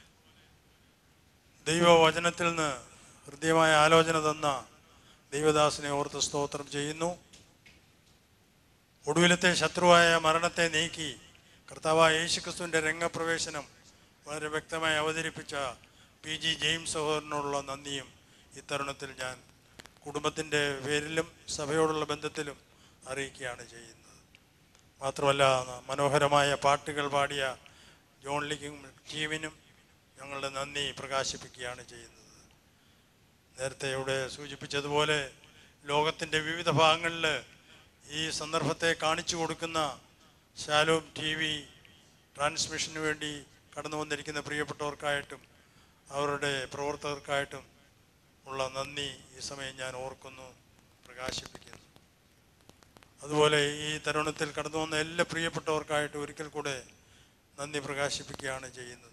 ദൈവവചനത്തിൽ നിന്ന് ഹൃദ്യമായ ആലോചന തന്ന ദൈവദാസനെ ഓർത്ത് സ്തോത്രം ചെയ്യുന്നു ഒടുവിലത്തെ ശത്രുവായ മരണത്തെ നീക്കി കർത്താവായ യേശുക്രിസ്തുവിൻ്റെ രംഗപ്രവേശനം വളരെ വ്യക്തമായി അവതരിപ്പിച്ച പി ജി ജെയിംസ് സഹോദരനോടുള്ള നന്ദിയും ഇത്തരുണത്തിൽ ഞാൻ കുടുംബത്തിൻ്റെ പേരിലും സഭയോടുള്ള ബന്ധത്തിലും അറിയിക്കുകയാണ് ചെയ്യുന്നത് മാത്രമല്ല മനോഹരമായ പാട്ടുകൾ പാടിയ ജോൺ ലിക്കും ടീമിനും ഞങ്ങളുടെ നന്ദി പ്രകാശിപ്പിക്കുകയാണ് ചെയ്യുന്നത് നേരത്തെ ഇവിടെ സൂചിപ്പിച്ചതുപോലെ ലോകത്തിൻ്റെ വിവിധ ഭാഗങ്ങളിൽ ഈ സന്ദർഭത്തെ കാണിച്ചു കൊടുക്കുന്ന ശാലോം ടി വി ട്രാൻസ്മിഷന് വേണ്ടി കടന്നു വന്നിരിക്കുന്ന പ്രിയപ്പെട്ടവർക്കായിട്ടും അവരുടെ പ്രവർത്തകർക്കായിട്ടും ഉള്ള നന്ദി ഈ സമയം ഞാൻ ഓർക്കുന്നു പ്രകാശിപ്പിക്കുന്നു അതുപോലെ ഈ തരുണത്തിൽ കടന്നു വന്ന എല്ലാ പ്രിയപ്പെട്ടവർക്കായിട്ട് ഒരിക്കൽ കൂടെ നന്ദി പ്രകാശിപ്പിക്കുകയാണ് ചെയ്യുന്നത്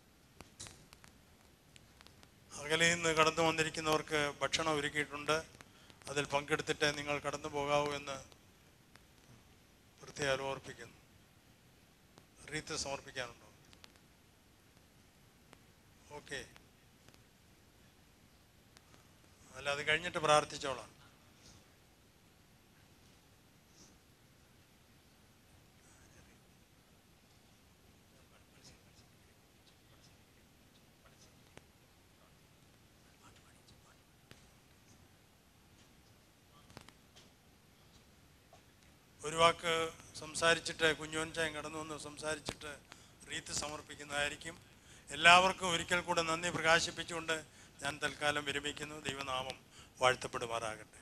അകലെ നിന്ന് കടന്നു വന്നിരിക്കുന്നവർക്ക് ഭക്ഷണം ഒരുക്കിയിട്ടുണ്ട് അതിൽ പങ്കെടുത്തിട്ട് നിങ്ങൾ കടന്നു പോകാവൂ എന്ന് പ്രത്യേകം ഓർപ്പിക്കുന്നു റീത്ത് സമർപ്പിക്കാനുണ്ടോ ഓക്കെ അല്ല അത് കഴിഞ്ഞിട്ട് പ്രാർത്ഥിച്ചോളാം ഒരു വാക്ക് സംസാരിച്ചിട്ട് കുഞ്ഞോൻചായം കടന്നു വന്ന് സംസാരിച്ചിട്ട് റീത്ത് സമർപ്പിക്കുന്നതായിരിക്കും എല്ലാവർക്കും ഒരിക്കൽ കൂടെ നന്ദി പ്രകാശിപ്പിച്ചുകൊണ്ട് ഞാൻ തൽക്കാലം വിരമിക്കുന്നു ദൈവനാമം വാഴ്ത്തപ്പെടുമാറാകട്ടെ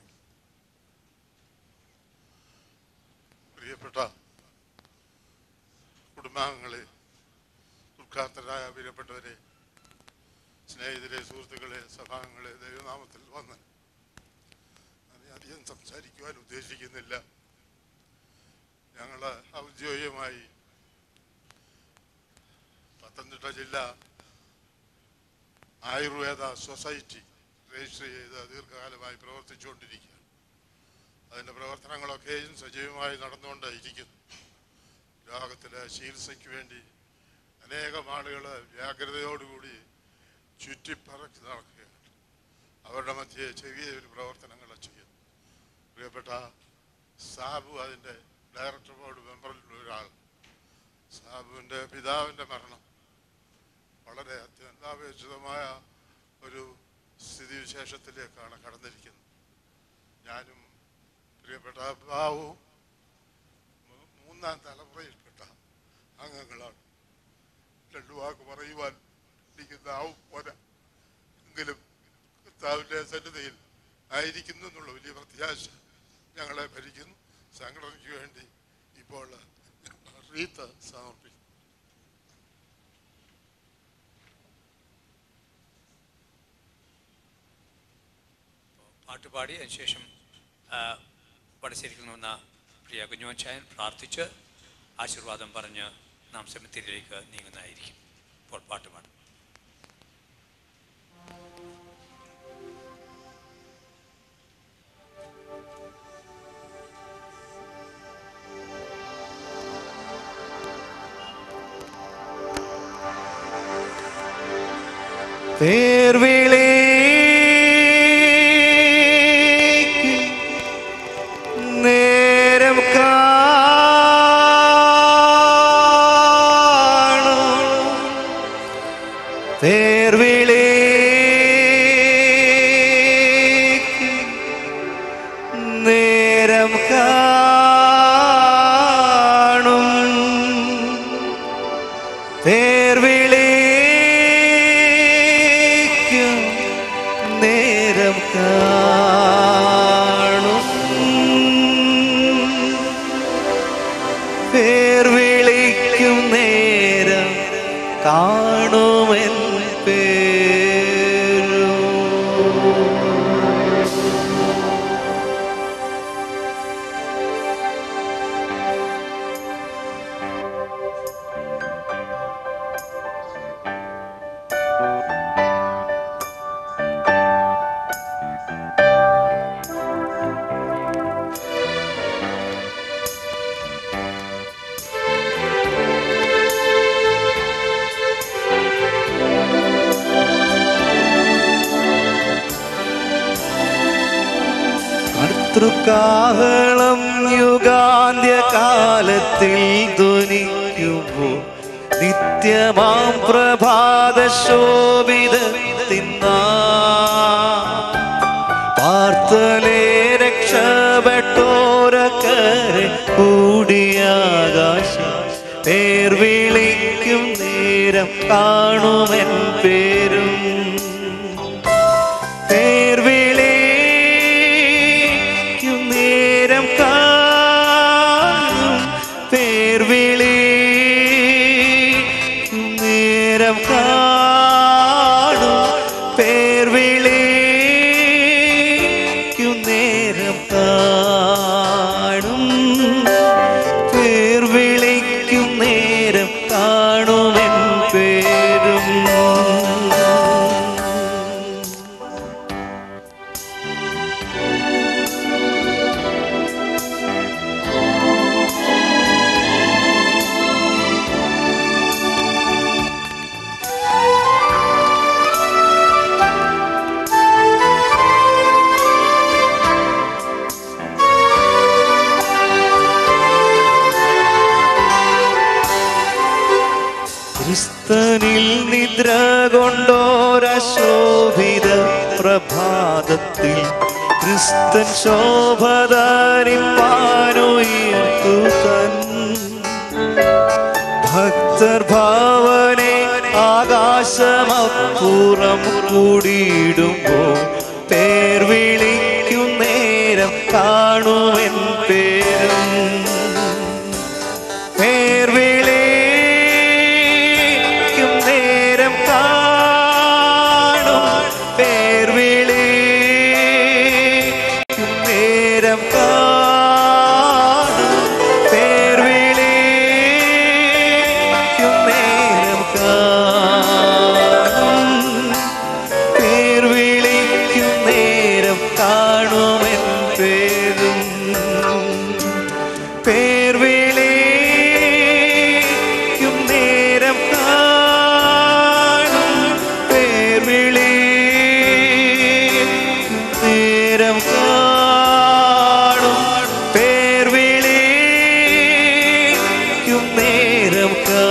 പ്രിയപ്പെട്ട കുടുംബാംഗങ്ങളെ ദുഃഖാർത്ഥരായ പ്രിയപ്പെട്ടവരെ സ്നേഹിതരെ സുഹൃത്തുക്കളെ സഭാംഗങ്ങളെ ദൈവനാമത്തിൽ വന്ന് ഞാൻ അധികം സംസാരിക്കുവാൻ ഉദ്ദേശിക്കുന്നില്ല ഞങ്ങൾ ഔദ്യോഗികമായി പത്തനംതിട്ട ജില്ല ആയുർവേദ സൊസൈറ്റി രജിസ്റ്റർ ചെയ്ത് ദീർഘകാലമായി പ്രവർത്തിച്ചുകൊണ്ടിരിക്കുകയാണ് അതിൻ്റെ പ്രവർത്തനങ്ങളൊക്കെയും സജീവമായി നടന്നുകൊണ്ടിരിക്കുന്നു രോഗത്തിലെ ചികിത്സയ്ക്ക് വേണ്ടി അനേകം ആളുകൾ വ്യാഗ്രതയോടുകൂടി ചുറ്റിപ്പറക്കി നടക്കുകയാണ് അവരുടെ മധ്യേ ചെറിയ ഒരു പ്രവർത്തനങ്ങൾ ചെയ്യുന്നു പ്രിയപ്പെട്ട സാബു അതിൻ്റെ ഡയറക്ടർ ബോർഡ് മെമ്പറിലുള്ള ഒരാൾ സാബുവിൻ്റെ പിതാവിൻ്റെ മരണം വളരെ അത്യന്താപേക്ഷിതമായ ഒരു സ്ഥിതിവിശേഷത്തിലേക്കാണ് കടന്നിരിക്കുന്നത് ഞാനും പ്രിയപ്പെട്ട ബാവു മൂ- മൂന്നാം തലമുറയിൽപ്പെട്ട അംഗങ്ങളാണ് രണ്ടു വാക്ക് പറയുവാൻ എനിക്ക് നാവും പോരാ എങ്കിലും കർത്താവിൻ്റെ സന്നിധിയിൽ ആയിരിക്കുന്നു എന്നുള്ള വലിയ പ്രത്യാശ ഞങ്ങളെ ഭരിക്കുന്നു സംഘടനയ്ക്ക് വേണ്ടി ഇപ്പോൾ റീത്ത് സമർപ്പിക്കും പാട്ടുപാടി അതിനുശേഷം ആ, വടശ്ശേരിയിൽ നിന്ന പ്രിയ കുഞ്ഞുവച്ചായൻ പ്രാർത്ഥിച്ച് ആശീർവാദം പറഞ്ഞ് നാം സെമിത്തേരിയിലേക്ക് നീങ്ങുന്നതായിരിക്കും ഇപ്പോൾ പാട്ടുപാടും പേർവിളിക്ക് നേരം കാണും പേർവിളിക്ക് നേരം കാണും പേർവിളിക്കും നേരം കാണും പേർവിളിക്കും നേരം കാണുമെൻ പേരും കർത്തൃകാഹളം യുഗാന്ത്യകാലത്തിൽ ധ്വനിക്കുമ്പോൾ നിത്യമാം പ്രഭാത ശോഭിതത്തിന്ന പാർത്തലേ രക്ഷപ്പെട്ടോരക്കരെ കൂടിയാകാശം പേർ വിളിക്കും നേരം കാണുമെൻ പേരും പേർ വിളിക്കും നേരം കാണും പേർ വിളിക്കും നേരം നേരം കാണും പേർ വിളിക്കും നേരം കാണും പേർ വിളിക്കും നേരം കാണുമെൻ പേരും ക്രിസ്തനിൽ നിദ്ര കൊണ്ടോരശോഭിത പ്രഭാതത്തിൽ ക്രിസ്തൻ ശോഭതാരിപ്പാനുയർത്തു തൻ ഭക്തർ ഭാവനെ ആകാശമപ്പുറം കൂടിയിടുമ്പോൾ പേർ വിളിക്കും നേരം കാണുമെൻ പേരും പേർ വിളിക്കും നേരം കാണും പേർ വിളിക്കും നേരം കാണും പേർ വിളിക്കും നേരം കാണും പേർ വിളിക്കും നേരം കാണുമെൻ പേരും പേർ വിളിക്കും നേരം കാണും പേർ വിളിക്കും നേരം കാണും പേർ വിളിക്കും നേരം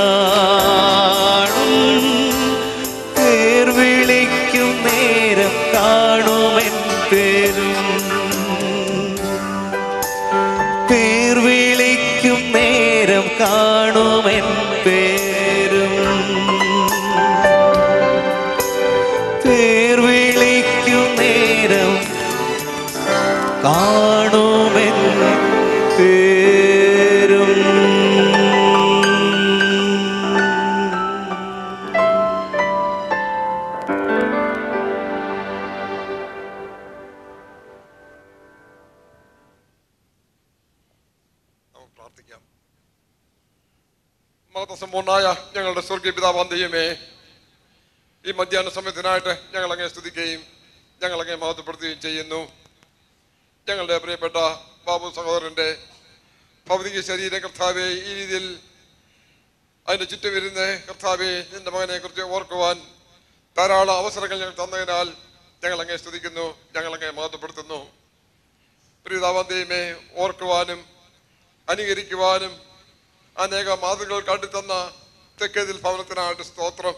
കാണും പേർ വിളിക്കും നേരം കാണുമെൻ പേരും പേർ വിളിക്കും നേരം കാണുമെൻ പേരും പേർ വിളിക്കും നേരം കാണുമെൻ പേരും മതസമ്പൂർണായ ഞങ്ങളുടെ സ്വർഗീയ പിതാവാം ദൈവമേ ഈ മധ്യാഹ്ന സമയത്തിനായിട്ട് ഞങ്ങൾ അങ്ങേ സ്തുതിക്കുകയും ഞങ്ങൾ അങ്ങേ മഹത്വപ്പെടുത്തുകയും ചെയ്യുന്നു ഞങ്ങളുടെ പ്രിയപ്പെട്ട ബാബു സഹോദരന്റെ ഭൗതിക ശരീര കർത്താവെ ഈ രീതിയിൽ അതിൻ്റെ ചുറ്റും ഇരുന്ന് കർത്താവെ നിന്റെ മകനെ കുറിച്ച് ഓർക്കുവാൻ ധാരാളം അവസരങ്ങൾ ഞങ്ങൾ തന്നതിനാൽ ഞങ്ങൾ അങ്ങേ സ്തുതിക്കുന്നു ഞങ്ങൾ അങ്ങേ മഹത്വപ്പെടുത്തുന്നു പ്രിയതാവാം ദൈവമേ ഓർക്കുവാനും അനുകരിക്കുവാനും അനേക മാതൃകൾ കാട്ടിത്തന്ന തെക്കേതിൽ ഭവനത്തിനായിട്ട് സ്തോത്രം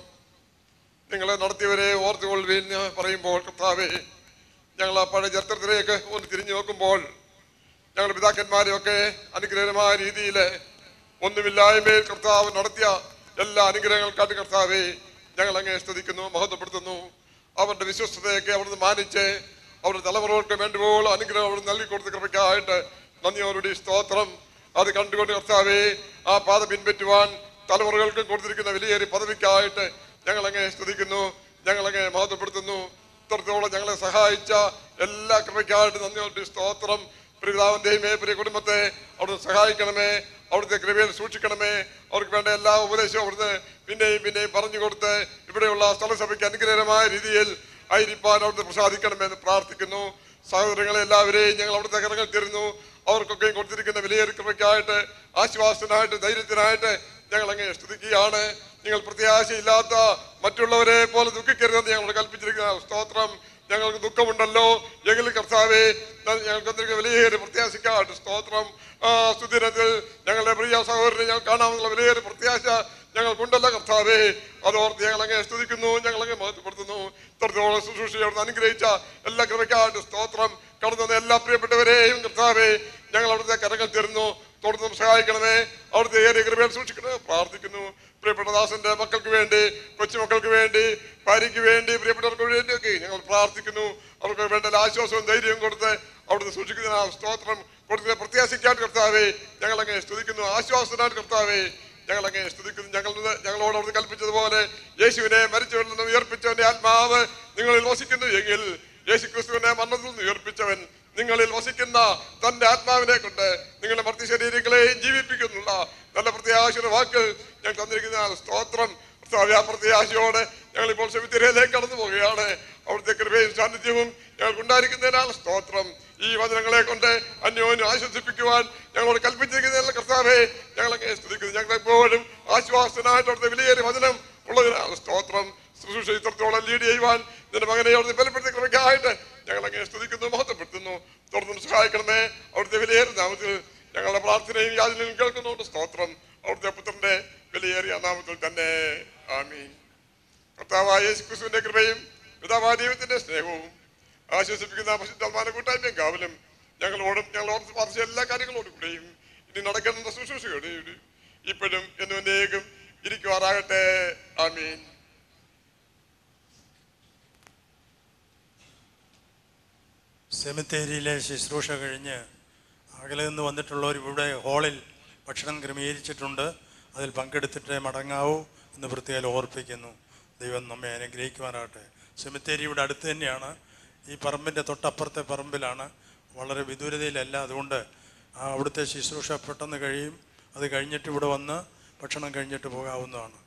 നിങ്ങളെ നടത്തിയവരെ ഓർത്തുകൊള്ളുവീൻ എന്ന് പറയുമ്പോൾ കർത്താവേ ഞങ്ങൾ ആ പഴയ ചരിത്രത്തിലേക്ക് ഒന്ന് തിരിഞ്ഞു നോക്കുമ്പോൾ ഞങ്ങളുടെ പിതാക്കന്മാരെയൊക്കെ അനുഗ്രഹമായ രീതിയിൽ ഒന്നുമില്ലായ്മയിൽ കർത്താവ് നടത്തിയ എല്ലാ അനുഗ്രഹങ്ങൾക്കായിട്ട് കർത്താവെ ഞങ്ങൾ അങ്ങേ സ്തുതിക്കുന്നു മഹത്വപ്പെടുത്തുന്നു അവരുടെ വിശ്വസ്തതയൊക്കെ അവിടുന്ന് മാനിച്ച് അവരുടെ തലമുറകൾക്ക് വേണ്ടുമ്പോൾ അനുഗ്രഹം അവിടെ നൽകി കൊടുത്ത കൃപയ്ക്കായിട്ട് നന്ദിയോടുകൂടി സ്തോത്രം അത് കണ്ടുകൊണ്ട് കർത്താവെ ആ പാത പിൻപറ്റുവാൻ തലമുറകൾക്കും കൊടുത്തിരിക്കുന്ന വിലയേറിയ പദവിക്കായിട്ട് ഞങ്ങൾ അങ്ങേ സ്തുതിക്കുന്നു ഞങ്ങൾ അങ്ങേ മഹത്വപ്പെടുത്തുന്നു ഇത്രത്തോളം ഞങ്ങളെ സഹായിച്ച എല്ലാ കൃപയ്ക്കായിട്ട് നന്ദിയോട് സ്തോത്രം പ്രിയതാവിന്റെയും പ്രിയ കുടുംബത്തെ അവിടുന്ന് സഹായിക്കണമേ അവിടുത്തെ കൃപയിൽ സൂക്ഷിക്കണമേ അവർക്ക് വേണ്ട എല്ലാ ഉപദേശവും അവിടുന്ന് പിന്നെയും പിന്നെയും പറഞ്ഞു കൊടുത്ത് ഇവിടെയുള്ള സ്ഥലസഭയ്ക്ക് അനുഗ്രഹമായ രീതിയിൽ ആയിരിക്കാൻ അവിടുന്ന് പ്രസാദിക്കണമെന്ന് പ്രാർത്ഥിക്കുന്നു സഹോദരങ്ങളെ എല്ലാവരെയും ഞങ്ങൾ അവിടുത്തെ കരങ്ങൾ തരുന്നു അവർക്കൊക്കെ കൊടുത്തിരിക്കുന്ന വിലയേറിയ കൃപയ്ക്കായിട്ട് ആശ്വാസത്തിനായിട്ട് ധൈര്യത്തിനായിട്ട് ഞങ്ങൾ അങ്ങ് സ്തുതിക്കുകയാണ് നിങ്ങൾ പ്രത്യാശയില്ലാത്ത മറ്റുള്ളവരെ പോലെ ദുഃഖിക്കരുതെന്ന് ഞങ്ങൾ കൽപ്പിച്ചിരിക്കുന്ന സ്തോത്രം ഞങ്ങൾക്ക് ദുഃഖമുണ്ടല്ലോ എങ്കിലും കർത്താവെ ഞങ്ങൾക്ക് തന്നിരിക്കുന്ന വിലയേറിയ പ്രത്യാശയ്ക്കായിട്ട് സ്തോത്രം ആ സുദിനത്തിൽ ഞങ്ങളുടെ പ്രിയ സഹോദരനെ ഞങ്ങൾ കാണാമെന്നുള്ള വിലയേറിയ പ്രത്യാശ ഞങ്ങൾക്കുണ്ടല്ലോ കർത്താവേ അതോർത്ത് ഞങ്ങൾ അങ്ങ് സ്തുതിക്കുന്നു ഞങ്ങൾ അങ്ങ് മഹത്വപ്പെടുത്തുന്നു ഇത്രത്തോളം ശുശ്രൂഷയോട് അനുഗ്രഹിച്ച എല്ലാ കൃപയ്ക്കായിട്ട് സ്തോത്രം കടന്നു വന്ന എല്ലാ പ്രിയപ്പെട്ടവരെയും കർത്താവേ ഞങ്ങൾ അവിടുത്തെ കരങ്ങൾ തരുന്നു തുടർന്നും സഹായിക്കണമേ അവിടുത്തെ ഏറിയ കൃപയിൽ സൂക്ഷിക്കണമേ പ്രാർത്ഥിക്കുന്നു പ്രിയപ്പെട്ട ദാസന്റെ മക്കൾക്ക് വേണ്ടി കൊച്ചുമക്കൾക്ക് വേണ്ടി ഭാര്യയ്ക്ക് വേണ്ടി പ്രിയപ്പെട്ടവർക്ക് വേണ്ടിയൊക്കെ ഞങ്ങൾ പ്രാർത്ഥിക്കുന്നു അവർക്ക് വേണ്ട എല്ലാ ആശ്വാസവും ധൈര്യവും കൊടുത്ത് അവിടുന്ന് സൂക്ഷിക്കുന്ന ആ സ്തോത്രം കൊടുക്കുന്ന പ്രത്യാശിക്കാൻ കർത്താവേ ഞങ്ങൾ അങ്ങനെ സ്തുതിക്കുന്നു ആശ്വാസനാണ് കർത്താവേ ഞങ്ങൾ അങ്ങേ സ്തുതിക്കുന്നു ഞങ്ങൾ ഞങ്ങളോട് അവിടുന്ന് കൽപ്പിച്ചതുപോലെ യേശുവിനെ മരിച്ചവരിൽ നിന്ന് ഉയർപ്പിച്ചവന്റെ ആത്മാവ് നിങ്ങളിൽ വസിക്കുന്നു എങ്കിൽ യേശു ക്രിസ്തുവിനെ മരണത്തിൽ നിന്ന് ഉയർപ്പിച്ചവൻ നിങ്ങളിൽ വസിക്കുന്ന തന്റെ ആത്മാവിനെ കൊണ്ട് നിങ്ങളുടെ മർത്തി ശരീരങ്ങളെയും ജീവിപ്പിക്കുന്നുള്ള നല്ല പ്രത്യാശയുടെ വാക്കുകൾ ഞങ്ങൾ തന്നിരിക്കുന്ന സ്തോത്രം കർത്താവേ, ആ പ്രത്യാശയോടെ ഞങ്ങൾ ഇപ്പോൾ സെമിത്തേരിയിലേക്ക് കടന്നു പോവുകയാണ് അവിടുത്തെ കൃപയും സാന്നിധ്യവും ഞങ്ങൾക്ക് ഉണ്ടായിരിക്കുന്നതിനാൽ സ്തോത്രം ഈ വചനങ്ങളെ കൊണ്ട് അന്യോന്യം ആശ്വസിപ്പിക്കുവാൻ ഞങ്ങളോട് കൽപ്പിച്ചിരിക്കുന്ന കർത്താവെ ഞങ്ങൾ അങ്ങനെ സ്തുതിക്കുന്നു ഞങ്ങൾ എപ്പോഴും ആശ്വാസനായിട്ട് അവിടുത്തെ വിലയേറിയ വചനം ഉള്ളതിനാൽ സ്തോത്രം ശുശ്രൂഷ ഇത്രത്തോളം ലീഡ് ചെയ്യുവാൻ നിന്റെ മകനെ അവിടുത്തെ ബലപ്പെടുത്തിയ കൃപയ്ക്കായിട്ട് ഞങ്ങൾ അങ്ങനെ സ്തുതിക്കുന്നു മഹത്വപ്പെടുത്തുന്നു തുടർന്നും സഹായിക്കണമേ അവിടുത്തെ വിലയേറിയ നാമത്തിൽ ഞങ്ങളുടെ പ്രാർത്ഥനയും യാതൊന്നും കേൾക്കുന്നുണ്ട് സ്തോത്രം അവിടുത്തെ പുത്രന്റെ വിലയേറിയ നാമത്തിൽ തന്നെ ആമീൻ കർത്താവായ യേശു ക്രിസ്തുവിന്റെ കൃപയും പിതാവായ ദൈവത്തിന്റെ സ്നേഹവും ആശ്വസിപ്പിക്കുന്ന പരിശുദ്ധാത്മാന കൂട്ടായ്മയും കാവലും ഞങ്ങളോടും ഞങ്ങളോട് പ്രാർത്ഥിച്ച എല്ലാ കാര്യങ്ങളോടും കൂടെയും ഇനി നടക്കുന്ന ശുശ്രൂഷയോടെയും ഇപ്പോഴും എന്നും എന്നേക്കും ഇരിക്കുവാറാകട്ടെ ആമീൻ സെമിത്തേരിയിലെ ശുശ്രൂഷ കഴിഞ്ഞ് അകലെ നിന്ന് വന്നിട്ടുള്ളവർ ഇവിടെ ഹാളിൽ ഭക്ഷണം ക്രമീകരിച്ചിട്ടുണ്ട് അതിൽ പങ്കെടുത്തിട്ടേ മടങ്ങാവൂ എന്ന് പ്രത്യേകം ഓർപ്പിക്കുന്നു ദൈവം നമ്മെ അനുഗ്രഹിക്കുവാനാകട്ടെ സെമിത്തേരി ഇവിടെ അടുത്ത് തന്നെയാണ് ഈ പറമ്പിൻ്റെ തൊട്ടപ്പുറത്തെ പറമ്പിലാണ് വളരെ വിദൂരതയിലല്ല അതുകൊണ്ട് ആ അവിടുത്തെ ശുശ്രൂഷ പെട്ടെന്ന് കഴിയും അത് കഴിഞ്ഞിട്ട് ഇവിടെ വന്ന് ഭക്ഷണം കഴിഞ്ഞിട്ട് പോകാവുന്നതാണ്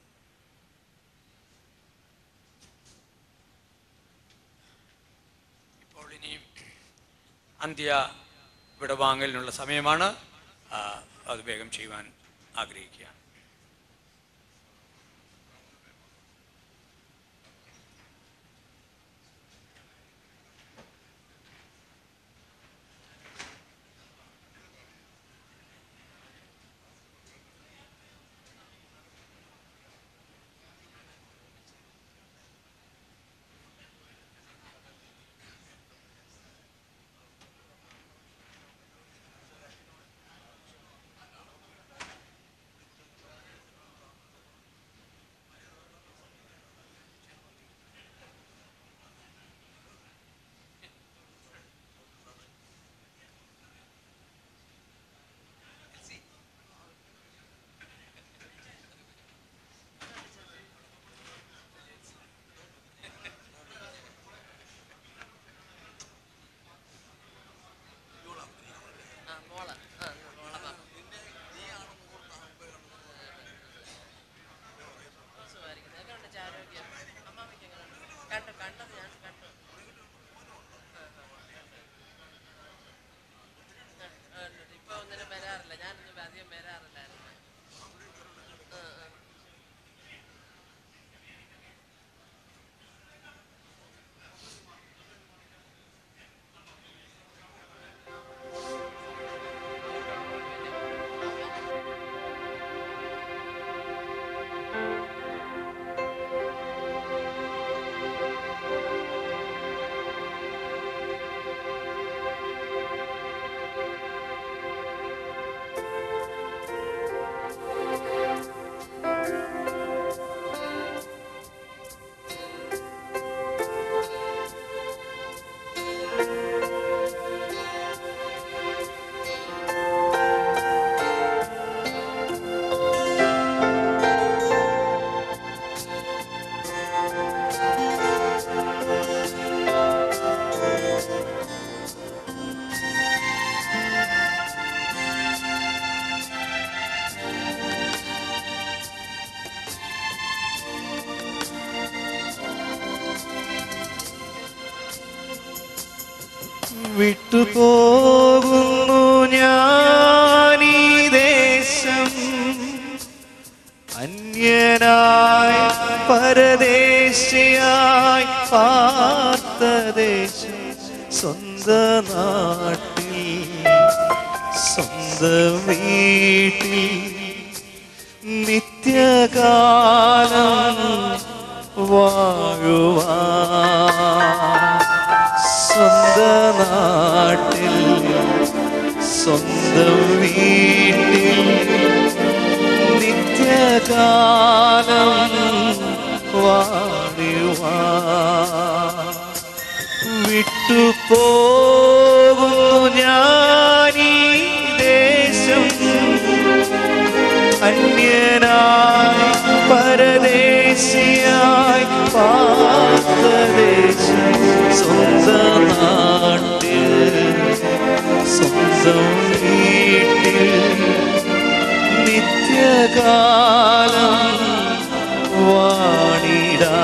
ഇപ്പോൾ ഇനി അന്ത്യ വിടവാങ്ങലിനുള്ള സമയമാണ് ആ, അത് വേഗം ചെയ്യുവാൻ ആഗ്രഹിക്കുക കണ്ടു കണ്ടത് ഞാൻ കണ്ടു ഇപ്പൊ ഒന്നിനും വരാറില്ല ഞാനൊന്നും അധികം വരാറില്ലായിരുന്നു ആ, ആ. വിട്ടുപോകുന്നു ഞാനീ ദേശം അന്യനായി പരദേശിയായി പാർത്ത ദേശം സ്വന്ത നാട്ടിൽ സ്വന്തം വീട്ടിൽ നിത്യകാലം വാഴുവാ സ്വന്ത നാട്ടിൽ സ്വന്തം വീട്ടിൽ നിത്യകാലം വാഴുവാ വിട്ടുപോകുന്നു ഞാനീ ദേശം അന്യ അന്യനായി പരദേശിയായി പാർത്തദേശം സ്വന്തം നാട്ടിൽ സ്വന്തം വീട്ടിൽ നിത്യകാലം വാണിടാ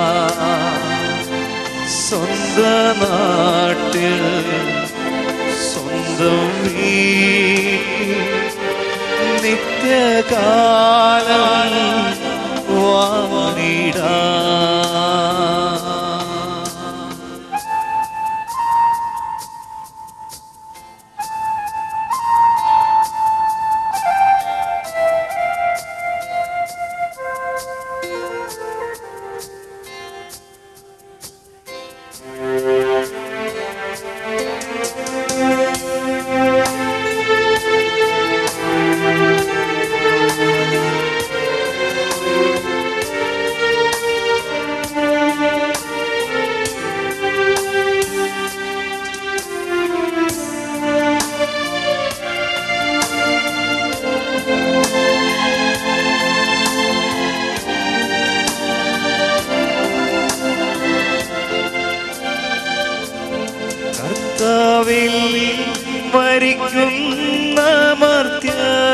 സ്വന്തം നാട്ടിൽ സ്വന്തം വീട്ടിൽ നിത്യകാലം വാണിടാ കർത്താവിൽ മരിക്കുന്ന മർത്യ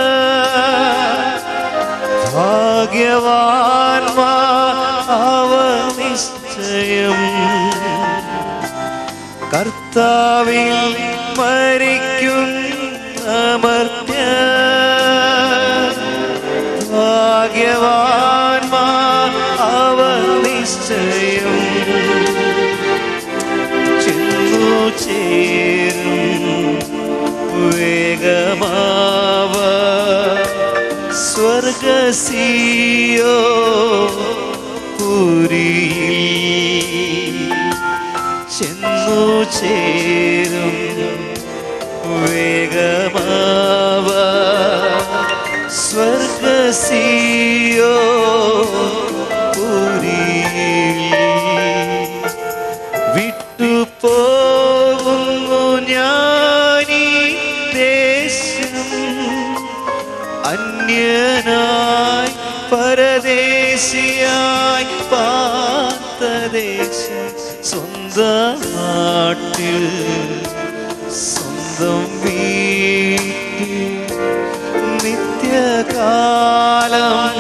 ഭാഗ്യവാൻമാവ നിശ്ചയം കർത്താവിൽ മരിക്കുന്ന മർത്യ ഭാഗ്യവാൻമാർ അവ നിശ്ചയം ചെന്നു ചേരും വേഗമാവ സ്വർഗസിയോ പുരിയിൽ ചെന്നു ചേരും വേഗമാവ സ്വർഗസിയോ പുരിയിൽ വിട്ടുപോകുന്നു ഞാനീ ദേശം അന്യനായി പരദേശിയായി പാർത്തദേശം സ്വന്തം നാട്ടിൽ സ്വന്തം വീട്ടിൽ നിത്യകാലം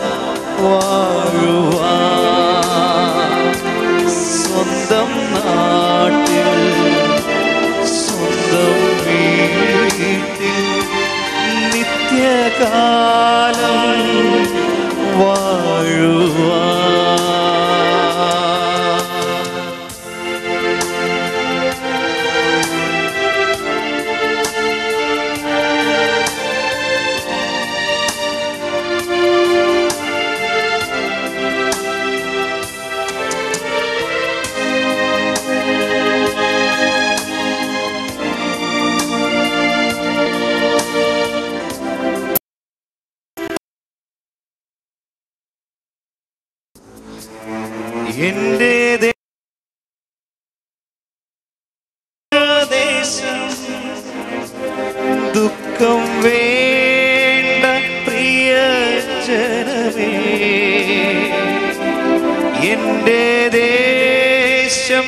വാഴുവാൻ സ്വന്തം നാട്ടിൽ സ്വന്തം വീട്ടിൽ നിത്യകാലം വാഴുവാൻ എന്റെ ദേ- ദേശം ദുഃഖം വേണ്ട പ്രിയ ജനമേ എന്റെ ദേശം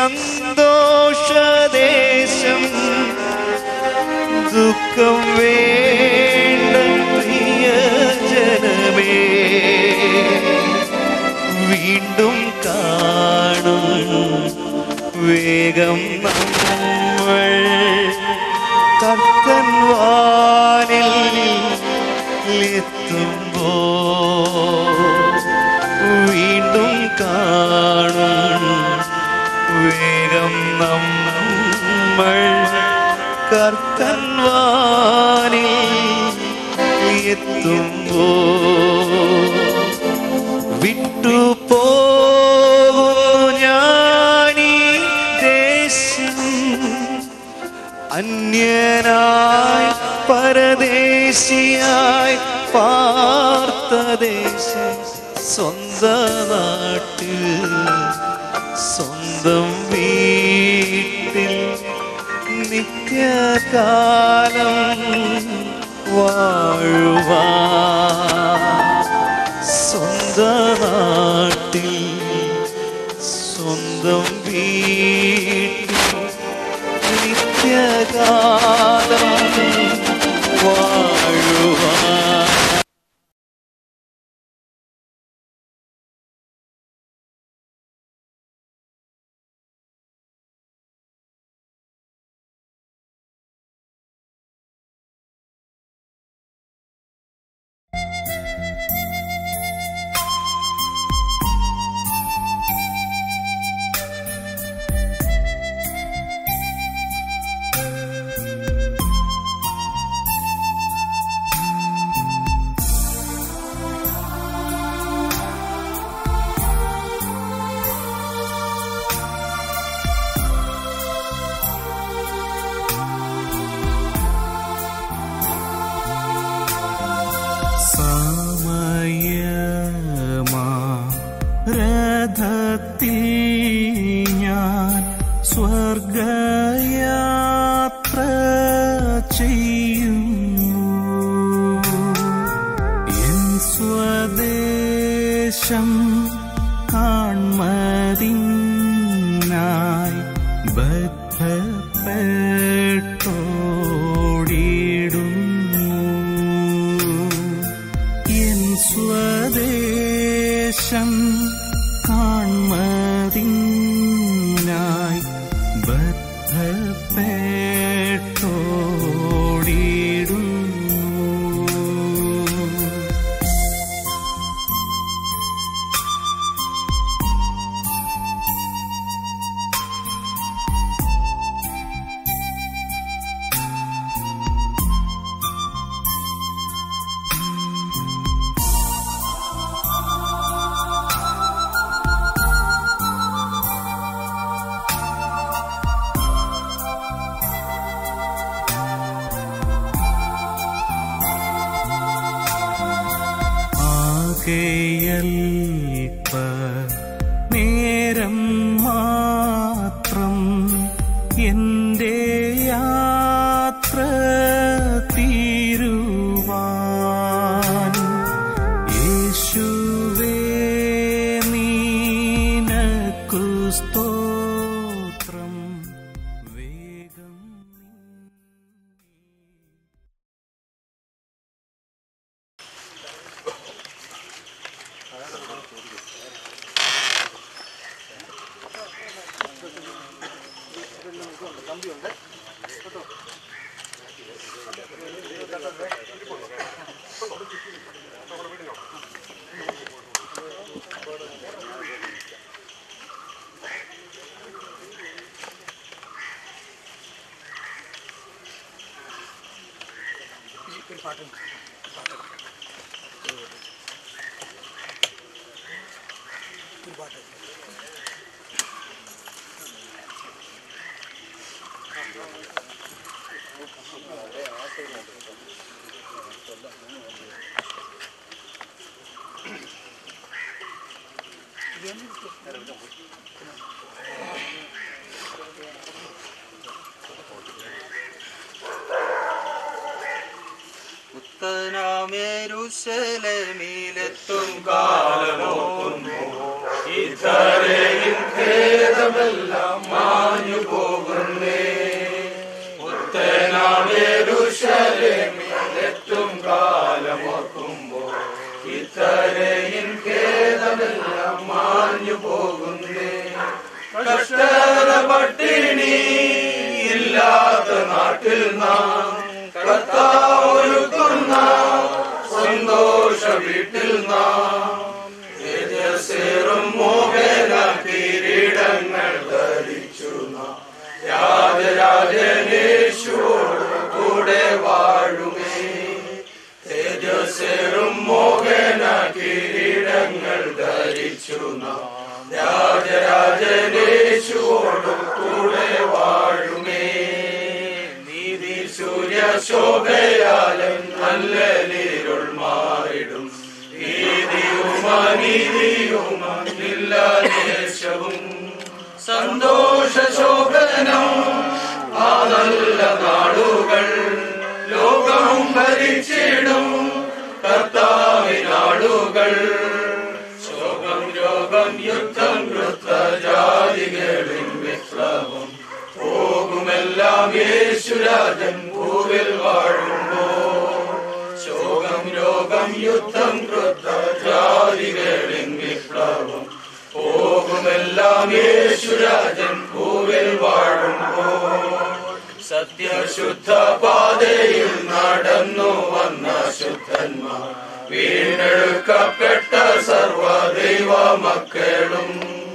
സന്തോഷദേശം ദുഃഖം വേണ്ട പ്രിയ ജനമേ വീണ്ടും കാണും വേഗം നമ്മൾ കർത്തൻ വാനിൽ എത്തുമ്പോ വീണ്ടും കാണും വേഗം നമ്മൾ കർത്തൻ വാനിൽ എത്തുമ്പോ വിട്ടു പോകുന്നു ഞാനീ ദേശം അന്യനായി പരദേശിയായി പാർത്തദേശം സ്വന്തം നാട്ടിൽ സ്വന്തം വീട്ടിൽ നിത്യകാലം വാഴുവാ സ്വന്ത നാട്ടിൽ സ്വന്തം വീട്ടിൽ നിത്യകാലം വാഴുവാ സമയമാ രഥത്തിൽ ഞാൻ സ്വർഗയാത്ര ചെയ്യുന്നു എൻ സ്വദേശം കാൺമതിനായി ബദ്ധപ്പെട്ടോടിടുന്നു എൻ സ്വദേശം കാൺമതിനായി ബദ്ധപ്പെട്ടോടിടുന്നു ആകെയൽപ്പ നേരം മാത്രം എൻ്റെ യാത്ര തീരുവാൻ യേശുവേ നീനക്കു സ്തോത്രം വേഗം പുത്തനാമേരുശലമിലെത്തും കാലമോക്കുന്നു ഇത്രയും ഭേദമെല്ലാം മാഞ്ഞു പോകുന്നേ പുത്തനാമേരുശലമിലെത്തും കാലമോർക്കുമ്പോൾ ഇത്രയും ഭേദമെല്ലാം മാഞ്ഞു പോകുന്നേ കഷ്ടത പട്ടിണി ഇല്ലാത്ത നാട്ടിൽ നാം കർത്താവൊരുക്കുന്ന സന്തോഷ വീട്ടിൽ നാം തേജസ്സേറും മോഹന കിരീടങ്ങൾ ധരിച്ചു നാം രാജരാജനേശുവോട് കൂടെ വാഴുമേ തേജസ്സേറും മോഹന കിരീടങ്ങൾ ധരിച്ചു നാം രാജരാജനേശുവോട് കൂടെ വാഴുമേ നീതി സൂര്യ ശോഭയാലും നല്ല നീരുൾ മാറിടും നീതിയും അനീതിയും അന്നില്ല ദേശവും സന്തോഷ ശോഭനം ആ നല്ല നാടുകൾ ലോകവും ഭരിച്ചിടും കർത്താവിനാളുകൾ ശോകം രോഗം യുദ്ധം കൃത്തജാതികളിൽ വിപ്ലവം പോകുമെല്ലാം യേശുരാജൻ ഭൂവിൽ വാഴുമ്പോൾ ശോകം രോഗം യുദ്ധം കൃത്തജാതികളിൽ വിപ്ലവം പോകുമെല്ലാം യേശുരാജൻ ഭൂവിൽ വാഴുമ്പോൾ സത്യശുദ്ധ പാതയിൽ നടന്നു വന്ന ശുദ്ധന്മാർ വീണ്ടെടുക്കപ്പെട്ട സർവദൈവ മക്കളും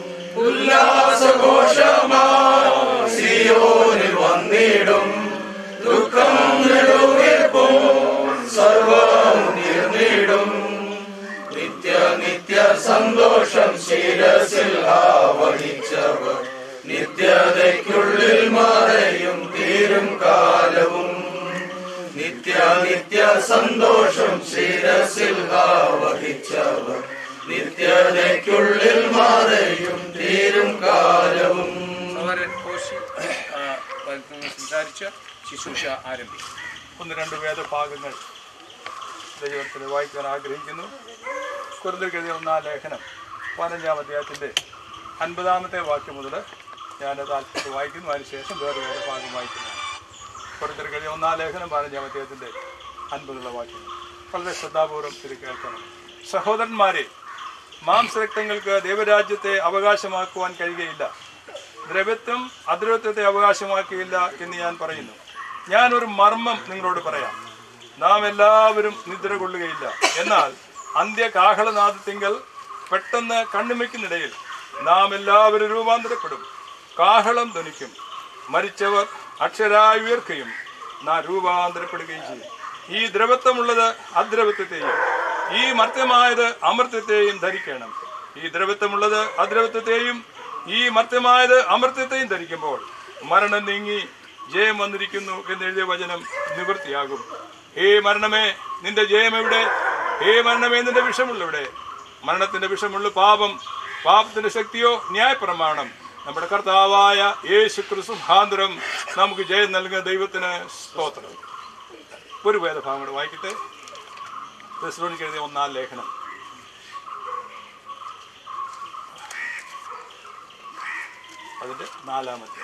ഉല്ലാസഘോഷമാ സിയോനിൽ വന്നിടും ദുഃഖം നെടുവീർപ്പും സർവം തീർന്നിടും നിത്യ നിത്യ സന്തോഷം ശിരസിൽ ആവഹിച്ചവർ നിത്യതയ്ക്കുള്ളിൽ മറയും തീരും കാലവും നിത്യ നിത്യ സന്തോഷം ശിരസിൽ ആവഹിച്ചവർ നിത്യതയ്ക്കുള്ളിൽ മറയും തീരും കാലവും സഹോദരൻ കോശി ആ, സംസാരിച്ച് ശുശ്രൂഷ ആരംഭിക്കും ഒന്ന് രണ്ട് വേദഭാഗങ്ങൾ ദൈവത്തിന് വായിക്കാൻ ആഗ്രഹിക്കുന്നു കുറുന്തൽക്കെഴുതിയ ഒന്നാം ലേഖനം പതിനഞ്ചാം അധ്യായത്തിൻ്റെ അൻപതാമത്തെ വാക്യം മുതൽ ഞാൻ താല്പര്യം വായിക്കുന്നു അതിനുശേഷം വേറെ വേദഭാഗം വായിക്കുന്നതാണ് കുറുന്തൽക്കെഴുതിയ ഒന്നാം ലേഖനം പതിനഞ്ചാം അധ്യായത്തിൻ്റെ അൻപതുള്ള വാക്യം വളരെ ശ്രദ്ധാപൂർവം ഇത് കേൾക്കണം സഹോദരന്മാരെ മാംസരക്തങ്ങൾക്ക് ദൈവരാജ്യത്തെ അവകാശമാക്കുവാൻ കഴിയുകയില്ല ദ്രവത്വം അദ്രവത്വത്തെ അവകാശമാക്കിയില്ല എന്ന് ഞാൻ പറയുന്നു ഞാൻ ഒരു മർമ്മം നിങ്ങളോട് പറയാം നാം എല്ലാവരും നിദ്ര കൊള്ളുകയില്ല എന്നാൽ അന്ത്യകാഹളനാദത്തിങ്കൽ പെട്ടെന്ന് കണ്ണുമയ്ക്കുന്നിടയിൽ നാം എല്ലാവരും രൂപാന്തരപ്പെടും കാഹളം ധ്വനിക്കും മരിച്ചവർ അക്ഷരായി ഉയർക്കുകയും നാം രൂപാന്തരപ്പെടുകയും ചെയ്യും ഈ ദ്രവത്വമുള്ളത് അദ്രവത്വത്തെയും ഈ മർത്യമായത് അമർത്യത്തെയും ധരിക്കണം ഈ ദ്രവത്വമുള്ളത് അദ്രവത്വത്തെയും ഈ മർത്യമായത് അമർത്യത്തെയും ധരിക്കുമ്പോൾ മരണം നീങ്ങി ജയം വന്നിരിക്കുന്നു എന്നെഴുതിയ വചനം നിവൃത്തിയാകും ഹേ മരണമേ നിന്റെ ജയം എവിടെ ഹേ മരണമേ നിന്റെ വിഷമുള്ള എവിടെ മരണത്തിന്റെ വിഷമുള്ള പാപം പാപത്തിന്റെ ശക്തിയോ ന്യായപ്രമാണം നമ്മുടെ കർത്താവായ യേശു ക്രിസ്തു മുഖാന്തരം നമുക്ക് ജയം നൽകുന്ന ദൈവത്തിന് സ്തോത്രം ഒരു വേദഭാഗം കൂടെ വായിക്കട്ടെ തെസ്സലോനിക്ക് എഴുതിയ ഒന്നാം ലേഖനം അതിന്റെ നാലാമത്തെ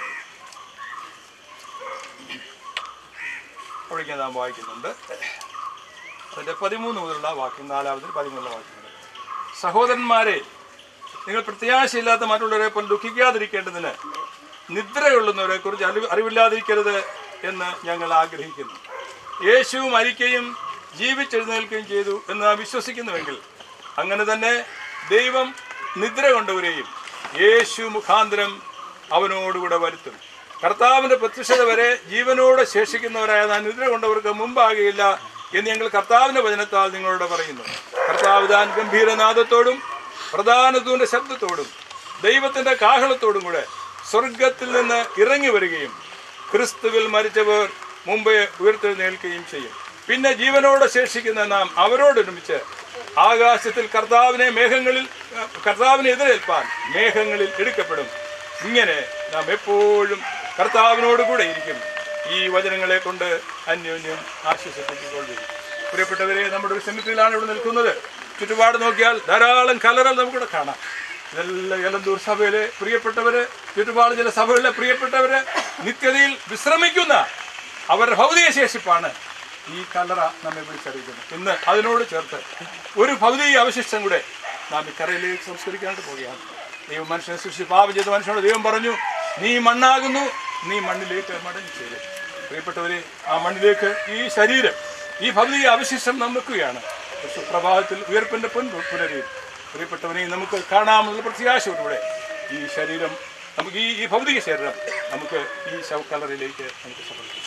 അവിടേക്ക് നാം വായിക്കുന്നുണ്ട് അതിന്റെ പതിമൂന്ന് മുതലുള്ള വാക്യം നാലാമതിൽ പതിമൂന്നുള്ള വാക്യങ്ങൾ സഹോദരന്മാരെ നിങ്ങൾ പ്രത്യാശയില്ലാത്ത മറ്റുള്ളവരെ പോലെ ദുഃഖിക്കാതിരിക്കേണ്ടതിന് നിദ്രകൊള്ളുന്നവരെ കുറിച്ച് അറിവ് അറിവില്ലാതിരിക്കരുത് എന്ന് ഞങ്ങൾ ആഗ്രഹിക്കുന്നു യേശു മരിക്കുകയും ജീവിച്ചെഴുന്നേൽക്കുകയും ചെയ്തു എന്ന് നാം വിശ്വസിക്കുന്നുവെങ്കിൽ അങ്ങനെ തന്നെ ദൈവം നിദ്ര കൊണ്ടവരെയും യേശു മുഖാന്തരം അവനോടുകൂടെ വരുത്തും കർത്താവിന്റെ പ്രത്യക്ഷത വരെ ജീവനോടെ ശേഷിക്കുന്നവരായ നാം നിദ്ര കൊണ്ടവർക്ക് മുമ്പാകുകയില്ല എന്ന് ഞങ്ങൾ കർത്താവിന്റെ വചനത്താൽ നിങ്ങളോട് പറയുന്നു കർത്താവ് താൻ ഗംഭീരനാദത്തോടും പ്രധാനതൂന്റെ ശബ്ദത്തോടും ദൈവത്തിന്റെ കാഹളത്തോടും കൂടെ സ്വർഗത്തിൽ നിന്ന് ഇറങ്ങി വരികയും ക്രിസ്തുവിൽ മരിച്ചവർ മുമ്പേ ഉയർത്തെഴുന്നേൽക്കുകയും ചെയ്യും പിന്നെ ജീവനോടെ ശേഷിക്കുന്ന നാം അവരോടൊരുമിച്ച് ആകാശത്തിൽ കർത്താവിനെ മേഘങ്ങളിൽ കർത്താവിനെ എതിരേൽപ്പാൻ മേഘങ്ങളിൽ എടുക്കപ്പെടും ഇങ്ങനെ നാം എപ്പോഴും കർത്താവിനോട് കൂടെ ഇരിക്കും ഈ വചനങ്ങളെ കൊണ്ട് അന്യോന്യം ആശ്വസിപ്പിച്ചുകൊള്ളും പ്രിയപ്പെട്ടവരെ നമ്മുടെ ഒരു സെമിറ്റിയിലാണ് ഇവിടെ നിൽക്കുന്നത് ചുറ്റുപാട് നോക്കിയാൽ ധാരാളം കലറൽ നമുക്കിവിടെ കാണാം ഇതെല്ലാം എലന്തൂർ സഭയിലെ പ്രിയപ്പെട്ടവര് ചുറ്റുപാട് ചില സഭകളിലെ പ്രിയപ്പെട്ടവര് നിത്യതയിൽ വിശ്രമിക്കുന്ന അവരുടെ ഭൗതിക ശേഷിപ്പാണ് ഈ കല്ലറ നമ്മെ വിളിച്ചറിയിക്കുന്നത് ഇന്ന് അതിനോട് ചേർത്ത് ഒരു ഭൗതിക അവശിഷ്ടം കൂടെ നാം ഈ കരയിലേക്ക് സംസ്കരിക്കാനായിട്ട് പോവുകയാണ് ദൈവം മനുഷ്യനെ സൃഷ്ടിച്ച് പാപം ചെയ്ത മനുഷ്യനോട് ദൈവം പറഞ്ഞു നീ മണ്ണാകുന്നു നീ മണ്ണിലേക്ക് മടങ്ങി ചേരും പ്രിയപ്പെട്ടവരെ ആ മണ്ണിലേക്ക് ഈ ശരീരം ഈ ഭൗതിക അവശിഷ്ടം നമുക്കുകയാണ് സുപ്രഭാതത്തിൽ ഉയർപ്പിന്റെ പൊൻ പുനരെയും പ്രിയപ്പെട്ടവനെ നമുക്ക് കാണാമെന്നുള്ള പ്രത്യാശയോടുകൂടെ ഈ ശരീരം നമുക്ക് ഈ ഈ ഭൗതിക ശരീരം നമുക്ക് ഈ ശവക്കലറിലേക്ക് നമുക്ക് സമർപ്പിക്കാം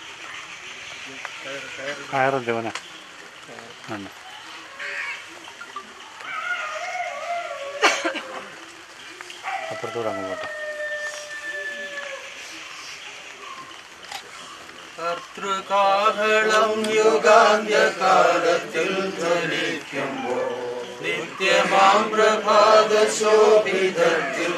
കയറല്ലേ മോനെ ആണ് അപ്പുറത്തൂടെ അങ്ങ് പോട്ടെ കർത്തൃകാഹളം യുഗാന്ത്യകാലത്തിൽ ധ്വനിക്കുമ്പോൾ നിത്യമാം പ്രഭാത ശോഭിതത്തിൽ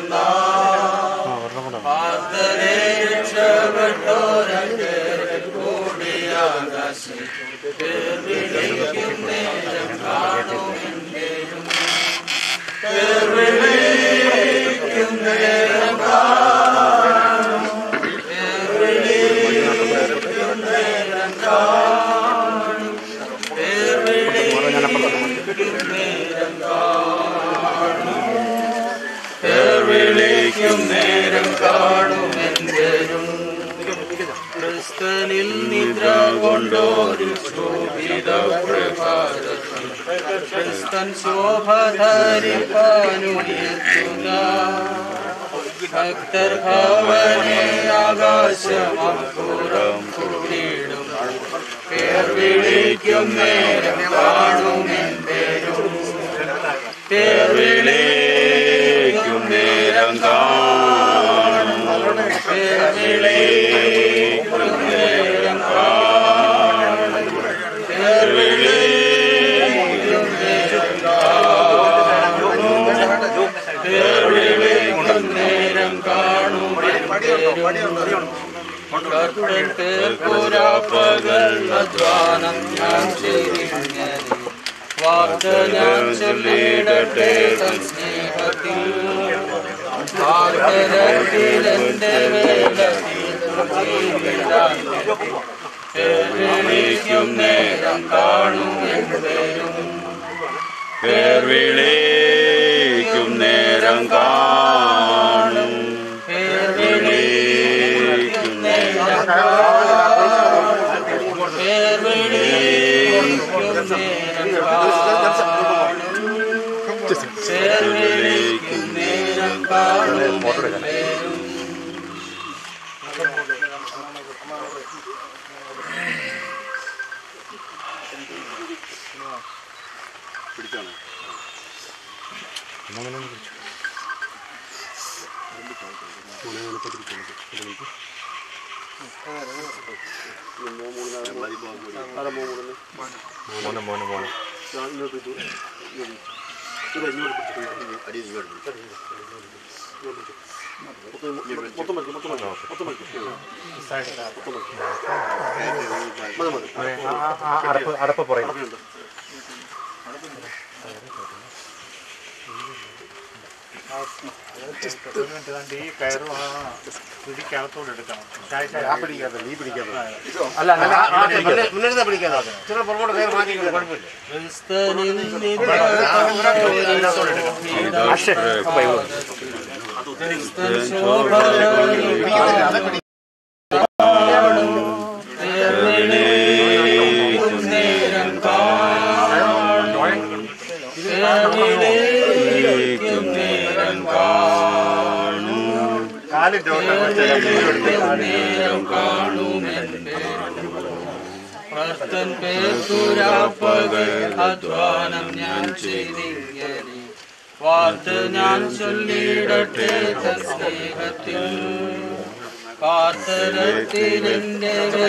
പാർത്തരെ രക്ഷപ്പെട്ടോരേ കൂടിയാകാശം വിളിക്കും നേരം കാണുമെന്തേരും ക്രിസ്തനിൽ നിദ്ര കൊണ്ടോരു ശോഭിത പ്രഭാതത്തിൽ ക്രിസ്തൻ ശോഭ ധരിപ്പാനുയർത്തുക ഭക്തർ ഭവനെ ആകാശമപ്പുറം കൂടിയിടും പേർ വിളിക്കും നേരം കാണുമെന്തേരും പേർ വിളിക്കും നേരം കാണും പേർ വിളിക്കും നേരം കാണും പേർ വിളിക്കും നേരം കാണും പേർ വിളിക്കും നേരം കാണും കർത്തൻ പേർക്കുരാപ്പകൽ അധ്വാനം ഞാൻ ചെയ്യുന്നത് വാർത്ത ഞാൻ ചൊല്ലിടട്ടെ തൻ സ്നേഹത്തിൽ ഭാരതത്തിൽ എന്റെ വേല വിളിക്കും നേരം കാണും എന്തേരും പേർ വിളിക്കും നേരം കാണും പേർ വിളിക്കും നേരം കാണും പേർ വിളിക്കും നേരം കാണും പേർ വിളിക്കും നേരം കാണും എന്തേരും മോനെ മോനെ മോനെ അടപ്പ് അടപ്പ് പറയും ഈ കയറും ആ പിടിക്കകത്തോട് എടുക്കണം ആ പിടിക്കാതെ നീ പിടിക്കാതെ അല്ല മുന്നേറുന്ന പിടിക്കാതെ ചില പുറകോട്ട് കയറി മാറ്റി കുഴപ്പമില്ല ക്രിസ്തനിൽ നിദ്ര ക്രിസ്തൻ ശോഭ വിളിക്കും നേരം കാണും വിളിക്കും നേരം കാണും നേരം കാണുമെന്ന് ഭക്തൻ പേർക്കുരാപ്പകൽ അധ്വാനം ഞാൻ ചെയ്തിങ്ങനെ വാർത്ത ഞാൻ ചൊല്ലിടട്ടെ തൻ സ്നേഹത്തിൽ പാത്തരത്തിൽ എന്റെ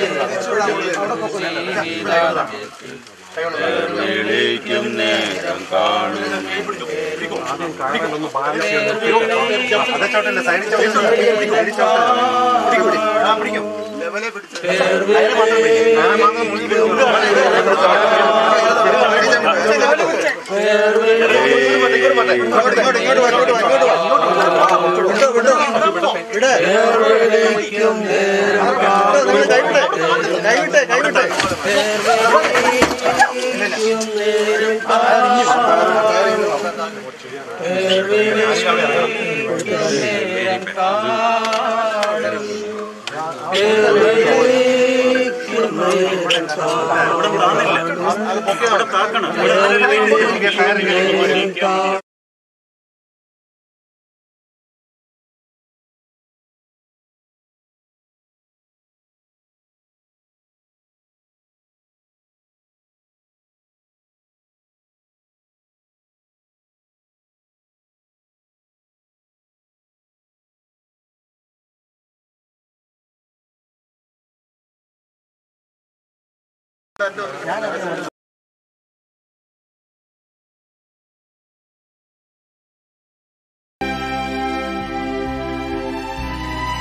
ജീവിതാന്ത്യത്തിൽ വിളിക്കും നേരം കാണും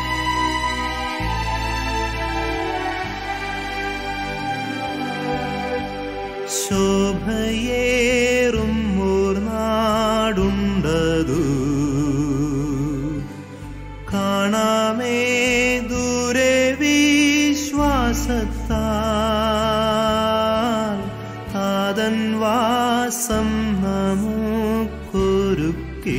ും ശോഭയേറും ഓർ നാടുണ്ടതു കാണാമേ ദൂരെ വിശ്വാസത്താൽ താതൻ വാസം നമുക്കൊരുക്കി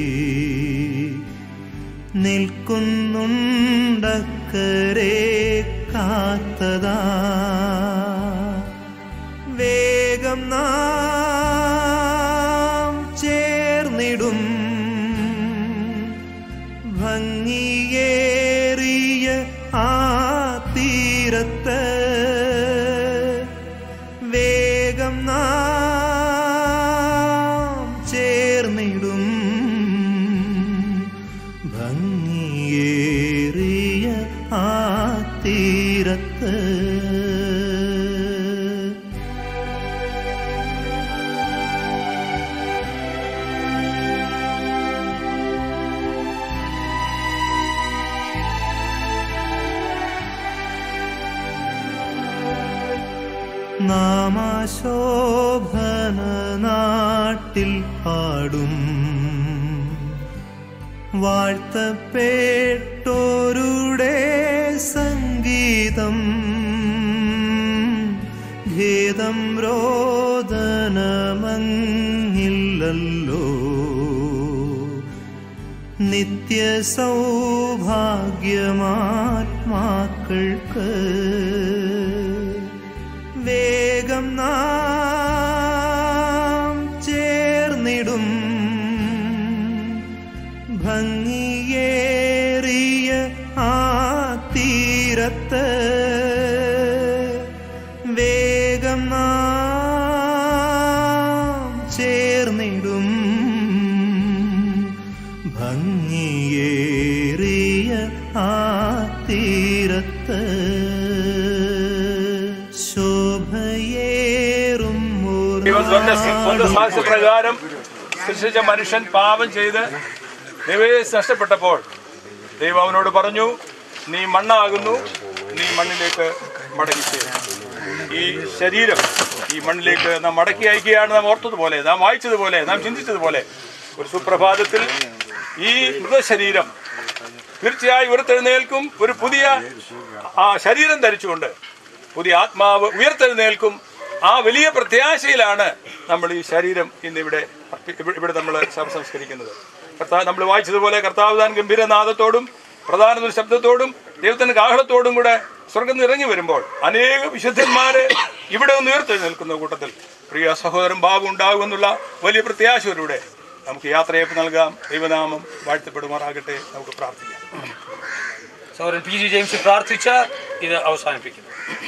നിൽക്കുന്നുണ്ടക്കരെ കാത്തതാ വേഗം നാം ചേർന്നിടും ഭംഗിയേറിയ ആ തീരത്ത് വേഗം നാം ചേർന്നിടും ഭംഗിയേറിയ ആ തീരത്ത് നാമാശോഭന നാട്ടിൽ പാടും വാഴ്ത്തപ്പെട്ടോരുടെ സംഗീതം ഭേദം രോദനമങ്ങില്ലല്ലോ നിത്യ സൗഭാഗ്യമാത്മാക്കൾക്ക് വേഗം നാം ചേർന്നിടും ഭംഗിയേറിയ ആ തീരത്ത് വേഗം നാം ചേർന്നിടും ഭംഗിയേറിയ ആ തീരത്ത് ശോഭയേറും ഓർ ദൈവം സ്വന്തം സ്വന്തം സാഹസ്യപ്രകാരം സൃഷ്ടിച്ച മനുഷ്യൻ പാപം ചെയ്ത് ദൈവേശ് നഷ്ടപ്പെട്ടപ്പോൾ ദൈവം അവനോട് പറഞ്ഞു നീ മണ്ണാകുന്നു നീ മണ്ണിലേക്ക് മടങ്ങിച്ചേരും ഈ ശരീരം ഈ മണ്ണിലേക്ക് നാം മടക്കി അയക്കുകയാണ് നാം ഓർത്തതുപോലെ നാം വായിച്ചതുപോലെ നാം ചിന്തിച്ചതുപോലെ ഒരു സുപ്രഭാതത്തിൽ ഈ മൃതശരീരം തീർച്ചയായും ഉയർത്തെഴുന്നേൽക്കും ഒരു പുതിയ ആ ശരീരം ധരിച്ചുകൊണ്ട് പുതിയ ആത്മാവ് ഉയർത്തെഴുന്നേൽക്കും ആ വലിയ പ്രത്യാശയിലാണ് നമ്മൾ ഈ ശരീരം ഇന്ന് ഇവിടെ അർപ്പി- ഇവിടെ- ഇവിടെ നമ്മൾ സംസ്കരിക്കുന്നത് കർത്താവ് നമ്മൾ വായിച്ചതുപോലെ കർത്താവ് താൻ ഗംഭീരനാഥത്തോടും പ്രധാന ഒരു ശബ്ദത്തോടും ദൈവത്തിന്റെ കാഹളത്തോടും കൂടെ സ്വർഗം നിന്ന് ഇറങ്ങി വരുമ്പോൾ അനേക വിശുദ്ധന്മാര് ഇവിടെ ഒന്ന് ഉയർത്തെഴുന്നേൽക്കുന്ന കൂട്ടത്തിൽ പ്രിയ സഹോദരൻ ബാബു ഉണ്ടാകുമെന്നുള്ള വലിയ പ്രത്യാശയോടെ നമുക്ക് യാത്രയപ്പ് നൽകാം ദൈവനാമം വാഴ്ത്തപ്പെടുമാറാകട്ടെ നമുക്ക് പ്രാർത്ഥിക്കാം സൗരൻ പി ജി ജെയിംസ് പ്രാർത്ഥിച്ച ഇത് അവസാനിപ്പിക്കുന്നു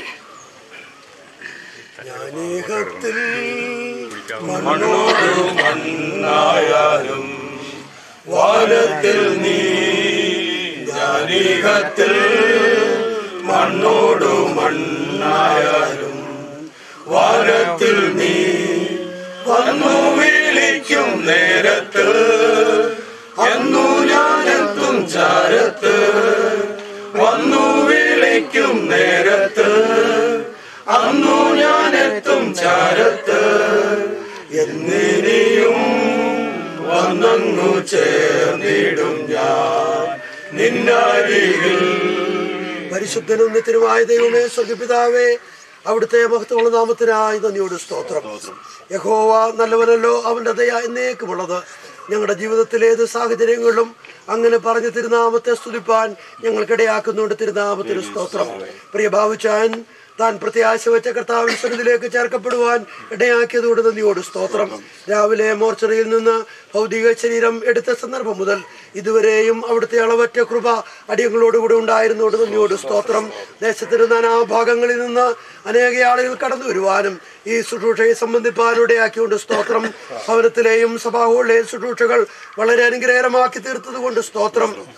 ജ്ഞാനീകത്തിൽ മണ്ണോട് മണ്ണായാലും വാനത്തിൽ നീ ജ്ഞാനീകത്തിൽ മണ്ണോട് മണ്ണായാലും വാനത്തിൽ നീ വന്നു വിളിക്കും നേരത്ത് അന്നു ഞാനെത്തും ചാരത്ത് വന്നു വിളിക്കും നേരത്ത് അന്നു ഞാനെത്തും ചാരത്ത് എന്നിനിയും വന്നങ്ങു ചേർന്നിടും ഞാൻ നിന്നരികിൽ പരിശുദ്ധനും നിത്യനുമായ ദൈവമേ സ്വർഗപിതാവേ അവിടുത്തെ മഹത്വമുള്ള നാമത്തിനായി നന്ദിയോട് സ്തോത്രം യഹോവ നല്ലവനല്ലോ അവന്റെ ദയ എന്നേക്കുമുള്ളത് ഞങ്ങളുടെ ജീവിതത്തിലെ ഏത് സാഹചര്യങ്ങളിലും അങ്ങനെ പറഞ്ഞ് തിരുനാമത്തെ സ്തുതിപ്പാൻ ഞങ്ങൾക്കിടയാക്കുന്നുണ്ട് തിരുനാമത്തിന് സ്തോത്രം പ്രിയ ബാബുചാൻ താൻ പ്രത്യാശ വെച്ച കർത്താവിൻ സന്നിധിയിലേക്ക് ചേർക്കപ്പെടുവാൻ ഇടയാക്കിയതോട് നന്ദിയോട് സ്തോത്രം രാവിലെ മോർച്ചറിയിൽ നിന്ന് ഭൗതിക ശരീരം എടുത്ത സന്ദർഭം മുതൽ ഇതുവരെയും അവിടുത്തെ അളവറ്റ കൃപ അടിയങ്ങളോടുകൂടി ഉണ്ടായിരുന്നോട് നന്ദിയോട് സ്തോത്രം ദേശത്തിന്റെ നാനാഭാഗങ്ങളിൽ നിന്ന് അനേക ആളുകൾ കടന്നു വരുവാനും ഈ ശുശ്രൂഷയെ സംബന്ധിപ്പാനിടയാക്കിക്കൊണ്ട് സ്തോത്രം ഭവനത്തിലെയും സഭാഹുകളിലെയും ശുശ്രൂഷകൾ വളരെ അനുഗ്രഹകരമാക്കി തീർത്തത് കൊണ്ട് സ്തോത്രം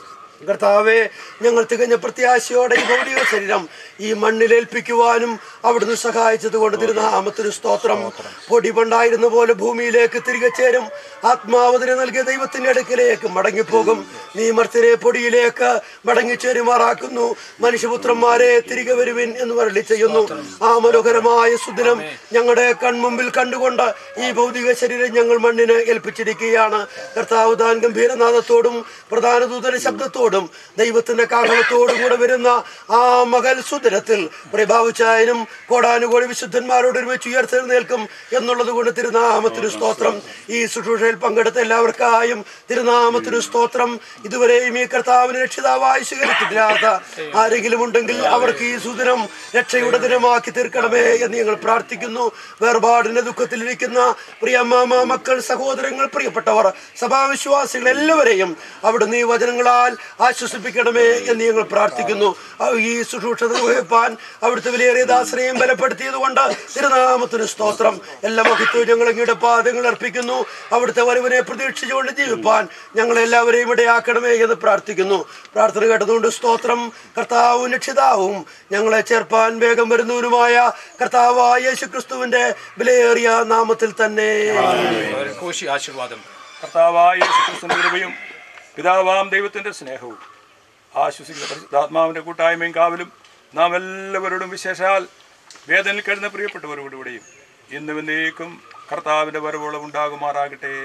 കർത്താവെ ഞങ്ങൾ തികഞ്ഞ പ്രത്യാശയോടെ ഈ ഭൗതിക ശരീരം ഈ മണ്ണിലേൽപ്പിക്കുവാനും അവിടുന്ന് സഹായിച്ചത് കൊണ്ട് തിരുനാമത്തിന് സ്തോത്രം പൊടി പണ്ടായിരുന്ന പോലെ ഭൂമിയിലേക്ക് തിരികെ ചേരും ആത്മാവതിനെ നൽകിയ ദൈവത്തിന്റെ അടുക്കിലേക്ക് മടങ്ങിപ്പോകും നീ മർത്തിനെ പൊടിയിലേക്ക് മടങ്ങിച്ചേരുമാറാക്കുന്നു മനുഷ്യപുത്രന്മാരെ തിരികെ വരുവിൻ എന്ന് വരളി ചെയ്യുന്നു ആ മനോഹരമായ സുദിനം ഞങ്ങളുടെ കൺമുമ്പിൽ കണ്ടുകൊണ്ട് ഈ ഭൗതിക ശരീരം ഞങ്ങൾ മണ്ണിന് ഏൽപ്പിച്ചിരിക്കുകയാണ് കർത്താവ് താൻ ഗംഭീരനാഥത്തോടും പ്രധാന ദൂതന ശബ്ദത്തോടും ദൈവത്തിന്റെ കാഹളത്തോടും കൂടെ വരുന്ന ആ മകൽ സുദിനത്തിൽ പ്രഭാവിച്ചായനും കോടാനുകോടി വിശുദ്ധന്മാരോട് ഒരുമിച്ച് ഉയർത്തെഴുന്നേൽക്കും എന്നുള്ളത് കൊണ്ട് തിരുനാമത്തിന് സ്തോത്രം ഈ ശുശ്രൂഷയിൽ പങ്കെടുത്ത എല്ലാവർക്കായും തിരുനാമത്തിന് സ്തോത്രം ഇതുവരെയും ഈ കർത്താവിന് രക്ഷിതാവായി സ്വീകരിച്ചിട്ടില്ലാത്ത ആരെങ്കിലും ഉണ്ടെങ്കിൽ അവർക്ക് ഈ സുദിനം രക്ഷയുടെ ദിനമാക്കി തീർക്കണമേ എന്ന് ഞങ്ങൾ പ്രാർത്ഥിക്കുന്നു വേർപാടിന്റെ ദുഃഖത്തിലിരിക്കുന്ന പ്രിയ അമ്മാമ മക്കൾ സഹോദരങ്ങൾ പ്രിയപ്പെട്ടവർ സഭാവിശ്വാസികൾ എല്ലാവരെയും അവിടുന്ന് ഈ വചനങ്ങളാൽ ആശ്വസിപ്പിക്കണമേ എന്ന് ഞങ്ങൾ പ്രാർത്ഥിക്കുന്നു ആ ഈ ശുശ്രൂഷ നിർവഹിപ്പാൻ അവിടുത്തെ വിലയേറിയ ദാസനെയും ബലപ്പെടുത്തിയത് കൊണ്ട് തിരുനാമത്തിന് സ്തോത്രം എല്ലാ മഹത്വവും ഞങ്ങൾ അങ്ങയുടെ പാദങ്ങൾ അർപ്പിക്കുന്നു അവിടുത്തെ വരവിനെ പ്രതീക്ഷിച്ചുകൊണ്ട് ജീവിപ്പാൻ ഞങ്ങളെല്ലാവരെയും ഇടയാക്കണമേ എന്ന് പ്രാർത്ഥിക്കുന്നു പ്രാർത്ഥന കേട്ടതുകൊണ്ട് സ്തോത്രം കർത്താവും രക്ഷിതാവും ഞങ്ങളെ ചേർപ്പാൻ വേഗം വരുന്നവനുമായ കർത്താവായ യേശു ക്രിസ്തുവിന്റെ വിലയേറിയ നാമത്തിൽ തന്നെ കോശി ആശീർവാദം കർത്താവായ യേശുക്രിസ്തുവിന്റെ കൃപയും പിതാവാം ദൈവത്തിന്റെ സ്നേഹവും ആശ്വസിക്കുന്ന പരിശുദ്ധാത്മാവിന്റെ കൂട്ടായ്മയും കാവലും നാം എല്ലാവരോടും വിശേഷാൽ വേദനയിൽ കഴിയുന്ന പ്രിയപ്പെട്ടവരോടുകൂടെയും ഇന്നും എന്നേക്കും കർത്താവിന്റെ വരവോളം ഉണ്ടാകുമാറാകട്ടെ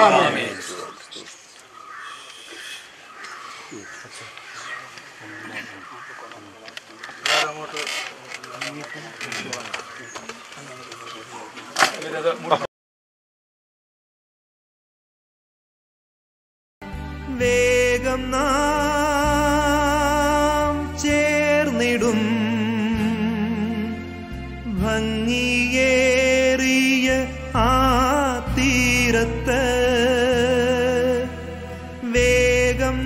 വേഗം നാം ചേർന്നിടും ഭംഗിയേറിയ ആ തീരത്ത് വേഗം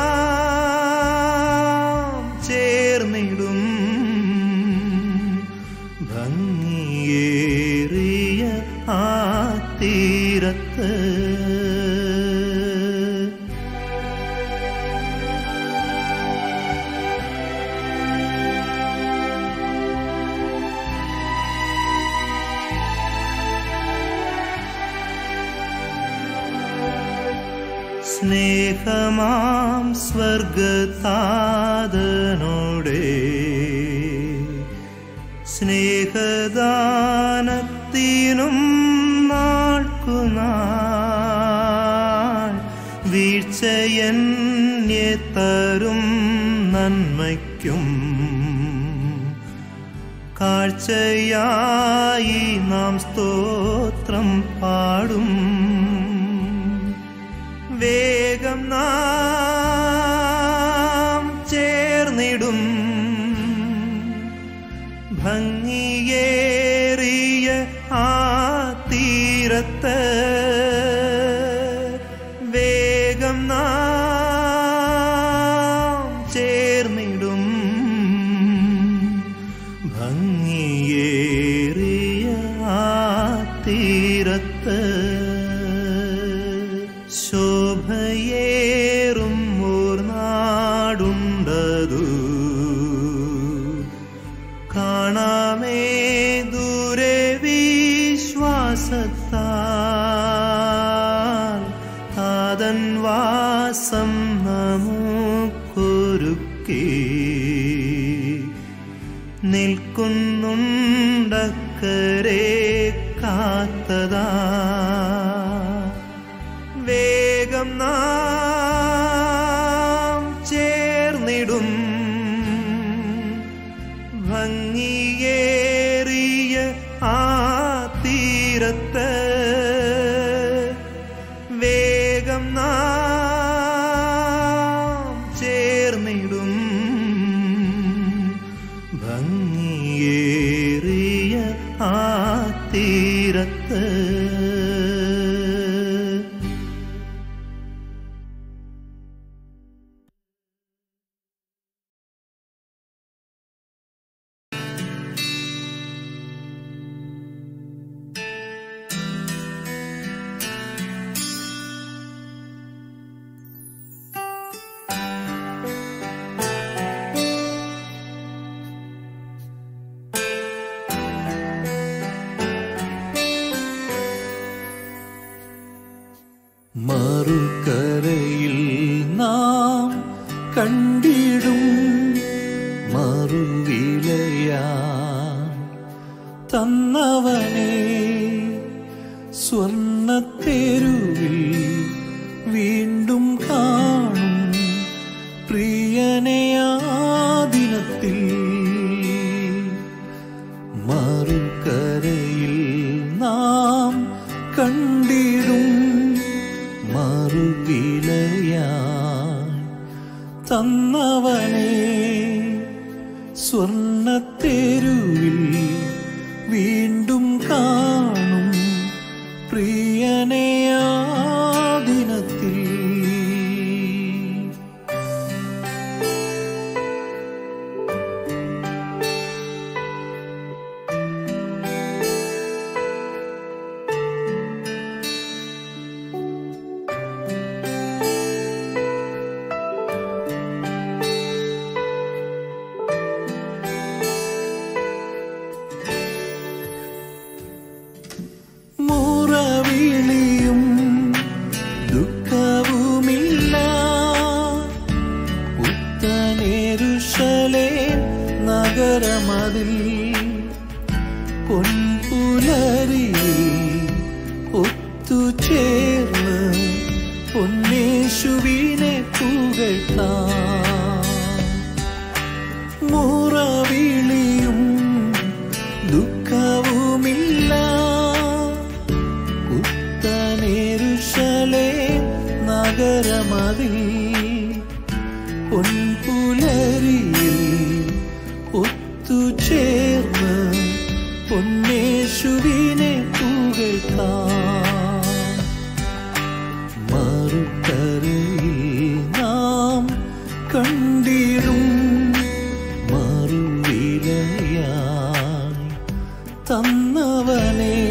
നാം ചേർന്നിടും ഭംഗിയേറിയ ആ തീരത്ത് സ്നേഹമാം സ്വർഗതാതനോടെ സ്നേഹദാനത്തിനും നാൾക്കുനാൾ വീഴ്ചയന്യെ തരും നന്മയ്ക്കും കാഴ്ചയായി നാം സ്തോത്രം പാടും വേഗം നാം ചേർന്നിടും ഭംഗിയേറിയ ആ തീരത്ത് വേഗം നാം ചേർന്നിടും ഭംഗിയേറിയ ആ തീരത്ത് ശോഭയേറും മൂർനാടുണ്ടതു കാണാമേ ദൂരെ വിശ്വാസത്താൽ താതൻ വാസം നമുക്കൊരുക്കി നിൽക്കുന്നുണ്ടക്കരെ കാത്തതാ വേഗം നാം ചേർന്നിടും ഭംഗിയേറിയ ആ തീരത്ത് വേഗം നാം ചേർന്നിടും ഭംഗിയേറിയ ആ തീരത്ത് കണ്ടിടും മറുവിലയാ തന്നവനെ സ്വർണത്തെരുവിൽ വീണ്ടും കാണും പ്രിയനെയാ ദിനത്തിൽ മറുകരയിൽ നാം കണ്ടിടും മറുവിലയാ തന്നവനെ സ്വർണത്തെരുവിൽ വീണ്ടും കാണും പ്രിയനെയാ ദിനത്തിൽ മുറവിളിയും ദുഃഖവുമില്ല പുത്തനേരുഷലേ നഗരമതിൽ പൊൻപുലരിയിൽ ഒത്തുചേർന്ന് പൊന്നേശുവിനെ പുകഴ്ത്താം മുറവിളിയും ദുഃഖവുമില്ല പുത്തനേരുഷലേ നഗരമതിൽ പൊൻപുലരിയിൽ ഒത്തുചേർന്ന് പൊന്നേശുവിനെ പുകഴ്ത്താം മറുകരയിൽ നാം കണ്ടിടും മറുവിലയായി തന്നവനെ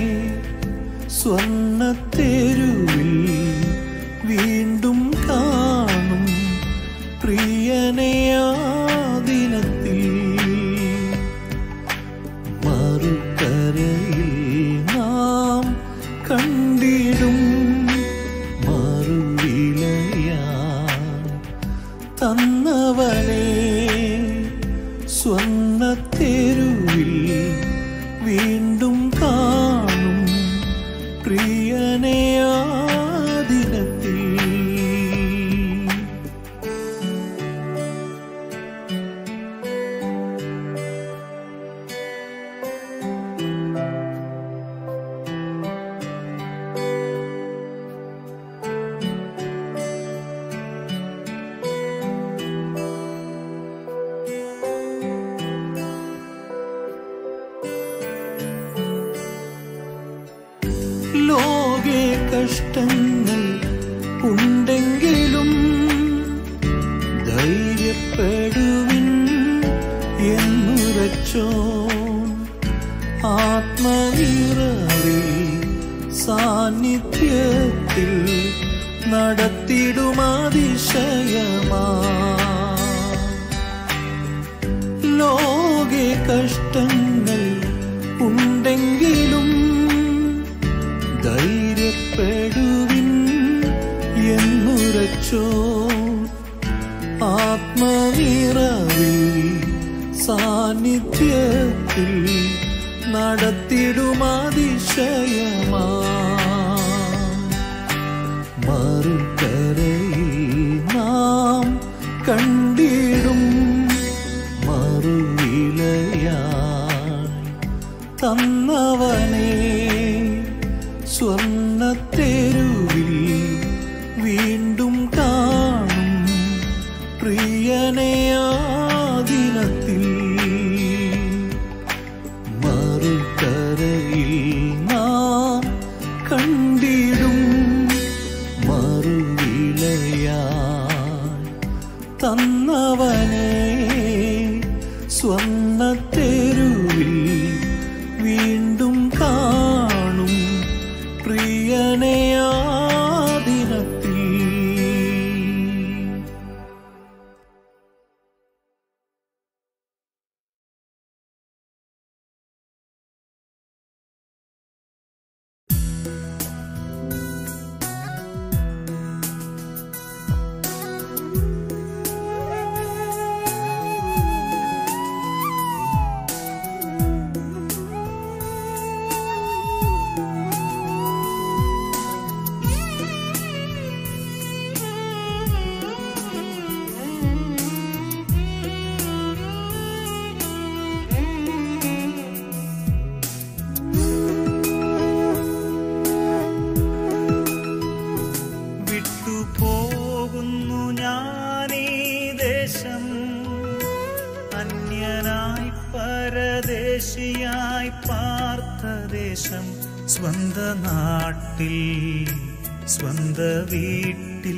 സ്വർണത്തെരുവിൽ വീണ്ടും കാണും പ്രിയനെയാ ദിനത്തിൽ മറുകരയിൽ നാം കണ്ടിടും മറുവിലയാ തന്നവനെ സ്വർണത്തെരുവിൽ വീണ്ടും കാണും പ്രിയനെയാ ദിനത്തിൽ ലോകെ കഷ്ടങ്ങൾ ഉണ്ടെങ്കിലും ധൈര്യപ്പെടുവിൻ എന്നുറച്ചോ ആത്മനിറവിൽ സാന്നിധ്യത്തിൽ നടത്തിടുമാതിശയമാ ലോകെ കഷ്ടങ്ങൾ ഉണ്ടെങ്കിലും ധൈര്യപ്പെടുവിൻ എന്നുറച്ചോ ആത്മനിറവിൽ സാന്നിധ്യത്തിൽ നടത്തിടുമാതിശയമാ മറുകരയിൽ നാം കണ്ടിടും മറുവിലയായി തന്നവനെ സ്വർണത്തെരുവിൽ വീണ്ടും കാണും പ്രിയനെയാ ദിനത്തിൽ മറുകരയിൽ നാം കണ്ടിടും മറുവിലയായി തന്നവനെ സ്വർണത്തെരുവിൽ വീണ്ടും കാണും പ്രിയനെയാ ദിനത്തിൽ ും പരദേശിയായി പാർത്ത ദേശം സ്വന്ത നാട്ടിൽ സ്വന്ത വീട്ടിൽ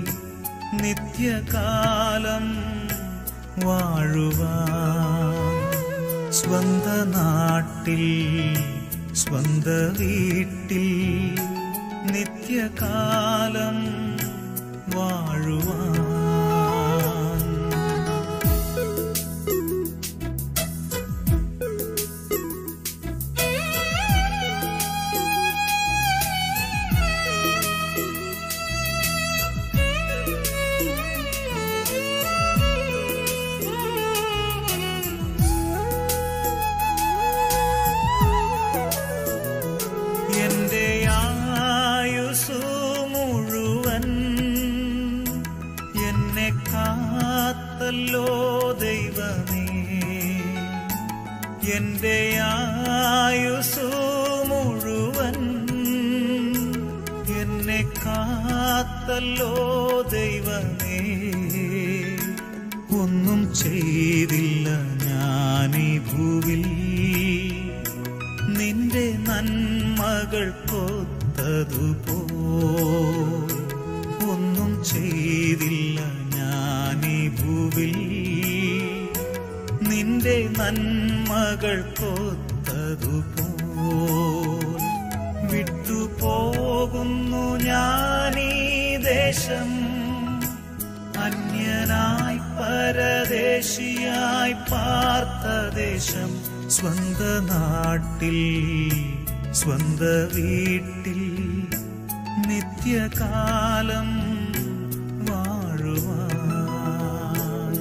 നിത്യകാലം വാഴുവാൻ സ്വന്ത നാട്ടിൽ സ്വന്ത വീട്ടിൽ നിത്യകാലം വാഴുവാൻ എന്റെ ആയുസു മുഴുവൻ എന്നെ കാത്തല്ലോ ദൈവമേ എന്റെ ആയുസു മുഴുവൻ എന്നെ കാത്തല്ലോ ദൈവമേ ഒന്നും ചെയ്തില്ല ഞാനീ ഭൂവിൽ നിന്റെ നന്മകൾ കൊത്തതുപോ ഒന്നും ചെയ്തില്ല ഞാനീ ഭൂവിൽ നിന്റെ നന്മകൾ കൊത്തതുപോ വിട്ടുപോകുന്നു ഞാനീ ദേശം അന്യനായി പരദേശിയായി പാർത്ത ദേശം സ്വന്ത നാട്ടിൽ സ്വന്ത വീട്ടിൽ നിത്യകാലം വാഴുവാൻ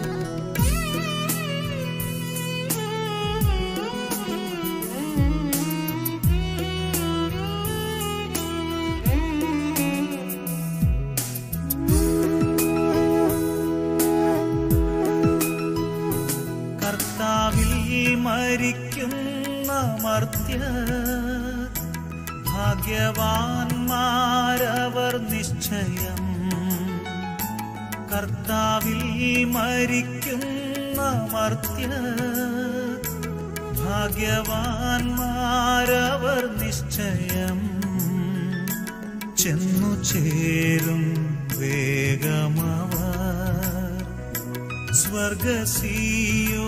കർത്താവിൽ മരിക്കുന്ന മർത്യർ ഭാഗ്യവാന്മാരവർ നിശ്ചയം കർത്താവിൽ മരിക്കുന്ന മർത്യർ ഭാഗ്യവാന്മാരവർ നിശ്ചയം ചെന്നു ചേരും വേഗമവർ സ്വർഗസീയോ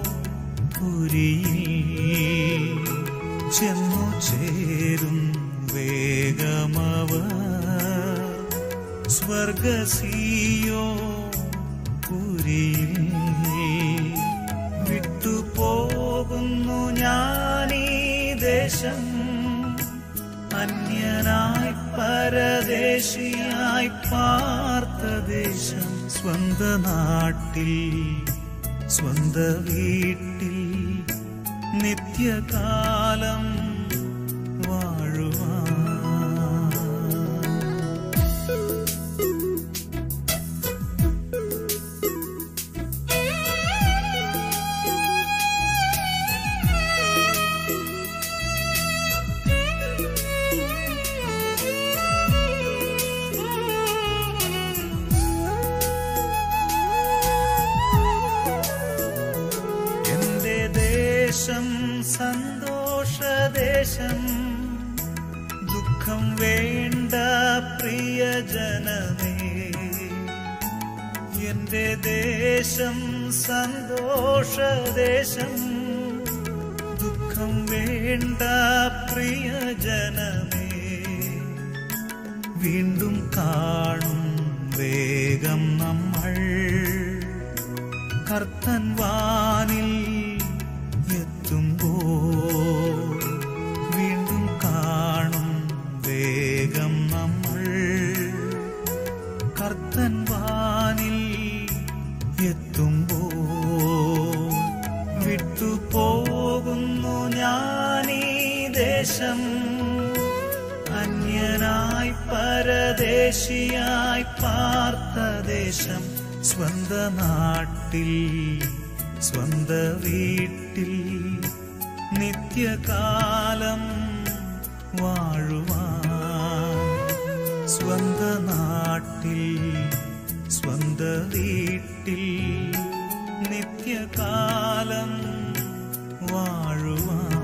പുരിയിൽ ചെന്നു ചേരും വേഗമവർ സ്വർഗസീയോ പുരിയിൽ വിട്ടുപോകുന്നു ഞാനീ ദേശം അന്യനായി പരദേശിയായി പാർത്ത ദേശം സ്വന്ത നാട്ടിൽ സ്വന്ത വീട്ടിൽ നിത്യകാലം വാഴുവാൻ എന്റെ ദേശം സന്തോഷദേശം ദുഃഖം വേണ്ട പ്രിയജനമേ എന്റെ ദേശം സന്തോഷദേശം ദുഃഖം വേണ്ട പ്രിയജനമേ വീണ്ടും കാണും വേഗം നമ്മൾ കർത്തൻ വാനിൽ എത്തുമ്പോൾ വീണ്ടും കാണും വേഗം നമ്മൾ കർത്തൻ വാനിൽ എത്തുമ്പോൾ വിട്ടുപോകുന്നു ഞാനീ ദേശം അന്യനായി പരദേശിയായി പാർത്ത ദേശം സ്വന്ത നാട്ടിൽ സ്വന്ത വീട്ടിൽ നിത്യകാലം വാഴുവാൻ സ്വന്ത നാട്ടിൽ സ്വന്ത വീട്ടിൽ നിത്യകാലം വാഴുവാൻ